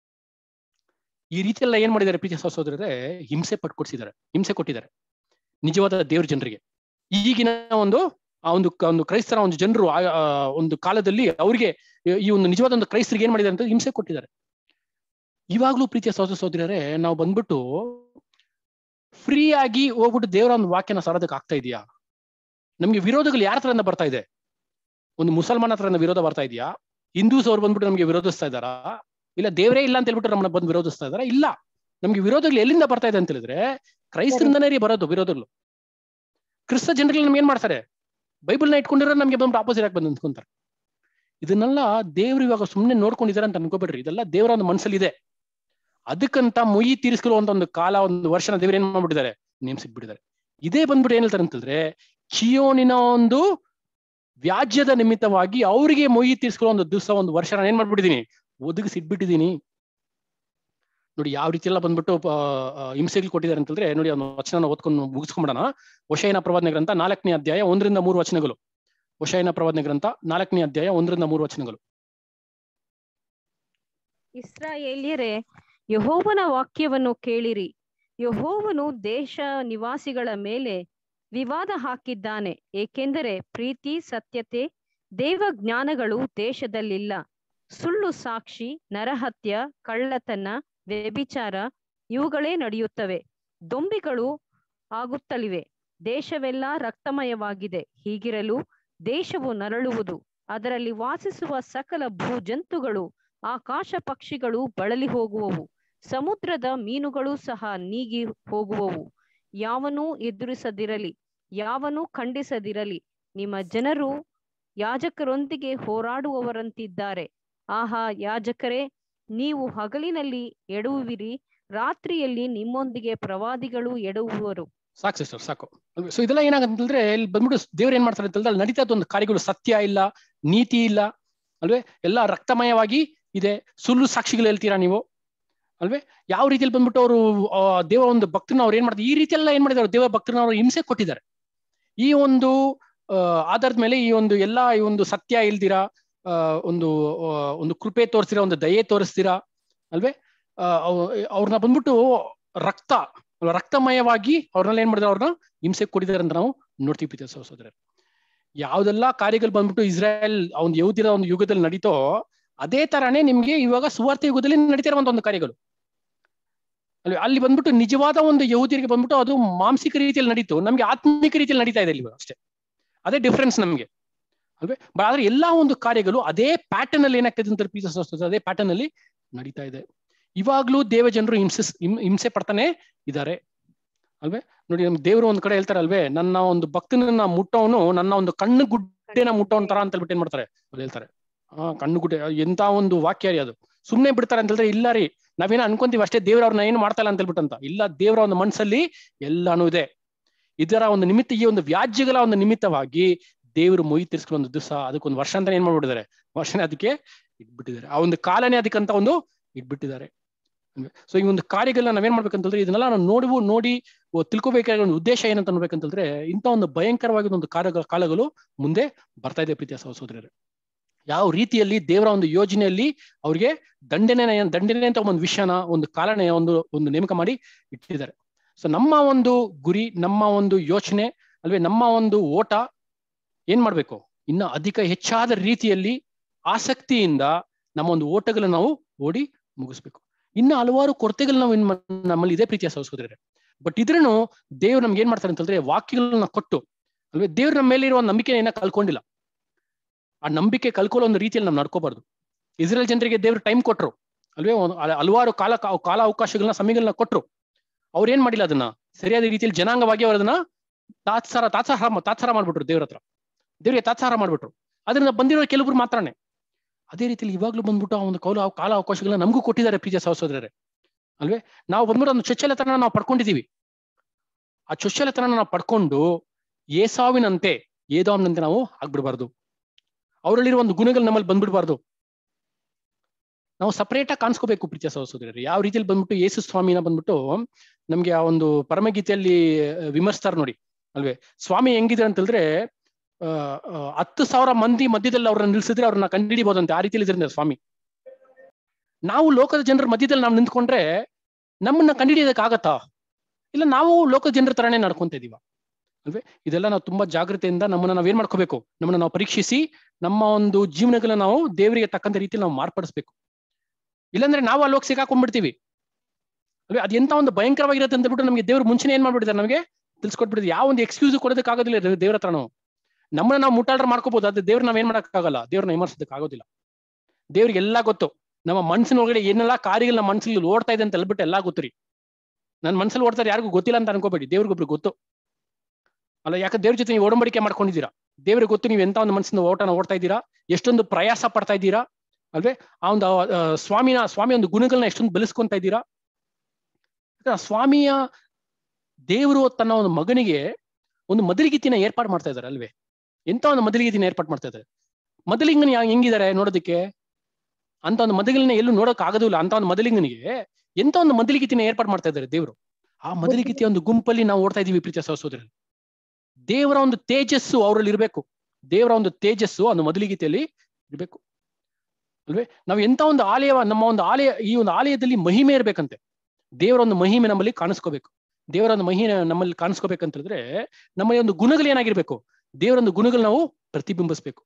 ಈ ರೀತಿ ಎಲ್ಲ ಏನ್ ಮಾಡಿದ್ದಾರೆ ಪ್ರೀತಿ ಸಹೋದರರೇ ಹಿಂಸೆ ಪಟ್ಕೊಡ್ಸಿದ್ದಾರೆ ಹಿಂಸೆ ಕೊಟ್ಟಿದ್ದಾರೆ ನಿಜವಾದ ದೇವ್ರ ಜನರಿಗೆ ಈಗಿನ ಒಂದು ಆ ಒಂದು ಕ- ಒಂದು ಕ್ರೈಸ್ತರ ಒಂದು ಜನರು ಆ- ಆ ಒಂದು ಕಾಲದಲ್ಲಿ ಅವರಿಗೆ ಈ ಒಂದು ನಿಜವಾದ ಒಂದು ಕ್ರೈಸ್ತರಿಗೆ ಏನ್ ಮಾಡಿದ್ದಾರೆ ಅಂತ ಹಿಂಸೆ ಕೊಟ್ಟಿದ್ದಾರೆ ಇವಾಗ್ಲೂ ಪ್ರೀತಿಯ ಸಹೋದರ ಸಹೋದರರೇ ನಾವು ಬಂದ್ಬಿಟ್ಟು ಫ್ರೀ ಆಗಿ ಹೋಗ್ಬಿಟ್ಟು ದೇವರ ಒಂದು ವಾಕ್ಯನ ಸಾರೋದಕ್ಕೆ ಆಗ್ತಾ ಇದೆಯಾ ನಮ್ಗೆ ವಿರೋಧಗಳು ಯಾರ ಹತ್ರದಿಂದ ಬರ್ತಾ ಇದೆ ಒಂದು ಮುಸಲ್ಮಾನ ಹತ್ರದಿಂದ ವಿರೋಧ ಬರ್ತಾ ಇದೆಯಾ ಹಿಂದೂಸ್ ಅವ್ರು ಬಂದ್ಬಿಟ್ಟು ನಮ್ಗೆ ವಿರೋಧಿಸ್ತಾ ಇದ್ದಾರಾ ಇಲ್ಲ ದೇವರೇ ಇಲ್ಲ ಅಂತ ಹೇಳ್ಬಿಟ್ಟು ನಮ್ಮನ್ನ ಬಂದು ವಿರೋಧಿಸ್ತಾ ಇದಾರಾ ಇಲ್ಲ ನಮ್ಗೆ ವಿರೋಧಗಳು ಎಲ್ಲಿಂದ ಬರ್ತಾ ಇದೆ ಅಂತ ಹೇಳಿದ್ರೆ ಕ್ರೈಸ್ತರಿಂದನೇ ರೀ ಬರೋದು ವಿರೋಧಗಳು ಕ್ರಿಸ್ತ ಜನರಲ್ಲಿ ನಮ್ಗೆ ಏನ್ ಮಾಡ್ತಾರೆ ಬೈಬಲ್ನ ಇಟ್ಕೊಂಡಿರೋ ನಮ್ಗೆ ಬಂದು ಆಪೋಸಿಟ್ ಆಗಿ ಬಂದು ನಿಂತ್ಕೊಂತಾರೆ ಇದನ್ನೆಲ್ಲ ದೇವ್ರು ಇವಾಗ ಸುಮ್ಮನೆ ನೋಡ್ಕೊಂಡಿದ್ದಾರೆ ಅಂತ ಅನ್ಕೋಬೇಡ್ರಿ ಇದೆಲ್ಲ ದೇವರ ಒಂದು ಮನಸ್ಸಲ್ಲಿ ಇದೆ ಅದಕ್ಕಂತ ಮುಯಿ ತೀರಿಸ್ಕೊಳ್ಳುವಂತ ಒಂದು ಕಾಲ ಒಂದು ವರ್ಷನ ದೇವ್ರು ಏನ್ ಮಾಡ್ಬಿಟ್ಟಿದ್ದಾರೆ ನೇಮಿಸಿಟ್ಬಿಟ್ಟಿದ್ದಾರೆ ಇದೇ ಬಂದ್ಬಿಟ್ಟು ಏನ್ ಹೇಳ್ತಾರೆ ಅಂತಂದ್ರೆ ಚಿಯೋನಿನ ಒಂದು ವ್ಯಾಜ್ಯದ ನಿಮಿತ್ತವಾಗಿ ಅವರಿಗೆ ಮೊಯಿ ತೀರಿಸ್ಕೊಳ್ಳೋ ಒಂದು ದಿವಸ ಒಂದು ವರ್ಷ ನಾನು ಏನ್ ಮಾಡ್ಬಿಟ್ಟಿದೀನಿ ಒದಗಿಸಿಟ್ಬಿಟ್ಟಿದೀನಿ ನೋಡಿ ಯಾವ ರೀತಿ ಎಲ್ಲ ಬಂದ್ಬಿಟ್ಟು ಆ, ಆ, ಹಿಂಸೆಗಳು ಕೊಟ್ಟಿದ್ದಾರೆ ಅಂತಂದ್ರೆ ನೋಡಿ ಒಂದು ವಚನ ಓದ್ಕೊಂಡು ಮುಗಿಸ್ಕೊಂಬಿಡೋಣ ವಶಯನ ಪ್ರವಾದನೆ ಗ್ರಂಥ ನಾಲ್ಕನೇ ಅಧ್ಯಾಯ ಒಂದರಿಂದ ಮೂರು ವಚನಗಳು ವಶಯನ ಪ್ರವಾದನೆ ಗ್ರಂಥ ನಾಲ್ಕನೇ ಅಧ್ಯಾಯ ಒಂದರಿಂದ ಮೂರು ವಚನಗಳು ಇಸ್ರಾಯೇಲ್ಯರೇ ಯಹೋವನ ವಾಕ್ಯವನ್ನು ಕೇಳಿರಿ ಯಹೋವನು ದೇಶ ನಿವಾಸಿಗಳ ಮೇಲೆ ವಿವಾದ ಹಾಕಿದ್ದಾನೆ ಏಕೆಂದರೆ ಪ್ರೀತಿ ಸತ್ಯತೆ ದೇವ ಜ್ಞಾನಗಳು ದೇಶದಲ್ಲಿಲ್ಲ ಸುಳ್ಳು ಸಾಕ್ಷಿ ನರಹತ್ಯ ಕಳ್ಳತನ ವ್ಯಭಿಚಾರ ಇವುಗಳೇ ನಡೆಯುತ್ತವೆ ದೊಂಬಿಗಳು ಆಗುತ್ತಲಿವೆ ದೇಶವೆಲ್ಲ ರಕ್ತಮಯವಾಗಿದೆ ಹೀಗಿರಲು ದೇಶವು ನರಳುವುದು ಅದರಲ್ಲಿ ವಾಸಿಸುವ ಸಕಲ ಭೂಜಂತುಗಳು ಆಕಾಶ ಪಕ್ಷಿಗಳು ಬಳಲಿ ಹೋಗುವವು ಸಮುದ್ರದ ಮೀನುಗಳು ಸಹ ನೀಗಿ ಹೋಗುವವು ಯಾವನೂ ಎದುರಿಸದಿರಲಿ ಯಾವನೂ ಖಂಡಿಸದಿರಲಿ ನಿಮ್ಮ ಜನರು ಯಾಜಕರೊಂದಿಗೆ ಹೋರಾಡುವವರಂತಿದ್ದಾರೆ ಆಹಾ ಯಾಜಕರೇ ನೀವು ಹಗಲಿನಲ್ಲಿ ಎಡುವಿರಿ ರಾತ್ರಿಯಲ್ಲಿ ನಿಮ್ಮೊಂದಿಗೆ ಪ್ರವಾದಿಗಳು ಎಡುವರು ಸಾಕು ಸಿಸ್ಟರ್ ಸಾಕು ಸೊ ಇದೆಲ್ಲ ಏನಾಗಂತಂದ್ರೆ ಇಲ್ಲಿ ಬಂದ್ಬಿಟ್ಟು ದೇವ್ರು ಏನ್ ಮಾಡ್ತಾರೆ ಅಂತಂದ್ರೆ ಅಲ್ಲಿ ನಡೀತಾ ಇದ್ದ ಒಂದು ಕಾರ್ಯಗಳು ಸತ್ಯ ಇಲ್ಲ ನೀತಿ ಇಲ್ಲ ಅಲ್ವೇ ಎಲ್ಲ ರಕ್ತಮಯವಾಗಿ ಇದೆ ಸುಳ್ಳು ಸಾಕ್ಷಿಗಳು ಹೇಳ್ತೀರಾ ನೀವು ಅಲ್ವೇ ಯಾವ ರೀತಿಯಲ್ಲಿ ಬಂದ್ಬಿಟ್ಟು ಅವರು ದೇವರ ಒಂದು ಭಕ್ತನ ಅವ್ರು ಏನ್ ಮಾಡ್ತಾರೆ ಈ ರೀತಿ ಎಲ್ಲ ಏನ್ ಮಾಡಿದ್ದಾರೆ ದೇವರ ಭಕ್ತರನ್ನ ಅವರು ಹಿಂಸೆ ಕೊಟ್ಟಿದ್ದಾರೆ ಈ ಒಂದು ಆ, ಆಧಾರದ ಮೇಲೆ ಈ ಒಂದು ಎಲ್ಲಾ ಈ ಒಂದು ಸತ್ಯ ಇಲ್ದಿರಾ ಆ, ಒಂದು ಆ, ಒಂದು ಕೃಪೆ ತೋರಿಸ್ತೀರಾ ಒಂದು ದಯೆ ತೋರಿಸ್ತೀರಾ ಅಲ್ವೇ ಆ, ಅವ್- ಅವ್ರನ್ನ ಬಂದ್ಬಿಟ್ಟು ರಕ್ತ ಅಲ್ವಾ, ರಕ್ತಮಯವಾಗಿ ಅವ್ರನ್ನೆಲ್ಲ ಏನ್ ಮಾಡಿದ್ರೆ ಅವ್ರನ್ನ ಹಿಂಸೆ ಕೊಟ್ಟಿದ್ದಾರೆ ಅಂತ ನಾವು ನೋಡ್ತೀವಿ ಪ್ರೀತಿಯ ಸಹೋದರರೇ ಯಾವ್ದೆಲ್ಲ ಕಾರ್ಯಗಳು ಬಂದ್ಬಿಟ್ಟು ಇಸ್ರಾಯೇಲ್ ಆ ಒಂದು ಯಹೂದಿರ ಒಂದು ಯುಗದಲ್ಲಿ ನಡೀತೋ ಅದೇ ತರಾನೇ ನಿಮ್ಗೆ ಇವಾಗ ಸುವಾರ್ಥ ಯುಗದಲ್ಲಿ ನಡೀತಿರುವಂತ ಒಂದು ಕಾರ್ಯಗಳು ಅಲ್ಲಿ ಅಲ್ಲಿ ಬಂದ್ಬಿಟ್ಟು ನಿಜವಾದ ಒಂದು ಯಹೂದಿರಿಗೆ ಬಂದ್ಬಿಟ್ಟು ಅದು ಮಾಂಸಿಕ ರೀತಿಯಲ್ಲಿ ನಡೀತು ನಮ್ಗೆ ಆತ್ಮಿಕ ರೀತಿಯಲ್ಲಿ ನಡೀತಾ ಇದೆ ಇಲ್ಲಿ ಇವಾಗ ಅಷ್ಟೇ ಅದೇ ಡಿಫ್ರೆನ್ಸ್ ನಮ್ಗೆ ಅಲ್ವೇ ಬ- ಆದ್ರೆ ಎಲ್ಲಾ ಒಂದು ಕಾರ್ಯಗಳು ಅದೇ ಪ್ಯಾಟರ್ನ್ ಅಲ್ಲಿ ಏನಾಗ್ತದೆ ಅಂತ ಪ್ರೀತಿ ಸಹೋದರರೇ, ಅದೇ ಪ್ಯಾಟರ್ನ್ ಅಲ್ಲಿ ನಡೀತಾ ಇದೆ ಇವಾಗ್ಲೂ ದೇವ ಜನರು ಹಿಂಸೆ ಹಿಂಸೆ ಪಡ್ತಾನೆ ಇದ್ದಾರೆ ಅಲ್ವೇ ನೋಡಿ ನಮ್ ದೇವರು ಒಂದ್ ಕಡೆ ಹೇಳ್ತಾರೆ ಅಲ್ವೇ ನನ್ನ ಒಂದು ಭಕ್ತನನ್ನ ಮುಟ್ಟವನು ನನ್ನ ಒಂದು ಕಣ್ಣು ಗುಡ್ಡೆನ ಮುಟ್ಟವನ್ ತರ ಅಂತ ಹೇಳ್ಬಿಟ್ಟು ಏನ್ ಮಾಡ್ತಾರೆ ಅವ್ರು ಹೇಳ್ತಾರೆ ಆ ಕಣ್ಣು ಗುಡ್ಡೆ ಎಂತ ಒಂದು ವಾಕ್ಯ ರೀ ಅದು ಸುಮ್ನೆ ಬಿಡ್ತಾರೆ ಅಂತ ಹೇಳಿದ್ರೆ ಇಲ್ಲ ರೀ ನಾವೇನೋ ಅನ್ಕೊಂತೀವಿ ಅಷ್ಟೇ ದೇವ್ರ ಅವ್ರನ್ನ ಏನು ಮಾಡ್ತಾ ಇಲ್ಲ ಅಂತ ಹೇಳ್ಬಿಟ್ಟು ಅಂತ ಇಲ್ಲ ದೇವರ ಒಂದು ಮನಸ್ಸಲ್ಲಿ ಎಲ್ಲಾನು ಇದೆ ಇದರ ಒಂದು ನಿಮಿತ್ತ ಈ ಒಂದು ವ್ಯಾಜ್ಯಗಳ ಒಂದು ನಿಮಿತ್ತವಾಗಿ ದೇವರು ಮೊಯ್ ತೀರ್ಸ್ಕೊಳ್ಳೋ ಒಂದು ದಿವಸ ಅದಕ್ಕೊಂದು ವರ್ಷ ಅಂತ ಏನ್ ಮಾಡ್ಬಿಟ್ಟಿದ್ದಾರೆ ವರ್ಷನೇ ಅದಕ್ಕೆ ಇಟ್ಬಿಟ್ಟಿದ್ದಾರೆ ಆ ಒಂದು ಕಾಲನೇ ಅದಕ್ಕಂತ ಒಂದು ಇಟ್ಬಿಟ್ಟಿದ್ದಾರೆ ಸೊ ಈ ಒಂದು ಕಾರ್ಯಗಳನ್ನ ನಾವೇನ್ ಮಾಡ್ಬೇಕಂತಂದ್ರೆ ಇದನ್ನೆಲ್ಲ ನಾವು ನೋಡುವು ನೋಡಿ ಓ, ತಿಳ್ಕೊಬೇಕಾಗಿರೋ ಒಂದು ಉದ್ದೇಶ ಏನಂತ ಅನ್ಬೇಕಂತಂದ್ರೆ ಇಂಥ ಒಂದು ಭಯಂಕರವಾಗಿ ಒಂದು ಕಾರ್ಯ ಕಾಲಗಳು ಮುಂದೆ ಬರ್ತಾ ಇದೆ ಪ್ರೀತಿಯ ಸಹೋದರರೇ ಯಾವ ರೀತಿಯಲ್ಲಿ ದೇವರ ಒಂದು ಯೋಜನೆಯಲ್ಲಿ ಅವ್ರಿಗೆ ದಂಡನೆ ದಂಡನೆ ಅಂತ ಒಂದು ವಿಷಯನ ಒಂದು ಕಾಲನ ಒಂದು ಒಂದು ನೇಮಕ ಮಾಡಿ ಇಟ್ಟಿದ್ದಾರೆ ಸೊ ನಮ್ಮ ಒಂದು ಗುರಿ ನಮ್ಮ ಒಂದು ಯೋಚನೆ ಅಲ್ವೇ ನಮ್ಮ ಒಂದು ಓಟ ಏನ್ ಮಾಡ್ಬೇಕು ಇನ್ನ ಅಧಿಕ ಹೆಚ್ಚಾದ ರೀತಿಯಲ್ಲಿ ಆಸಕ್ತಿಯಿಂದ ನಮ್ಮ ಒಂದು ಓಟಗಳನ್ನ ನಾವು ಓಡಿ ಮುಗಿಸ್ಬೇಕು ಇನ್ನು ಹಲವಾರು ಕೊರತೆಗಳು ನಾವು ಇನ್ ಮ- ನಮ್ಮಲ್ಲಿ ಇದೇ ಪ್ರೀತಿಯ ಸಹೋದರರೇ ಬಟ್ ಇದ್ರೂ ದೇವ್ರು ನಮ್ಗೆ ಏನ್ ಮಾಡ್ತಾರೆ ಅಂತಂದ್ರೆ ವಾಕ್ಯಗಳನ್ನ ಕೊಟ್ಟು ಅಲ್ವೇ ದೇವ್ರ ನಮ್ಮ ಮೇಲೆ ಇರುವ ನಂಬಿಕೆ ಏನ ಕಳ್ಕೊಂಡಿಲ್ಲ ಆ ನಂಬಿಕೆ ಕಳ್ಕೊಳ್ಳೋ ಒಂದು ರೀತಿಯಲ್ಲಿ ನಾವು ನಡ್ಕೋಬಾರ್ದು ಇಸ್ರೇಲ್ ಜನರಿಗೆ ದೇವ್ರು ಟೈಮ್ ಕೊಟ್ರು ಅಲ್ವೇ ಒಂದು ಹಲ- ಹಲವಾರು ಕಾಲ ಕಾಲ ಅವಕಾಶಗಳನ್ನ ಸಮಯಗಳನ್ನ ಕೊಟ್ರು ಅವ್ರು ಏನ್ ಮಾಡಿಲ್ಲ ಅದನ್ನ ಸರಿಯಾದ ರೀತಿಯಲ್ಲಿ ಜನಾಂಗವಾಗಿ ಅವ್ರು ಅದನ್ನ ತಾತ್ಸಾರ ತಾತ್ಸಾರ ಮಾ- ತಾತ್ಸಾರ ಮಾಡ್ಬಿಟ್ರು ದೇವ್ರ ಹತ್ರ ದೇವ್ರಿಗೆ ತಾತ್ಸಾರ ಮಾಡ್ಬಿಟ್ರು ಅದರಿಂದ ಬಂದಿರೋ ಕೆಲವರು ಮಾತ್ರನೇ ಅದೇ ರೀತಿಯಲ್ಲಿ ಇವಾಗ್ಲೂ ಬಂದ್ಬಿಟ್ಟು ಆ ಒಂದು ಕೌಲ ಕಾಲ ಅವಕಾಶಗಳನ್ನ ನಮಗೂ ಕೊಟ್ಟಿದ್ದಾರೆ ಪ್ರೀತಿಯ ಸಹೋದರರೇ ಅಲ್ವೇ ನಾವು ಬಂದ್ಬಿಟ್ಟು ಒಂದು ಚೊಚ್ಚಲತನ ನಾವು ಪಡ್ಕೊಂಡಿದೀವಿ ಆ ಚೊಚ್ಚಲತನ ನಾವು ಪಡ್ಕೊಂಡು ಏಸಾವಿನಂತೆ ಏದಾಮ್ನಂತೆ ನಾವು ಆಗ್ಬಿಡ್ಬಾರ್ದು ಅವರಲ್ಲಿರುವ ಒಂದು ಗುಣಗಳು ನಮ್ಮಲ್ಲಿ ಬಂದ್ಬಿಡ್ಬಾರ್ದು ನಾವು ಸಪರೇಟ್ ಆಗಿ ಕಾಣಿಸ್ಕೋಬೇಕು ಪ್ರೀತಿಯ ಸಹೋದರರು ಯಾವ ರೀತಿಯಲ್ಲಿ ಬಂದ್ಬಿಟ್ಟು ಯೇಸು ಸ್ವಾಮಿನ ಬಂದ್ಬಿಟ್ಟು ನಮ್ಗೆ ಆ ಒಂದು ಪರಮಗೀತೆಯಲ್ಲಿ ವಿಮರ್ಸ್ತಾರ ನೋಡಿ ಅಲ್ವೇ ಸ್ವಾಮಿ ಹೆಂಗಿದೆ ಅಂತ ಹೇಳಿದ್ರೆ ಆ, ಆ, ಹತ್ತು ಸಾವಿರ ಮಂದಿ ಮಧ್ಯದಲ್ಲಿ ಅವ್ರನ್ನ ನಿಲ್ಸಿದ್ರೆ ಅವ್ರನ್ನ ಕಂಡುಹಿಡಿಬಹುದಂತೆ ಆ ರೀತಿಯಲ್ಲಿ ಇದ್ರಿಂದ ಸ್ವಾಮಿ ನಾವು ಲೋಕದ ಜನರ ಮಧ್ಯದಲ್ಲಿ ನಾವು ನಿಂತ್ಕೊಂಡ್ರೆ ನಮ್ಮನ್ನ ಕಂಡುಹಿಡಿಯೋದಕ್ಕಾಗತ್ತಾ ಇಲ್ಲ ನಾವು ಲೋಕದ ಜನರ ತರನೇ ನಡ್ಕೊಂತ ಇದೀವ ಅಲ್ವೇ ಇದೆಲ್ಲ ನಾವು ತುಂಬಾ ಜಾಗ್ರತೆಯಿಂದ ನಮ್ಮನ್ನ ನಾವ್ ಏನ್ ಮಾಡ್ಕೋಬೇಕು ನಮ್ಮನ್ನ ನಾವು ಪರೀಕ್ಷಿಸಿ ನಮ್ಮ ಒಂದು ಜೀವನಗಳನ್ನ ನಾವು ದೇವರಿಗೆ ತಕ್ಕಂತ ರೀತಿಯಲ್ಲಿ ನಾವು ಮಾರ್ಪಡಿಸ್ಬೇಕು ಇಲ್ಲಾಂದ್ರೆ ನಾವು ಅಲ್ಲಿ ಹೋಗಿ ಸಿಕ್ಕಾಕೊಂಡ್ಬಿಡ್ತೀವಿ ಅಲ್ವೇ ಅದ್ ಎಂತ ಒಂದು ಭಯಂಕರವಾಗಿರುತ್ತೆ ಅಂತ ಬಿಟ್ಟು ನಮಗೆ ದೇವ್ರು ಮುಂಚೆನೆ ಏನ್ ಮಾಡ್ಬಿಟ್ಟಿದ್ದಾರೆ ನಮಗೆ ತಿಳ್ಸ್ಕೊಟ್ಬಿಟ್ಟಿದ್ದಾರೆ ಯಾವ ಒಂದು ಎಕ್ಸ್ಕ್ಯೂಸ್ ಕೊಡೋದಕ್ಕಾಗೋದಿಲ್ಲ ದೇ- ದೇವ್ರ ಹತ್ರ ನಾವು ನಮ್ಮನ್ನ ನಾವು ಮುಟ್ಟಾಳ್ರ ಮಾಡ್ಕೋಬಹುದು ಅದು ದೇವ್ರ ನಾವ್ ಏನ್ ಮಾಡಕ್ಕಾಗಲ್ಲ ದೇವ್ರನ್ನ ವಿಮರ್ಸೋದಕ್ಕೆ ಆಗೋದಿಲ್ಲ ದೇವ್ರಿಗೆ ಎಲ್ಲಾ ಗೊತ್ತು ನಮ್ಮ ಮನ್ಸಿನ ಒಳಗಡೆ ಏನೆಲ್ಲಾ ಕಾರ್ಯಗಳು ನಮ್ಮ ಮನ್ಸಲ್ಲಿ ಓಡ್ತಾ ಇದೆ ಅಂತ ಹೇಳ್ಬಿಟ್ಟು ಎಲ್ಲಾ ಗೊತ್ತು ರೀ ನನ್ನ ಮನ್ಸಲ್ಲಿ ಓಡ್ತಾರೆ ಯಾರಿಗೂ ಗೊತ್ತಿಲ್ಲ ಅಂತ ಅನ್ಕೋಬೇಡಿ ದೇವ್ರಿಗೊಬ್ರು ಗೊತ್ತು ಅಲ್ಲ ಯಾಕೆ ದೇವ್ರ ಜೊತೆ ನೀವು ಒಡಂಬಡಿಕೆ ಮಾಡ್ಕೊಂಡಿದ್ದೀರಾ ದೇವ್ರಿಗೆ ಗೊತ್ತು ನೀವು ಎಂತ ಒಂದು ಮನಸ್ಸಿನ ಓಟನ ಓಡ್ತಾ ಇದ್ದೀರಾ ಎಷ್ಟೊಂದು ಪ್ರಯಾಸ ಪಡ್ತಾ ಇದ್ದೀರಾ ಅಲ್ವೇ ಆ ಒಂದು ಆ, ಸ್ವಾಮಿನ ಸ್ವಾಮಿ ಒಂದು ಗುಣಗಳನ್ನ ಎಷ್ಟೊಂದು ಬೆಳೆಸ್ಕೊಂತ ಇದ್ದೀರಾ ಯಾಕಂದ್ರೆ ಆ ಸ್ವಾಮಿಯ ದೇವರು ತನ್ನ ಒಂದು ಮಗನಿಗೆ ಒಂದು ಮದಲಿಗೀತಿನ ಏರ್ಪಾಡು ಮಾಡ್ತಾ ಇದ್ದಾರೆ ಅಲ್ವೇ ಎಂತ ಒಂದು ಮದಲಿಗೀತಿನ ಏರ್ಪಾಡು ಮಾಡ್ತಾ ಇದ್ದಾರೆ ಮೊದಲಿಂಗನ ಹೆಂಗಿದ್ದಾರೆ ನೋಡೋದಕ್ಕೆ ಅಂತ ಒಂದು ಮದಲಿನ ಎಲ್ಲೂ ನೋಡಕ್ ಆಗೋದಿಲ್ಲ ಅಂತ ಒಂದು ಮದಲಿಂಗನಿಗೆ ಎಂತ ಒಂದು ಮದಲಿಗೀತಿನ ಏರ್ಪಾಡು ಮಾಡ್ತಾ ಇದ್ದಾರೆ ದೇವರು ಆ ಮದಲಿಗೀತಿಯ ಒಂದು ಗುಂಪಲ್ಲಿ ನಾವು ಓಡ್ತಾ ಇದೀವಿ ಪ್ರೀತಿಯ ಸಹೋದರರಲ್ಲಿ ದೇವರ ಒಂದು ತೇಜಸ್ಸು ಅವರಲ್ಲಿ ಇರಬೇಕು ದೇವರ ಒಂದು ತೇಜಸ್ಸು ಒಂದು ಮದಲಿಗೀತೆಯಲ್ಲಿ ಇರಬೇಕು ಅಲ್ವೇ ನಾವು ಎಂತ ಒಂದು ಆಲಯ ನಮ್ಮ ಒಂದು ಆಲಯ ಈ ಒಂದು ಆಲಯದಲ್ಲಿ ಮಹಿಮೆ ಇರ್ಬೇಕಂತೆ ದೇವರ ಒಂದು ಮಹಿಮೆ ನಮ್ಮಲ್ಲಿ ಕಾಣಿಸ್ಕೋಬೇಕು ದೇವರ ಒಂದು ಮಹಿಮೆ ನಮ್ಮಲ್ಲಿ ಕಾಣಿಸ್ಕೋಬೇಕಂತ ಹೇಳಿದ್ರೆ ನಮ್ಮಲ್ಲಿ ಒಂದು ಗುಣಗಳು ಏನಾಗಿರ್ಬೇಕು ದೇವರ ಒಂದು ಗುಣಗಳು ನಾವು ಪ್ರತಿಬಿಂಬಿಸ್ಬೇಕು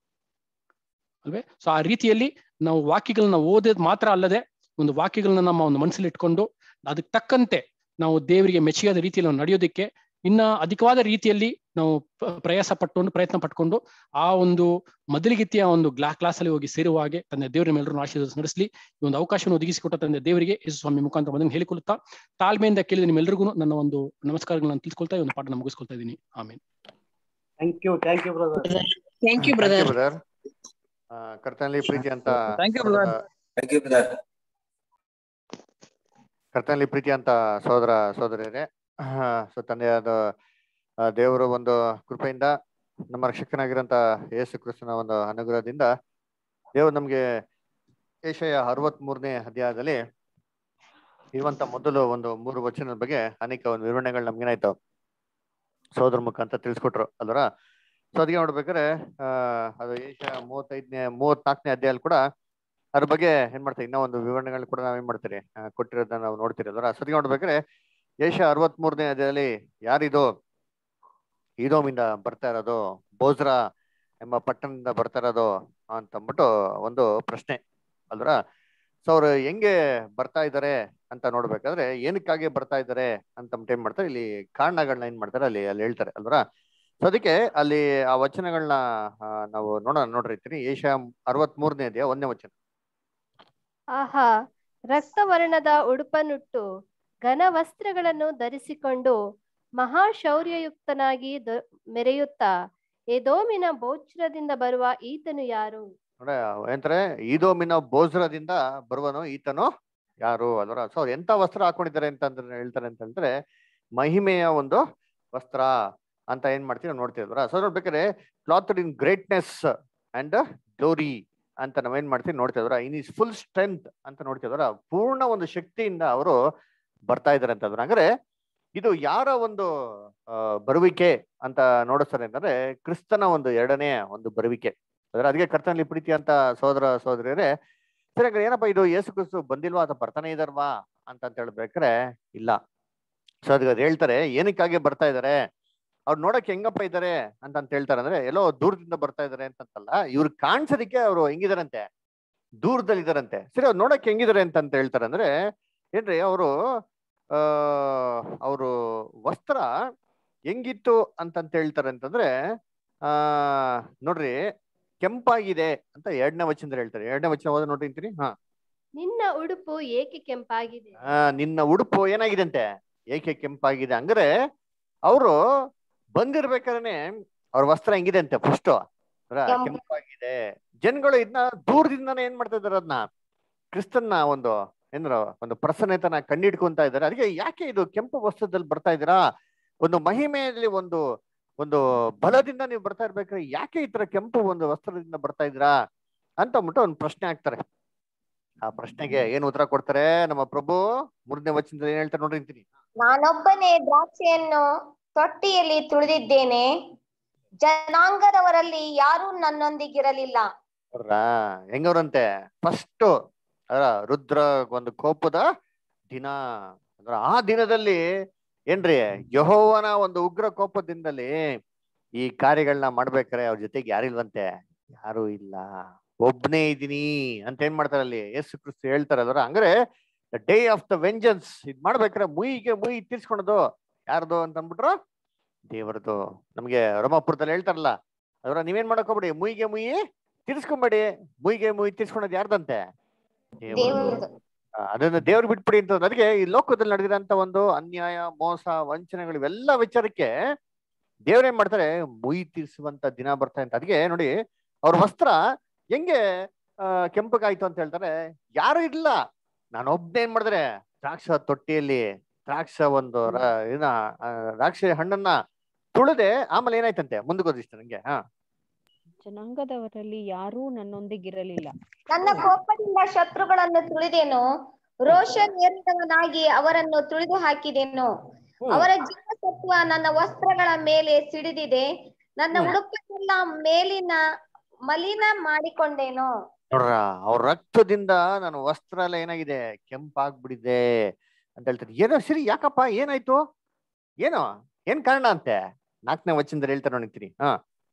ಅಲ್ವೇ ಸೊ ಆ ರೀತಿಯಲ್ಲಿ ನಾವು ವಾಕ್ಯಗಳನ್ನ ಓದೋದ್ ಮಾತ್ರ ಅಲ್ಲದೆ ಒಂದು ವಾಕ್ಯಗಳನ್ನ ನಮ್ಮ ಒಂದು ಮನಸ್ಸಲ್ಲಿ ಇಟ್ಕೊಂಡು ಅದಕ್ಕೆ ತಕ್ಕಂತೆ ನಾವು ದೇವರಿಗೆ ಮೆಚ್ಚಿಯಾದ ರೀತಿಯಲ್ಲಿ ನಾವು ನಡೆಯೋದಕ್ಕೆ ಇನ್ನ ಅಧಿಕವಾದ ರೀತಿಯಲ್ಲಿ ನಾವು ಪ- ಪ್ರಯಾಸ ಪಟ್ಕೊಂಡು ಪ್ರಯತ್ನ ಪಟ್ಕೊಂಡು ಆ ಒಂದು ಮೊದಲಿಗಿತ್ತಿಯ ಒಂದು ಗ್ಲಾ ಕ್ಲಾಸ್ ಅಲ್ಲಿ ಹೋಗಿ ಸೇರುವ ಹಾಗೆ ತಂದೆ ದೇವರ ಮೇಲರೂ ಆಶೀರ್ವಾದ ನಡೆಸಲಿ ಈ ಒಂದು ಅವಕಾಶವನ್ನು ಒದಗಿಸಿಕೊಟ್ಟ ತಂದೆ ದೇವರಿಗೆ ಯೇಸು ಸ್ವಾಮಿ ಮುಖಾಂತರ ಅದನ್ನು ಹೇಳಿಕೊಳ್ಳುತ್ತಾ ತಾಳ್ಮೆಯಿಂದ ಕೇಳಿದ ನಿಮ್ಮೆಲ್ಲರಿಗೂ ನನ್ನ ಒಂದು ನಮಸ್ಕಾರಗಳನ್ನ ತಿಳಿಸ್ಕೊಳ್ತಾ ಈ ಒಂದು ಪಾಠನ ಮುಗಿಸ್ಕೊಳ್ತಾ ಇದ್ದೀನಿ ಆಮೇಲೆ thank you thank you brother thank you thank you brother brother ಕರ್ತನಲ್ಲಿ ಪ್ರೀತಿ ಅಂತ Thank you, brother. Thank you brother ಕರ್ತನಲ್ಲಿ ಪ್ರೀತಿ ಅಂತ ಸಹೋದರ ಸಹೋದರಿಯರೇ ಸೊ ತಂದೆಯಾದ ಆ, ದೇವರ ಒಂದು ಕೃಪೆಯಿಂದ ನಮ್ಮ ರಕ್ಷಕನಾಗಿರಂತ ಯೇಸು ಕ್ರಿಸ್ತನ ಒಂದು ಅನುಗ್ರಹದಿಂದ ದೇವರು ನಮ್ಗೆ ಏಷಯ ಅರವತ್ ಮೂರನೇ ಅಧ್ಯಾಯದಲ್ಲಿ ಇರುವಂತ ಮೊದಲು ಒಂದು ಮೂರು ವಚನದ ಬಗ್ಗೆ ಅನೇಕ ಒಂದು ವಿವರಣೆಗಳು ನಮ್ಗೇನಾಯ್ತು ಸಹೋದರ ಮುಖಾಂತರ ತಿಳಿಸ್ಕೊಟ್ರು ಅಲ್ವರ ಸೊ ಅದಕ್ಕೆ ನೋಡ್ಬೇಕಾದ್ರೆ ಆ ಅದು ಏಷ್ಯಾ ಮೂವತ್ತೈದನೇ ಮೂವತ್ನಾಲ್ಕನೇ ಅಧ್ಯಾಯಲ್ಲಿ ಕೂಡ ಅದ್ರ ಬಗ್ಗೆ ಏನ್ ಮಾಡ್ತೀವಿ ಇನ್ನೂ ಒಂದು ವಿವರಣೆಗಳು ಕೂಡ ನಾವೇನ್ ಮಾಡ್ತೀರಿ ಆ, ಕೊಟ್ಟಿರೋದನ್ನ ನಾವು ನೋಡ್ತೀರಿ ಅದರ ಸದ್ಯ ನೋಡ್ಬೇಕಾದ್ರೆ ಏಷ್ಯಾ ಅರವತ್ ಮೂರನೇ ಅಧ್ಯಾಯದಲ್ಲಿ ಯಾರಿದು ಈದೋಮಿಂದ ಬರ್ತಾ ಇರೋದು ಬೋಜ್ರಾ ಎಂಬ ಪಟ್ಟಣದಿಂದ ಬರ್ತಾ ಇರೋದು ಅಂತಂದ್ಬಿಟ್ಟು ಒಂದು ಪ್ರಶ್ನೆ ಅಲ್ವರ ಸೊ ಅವ್ರು ಹೆಂಗೆ ಬರ್ತಾ ಇದ್ದಾರೆ ಅಂತ ನೋಡ್ಬೇಕಾದ್ರೆ ಏನಕ್ಕಾಗಿ ಬರ್ತಾ ಇದ್ದಾರೆ ಅಂತ ಏನ್ ಮಾಡ್ತಾರೆ ಇಲ್ಲಿ ಕಾರಣಗಳನ್ನ ಏನ್ ಮಾಡ್ತಾರೆ ಅಲ್ಲಿ ಅಲ್ಲಿ ಹೇಳ್ತಾರೆ ಅಲ್ವರ ಸೊ ಅದಕ್ಕೆ ಅಲ್ಲಿ ಆ ವಚನಗಳನ್ನ ಆ, ನಾವು ನೋಡೋಣ ನೋಡ್ರಿ ಏಷ್ಯಾ ಅರವತ್ ಮೂರನೇ ಅಧ್ಯಾಯ ಒಂದನೇ ವಚನ ಆಹಾ ರಕ್ತವರ್ಣದ ಉಡುಪನ್ನುಟ್ಟು ಘನ ವಸ್ತ್ರಗಳನ್ನು ಧರಿಸಿಕೊಂಡು ಮಹಾಶೌರ್ಯಯುಕ್ತನಾಗಿ ದೊ- ಮೆರೆಯುತ್ತಾ ಎದೋಮಿನ ಬೋಚ್ರದಿಂದ ಬರುವ ಈತನು ಯಾರು ನೋಡ ಏನಂತಾರೆ ಈದೋಮಿನ ಬೋಜ್ರದಿಂದ ಬರುವನು ಈತನು ಯಾರು ಅದರ ಸೊ ಅವ್ರು ಎಂತ ವಸ್ತ್ರ ಹಾಕೊಂಡಿದ್ದಾರೆ ಅಂತ ಅಂದ್ರೆ ಹೇಳ್ತಾರೆ ಅಂತ ಹೇಳಿದ್ರೆ ಮಹಿಮೆಯ ಒಂದು ವಸ್ತ್ರ ಅಂತ ಏನ್ ಮಾಡ್ತೀವಿ ನಾವು ನೋಡ್ತೀವಿ ಅಲ್ವರ ಸೊ ನೋಡ್ಬೇಕಾದ್ರೆ cloth in greatness and glory ಅಂತ ನಾವೇನ್ ಮಾಡ್ತೀವಿ ನೋಡ್ತಿದ್ರ ಇನ್ ಇಸ್ ಫುಲ್ ಸ್ಟ್ರೆಂತ್ ಅಂತ ನೋಡ್ತಿದ್ರ ಪೂರ್ಣ ಒಂದು ಶಕ್ತಿಯಿಂದ ಅವರು ಬರ್ತಾ ಇದಾರೆ ಅಂತಂದ್ರೆ ಹಂಗಾರೆ ಇದು ಯಾರ ಒಂದು ಆ, ಬರುವಿಕೆ ಅಂತ ನೋಡಿಸ್ತಾರೆ ಅಂತಂದ್ರೆ ಕ್ರಿಸ್ತನ ಒಂದು ಎರಡನೇ ಒಂದು ಬರುವಿಕೆ ಅದ್ರ ಅದಕ್ಕೆ ಕರ್ತನಲ್ಲಿ ಪ್ರೀತಿ ಅಂತ ಸಹೋದರ ಸಹೋದರಿಯರೇ ಸರಿ ಹಂಗಾರೆ ಏನಪ್ಪ ಇದು ಯೇಸು ಕ್ರಿಸ್ತು ಬಂದಿಲ್ವಾ ಅಥವಾ ಬರ್ತಾನೆ ಇದಾರ್ವಾ ಅಂತ ಅಂತ ಹೇಳ್ಬೇಕಾರೆ ಇಲ್ಲ ಸೊ ಅದಕ್ಕೆ ಅದು ಹೇಳ್ತಾರೆ ಏನಕ್ಕಾಗಿ ಬರ್ತಾ ಇದಾರೆ ಅವ್ರು ನೋಡಕ್ ಹೆಂಗಪ್ಪ ಇದ್ದಾರೆ ಅಂತ ಅಂತ ಹೇಳ್ತಾರೆ ಅಂದ್ರೆ ಎಲ್ಲೋ ದೂರದಿಂದ ಬರ್ತಾ ಇದಾರೆ ಅಂತಂತಲ್ಲ ಇವ್ರು ಕಾಣಿಸೋದಿಕ್ಕೆ ಅವರು ಹೆಂಗಿದಾರಂತೆ ದೂರದಲ್ಲಿ ಇದಾರಂತೆ ಸರಿ ಅವ್ರು ನೋಡಕ್ ಹೆಂಗಿದಾರೆ ಅಂತ ಅಂತ ಹೇಳ್ತಾರೆ ಅಂದ್ರೆ ಏನ್ರಿ ಅವರು ಆ ಅವರು ವಸ್ತ್ರ ಹೆಂಗಿತ್ತು ಅಂತಂತ ಹೇಳ್ತಾರೆ ಅಂತಂದ್ರೆ ಆ ನೋಡ್ರಿ ಕೆಂಪಾಗಿದೆ ಅಂತ ಎರಡನೇ ವಚನದಲ್ಲಿ ಹೇಳ್ತಾರೆ ಎರಡನೇ ವಚನ ಓದ ನೋಡ್ರಿ ಅಂತೀನಿ ಹಾ ನಿನ್ನ ಉಡುಪು ಏಕೆ ಕೆಂಪಾಗಿದೆ ಆ, ನಿನ್ನ ಉಡುಪು ಏನಾಗಿದೆ ಅಂತೆ ಏಕೆ ಕೆಂಪಾಗಿದೆ ಹಂಗಾರೆ ಅವರು ಬಂದಿರ್ಬೇಕಾದ್ರೆ ಅವ್ರ ವಸ್ತ್ರ ಹೆಂಗಿದೆ ಅಂತೆ ಫಸ್ಟ್ ಕೆಂಪು. ಕೆಂಪಾಗಿದೆ ಜನಗಳು ಇದನ್ನ ದೂರದಿಂದಾನೇ ಏನ್ ಮಾಡ್ತಾ ಇದಾರೆ ಅದನ್ನ ಕ್ರಿಸ್ತನ್ನ ಒಂದು ಏನ್ರ ಒಂದು ಪ್ರಸನ್ನತನ ಕಂಡಿಡ್ಕೊಂತ ಇದ್ದಾರೆ ಅದಕ್ಕೆ ಯಾಕೆ ಇದು ಕೆಂಪು ವಸ್ತ್ರದಲ್ಲಿ ಬರ್ತಾ ಇದ್ದೀರಾ ಒಂದು ಮಹಿಮೆಯಲ್ಲಿ ಒಂದು ಒಂದು ಬಲದಿಂದ ನೀವು ಬರ್ತಾ ಇರ್ಬೇಕಾದ್ರೆ ಯಾಕೆ ಈ ತರ ಕೆಂಪು ಒಂದು ವಸ್ತ್ರದಿಂದ ಬರ್ತಾ ಇದ್ದೀರಾ ಅಂತ ಅಂದ್ಬಿಟ್ಟು ಒಂದು ಪ್ರಶ್ನೆ ಹಾಕ್ತಾರೆ ಆ ಪ್ರಶ್ನೆಗೆ ಏನ್ ಉತ್ತರ ಕೊಡ್ತಾರೆ ನಮ್ಮ ಪ್ರಭು ಮೂರನೇ ವಚನದಲ್ಲಿ ಏನ್ ಹೇಳ್ತಾರೆ ನೋಡ್ರಿ ಅಂತೀನಿ ನಾನೊಬ್ಬನೇ ದ್ರಾಕ್ಷಿಯನ್ನು ತೊಟ್ಟಿಯಲ್ಲಿ ತುಳಿದಿದ್ದೇನೆ ಜನಾಂಗದವರಲ್ಲಿ ಯಾರೂ ನನ್ನೊಂದಿಗಿರಲಿಲ್ಲ ನೋಡ್ರಾ ಹೆಂಗವ್ರಂತೆ ಫಸ್ಟ್ ಅದರ ರುದ್ರ ಒಂದು ಕೋಪದ ದಿನ ಅಂದ್ರ ಆ ದಿನದಲ್ಲಿ ಏನ್ರಿ ಯಹೋವನ ಒಂದು ಉಗ್ರ ಕೋಪದಿಂದಲೇ ಈ ಕಾರ್ಯಗಳನ್ನ ಮಾಡ್ಬೇಕಾರೆ ಅವ್ರ ಜೊತೆಗೆ ಯಾರಿಲ್ವಂತೆ ಯಾರು ಇಲ್ಲ ಒಬ್ನೇ ಇದೀನಿ ಅಂತ ಏನ್ ಮಾಡ್ತಾರೆ ಅಲ್ಲಿ ಯೇಸು ಕ್ರಿಸ್ತು ಹೇಳ್ತಾರೆ ಅದರ ಹಂಗಾರೆ the day of the vengeance ಇದ್ ಮಾಡ್ಬೇಕಾರೆ ಮುಯಿಗೆ ಮುಯಿ ತೀರ್ಸ್ಕೊಳೋದು ಯಾರ್ದು ಅಂತ ಅಂದ್ಬಿಟ್ರು ದೇವರದು ನಮ್ಗೆ ರೋಮಾಪುರದಲ್ಲಿ ಹೇಳ್ತಾರಲ್ಲ ಅದರ ನೀವೇನ್ ಮಾಡಕ್ ಹೋಗ್ಬೇಡಿ ಮುಯಿಗೆ ಮುಯಿ ತೀರ್ಸ್ಕೊಂಬೇಡಿ ಮುಯಿಗೆ ಮುಯಿ ತೀರ್ಸ್ಕೊಳೋದು ಯಾರ್ದಂತೆ ದೇವರದು ದೇವರದು ಆ, ಅದನ್ನ ದೇವ್ರು ಬಿಟ್ಬಿಡಿ ಅಂತ ಅದಕ್ಕೆ ಈ ಲೋಕದಲ್ಲಿ ನಡೆದಿರಂತ ಒಂದು ಅನ್ಯಾಯ ಮೋಸ ವಂಚನೆಗಳು ಇವೆಲ್ಲ ವಿಚಾರಕ್ಕೆ ದೇವ್ರೇನ್ ಮಾಡ್ತಾರೆ ಮುಯಿ ತೀರ್ಸುವಂತ ದಿನ ಬರ್ತಾ ಅಂತ ಅದಕ್ಕೆ ನೋಡಿ ಅವ್ರ ವಸ್ತ್ರ ಹೆಂಗೆ ಆ, ಕೆಂಪಗಾಯ್ತು ಅಂತ ಹೇಳ್ತಾರೆ ಯಾರು ಇಲ್ಲ ನಾನು ಒಬ್ನೇ ಏನ್ ಮಾಡಿದ್ರೆ ದ್ರಾಕ್ಷ ತೊಟ್ಟಿಯಲ್ಲಿ ದ್ರಾಕ್ಷ ಒಂದು ರ- ಏನ ಆ, ದ್ರಾಕ್ಷಿ ಹಣ್ಣನ್ನ ತುಳಿದೆ ಆಮೇಲೆ ಏನಾಯ್ತಂತೆ ಮುಂದಕ್ಕೆ ಓದಿಸ್ತೆ ನಂಗೆ ಹಾ ಜನಾಂಗದವರಲ್ಲಿ ಯಾರೂ ನನ್ನೊಂದಿಗಿರಲಿಲ್ಲ ನನ್ನ ಕೋಪದಿಂದ ಶತ್ರುಗಳನ್ನು ತುಳಿದೆನು ರೋಷ ನೇರಿದವನಾಗಿ ಅವರನ್ನು ತುಳಿದು ಹಾಕಿದೆನು ಅವರ ಜೀವಸತ್ವ ನನ್ನ ವಸ್ತ್ರಗಳ ಮೇಲೆ ಸಿಡಿದಿದೆ ನನ್ನ ಹ್ಮ್. ಉಡುಪನ್ನೆಲ್ಲ ಮೇಲಿನ ಮಲಿನ ಮಾಡಿಕೊಂಡೇನು ನೋಡ್ರ ಅವ್ರ ರಕ್ತದಿಂದ ನನ್ನ ವಸ್ತ್ರ ಎಲ್ಲ ಏನಾಗಿದೆ ಕೆಂಪಾಗ್ಬಿಟ್ಟಿದೆ ಅಂತ ಹೇಳ್ತಾರೆ ಏನೋ ಸರಿ ಯಾಕಪ್ಪ ಏನಾಯ್ತು ಏನೋ ಏನ್ ಕಾರಣ ಅಂತೆ ನಾಲ್ಕನೇ ವಚನದಲ್ಲಿ ಹೇಳ್ತಾರೆ ನೋಡಿರ್ತೀನಿ ಹಾ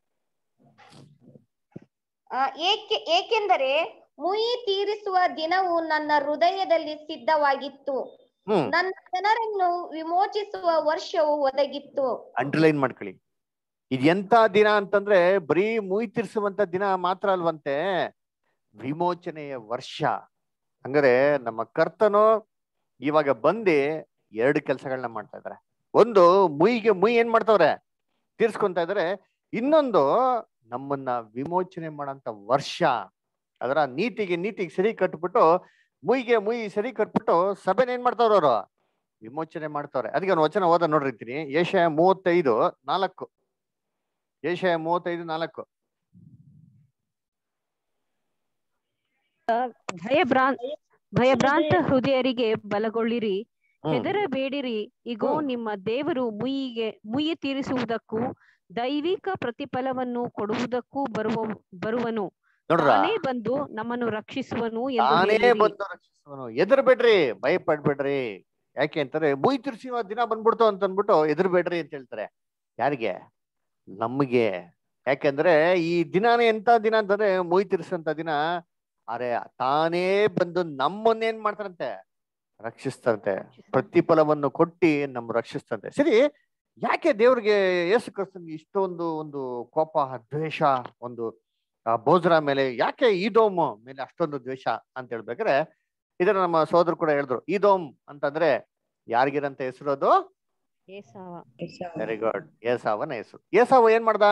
ಆ, ಏಕೆ ಏಕೆಂದರೆ ಮುಯಿ ತೀರಿಸುವ ದಿನವು ನನ್ನ ಹೃದಯದಲ್ಲಿ ಸಿದ್ಧವಾಗಿತ್ತು ಹ್ಮ್ ನನ್ನ ಜನರನ್ನು ವಿಮೋಚಿಸುವ ವರ್ಷವು ಒದಗಿತ್ತು ಅಂಡರ್ಲೈನ್ ಮಾಡ್ಕೊಳ್ಳಿ ಇದ್ ಎಂತ ದಿನ ಅಂತಂದ್ರೆ ಬರೀ ಮುಯ್ ತೀರ್ಸುವಂತ ದಿನ ಮಾತ್ರ ಅಲ್ವಂತೆ ವಿಮೋಚನೆಯ ವರ್ಷ ಹಂಗಾರೆ ನಮ್ಮ ಕರ್ತನು ಇವಾಗ ಬಂದು ಎರಡು ಕೆಲಸಗಳನ್ನ ಮಾಡ್ತಾ ಇದಾರೆ ಒಂದು ಮುಯಿಗೆ ಮುಯ್ ಏನ್ ಮಾಡ್ತವ್ರೆ ತೀರ್ಸ್ಕೊಂತ ಇದಾರೆ ಇನ್ನೊಂದು ನಮ್ಮನ್ನ ವಿಮೋಚನೆ ಮಾಡಂತ ವರ್ಷ ಅದರ ನೀತಿಗೆ ನೀತಿಗೆ ಸರಿ ಕಟ್ಬಿಟ್ಟು ಮುಯಿಗೆ ಮುಯಿ ಸರಿ ಕಟ್ಬಿಟ್ಟು ಸಭೆನ ಏನ್ ಮಾಡ್ತಾವ್ರ ಅವರು ವಿಮೋಚನೆ ಮಾಡ್ತಾವ್ರೆ ಅದಕ್ಕೆ ಒಂದು ವಚನ ಓದ ನೋಡಿರ್ತೀನಿ ಏಷಯ ಮೂವತ್ತೈದು ನಾಲ್ಕು ಏಷಯ ಮೂವತ್ತೈದು ನಾಲ್ಕು ಭಯಭ್ರಾಂತ ಭಯಭ್ರಾಂತ ಹೃದಯರಿಗೆ ಬಲಗೊಳ್ಳಿರಿ ಹ್ಮ್. ಹೆದರಬೇಡಿರಿ ಇಗೋ ಹ್ಮ್. ನಿಮ್ಮ ದೇವರು ಮುಯಿಗೆ ಮುಯಿ ತೀರಿಸುವುದಕ್ಕೂ ದೈವಿಕ ಪ್ರತಿಫಲವನ್ನು ಕೊಡುವುದಕ್ಕೂ ಬರುವ ಬರುವನು ನೋಡ್ರ ತಾನೇ ಬಂದು ನಮ್ಮನ್ನು ರಕ್ಷಿಸುವನು ಎಂದು ತಾನೇ ಹೇಳಿರಿ. ಬಂದು ರಕ್ಷಿಸುವನು ಎದರ್ಬೇಡ್ರಿ ಭಯ ಪಡ್ಬೇಡ್ರಿ ಯಾಕೆ ಅಂತಾರೆ ಮುಯ್ ತಿರ್ಸಿವ ದಿನ ಬಂದ್ಬಿಡ್ತು ಅಂತ ಅಂದ್ಬಿಟ್ಟು ಎದರ್ಬೇಡ್ರಿ ಅಂತ ಹೇಳ್ತಾರೆ ಯಾರಿಗೆ ನಮಗೆ ಯಾಕೆಂದ್ರೆ ಈ ದಿನಾನೇ ಎಂತ ದಿನ ಅಂತಂದ್ರೆ ಮುಯ್ ತಿರ್ಸಂತ ದಿನ ಅರೆ ತಾನೇ ಬಂದು ನಮ್ಮನ್ನೇನ್ ಮಾಡ್ತಾರಂತೆ ರಕ್ಷಿಸ್ತಂತೆ ಪ್ರತಿಫಲವನ್ನು ಕೊಟ್ಟಿ ನಮ್ ರಕ್ಷಿಸ್ತಂತೆ ಸರಿ ಯಾಕೆ ದೇವ್ರಿಗೆ ಯೇಸು ಕ್ರಿಸ್ತನ್ಗೆ ಇಷ್ಟೊಂದು ಒಂದು ಕೋಪ ದ್ವೇಷ ಒಂದು ಆ ಬೋಜ್ರ ಮೇಲೆ ಯಾಕೆ ಈದೋಮ್ ಮೇಲೆ ಅಷ್ಟೊಂದು ದ್ವೇಷ ಅಂತ ಹೇಳ್ಬೇಕಾದ್ರೆ ಇದನ್ನ ನಮ್ಮ ಸೋದರು ಕೂಡ ಹೇಳಿದ್ರು ಈದೋಮ್ ಅಂತಂದ್ರೆ ಯಾರಿಗಿರಂತ ಹೆಸರು ಅದು ಏಸಾವ ವೆರಿ ಗುಡ್ ಏಸಾವನ ಹೆಸರು ಏಸಾವ ಏನ್ ಮಾಡ್ದ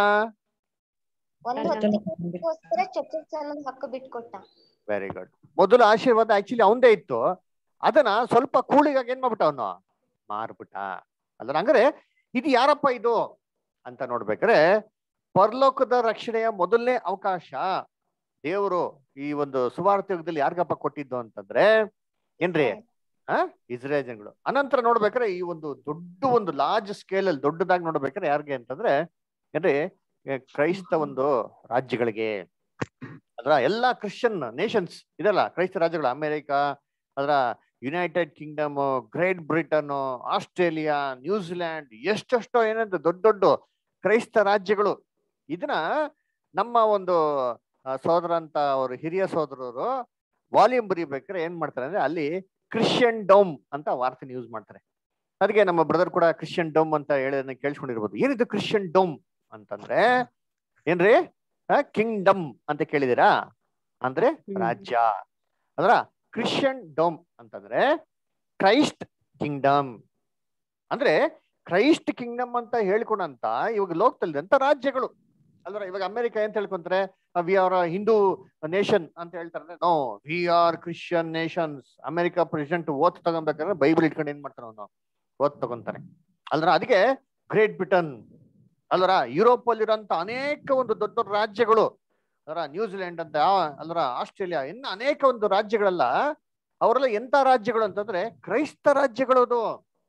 ಒಂದು ಹೊತ್ತಿಗೋಸ್ಕರ ಚತುರ್ಥನದ ಹಕ್ಕು ಬಿಟ್ಕೊಟ್ಟ ವೆರಿ ಗುಡ್ ಮೊದಲು ಆಶೀರ್ವಾದ ಆಕ್ಚುಲಿ ಅವಂದೇ ಇತ್ತು ಅದನ್ನ ಸ್ವಲ್ಪ ಕೂಳಿಗಾಗಿ ಏನ್ ಮಾಡ್ಬಿಟ್ಟ ಅವನು ಮಾರ್ಬಿಟ್ಟ ಅದ್ರ ಹಂಗಾರೆ ಇದು ಯಾರಪ್ಪ ಇದು ಅಂತ ನೋಡ್ಬೇಕಾರೆ ಪರಲೋಕದ ರಕ್ಷಣೆಯ ಮೊದಲನೇ ಅವಕಾಶ ದೇವರು ಈ ಒಂದು ಸುವಾರ್ಥ ಯುಗದಲ್ಲಿ ಯಾರಿಗಪ್ಪ ಕೊಟ್ಟಿದ್ದು ಅಂತಂದ್ರೆ ಏನ್ರಿ ಆ ಇಸ್ರೇಲ್ ಜನಗಳು ಅನಂತರ ನೋಡ್ಬೇಕಾದ್ರೆ ಈ ಒಂದು ದೊಡ್ಡ ಒಂದು ಲಾರ್ಜ್ ಸ್ಕೇಲ್ ಅಲ್ಲಿ ದೊಡ್ಡದಾಗಿ ನೋಡ್ಬೇಕಾದ್ರೆ ಯಾರಿಗೆ ಅಂತಂದ್ರೆ ಏನ್ರಿ ಏ, ಕ್ರೈಸ್ತ ಒಂದು ರಾಜ್ಯಗಳಿಗೆ ಅದರ ಎಲ್ಲಾ ಕ್ರಿಶ್ಚಿಯನ್ ನೇಷನ್ಸ್ ಇದೆಲ್ಲ ಕ್ರೈಸ್ತ ರಾಜ್ಯಗಳು ಅಮೆರಿಕ ಅದರ United Kingdom Great Britain Australia New Zealand ಎಷ್ಟೆಷ್ಟೋ ಏನಂತ ದೊಡ್ಡ ದೊಡ್ಡ ಕ್ರೈಸ್ತ ರಾಜ್ಯಗಳು ಇದನ್ನ ನಮ್ಮ ಒಂದು ಆ, ಸೋದರ ಅಂತ ಅವರು ಹಿರಿಯ ಸೋದರರು ವಾಲ್ಯೂಮ್ ಬರೀಬೇಕಾದ್ರೆ ಏನ್ ಮಾಡ್ತಾರೆ ಅಂದ್ರೆ ಅಲ್ಲಿ ಕ್ರಿಶ್ಚಿಯನ್ ಡೋಮ್ ಅಂತ ವಾರ್ತೆನ ಯೂಸ್ ಮಾಡ್ತಾರೆ ಅದಕ್ಕೆ ನಮ್ಮ ಬ್ರದರ್ ಕೂಡ ಕ್ರಿಶ್ಚಿಯನ್ ಡೋಮ್ ಅಂತ ಹೇಳೋದನ್ನ ಕೇಳಿಸ್ಕೊಂಡಿರ್ಬೋದು ಏನಿದು ಕ್ರಿಶ್ಚಿಯನ್ ಡೋಮ್ ಅಂತಂದ್ರೆ ಏನ್ರಿ ಕಿಂಗ್ಡಮ್ ಅಂತ ಕೇಳಿದಿರಾ ಅಂದ್ರೆ ರಾಜ್ಯ ಅದರ ಕ್ರಿಶ್ಚಿಯನ್ ಡೋಮ್ ಅಂತಂದ್ರೆ ಕ್ರೈಸ್ಟ್ ಕಿಂಗ್ಡಮ್ ಅಂದ್ರೆ ಕ್ರೈಸ್ಟ್ ಕಿಂಗ್ಡಮ್ ಅಂತ ಹೇಳ್ಕೊಂಡಂತ ಇವಾಗ ಲೋಕದಲ್ಲಿ ಅಂತ ರಾಜ್ಯಗಳು ಅಲ್ರ ಇವಾಗ ಅಮೆರಿಕ ಅಂತ ಹೇಳ್ಕೊಂತಾರೆ ವಿ ಆರ್ ಹಿಂದೂ ನೇಷನ್ ಅಂತ ಹೇಳ್ತಾರೆ no we are Christian nations America president oath ತಗೊಬೇಕಾದ್ರೆ ಬೈಬಲ್ ಇಟ್ಕೊಂಡು ಏನ್ ಮಾಡ್ತಾನೆ ಅವನು ಓತ್ ತಗೊಂತಾರೆ ಅಲ್ರ ಅದಕ್ಕೆ ಗ್ರೇಟ್ ಬ್ರಿಟನ್ ಅಲ್ವರ ಯುರೋಪ್ ಅಲ್ಲಿರೋಂತ ಅನೇಕ ಒಂದು ದೊಡ್ಡ ದೊಡ್ಡ ರಾಜ್ಯಗಳು ಅದರ ನ್ಯೂಜಿಲೆಂಡ್ ಅಂತ ಅಲ್ರ ಆಸ್ಟ್ರೇಲಿಯಾ ಇನ್ನು ಅನೇಕ ಒಂದು ರಾಜ್ಯಗಳೆಲ್ಲ ಅವರೆಲ್ಲ ಎಂತ ರಾಜ್ಯಗಳು ಅಂತಂದ್ರೆ ಕ್ರೈಸ್ತ ರಾಜ್ಯಗಳು ಅದು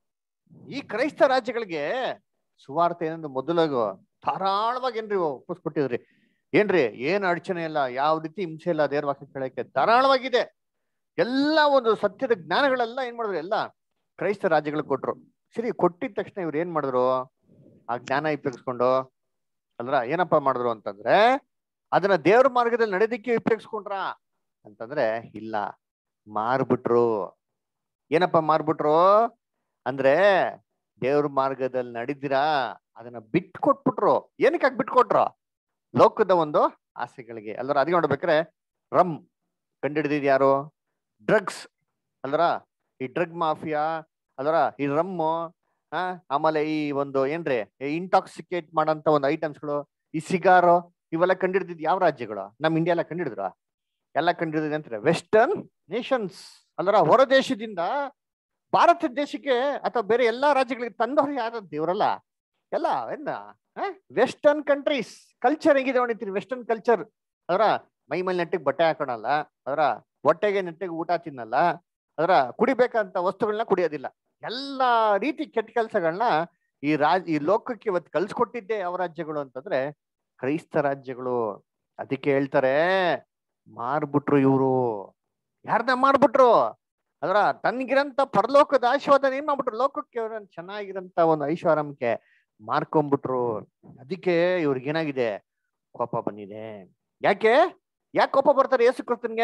ಈ ಕ್ರೈಸ್ತ ರಾಜ್ಯಗಳಿಗೆ ಸುವಾರ್ತೆ ಏನಂದ್ರೆ ಮೊದಲಾಗ ಧಾರಾಳವಾಗಿ ಏನ್ರಿ ಒಪ್ಪಿಸ್ಕೊಟ್ಟಿದ್ರಿ ಏನ್ರಿ ಏನ್ ಅಡಚಣೆ ಇಲ್ಲ ಯಾವ ರೀತಿ ಹಿಂಸೆ ಇಲ್ಲ ದೇವ್ರ ವಾಕ್ಯ ಕೇಳಕ್ಕೆ ಧಾರಾಳವಾಗಿದೆ ಎಲ್ಲ ಒಂದು ಸತ್ಯದ ಜ್ಞಾನಗಳೆಲ್ಲ ಏನ್ ಮಾಡಿದ್ರು ಎಲ್ಲ ಕ್ರೈಸ್ತ ರಾಜ್ಯಗಳು ಕೊಟ್ರು ಸರಿ ಕೊಟ್ಟಿದ ತಕ್ಷಣ ಇವ್ರು ಏನ್ ಮಾಡಿದ್ರು ಆ ಜ್ಞಾನ ಉಪಯೋಗಿಸ್ಕೊಂಡು ಅಲ್ರ ಏನಪ್ಪಾ ಮಾಡಿದ್ರು ಅಂತಂದ್ರೆ ಅದನ್ನ ದೇವ್ರ ಮಾರ್ಗದಲ್ಲಿ ನಡೆದಿಕ್ಕೆ ಉಪಯೋಗಿಸ್ಕೊಂಡ್ರ ಅಂತಂದ್ರೆ ಇಲ್ಲ ಮಾರ್ಬಿಟ್ರು ಏನಪ್ಪ ಮಾರ್ಬಿಟ್ರು ಅಂದ್ರೆ ದೇವ್ರ ಮಾರ್ಗದಲ್ಲಿ ನಡೀದಿರಾ ಅದನ್ನ ಬಿಟ್ ಕೊಟ್ಬಿಟ್ರು ಏನಕ್ಕೆ ಬಿಟ್ಕೊಟ್ರು ಲೋಕದ ಒಂದು ಆಸೆಗಳಿಗೆ ಅಲ್ರ ಅದೇ ನೋಡ್ಬೇಕ್ರೆ ರಮ್ ಕಂಡಿಡಿದಿದ್ ಯಾರು ಡ್ರಗ್ಸ್ ಅಲ್ರ ಈ ಡ್ರಗ್ ಮಾಫಿಯಾ ಅಲ್ರ ಈ ರಮ್ಮು ಆ ಆಮೇಲೆ ಈ ಒಂದು ಏನ್ರಿ ಇಂಟಾಕ್ಸಿಕೇಟ್ ಮಾಡಂತ ಒಂದು ಐಟಮ್ಸ್ಗಳು ಈ ಸಿಗಾರು ಇವೆಲ್ಲ ಕಂಡಿಡಿದಿದ್ ಯಾವ ರಾಜ್ಯಗಳು ನಮ್ ಇಂಡಿಯಾ ಎಲ್ಲ ಕಂಡಿಡಿದ್ರ ಎಲ್ಲ ಕಂಡಿಡಿದ ಅಂತಾರೆ ವೆಸ್ಟರ್ನ್ ನೇಷನ್ಸ್ ಅಲ್ರ ಹೊರ ದೇಶದಿಂದ ಭಾರತ ದೇಶಕ್ಕೆ ಅಥವಾ ಬೇರೆ ಎಲ್ಲಾ ರಾಜ್ಯಗಳಿಗೆ ತಂದವರು ಯಾರು ದೇವರಲ್ಲ ಎಲ್ಲ ಏನ ವೆಸ್ಟರ್ನ್ ಕಂಟ್ರೀಸ್ ಕಲ್ಚರ್ ಹೇಗಿದೆ ನೋಡಿರ್ತೀರಿ ವೆಸ್ಟರ್ನ್ ಕಲ್ಚರ್ ಅದರ ಮೈ ಮೇಲೆ ನೆಟ್ಟಿಗೆ ಬಟ್ಟೆ ಹಾಕೋಣಲ್ಲ ಅದರ ಹೊಟ್ಟೆಗೆ ನೆಟ್ಟಿಗೆ ಊಟ ತಿನ್ನಲ್ಲ ಅದರ ಕುಡಿಬೇಕಂತ ವಸ್ತುಗಳನ್ನ ಕುಡಿಯೋದಿಲ್ಲ ಎಲ್ಲಾ ರೀತಿ ಕೆಟ್ಟ ಕೆಲಸಗಳನ್ನ ಈ ರಾಜ್ ಈ ಲೋಕಕ್ಕೆ ಇವತ್ತು ಕಲ್ಸ್ಕೊಟ್ಟಿದ್ದೆ ಯಾವ ರಾಜ್ಯಗಳು ಅಂತಂದ್ರೆ ಕ್ರೈಸ್ತ ರಾಜ್ಯಗಳು ಅದಕ್ಕೆ ಹೇಳ್ತಾರೆ ಮಾರ್ಬಿಟ್ರು ಇವರು ಯಾರನ್ನ ಮಾರ್ಬಿಟ್ರು ಅದರ ತನ್ಗಿರಂತ ಪರಲೋಕದ ಆಶೀರ್ವಾದ ಏನ್ ಮಾಡ್ಬಿಟ್ರು ಲೋಕಕ್ಕೆ ಅವ್ರ ಚೆನ್ನಾಗಿರಂತ ಒಂದು ಐಶ್ವರ್ಯಕ್ಕೆ ಮಾರ್ಕೊಂಡ್ಬಿಟ್ರು ಅದಕ್ಕೆ ಇವ್ರಿಗೆ ಏನಾಗಿದೆ ಕೋಪ ಬಂದಿದೆ ಯಾಕೆ ಯಾಕೆ ಕೋಪ ಬರ್ತಾರೆ ಯೇಸು ಕ್ರಿಸ್ತನ್ಗೆ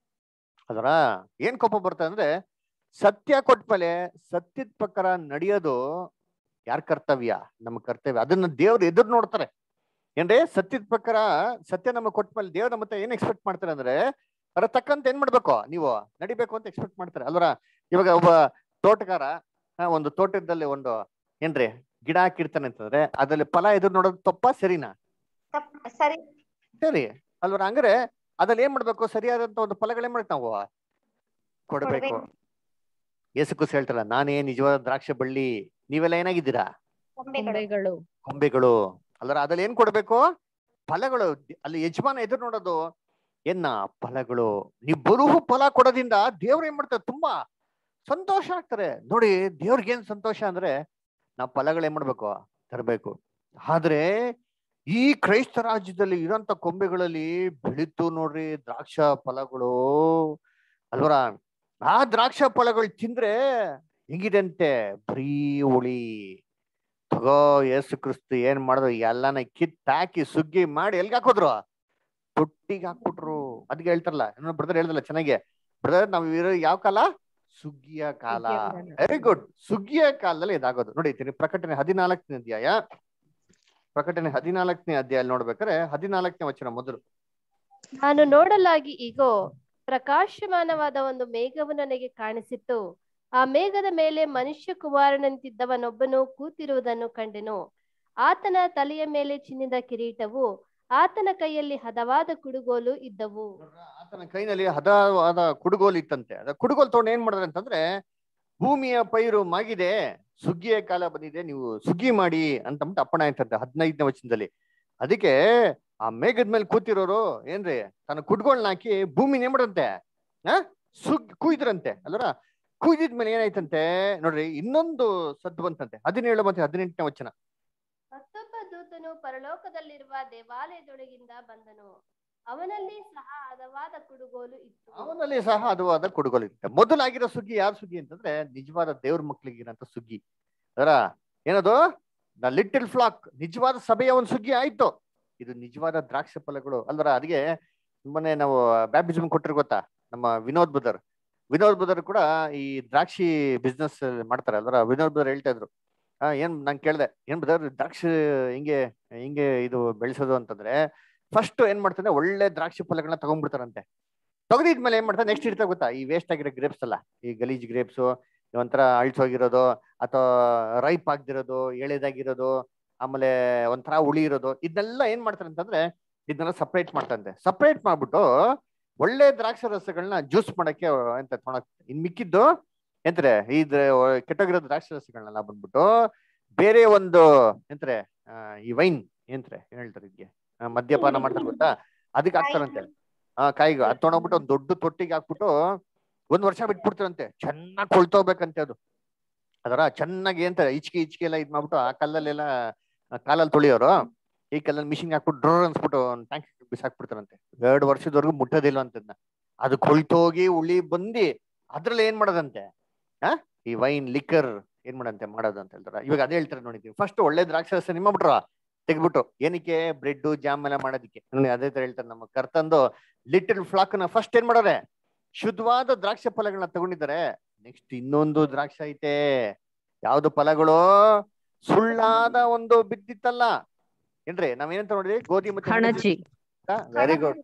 ಅದರ ಏನ್ ಕೋಪ ಬರ್ತದೆ ಅಂದ್ರೆ ಸತ್ಯ ಕೊಟ್ಮೇಲೆ ಸತ್ಯದ ಪ್ರಕಾರ ನಡೆಯೋದು ಯಾರ ಕರ್ತವ್ಯ ನಮ್ಮ ಕರ್ತವ್ಯ ಅದನ್ನ ದೇವ್ರು ಎದುರು ನೋಡ್ತಾರೆ ಏನ್ರಿ ಸತ್ಯದ ಪ್ರಕಾರ ಸತ್ಯ ನಮಗೆ ಕೊಟ್ಮೇಲೆ ದೇವ್ರ ನಮ್ಮ ಹತ್ರ ಏನ್ ಎಕ್ಸ್ಪೆಕ್ಟ್ ಮಾಡ್ತಾರೆ ಅಂದ್ರೆ ಅದ್ರ ತಕ್ಕಂತ ಏನ್ ಮಾಡ್ಬೇಕು ನೀವು ನಡಿಬೇಕು ಅಂತ ಎಕ್ಸ್ಪೆಕ್ಟ್ ಮಾಡ್ತಾರೆ ಅಲ್ವರ ಇವಾಗ ಒಬ್ಬ ತೋಟಗಾರ ಆ, ಒಂದು ತೋಟದಲ್ಲಿ ಒಂದು ಏನ್ರಿ ಗಿಡ ಹಾಕಿರ್ತಾನೆ ಅಂತಂದ್ರೆ ಅದ್ರಲ್ಲಿ ಫಲ ಎದುರು ನೋಡೋದು ತಪ್ಪ ಸರಿನಾ ಸರಿ ಸರಿ ಅಲ್ವರ ಹಂಗಾರೆ ಅದ್ರಲ್ಲಿ ಏನ್ ಮಾಡ್ಬೇಕು ಸರಿಯಾದಂತ ಒಂದು ಫಲಗಳೇನ್ ಮಾಡ್ಬೇಕು ನಾವು ಕೊಡ್ಬೇಕು ಕೊಡ್ಬೇಕು. ಯೇಸು ಕ್ರಿಸ್ತ ಹೇಳ್ತಾರ ನಾನೇ ನಿಜವಾದ ದ್ರಾಕ್ಷ ಬಳ್ಳಿ ನೀವೆಲ್ಲ ಏನಾಗಿದ್ದೀರಾ ಕೊಂಬೆಗಳು ಕೊಂಬೆಗಳು ಅಲ್ಲರ ಅದ್ರಲ್ಲಿ ಏನ್ ಕೊಡ್ಬೇಕು ಫಲಗಳು ಅಲ್ಲಿ ಯಜಮಾನ ಎದುರು ನೋಡೋದು ಎನ್ನ ಫಲಗಳು ನೀವು ಬರುವ ಫಲ ಕೊಡೋದ್ರಿಂದ ದೇವ್ರು ಏನ್ ಮಾಡ್ತಾರೆ ತುಂಬಾ ಸಂತೋಷ ಆಗ್ತಾರೆ ನೋಡಿ ದೇವ್ರಿಗೆ ಏನ್ ಸಂತೋಷ ಅಂದ್ರೆ ನಾವು ಫಲಗಳು ಏನ್ ಮಾಡ್ಬೇಕು ತರಬೇಕು ಆದ್ರೆ ಈ ಕ್ರೈಸ್ತ ರಾಜ್ಯದಲ್ಲಿ ಇರೋಂತ ಕೊಂಬೆಗಳಲ್ಲಿ ಬೆಳೀತು ನೋಡ್ರಿ ದ್ರಾಕ್ಷ ಫಲಗಳು ಅಲ್ವರ ಆ ದ್ರಾಕ್ಷ ಫಲಗಳು ತಿಂದ್ರೆ ಹೆಂಗಿದೆ ಅಂತೆ ಬರೀ ಹುಳಿ ತಗೋ ಯೇಸು ಕ್ರಿಸ್ತು ಏನ್ ಮಾಡಿದ್ರು ಎಲ್ಲಾನ ಕಿತ್ತಾಕಿ ಸುಗ್ಗಿ ಮಾಡಿ ಎಲ್ಗೆ ಹಾಕೋದ್ರು ತೊಟ್ಟಿಗೆ ಹಾಕ್ಬಿಟ್ರು ಅದಕ್ಕೆ ಹೇಳ್ತಾರಲ್ಲ ಇನ್ನೊಂದು ಬ್ರದರ್ ಹೇಳ್ದಲ್ಲ ಚೆನ್ನಾಗಿ ಬ್ರದರ್ ನಾವ್ ಇರೋ ಯಾವ ಕಾಲ ಸುಗ್ಗಿಯ ಕಾಲ ಸುಗ್ಗಿಯ ಕಾಲ. ವೆರಿ ಗುಡ್ ಸುಗ್ಗಿಯ ಕಾಲದಲ್ಲಿ ಇದಾಗೋದು ನೋಡಿ ಪ್ರಕಟಣೆ ಹದಿನಾಲ್ಕನೇ ಅಧ್ಯಾಯ ಪ್ರಕಟಣೆ ಹದಿನಾಲ್ಕನೇ ಅಧ್ಯಾಯ ನೋಡ್ಬೇಕಾದ್ರೆ ಹದಿನಾಲ್ಕನೇ ವಚನ ಮೊದಲು ನಾನು ನೋಡಲಾಗಿ ಈಗೋ ಪ್ರಕಾಶಮಾನವಾದ ಒಂದು ಮೇಘವು ನನಗೆ ಕಾಣಿಸಿತ್ತು ಆ ಮೇಘದ ಮೇಲೆ ಮನುಷ್ಯ ಕುಮಾರನಂತಿದ್ದವನೊಬ್ಬನು ಕೂತಿರುವುದನ್ನು ಕಂಡೆನು ಆತನ ತಲೆಯ ಮೇಲೆ ಚಿನ್ನಿದ ಕಿರೀಟವು ಆತನ ಕೈಯಲ್ಲಿ ಹದವಾದ ಕುಡುಗೋಲು ಇದ್ದವು ಆತನ ಕೈನಲ್ಲಿ ಹದವಾದ ಕುಡುಗೋಲು ಇತ್ತಂತೆ ಅದ ಕುಡುಗೋಲು ತಗೊಂಡು ಏನ್ ಮಾಡಿದ್ರೆ ಅಂತಂದ್ರೆ ಭೂಮಿಯ ಪೈರು ಮಾಗಿದೆ ಸುಗ್ಗಿಯ ಕಾಲ ಬಂದಿದೆ ನೀವು ಸುಗ್ಗಿ ಮಾಡಿ ಅಂತ ಅಪ್ಪಣೆ ಆಯ್ತಂತೆ ಹದಿನೈದನೇ ವಚನದಲ್ಲಿ ಅದಕ್ಕೆ ಆ ಮೇಘದ ಮೇಲೆ ಕೂತಿರೋರು ಏನ್ರಿ ತನ್ನ ಕುಡ್ಗೋಳ್ನ ಹಾಕಿ ಭೂಮಿನ ಏನ್ ಮಾಡಂತೆ ಆ ಸುಗ್ ಕುಯ್ದ್ರಂತೆ ಅಲ್ಲರ ಕುಯ್ದಿದ್ಮೇಲೆ ಏನಾಯ್ತಂತೆ ನೋಡ್ರಿ ಇನ್ನೊಂದು ಸದ್ದು ಬಂತಂತೆ ಹದಿನೇಳು ಮತ್ತೆ ಹದಿನೆಂಟನೇ ವಚನ ಮತ್ತೊಬ್ಬ ದೂತನು ಪರಲೋಕದಲ್ಲಿರುವ ದೇವಾಲಯದೊಳಗಿಂದ ಬಂದನು ಅವನಲ್ಲಿ ಸಹ ಹದವಾದ ಕುಡುಗೋಲು ಇತ್ತು ಅವನಲ್ಲಿ ಸಹ ಹದವಾದ ಕುಡುಗೋಲು ಇರುತ್ತೆ ಮೊದಲಾಗಿರೋ ಸುಗ್ಗಿ ಯಾರ ಸುಗ್ಗಿ ಅಂತಂದ್ರೆ ನಿಜವಾದ ದೇವ್ರ ಮಕ್ಳಿಗಿರಂತ ಸುಗ್ಗಿ ಅದರ ಏನದು ದ ಲಿಟಲ್ ಫ್ಲಾಕ್ ನಿಜವಾದ ಸಭೆಯ ಒಂದು ಸುಗ್ಗಿ ಆಯ್ತು ಇದು ನಿಜವಾದ ದ್ರಾಕ್ಷ ಫಲಗಳು ಅಲ್ವರ ಅದಕ್ಕೆ ಮೊನ್ನೆ ನಾವು ಬ್ಯಾಪ್ಟಿಸಮ್ ಕೊಟ್ಟಿರ್ ಗೊತ್ತಾ ನಮ್ಮ ವಿನೋದ್ ಬದರ್ ವಿನೋದ್ ಬದರ್ ಕೂಡ ಈ ದ್ರಾಕ್ಷಿ ಬಿಸ್ನೆಸ್ ಮಾಡ್ತಾರೆ ಅಲ್ವರ ವಿನೋದ್ ಬದರ್ ಹೇಳ್ತಾ ಇದ್ರು ಆ ಏನ್ ನಾನ್ ಕೇಳ್ದೆ ಏನ್ ಬದರ್ ದ್ರಾಕ್ಷಿ ಹಿಂಗೆ ಹಿಂಗೆ ಇದು ಬೆಳೆಸೋದು ಅಂತಂದ್ರೆ ಫಸ್ಟ್ ಏನ್ ಮಾಡ್ತಾರೆ ಒಳ್ಳೆ ದ್ರಾಕ್ಷಿ ಫಲಗಳನ್ನ ತಗೊಂಡ್ಬಿಡ್ತಾರಂತೆ ತೆಗೆದಿದ್ಮೇಲೆ ಏನ್ ಮಾಡ್ತಾರೆ ನೆಕ್ಸ್ಟ್ ಇರ್ತಾ ಗೊತ್ತಾ ಈ ವೇಸ್ಟ್ ಆಗಿರೋ ಗ್ರೇಪ್ಸ್ ಅಲ್ಲ ಈ ಗಲೀಜ್ ಗ್ರೇಪ್ಸ್ ಒಂಥರ ಅಳ್ಸೋಗಿರೋದು ಅಥವಾ ರೈಪ್ ಆಗ್ದಿರೋದು ಎಳೆದಾಗಿರೋದು ಆಮೇಲೆ ಒಂಥರ ಹುಳಿ ಇರೋದು ಇದನ್ನೆಲ್ಲ ಏನ್ ಮಾಡ್ತಾರೆ ಅಂತಂದ್ರೆ ಇದನ್ನೆಲ್ಲ ಸಪ್ರೇಟ್ ಮಾಡ್ತಂತೆ ಸಪ್ರೇಟ್ ಮಾಡ್ಬಿಟ್ಟು ಒಳ್ಳೆ ದ್ರಾಕ್ಷಿ ರಸಗಳನ್ನ ಜ್ಯೂಸ್ ಮಾಡಕ್ಕೆ ಎಂತ ತೊಗೊಳಕ್ ಇನ್ ಮಿಕ್ಕಿದ್ದು ಎಂತಾರೆ ಇದ್ರ ಕೆಟ್ಟೋಗಿರೋ ದ್ರಾಕ್ಷಿ ರಸಗಳನ್ನೆಲ್ಲ ಬಂದ್ಬಿಟ್ಟು ಬೇರೆ ಒಂದು ಎಂತಾರೆ ಆ, ಈ ವೈನ್ ಏನ್ತಾರೆ ಏನ್ ಹೇಳ್ತಾರೆ ಇದಕ್ಕೆ ಆ, ಮದ್ಯಪಾನ ಮಾಡ್ತಾರೆ ಗೊತ್ತಾ ಅದಕ್ಕೆ ಹಾಕ್ತಾರಂತೆ ಆ ಕಾಯಿಗೆ ಅದ್ ತೊಗೊಂಡೋಗ್ಬಿಟ್ಟು ಒಂದ್ ದೊಡ್ಡ ತೊಟ್ಟಿಗೆ ಹಾಕ್ಬಿಟ್ಟು ಒಂದ್ ವರ್ಷ ಬಿಟ್ಬಿಡ್ತಾರಂತೆ ಚೆನ್ನಾಗಿ ಕೊಳ್ತೋಗ್ಬೇಕಂತೆ ಅದು ಅದರ ಚೆನ್ನಾಗಿ ಅಂತ ಇಚ್ಕೆ ಇಚ್ಕೆ ಎಲ್ಲ ಇದ್ ಮಾಡ್ಬಿಟ್ಟು ಆ ಕಲ್ಲಲ್ಲೆಲ್ಲ ಆ ಕಾಲಲ್ಲಿ ತೊಳಿಯೋರು ಈ ಕಲ್ಲಲ್ಲಿ ಮಿಷಿನ್ ಹಾಕ್ಬಿಟ್ಟು ಡ್ರೋರ್ ಅನ್ಸ್ಬಿಟ್ಟು ಒಂದು ಟ್ಯಾಂಕ್ ಬಿಸಾಕ್ಬಿಡ್ತಾರಂತೆ ಎರಡು ವರ್ಷದವರೆಗೂ ಮುಟ್ಟೋದಿಲ್ಲ ಅಂತದ್ನ ಅದು ಕೊಳ್ತೋಗಿ ಉಳಿ ಬಂದಿ ಅದ್ರಲ್ಲಿ ಏನ್ ಮಾಡೋದಂತೆ ಆ ಈ ವೈನ್ ಲಿಕ್ಕರ್ ಏನ್ ಮಾಡಂತೆ ಮಾಡೋದು ಅಂತ ಹೇಳ್ತಾರ ಇವಾಗ ಅದೇ ಹೇಳ್ತಾರೆ ನೋಡಿದ್ವಿ ಫಸ್ಟ್ ಒಳ್ಳೆ ದ್ರಾಕ್ಷರಸ ನಿಮ್ಮ ಬಿಟ್ರ ತೆಗ್ಬಿಟ್ರು ಏನಕ್ಕೆ ಬ್ರೆಡ್ ಜಾಮ್ ಎಲ್ಲ ಮಾಡೋದಕ್ಕೆ ನೋಡಿ ಅದೇ ತರ ಹೇಳ್ತಾರೆ ನಮ್ಮ ಕರ್ತಂದು ಲಿಟಲ್ ಫ್ಲಾಕ್ ನ ಫಸ್ಟ್ ಏನ್ ಮಾಡೋರೆ ಶುದ್ಧವಾದ ದ್ರಾಕ್ಷ ಫಲಗಳನ್ನ ತಗೊಂಡಿದ್ದಾರೆ ನೆಕ್ಸ್ಟ್ ಇನ್ನೊಂದು ದ್ರಾಕ್ಷ ಐತೆ ಯಾವ್ದು ಫಲಗಳು ಸುಳ್ಳಾದ ಒಂದು ಬಿದ್ದಿತ್ತಲ್ಲ ಏನ್ರಿ ನಾವೇನಂತ ನೋಡಿದ್ವಿ ಗೋಧಿ ಮತ್ತೆ ಹಣಜಿ ವೆರಿ ಗುಡ್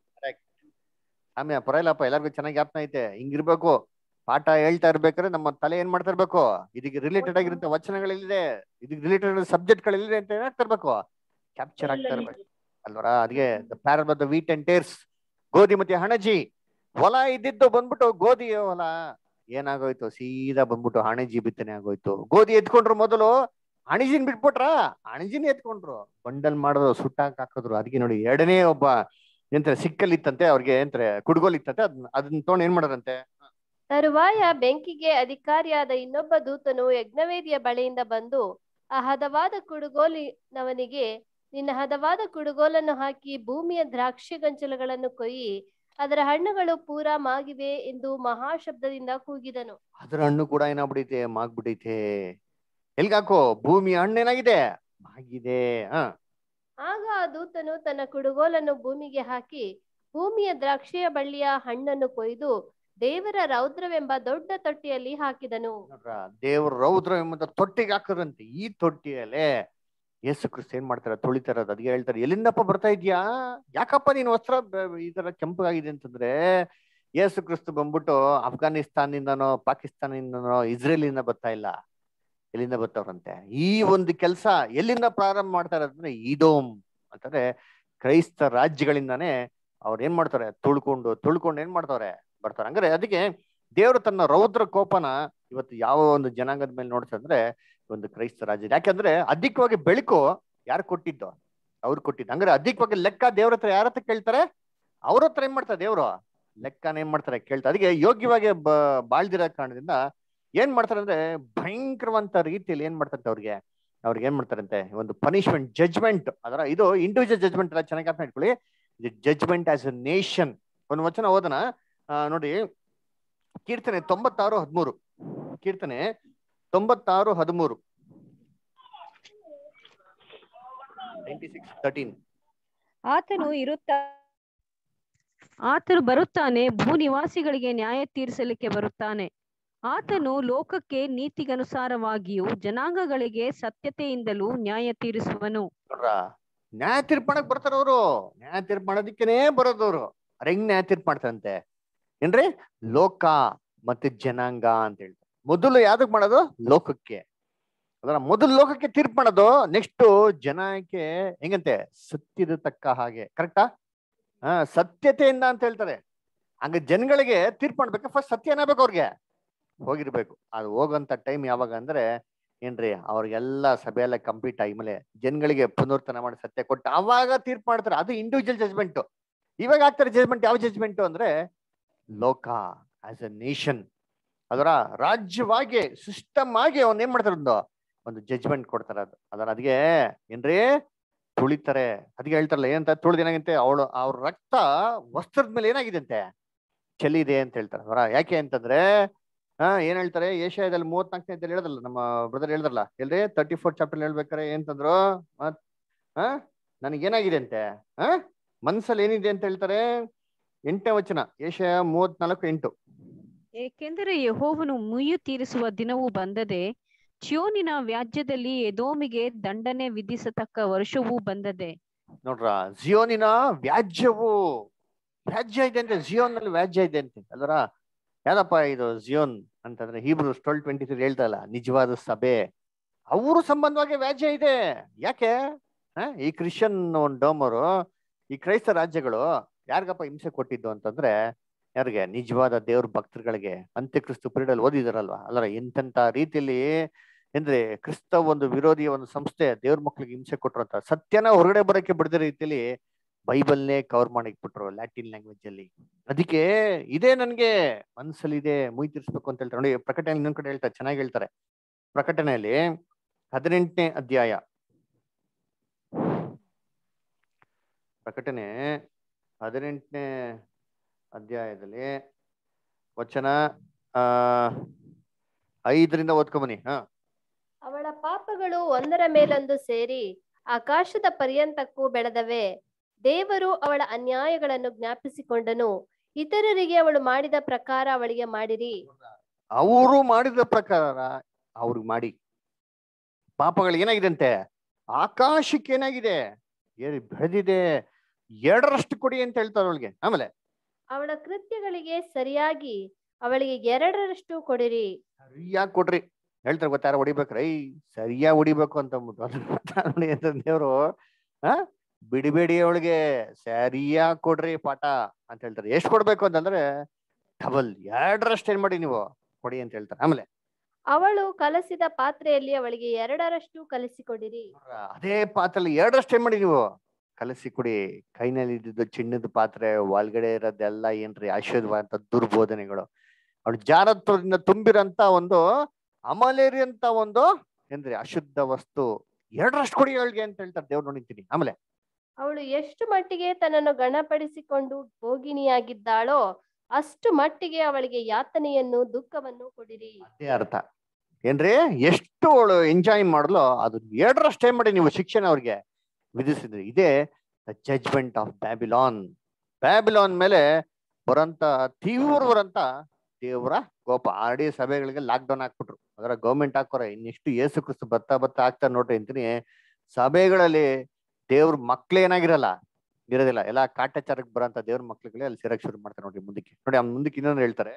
ಆಮೇಲೆ ಪರವಾಗಿಲ್ಲಪ್ಪ ಎಲ್ಲರಿಗೂ ಚೆನ್ನಾಗಿ ಜ್ಞಾಪನ ಐತೆ ಹಿಂಗಿರ್ಬೇಕು ಪಾಠ ಹೇಳ್ತಾ ಇರ್ಬೇಕಾದ್ರೆ ನಮ್ಮ ತಲೆ ಏನ್ ಮಾಡ್ತಾ ಇರ್ಬೇಕು ಇದಕ್ಕೆ ರಿಲೇಟೆಡ್ ಆಗಿರುತ್ತೆ ವಚನಗಳಿದೆ ಇದಕ್ಕೆ ರಿಲೇಟೆಡ್ ಸಬ್ಜೆಕ್ಟ್ ಗಳಿದೆ ಅಂತ ಏನಾಗ್ತಾ ಇರ್ಬೇಕು ಕ್ಯಾಪ್ಚರ್ ಆಗ್ತಾ ಇರ್ಬೇಕು ಅಲ್ವರ ಅದಕ್ಕೆ the parable the wheat and tares ಗೋಧಿ ಮತ್ತೆ ಹಣಜಿ ಹೊಲ ಇದ್ದಿದ್ದು ಬಂದ್ಬಿಟ್ಟು ಗೋಧಿ ಹೊಲ ಏನಾಗೋಯ್ತು ಸೀದಾ ಬಂದ್ಬಿಟ್ಟು ಹಣಜಿ ಬಿತ್ತನೆ ಆಗೋಯ್ತು ಗೋಧಿ ಎತ್ಕೊಂಡ್ರು ಮೊದಲು ಅಣಿಜಿನ್ ಬಿಟ್ಬಿಟ್ರ ಅಣಿಜಿನ್ ಎತ್ಕೊಂಡ್ರು ಬಂಡಲ್ ಮಾಡಿದ್ರು ಸುಟ್ಟಾಕ್ ಹಾಕಿದ್ರು ಅದಕ್ಕೆ ನೋಡಿ ಎರಡನೇ ಒಬ್ಬ ಎಂತಾರೆ ಸಿಕ್ಕಲ್ ಇತ್ತಂತೆ ಅವ್ರಿಗೆ ಎಂತಾರೆ ಕುಡ್ಗೋಲ್ ಇತ್ತಂತೆ ಅದನ್ನ ಅದನ್ನ ತೊಗೊಂಡು ಏನ್ ಮಾಡಾರಂತೆ ತರುವಾಯ ಬೆಂಕಿಗೆ ಅಧಿಕಾರಿಯಾದ ಇನ್ನೊಬ್ಬ ದೂತನು ಯಜ್ಞವೇದಿಯ ಬಳಿಯಿಂದ ಬಂದು ಆ ಹದವಾದ ಕುಡುಗೋಲಿನವನಿಗೆ ನಿನ್ನ ಹದವಾದ ಕುಡುಗೋಲನ್ನು ಹಾಕಿ ಭೂಮಿಯ ದ್ರಾಕ್ಷಿ ಗಂಚಲುಗಳನ್ನು ಕೊಯ್ಯಿ ಅದರ ಹಣ್ಣುಗಳು ಪೂರಾ ಮಾಗಿವೆ ಎಂದು ಮಹಾಶಬ್ದದಿಂದ ಕೂಗಿದನು ಅದ್ರ ಹಣ್ಣು ಕೂಡ ಏನಾಗ್ಬಿಡೈತೆ ಮಾಗ್ಬಿಟ್ಟೈತೆ ಎಲ್ಗಾಕೋ ಭೂಮಿ ಹಣ್ಣು ಏನಾಗಿದೆ ಮಾಗಿದೆ ಹ ಆಗ ಆ ದೂತನು ತನ್ನ ಕುಡುಗೋಲನ್ನು ಭೂಮಿಗೆ ಹಾಕಿ ಭೂಮಿಯ ದ್ರಾಕ್ಷಿಯ ಬಳ್ಳಿಯ ಹಣ್ಣನ್ನು ಕೊಯ್ದು ದೇವರ ರೌದ್ರವೆಂಬ ದೊಡ್ಡ ತೊಟ್ಟಿಯಲ್ಲಿ ಹಾಕಿದನು ನೋಡ್ರ ದೇವ್ರ ರೌದ್ರ ಎಂಬ ತೊಟ್ಟಿಗೆ ಹಾಕರಂತೆ ಈ ತೊಟ್ಟಿಯಲ್ಲೇ ಯೇಸು ಕ್ರಿಸ್ತ ಏನ್ ಮಾಡ್ತಾರೆ ತೊಳಿತಾರ ಅದಕ್ಕೆ ಹೇಳ್ತಾರೆ ಎಲ್ಲಿಂದಪ್ಪ ಬರ್ತಾ ಇದ್ಯಾ ಯಾಕಪ್ಪ ನೀನ್ ವಸ್ತ್ರ ಬ- ಈ ತರ ಕೆಂಪಗಾಗಿದೆ ಅಂತಂದ್ರೆ ಯೇಸು ಕ್ರಿಸ್ತ ಬಂದ್ಬಿಟ್ಟು ಅಫ್ಘಾನಿಸ್ತಾನಿಂದನೋ ಪಾಕಿಸ್ತಾನದಿಂದನೋ ಇಸ್ರೇಲಿಂದ ಬರ್ತಾ ಇಲ್ಲ ಎಲ್ಲಿಂದ ಬರ್ತಾವ್ರಂತೆ ಈ ಒಂದು ಕೆಲಸ ಎಲ್ಲಿಂದ ಪ್ರಾರಂಭ ಮಾಡ್ತಾ ಇರೋದಂದ್ರೆ ಈಡೋಮ್ ಅಂತಂದ್ರೆ ಕ್ರೈಸ್ತ ರಾಜ್ಯಗಳಿಂದಾನೇ ಅವ್ರು ಏನ್ ಮಾಡ್ತಾರೆ ತುಳ್ಕೊಂಡು ತುಳ್ಕೊಂಡು ಏನ್ ಮಾಡ್ತಾವ್ರೆ ಬರ್ತಾರೆ ಹಂಗಾರೆ ಅದಕ್ಕೆ ದೇವರು ತನ್ನ ರೌದ್ರ ಕೋಪನ ಇವತ್ತು ಯಾವ ಒಂದು ಜನಾಂಗದ ಮೇಲೆ ನೋಡ್ತಾ ಅಂದ್ರೆ ಒಂದು ಕ್ರೈಸ್ತ ರಾಜ್ಯ ಯಾಕಂದ್ರೆ ಅಧಿಕವಾಗಿ ಬೆಳಕು ಯಾರು ಕೊಟ್ಟಿದ್ದು ಅವ್ರು ಕೊಟ್ಟಿದ್ದು ಹಂಗಾರೆ ಅಧಿಕವಾಗಿ ಲೆಕ್ಕ ದೇವ್ರ ಹತ್ರ ಯಾರ ಹತ್ರ ಕೇಳ್ತಾರೆ ಅವ್ರ ಹತ್ರ ಏನ್ ಮಾಡ್ತಾರೆ ದೇವ್ರು ಲೆಕ್ಕನ ಏನ್ ಮಾಡ್ತಾರೆ ಕೇಳ್ತಾರೆ ಅದಕ್ಕೆ ಯೋಗ್ಯವಾಗಿ ಬ ಬಾಳ್ದಿರೋ ಕಾರಣದಿಂದ ಏನ್ ಮಾಡ್ತಾರೆ ಅಂದ್ರೆ ಭಯಂಕರವಂತ ರೀತಿಯಲ್ಲಿ ಏನ್ ಮಾಡ್ತಾರೆ ಅವ್ರಿಗೆ ಅವ್ರಿಗೆ ಏನ್ ಮಾಡ್ತಾರಂತೆ ಒಂದು ಪನಿಷ್ಮೆಂಟ್ ಜಜ್ಮೆಂಟ್ ಅದರ ಇದು ಇಂಡಿವಿಜುವಲ್ ಜಜ್ಮೆಂಟ್ ಎಲ್ಲ ಚೆನ್ನಾಗಿ ಅರ್ಥ ಇಟ್ಕೊಳ್ಳಿ ಇದು ಜಜ್ಮೆಂಟ್ ಆಸ್ ಎ ನೇಷನ್ ಒಂದು ವಚನ ಓದನ ಆ, ನೋಡಿ ಕೀರ್ತನೆ ತೊಂಬತ್ತಾರು ಹದಿಮೂರು ಕೀರ್ತನೆ ತೊಂಬತ್ತಾರು ಹದಿಮೂರು ನೈಂಟಿ ಸಿಕ್ಸ್ ತರ್ಟೀನ್ ಆತನು ಇರುತ್ತಾ ಆತನು ಬರುತ್ತಾನೆ ಭೂ ನಿವಾಸಿಗಳಿಗೆ ನ್ಯಾಯ ತೀರಿಸಲಿಕ್ಕೆ ಬರುತ್ತಾನೆ ಆತನು ಲೋಕಕ್ಕೆ ನೀತಿಗನುಸಾರವಾಗಿಯೂ ಜನಾಂಗಗಳಿಗೆ ಸತ್ಯತೆಯಿಂದಲೂ ನ್ಯಾಯ ತೀರಿಸುವನು ನೋಡ್ರ ನ್ಯಾಯ ತೀರ್ಪಣಕ್ ಬರ್ತಾರ ಅವರು ನ್ಯಾಯ ತೀರ್ಪು ಮಾಡೋದಕ್ಕೇನೆ ಬರೋದವ್ರು ಅವ್ರ ಹೆಂಗ್ ನ್ಯಾಯ ತೀರ್ಪು ಮಾಡ್ತಾರಂತೆ ಏನ್ರಿ ಲೋಕ ಮತ್ತೆ ಜನಾಂಗ ಅಂತ ಹೇಳ್ತಾರೆ ಮೊದಲು ಯಾವ್ದಕ್ ಮಾಡೋದು ಲೋಕಕ್ಕೆ ಅದರ ಮೊದಲು ಲೋಕಕ್ಕೆ ತೀರ್ಪು ಮಾಡೋದು ನೆಕ್ಸ್ಟ್ ಜನಕ್ಕೆ ಹೆಂಗಂತೆ ಸತ್ಯದ ತಕ್ಕ ಹಾಗೆ ಕರೆಕ್ಟಾ ಹಾ ಸತ್ಯತೆಯಿಂದ ಅಂತ ಹೇಳ್ತಾರೆ ಹಂಗ ಜನಗಳಿಗೆ ತೀರ್ಪು ಮಾಡ್ಬೇಕು ಫಸ್ಟ್ ಸತ್ಯ ಏನಾಗ್ಬೇಕು ಅವ್ರಿಗೆ ಹೋಗಿರ್ಬೇಕು ಅದು ಹೋಗೋಂತ ಟೈಮ್ ಯಾವಾಗ ಅಂದ್ರೆ ಏನ್ರಿ ಅವ್ರಿಗೆಲ್ಲ ಸಭೆ ಎಲ್ಲ ಕಂಪ್ಲೀಟ್ ಆದ್ಮೇಲೆ ಜನಗಳಿಗೆ ಪುನರ್ತನ ಮಾಡಿ ಸತ್ಯ ಕೊಟ್ಟು ಅವಾಗ ತೀರ್ಪು ಮಾಡ್ತಾರೆ ಅದು ಇಂಡಿವಿಜುವಲ್ ಜಜ್ಮೆಂಟ್ ಇವಾಗ ಆಗ್ತಾರೆ ಜಜ್ಮೆಂಟ್ ಯಾವ ಜಜ್ಮೆಂಟ್ ಅಂದ್ರೆ ಲೋಕ ಆಸ್ ಎ ನೇಷನ್ ಅದರ ರಾಜ್ಯವಾಗಿ ಸಿಸ್ಟಮ್ ಆಗಿ ಅವ್ನ ಏನ್ ಮಾಡ್ತಾರೆ ಒಂದು ಒಂದು ಜಜ್ಮೆಂಟ್ ಕೊಡ್ತಾರೆ ಅದು ಅದರ ಅದಕ್ಕೆ ಏನ್ರಿ ತುಳಿತಾರೆ ಅದಕ್ಕೆ ಹೇಳ್ತಾರಲ್ಲ ಏನಂತ ತುಳಿದೇನಾಗಂತೆ ಅವಳು ಅವ್ರ ರಕ್ತ ವಸ್ತ್ರದ ಮೇಲೆ ಏನಾಗಿದೆ ಅಂತೆ ಚೆಲ್ಲಿದೆ ಅಂತ ಹೇಳ್ತಾರೆ ಅವರ ಯಾಕೆ ಅಂತಂದ್ರೆ ಹಾ ಏನ್ ಹೇಳ್ತಾರೆ ಏಷ್ಯಾದಲ್ಲಿ ಮೂವತ್ನಾಲ್ಕನೇ ಹೇಳದಲ್ಲ ನಮ್ಮ ಬ್ರದರ್ ಹೇಳಿದ್ರಲ್ಲ ಎಲ್ರಿ ತರ್ಟಿ ಫೋರ್ ಚಾಪ್ಟರ್ ಹೇಳ್ಬೇಕಾರೆ ಏನ್ತಂದ್ರು ಮತ್ ಹಾ ನನಗೇನಾಗಿದೆ ಅಂತೆ ಹಾ ಮನ್ಸಲ್ಲಿ ಏನಿದೆ ಅಂತ ಹೇಳ್ತಾರೆ ಎಂಟನೇ ವಚನ ಏಷ್ಯಾ ಮೂವತ್ನಾಲ್ಕು ಎಂಟು ಏಕೆಂದರೆ ಯೆಹೋವನು ಮುಯ್ಯು ತೀರಿಸುವ ದಿನವು ಬಂದದೆ ಚಿಯೋನಿನ ವ್ಯಾಜ್ಯದಲ್ಲಿ ಎದೋಮಿಗೆ ದಂಡನೆ ವಿಧಿಸತಕ್ಕ ವರ್ಷವೂ ಬಂದದೆ ನೋಡ್ರ ಜಿಯೋನಿನ ವ್ಯಾಜ್ಯವು ವ್ಯಾಜ್ಯ ಇದೆ ಅಂತೆ ಜಿಯೋನ್ ನಲ್ಲಿ ವ್ಯಾಜ್ಯ ಇದೆ ಅಂತೆ ಅಲ್ವರ ಯಾವ್ದಪ್ಪ ಇದು ಜಿಯೋನ್ ಅಂತಂದ್ರೆ ಹೀಬ್ರು ಟ್ವೆಲ್ ಟ್ವೆಂಟಿ ತ್ರೀ ಹೇಳ್ತಲ್ಲ ನಿಜವಾದ ಸಭೆ ಅವ್ರ ಸಂಬಂಧವಾಗಿ ವ್ಯಾಜ್ಯ ಇದೆ ಯಾಕೆ ಹ? ಈ ಕ್ರಿಶ್ಚಿಯನ್ ಒಂದು ಡೋಮರು ಈ ಕ್ರೈಸ್ತ ರಾಜ್ಯಗಳು ಯಾರಿಗಪ್ಪ ಹಿಂಸೆ ಕೊಟ್ಟಿದ್ದು ಅಂತಂದ್ರೆ ಯಾರಿಗೆ ನಿಜವಾದ ದೇವ್ರ ಭಕ್ತರುಗಳಿಗೆ ಅಂತ್ಯಕ್ರಿಸ್ತು ಪೀರಿಯಡ್ ಅಲ್ಲಿ ಓದಿದಾರಲ್ವಾ ಅಲ್ಲರ ಎಂತೆಂತ ರೀತಿಯಲ್ಲಿ ಅಂದ್ರೆ ಕ್ರಿಸ್ತ ಒಂದು ವಿರೋಧಿ ಒಂದು ಸಂಸ್ಥೆ ದೇವ್ರ ಮಕ್ಳಿಗೆ ಹಿಂಸೆ ಕೊಟ್ರು ಅಂತ ಸತ್ಯನ ಹೊರಗಡೆ ಬರೋಕೆ ಬಿಡದ ರೀತಿಯಲ್ಲಿ ಬೈಬಲ್ನೇ ಕವರ್ ಮಾಡಿ ಇಟ್ಬಿಟ್ರು ಲ್ಯಾಟಿನ್ ಲ್ಯಾಂಗ್ವೇಜ್ ಅಲ್ಲಿ ಅದಕ್ಕೆ ಇದೇ ನನ್ಗೆ ಮನಸ್ಸಲ್ಲಿ ಇದೆ ಮುಯ್ ತಿರ್ಸ್ಬೇಕು ಅಂತ ಹೇಳ್ತಾರೆ ನೋಡಿ ಪ್ರಕಟಣೆ ಇನ್ನೊಂದ್ ಕಡೆ ಹೇಳ್ತಾರೆ ಚೆನ್ನಾಗಿ ಹೇಳ್ತಾರೆ ಪ್ರಕಟಣೆಯಲ್ಲಿ ಹದಿನೆಂಟನೇ ಅಧ್ಯಾಯ ಪ್ರಕಟಣೆ ಹದಿನೆಂಟನೇ ಅಧ್ಯಾಯದಲ್ಲಿ ವಚನ ಆ ಐದರಿಂದ ಓದ್ಕೊಂಬನಿ ಹಾ ಅವಳ ಪಾಪಗಳು ಒಂದರ ಮೇಲೊಂದು ಸೇರಿ ಆಕಾಶದ ಪರ್ಯಂತಕ್ಕೂ ಬೆಳೆದವೆ ದೇವರು ಅವಳ ಅನ್ಯಾಯಗಳನ್ನು ಜ್ಞಾಪಿಸಿಕೊಂಡನು ಇತರರಿಗೆ ಅವಳು ಮಾಡಿದ ಪ್ರಕಾರ ಅವಳಿಗೆ ಮಾಡಿರಿ ಅವರು ಮಾಡಿದ ಪ್ರಕಾರ ಅವ್ರಿಗೆ ಮಾಡಿ ಪಾಪಗಳು ಏನಾಗಿದೆ ಅಂತೆ ಆಕಾಶಕ್ಕೆ ಏನಾಗಿದೆ ಏರಿ ಬೆಳೆದಿದೆ ಎರಡರಷ್ಟು ಕೊಡಿ ಅಂತ ಹೇಳ್ತಾರೆ ಅವಳಿಗೆ ಆಮೇಲೆ ಅವಳ ಕೃತ್ಯಗಳಿಗೆ ಸರಿಯಾಗಿ ಅವಳಿಗೆ ಎರಡರಷ್ಟು ಕೊಡಿರಿ ಸರಿಯಾಗಿ ಕೊಡ್ರಿ ಹೇಳ್ತಾರೆ ಗೊತ್ತಾರ ಹೊಡಿಬೇಕ್ರಿ ಸರಿಯಾಗಿ ಹೊಡಿಬೇಕು ಅಂತ ಅಂದ್ಬಿಟ್ಟು ಅದನ್ನ ಗೊತ್ತಾ ನೋಡಿ ಅಂತ ದೇವ್ರು ಆ ಬಿಡಿಬೇಡಿ ಅವಳಿಗೆ ಸರಿಯಾಗಿ ಕೊಡ್ರಿ ಪಾಠ ಅಂತ ಹೇಳ್ತಾರೆ ಎಷ್ಟ್ ಕೊಡ್ಬೇಕು ಅಂತಂದ್ರೆ ಡಬಲ್ ಎರಡರಷ್ಟು ಏನ್ ಮಾಡಿ ನೀವು ಕೊಡಿ ಅಂತ ಹೇಳ್ತಾರೆ ಆಮೇಲೆ ಅವಳು ಕಲಸಿದ ಪಾತ್ರೆಯಲ್ಲಿ ಅವಳಿಗೆ ಎರಡರಷ್ಟು ಕಲಿಸಿಕೊಡಿರಿ ಅದೇ ಪಾತ್ರೆಯಲ್ಲಿ ಎರಡರಷ್ಟು ಏನ್ ಮಾಡಿ ನೀವು ಕಲಸಿ ಕುಡಿ ಕೈನಲ್ಲಿ ಇದ್ದಿದ್ದು ಚಿನ್ನದ ಪಾತ್ರೆ ಒಳಗಡೆ ಇರೋದೆಲ್ಲ ಏನ್ರಿ ಆಶೀರ್ವಾದ ದುರ್ಬೋಧನೆಗಳು ಅವಳು ಜಾರತ್ವದಿಂದ ತುಂಬಿರಂತ ಒಂದು ಅಮಲೇರಿ ಅಂತ ಒಂದು ಏನ್ರಿ ಅಶುದ್ಧ ವಸ್ತು ಎರಡರಷ್ಟು ಕೊಡಿ ಅವಳಿಗೆ ಅಂತ ಹೇಳ್ತಾರೆ ದೇವ್ರು ನೋಡಿದ್ದೀನಿ ಆಮೇಲೆ ಅವಳು ಎಷ್ಟು ಮಟ್ಟಿಗೆ ತನ್ನನ್ನು ಗಣಪಡಿಸಿಕೊಂಡು ಭೋಗಿನಿಯಾಗಿದ್ದಾಳೋ ಅಷ್ಟು ಮಟ್ಟಿಗೆ ಅವಳಿಗೆ ಯಾತನೆಯನ್ನು ದುಃಖವನ್ನು ಕೊಡಿರಿ ಅದೇ ಅರ್ಥ ಏನ್ರಿ ಎಷ್ಟು ಅವಳು ಎಂಜಾಯ್ ಮಾಡ್ಲೋ ಅದು ಎರಡರಷ್ಟೇ ಮಾಡಿ ನೀವು ಶಿಕ್ಷಣ ಅವ್ರಿಗೆ ವಿಧಿಸಿದ್ರಿ ಇದೇ the judgment of Babylon Babylon ಮೇಲೆ ಬರಂತ ತೀವ್ರವರಂತ ದೇವರ ಕೋಪ ಆರ್ ಸಭೆಗಳಿಗೆ ಲಾಕ್ ಡೌನ್ ಹಾಕ್ಬಿಟ್ರು ಅದರ ಗೌರ್ಮೆಂಟ್ ಹಾಕೋರ ಇನ್ನೆಷ್ಟು ಏಸು ಕ್ರಿಸ್ತು ಬತ್ತಾ ಬತ್ತಾ ಆಗ್ತಾ ನೋಡ್ರಿ ಅಂತೀನಿ ಸಭೆಗಳಲ್ಲಿ ದೇವ್ರ ಮಕ್ಳೇನಾಗಿರಲ್ಲ ಇರೋದಿಲ್ಲ ಎಲ್ಲ ಕಾಟಾಚಾರಕ್ಕೆ ಬರೋಂತ ದೇವ್ರ ಮಕ್ಳುಗಳೇ ಅಲ್ಲಿ ಸೇರಕ್ ಶುರು ಮಾಡ್ತಾರೆ ನೋಡ್ರಿ ಮುಂದಕ್ಕೆ ನೋಡಿ ಆ ಮುಂದಕ್ಕೆ ಇನ್ನೊಂದು ಹೇಳ್ತಾರೆ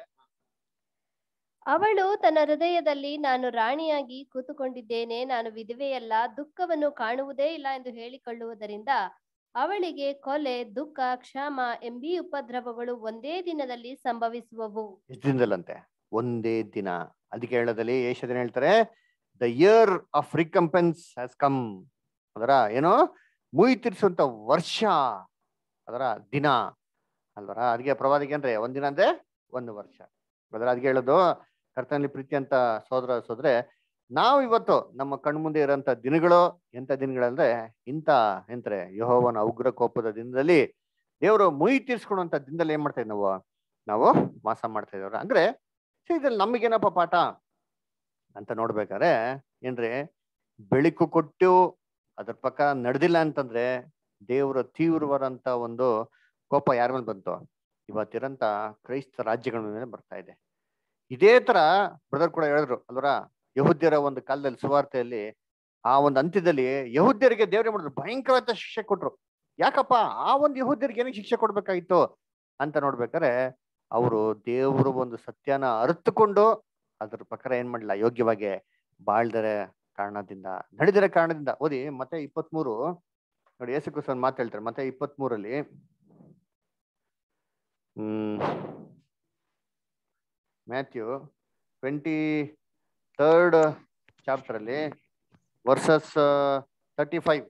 ಅವಳು ತನ್ನ ಹೃದಯದಲ್ಲಿ ನಾನು ರಾಣಿಯಾಗಿ ಕೂತುಕೊಂಡಿದ್ದೇನೆ ನಾನು ವಿಧವೆಯಲ್ಲ ದುಃಖವನ್ನು ಕಾಣುವುದೇ ಇಲ್ಲ ಎಂದು ಹೇಳಿಕೊಳ್ಳುವುದರಿಂದ ಅವಳಿಗೆ ಕೊಲೆ ದುಃಖ ಕ್ಷಾಮ ಎಂಬೀ ಉಪದ್ರವಗಳು ಒಂದೇ ದಿನದಲ್ಲಿ ಸಂಭವಿಸುವವು ಎಷ್ಟು ದಿನದಲ್ಲಂತೆ ಒಂದೇ ದಿನ ಅದಕ್ಕೆ ಹೇಳೋದಲ್ಲಿ ಏಷ್ಯದಿನ ಹೇಳ್ತಾರೆ the year of recompense has come ಅದರ ಏನು ಮುಯಿ ತಿರ್ಸುವಂತ ವರ್ಷ ಅದರ ದಿನ ಅಲ್ವರ ಅದಕ್ಕೆ ಪ್ರವಾದಿಗೆ ಅಂದ್ರೆ ಒಂದಿನ ಅಂದ್ರೆ ಒಂದು ವರ್ಷ ಅದರ ಅದಕ್ಕೆ ಹೇಳೋದು ಕರ್ತನಲ್ಲಿ ಪ್ರೀತಿ ಅಂತ ಸೋದರ ಸೋದ್ರೆ ನಾವು ಇವತ್ತು ನಮ್ಮ ಕಣ್ಮುಂದೆ ಇರೋಂಥ ದಿನಗಳು ಎಂತ ದಿನಗಳಂದ್ರೆ ಇಂಥ ಎಂತಾರೆ ಯಹೋವನ ಉಗ್ರ ಕೋಪದ ದಿನದಲ್ಲಿ ದೇವರು ಮುಯಿ ತೀರ್ಸ್ಕೊಳುವಂತ ದಿನದಲ್ಲಿ ಏನ್ ಮಾಡ್ತಾ ಇದ್ದೀವಿ ನಾವು ನಾವು ವಾಸ ಮಾಡ್ತಾ ಇದ್ದೇವ್ರ ಅಂದ್ರೆ ಇದ್ರಲ್ಲಿ ನಮಗೇನಪ್ಪ ಪಾಠ ಅಂತ ನೋಡ್ಬೇಕಾದ್ರೆ ಏನ್ರಿ ಬೆಳಕು ಕೊಟ್ಟು ಅದ್ರ ಪ್ರಕಾರ ನಡೆದಿಲ್ಲ ಅಂತಂದ್ರೆ ದೇವರ ತೀವ್ರವಾದಂತ ಒಂದು ಕೋಪ ಯಾರ ಮೇಲೆ ಬಂತು ಇವತ್ತಿರಂತ ಕ್ರೈಸ್ತ ರಾಜ್ಯಗಳ ಮೇಲೆ ಬರ್ತಾ ಇದೆ ಇದೇ ತರ ಬ್ರದರ್ ಕೂಡ ಹೇಳಿದ್ರು ಅಲ್ವರ ಯಹುದ್ಯರ ಒಂದು ಕಾಲದಲ್ಲಿ ಸುವಾರ್ತೆಯಲ್ಲಿ ಆ ಒಂದು ಅಂತ್ಯದಲ್ಲಿ ಯಹುದ್ಯರಿಗೆ ದೇವ್ರೆ ಮಾಡಿದ್ರು ಭಯಂಕರವಾದ ಶಿಕ್ಷೆ ಕೊಟ್ರು ಯಾಕಪ್ಪ ಆ ಒಂದು ಯಹುದ್ಯರಿಗೆ ಏನಕ್ಕೆ ಶಿಕ್ಷೆ ಕೊಡ್ಬೇಕಾಗಿತ್ತು ಅಂತ ನೋಡ್ಬೇಕಾದ್ರೆ ಅವರು ದೇವರು ಒಂದು ಸತ್ಯನ ಅರ್ಥಕೊಂಡು ಅದ್ರ ಪ್ರಕಾರ ಏನ್ ಮಾಡಲಿಲ್ಲ ಯೋಗ್ಯವಾಗಿ ಬಾಳ್ದರ ಕಾರಣದಿಂದ ನಡೆದಿರೋ ಕಾರಣದಿಂದ ಓದಿ ಮತ್ತೆ ಇಪ್ಪತ್ಮೂರು ನೋಡಿ ಯೇಸು ಕ್ರಿಸ್ತ ಒಂದು ಮಾತು ಹೇಳ್ತಾರೆ ಮತ್ತೆ ಇಪ್ಪತ್ಮೂರಲ್ಲಿ hmm Matthew twenty third chapter ಅಲ್ಲಿ ವರ್ಸಸ್ ತರ್ಟಿ ಫೈವ್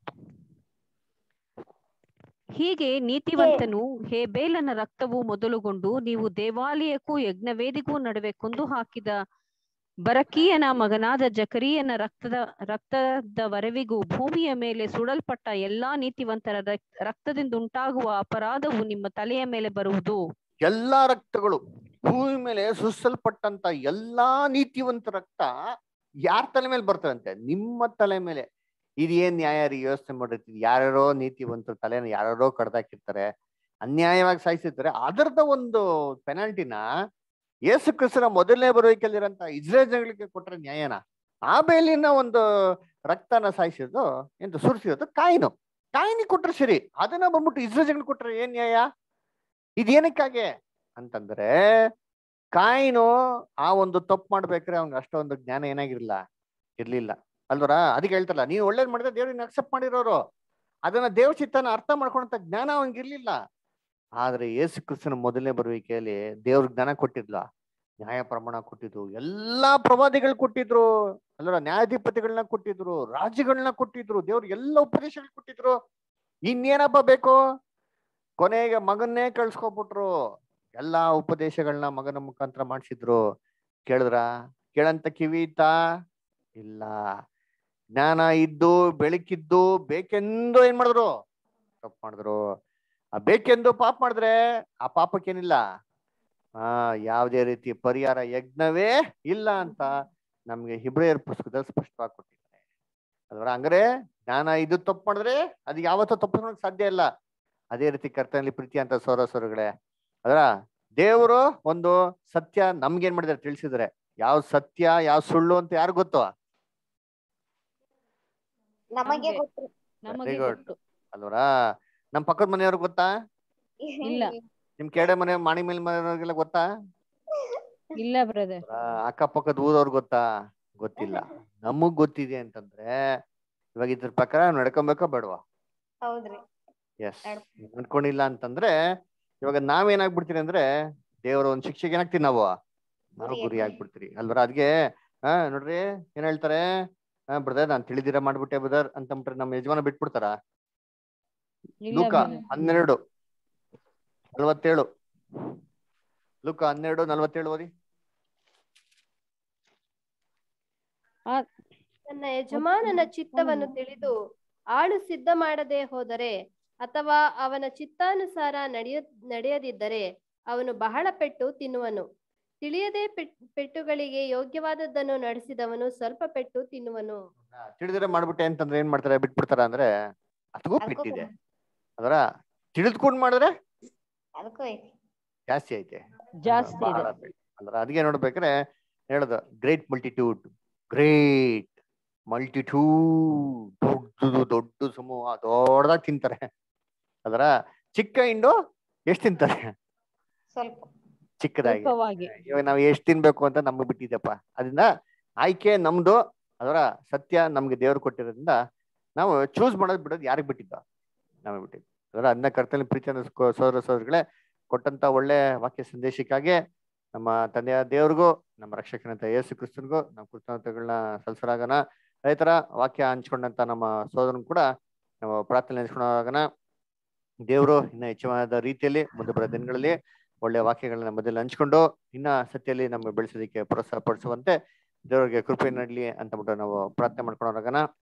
ಹೀಗೆ ನೀತಿವಂತನು ಹೇಬೇಲನ ರಕ್ತವು ಮೊದಲುಗೊಂಡು ನೀವು ದೇವಾಲಯಕ್ಕೂ ಯಜ್ಞವೇದಿಗೂ ನಡುವೆ ಕೊಂದು ಹಾಕಿದ ಬರಕೀಯನ ಮಗನಾದ ಜಕರಿಯನ ರಕ್ತದ ರಕ್ತದವರೆವಿಗೂ ಭೂಮಿಯ ಮೇಲೆ ಸುಡಲ್ಪಟ್ಟ ಎಲ್ಲಾ ನೀತಿವಂತರ ರಕ್- ರಕ್ತದಿಂದ ಉಂಟಾಗುವ ಅಪರಾಧವು ನಿಮ್ಮ ತಲೆಯ ಮೇಲೆ ಬರುವುದು ಎಲ್ಲಾ ರಕ್ತಗಳು ಭೂಮಿ ಮೇಲೆ ಸುರಿಸಲ್ಪಟ್ಟಂತ ಎಲ್ಲಾ ನೀತಿವಂತ ರಕ್ತ ಯಾರ ತಲೆ ಮೇಲೆ ಬರ್ತದಂತೆ ನಿಮ್ಮ ತಲೆ ಮೇಲೆ ಇದೇನ್ ನ್ಯಾಯ ರೀ ಯೋಚನೆ ಮಾಡಿರ್ತೀವಿ ಯಾರ್ಯಾರೋ ನೀತಿವಂತರ ತಲೆನ ಯಾರ್ಯಾರೋ ಕಡ್ದಾಕಿರ್ತಾರೆ ಅನ್ಯಾಯವಾಗಿ ಸಾಯಿಸಿರ್ತಾರೆ ಅದರದ ಒಂದು ಪೆನಾಲ್ಟಿನ ಯೇಸು ಕ್ರಿಸ್ತನ ಮೊದಲನೇ ಬರುವಿಕೆಯಲ್ಲಿರಂತ ಇಸ್ರೇಲ್ ಜನಗಳಿಗೆ ಕೊಟ್ಟರೆ ನ್ಯಾಯನ ಆ ಬೇಲಿನ ಒಂದು ರಕ್ತನ ಸಾಯಿಸಿದ್ದು ಎಂತ ಸುರಿಸಿರೋದು ಕಾಯಿನು ಕಾಯಿನಿ ಕೊಟ್ರೆ ಸರಿ ಅದನ್ನ ಬಂದ್ಬಿಟ್ಟು ಇಸ್ರೇಲ್ ಜನಗಳಿಗೆ ಕೊಟ್ರೆ ಏನ್ ನ್ಯಾಯ ಇದೇನಕ್ಕಾಗೆ ಅಂತಂದ್ರೆ ಕಾಯಿನು ಆ ಒಂದು ತಪ್ಪು ಮಾಡ್ಬೇಕ್ರೆ ಅವ್ನಿಗೆ ಅಷ್ಟೊಂದು ಜ್ಞಾನ ಏನಾಗಿರ್ಲಿಲ್ಲ ಇರ್ಲಿಲ್ಲ ಅಲ್ವರ ಅದಕ್ಕೆ ಹೇಳ್ತಾರಲ್ಲ ನೀವು ಒಳ್ಳೇದ್ ಮಾಡಿದ್ರೆ ದೇವ್ರನ್ನ ಅಕ್ಸೆಪ್ಟ್ ಮಾಡಿರೋರು ಅದನ್ನ ದೇವ್ರ ಚಿತ್ತನ ಅರ್ಥ ಮಾಡ್ಕೊಂಡಂತ ಜ್ಞಾನ ಅವ್ನಿಗೆ ಇರ್ಲಿಲ್ಲ ಆದ್ರೆ ಯೇಸು ಕ್ರಿಸ್ತನ ಮೊದಲನೇ ಬರುವಿಕೆಯಲ್ಲಿ ದೇವ್ರ ಜ್ಞಾನ ಕೊಟ್ಟಿದ್ಲ ನ್ಯಾಯ ಪ್ರಮಾಣ ಕೊಟ್ಟಿದ್ರು ಎಲ್ಲಾ ಪ್ರವಾದಿಗಳು ಕೊಟ್ಟಿದ್ರು ಅಲ್ವರ ನ್ಯಾಯಾಧಿಪತಿಗಳನ್ನ ಕೊಟ್ಟಿದ್ರು ರಾಜ್ಯಗಳನ್ನ ಕೊಟ್ಟಿದ್ರು ದೇವ್ರ ಎಲ್ಲ ಉಪದೇಶಗಳು ಕೊಟ್ಟಿದ್ರು ಇನ್ನೇನಪ್ಪ ಬೇಕು ಕೊನೆಗೆ ಮಗನ್ನೇ ಕಳ್ಸ್ಕೊಬಿಟ್ರು ಎಲ್ಲಾ ಉಪದೇಶಗಳನ್ನ ಮಗನ ಮುಖಾಂತರ ಮಾಡಿಸಿದ್ರು ಕೇಳಿದ್ರ ಕೇಳಂತ ಕಿವಿ ಇತ್ತಾ ಇಲ್ಲ ಜ್ಞಾನ ಇದ್ದು ಬೆಳಕಿದ್ದು ಬೇಕೆಂದು ಏನ್ ಮಾಡಿದ್ರು ತಪ್ಪು ಮಾಡಿದ್ರು ಆ ಬೇಕೆಂದು ಪಾಪ ಮಾಡಿದ್ರೆ ಆ ಪಾಪಕ್ಕೇನಿಲ್ಲ ಆ ಯಾವುದೇ ರೀತಿ ಪರಿಹಾರ ಯಜ್ಞವೇ ಇಲ್ಲ ಅಂತ ನಮ್ಗೆ ಹಿಬ್ರಿಯರ್ ಪುಸ್ತಕದಲ್ಲಿ ಸ್ಪಷ್ಟವಾಗಿ ಕೊಟ್ಟಿದ್ದಾರೆ ಅದರ ಹಂಗಾರೆ ಜ್ಞಾನ ಇದು ತಪ್ಪು ಮಾಡಿದ್ರೆ ಅದು ಯಾವತ್ತೂ ತಪ್ಪಿಸೋಕ್ ಸಾಧ್ಯ ಇಲ್ಲ ಅದೇ ರೀತಿ ಕರ್ತನಲ್ಲಿ ಪ್ರೀತಿ ಅಂತ ಸೌರ ಸೌರಗಳೇ ಅದರ ದೇವರು ಒಂದು ಸತ್ಯ ನಮ್ಗೇನ್ ಮಾಡಿದಾರೆ ತಿಳಿಸಿದ್ರೆ ಯಾವ ಸತ್ಯ ಯಾವ ಸುಳ್ಳು ಅಂತ ಯಾರು ಗೊತ್ತು ನಮಗೆ ಗೊತ್ತು ನಮಗೆ good. ಗೊತ್ತು ಅಲ್ವರಾ ನಮ್ ಪಕ್ಕದ ಮನೆಯವ್ರು ಗೊತ್ತಾ ಇಲ್ಲ ನಿಮ್ ಕೆಡೆ ಮನೆ ಮಾಣಿ ಮೇಲ್ ಮನೆಯವ್ರಿಗೆಲ್ಲ ಗೊತ್ತಾ ಇಲ್ಲ ಬ್ರದರ್ ಆ, ಅಕ್ಕಪಕ್ಕದ ಊರವ್ರು ಗೊತ್ತಾ ಗೊತ್ತಿಲ್ಲ ನಮಗ್ ಗೊತ್ತಿದೆ ಅಂತಂದ್ರೆ ಇವಾಗ ಇದ್ರ ಪ್ರಕಾರ ನಡ್ಕೊಬೇಕಾ ಬೇಡವಾ ಹೌದ್ರಿ ಎಸ್ ನಡ್ಕೊಂಡಿಲ್ಲ ಅಂತಂದ್ರೆ ಇವಾಗ ನಾವೇನಾಗ್ಬಿಡ್ತೀರಿ ಅಂದ್ರೆ ದೇವರ ಒಂದ್ ಶಿಕ್ಷೆಗೆ ಏನಾಗ್ತೀವಿ ನಾವು ನಾವು ಗುರಿ ಗುರಿ ಆಗ್ಬಿಡ್ತೀರಿ ಅಲ್ವರ ಅದ್ಗೆ ಹಾ ನೋಡ್ರಿ ಏನ್ ಹೇಳ್ತಾರೆ ಹಾ ಬ್ರದರ್ ನಾನ್ ತಿಳಿದಿರ ಮಾಡ್ಬಿಟ್ಟೆ ಬ್ರದರ್ ಅಂತಂಬಿಟ್ರೆ ನಮ್ಮ ಯಜಮಾನ ಬಿಟ್ಬಿಡ್ತಾರ ಇಲ್ಲ ಲೂಕ brother. ಹನ್ನೆರಡು ನಲ್ವತ್ತೇಳು ಲೂಕ ಹನ್ನೆರಡು ನಲ್ವತ್ತೇಳು ಓದಿ ತನ್ನ ಯಜಮಾನನ ಚಿತ್ತವನ್ನು ತಿಳಿದು ಆಳು ಸಿದ್ಧ ಮಾಡದೆ ಹೋದರೆ ಅಥವಾ ಅವನ ಚಿತ್ತಾನುಸಾರ ನಡೆಯ ನಡೆಯದಿದ್ದರೆ ಅವನು ಬಹಳ ಪೆಟ್ಟು ತಿನ್ನುವನು ತಿಳಿಯದೆ ಪೆಟ್- ಪೆಟ್ಟುಗಳಿಗೆ ಯೋಗ್ಯವಾದದ್ದನ್ನು ನಡೆಸಿದವನು ಸ್ವಲ್ಪ ಪೆಟ್ಟು ತಿನ್ನುವನು ತಿಳಿದಿರ ಮಾಡ್ಬಿಟ್ಟೆ ಅಂತಂದ್ರೆ ಏನ್ ಮಾಡ್ತಾರೆ ಬಿಟ್ಬಿಡ್ತಾರ ಅಂದ್ರೆ ಅದಕ್ಕೂ ಅದಕ್ಕೂ ಬಿಟ್ಟಿದೆ ಅದರ ತಿಳಿದ್ಕೊಂಡ್ ಮಾಡಿದ್ರೆ ಅದಕ್ಕೂ ಐತಿ ಜಾಸ್ತಿ ಐತೆ ಜಾಸ್ತಿ ಇದೆ ಬಹಳ ಬೆಳೆ. ಅಂದ್ರೆ ಅದಕ್ಕೆ ನೋಡ್ಬೇಕಾದ್ರೆ ಹೇಳದ ಗ್ರೇಟ್ ಮಲ್ಟಿಟ್ಯೂಡ್ ಗ್ರೇಟ್ ಮಲ್ಟಿಟ್ಯೂಡ್ ದೊಡ್ಡದು ದೊಡ್ಡ ಸಮೂಹ ದೊಡ್ಡದಾಗಿ ತಿಂತಾರೆ ಅದರ ಚಿಕ್ಕ ಇಂಡು ಎಷ್ಟ್ ತಿಂತಾರೆ ಸ್ವಲ್ಪ ಚಿಕ್ಕದಾಗಿ ಸ್ವಲ್ಪವಾಗಿ ಇವಾಗ ನಾವು ಎಷ್ಟ್ ತಿನ್ಬೇಕು ಅಂತ ನಮ್ಗೆ ಬಿಟ್ಟಿದೆಪ್ಪ ಅದರಿಂದ ಆಯ್ಕೆ ನಮ್ದು ಅದರ ಸತ್ಯ ನಮ್ಗೆ ದೇವ್ರು ಕೊಟ್ಟಿರೋದ್ರಿಂದ ನಾವು ಚೂಸ್ ಮಾಡೋದು ಬಿಡೋದು ಯಾರಿಗೆ ಬಿಟ್ಟಿದ್ದ ನಮಗೆ ಬಿಟ್ಟಿದ್ದು ಅದರ ಅದನ್ನ ಕರ್ತನಲ್ಲಿ ಪ್ರೀತಿ ಅನ್ನೋ ಸ್ಕೋ- ಸೋದರ ಸೋದರಿಗಳೇ ಕೊಟ್ಟಂತ ಒಳ್ಳೆ ವಾಕ್ಯ ಸಂದೇಶಕ್ಕಾಗಿ ನಮ್ಮ ತಂದೆಯ ದೇವ್ರಿಗೂ ನಮ್ಮ ರಕ್ಷಕನಂತ ಯೇಸು ಕ್ರಿಸ್ತನ್ಗೂ ನಮ್ಮ ಕೃತಜ್ಞತೆಗಳನ್ನ ಸಲ್ಲಿಸಲಾಗನ ರೈತರ ವಾಕ್ಯ ಹಂಚ್ಕೊಂಡಂತ ನಮ್ಮ ಸೋದರನ್ ಕೂಡ ನಾವು ಪ್ರಾರ್ಥನೆ ಹಂಚ್ಕೊಂಡಾಗನ ದೇವರು ಇನ್ನ ಹೆಚ್ಚಿನ ರೀತಿಯಲ್ಲಿ ಮುಂದೆ ಬರೋ ದಿನಗಳಲ್ಲಿ ಒಳ್ಳೆ ವಾಕ್ಯಗಳನ್ನ ಮೊದಲು ಹಂಚ್ಕೊಂಡು ಇನ್ನ ಸತ್ಯಲ್ಲಿ ನಮ್ಮ ಬೆಳೆಸೋದಕ್ಕೆ ಪ್ರೋತ್ಸಾಹ ಪಡಿಸುವಂತೆ ದೇವರಿಗೆ ಕೃಪೆ ನಡ್ಲಿ ಅಂತ ಬಿಟ್ಟು ನಾವು ಪ್ರಾರ್ಥನೆ ಮಾಡ್ಕೊಂಡಾಗನ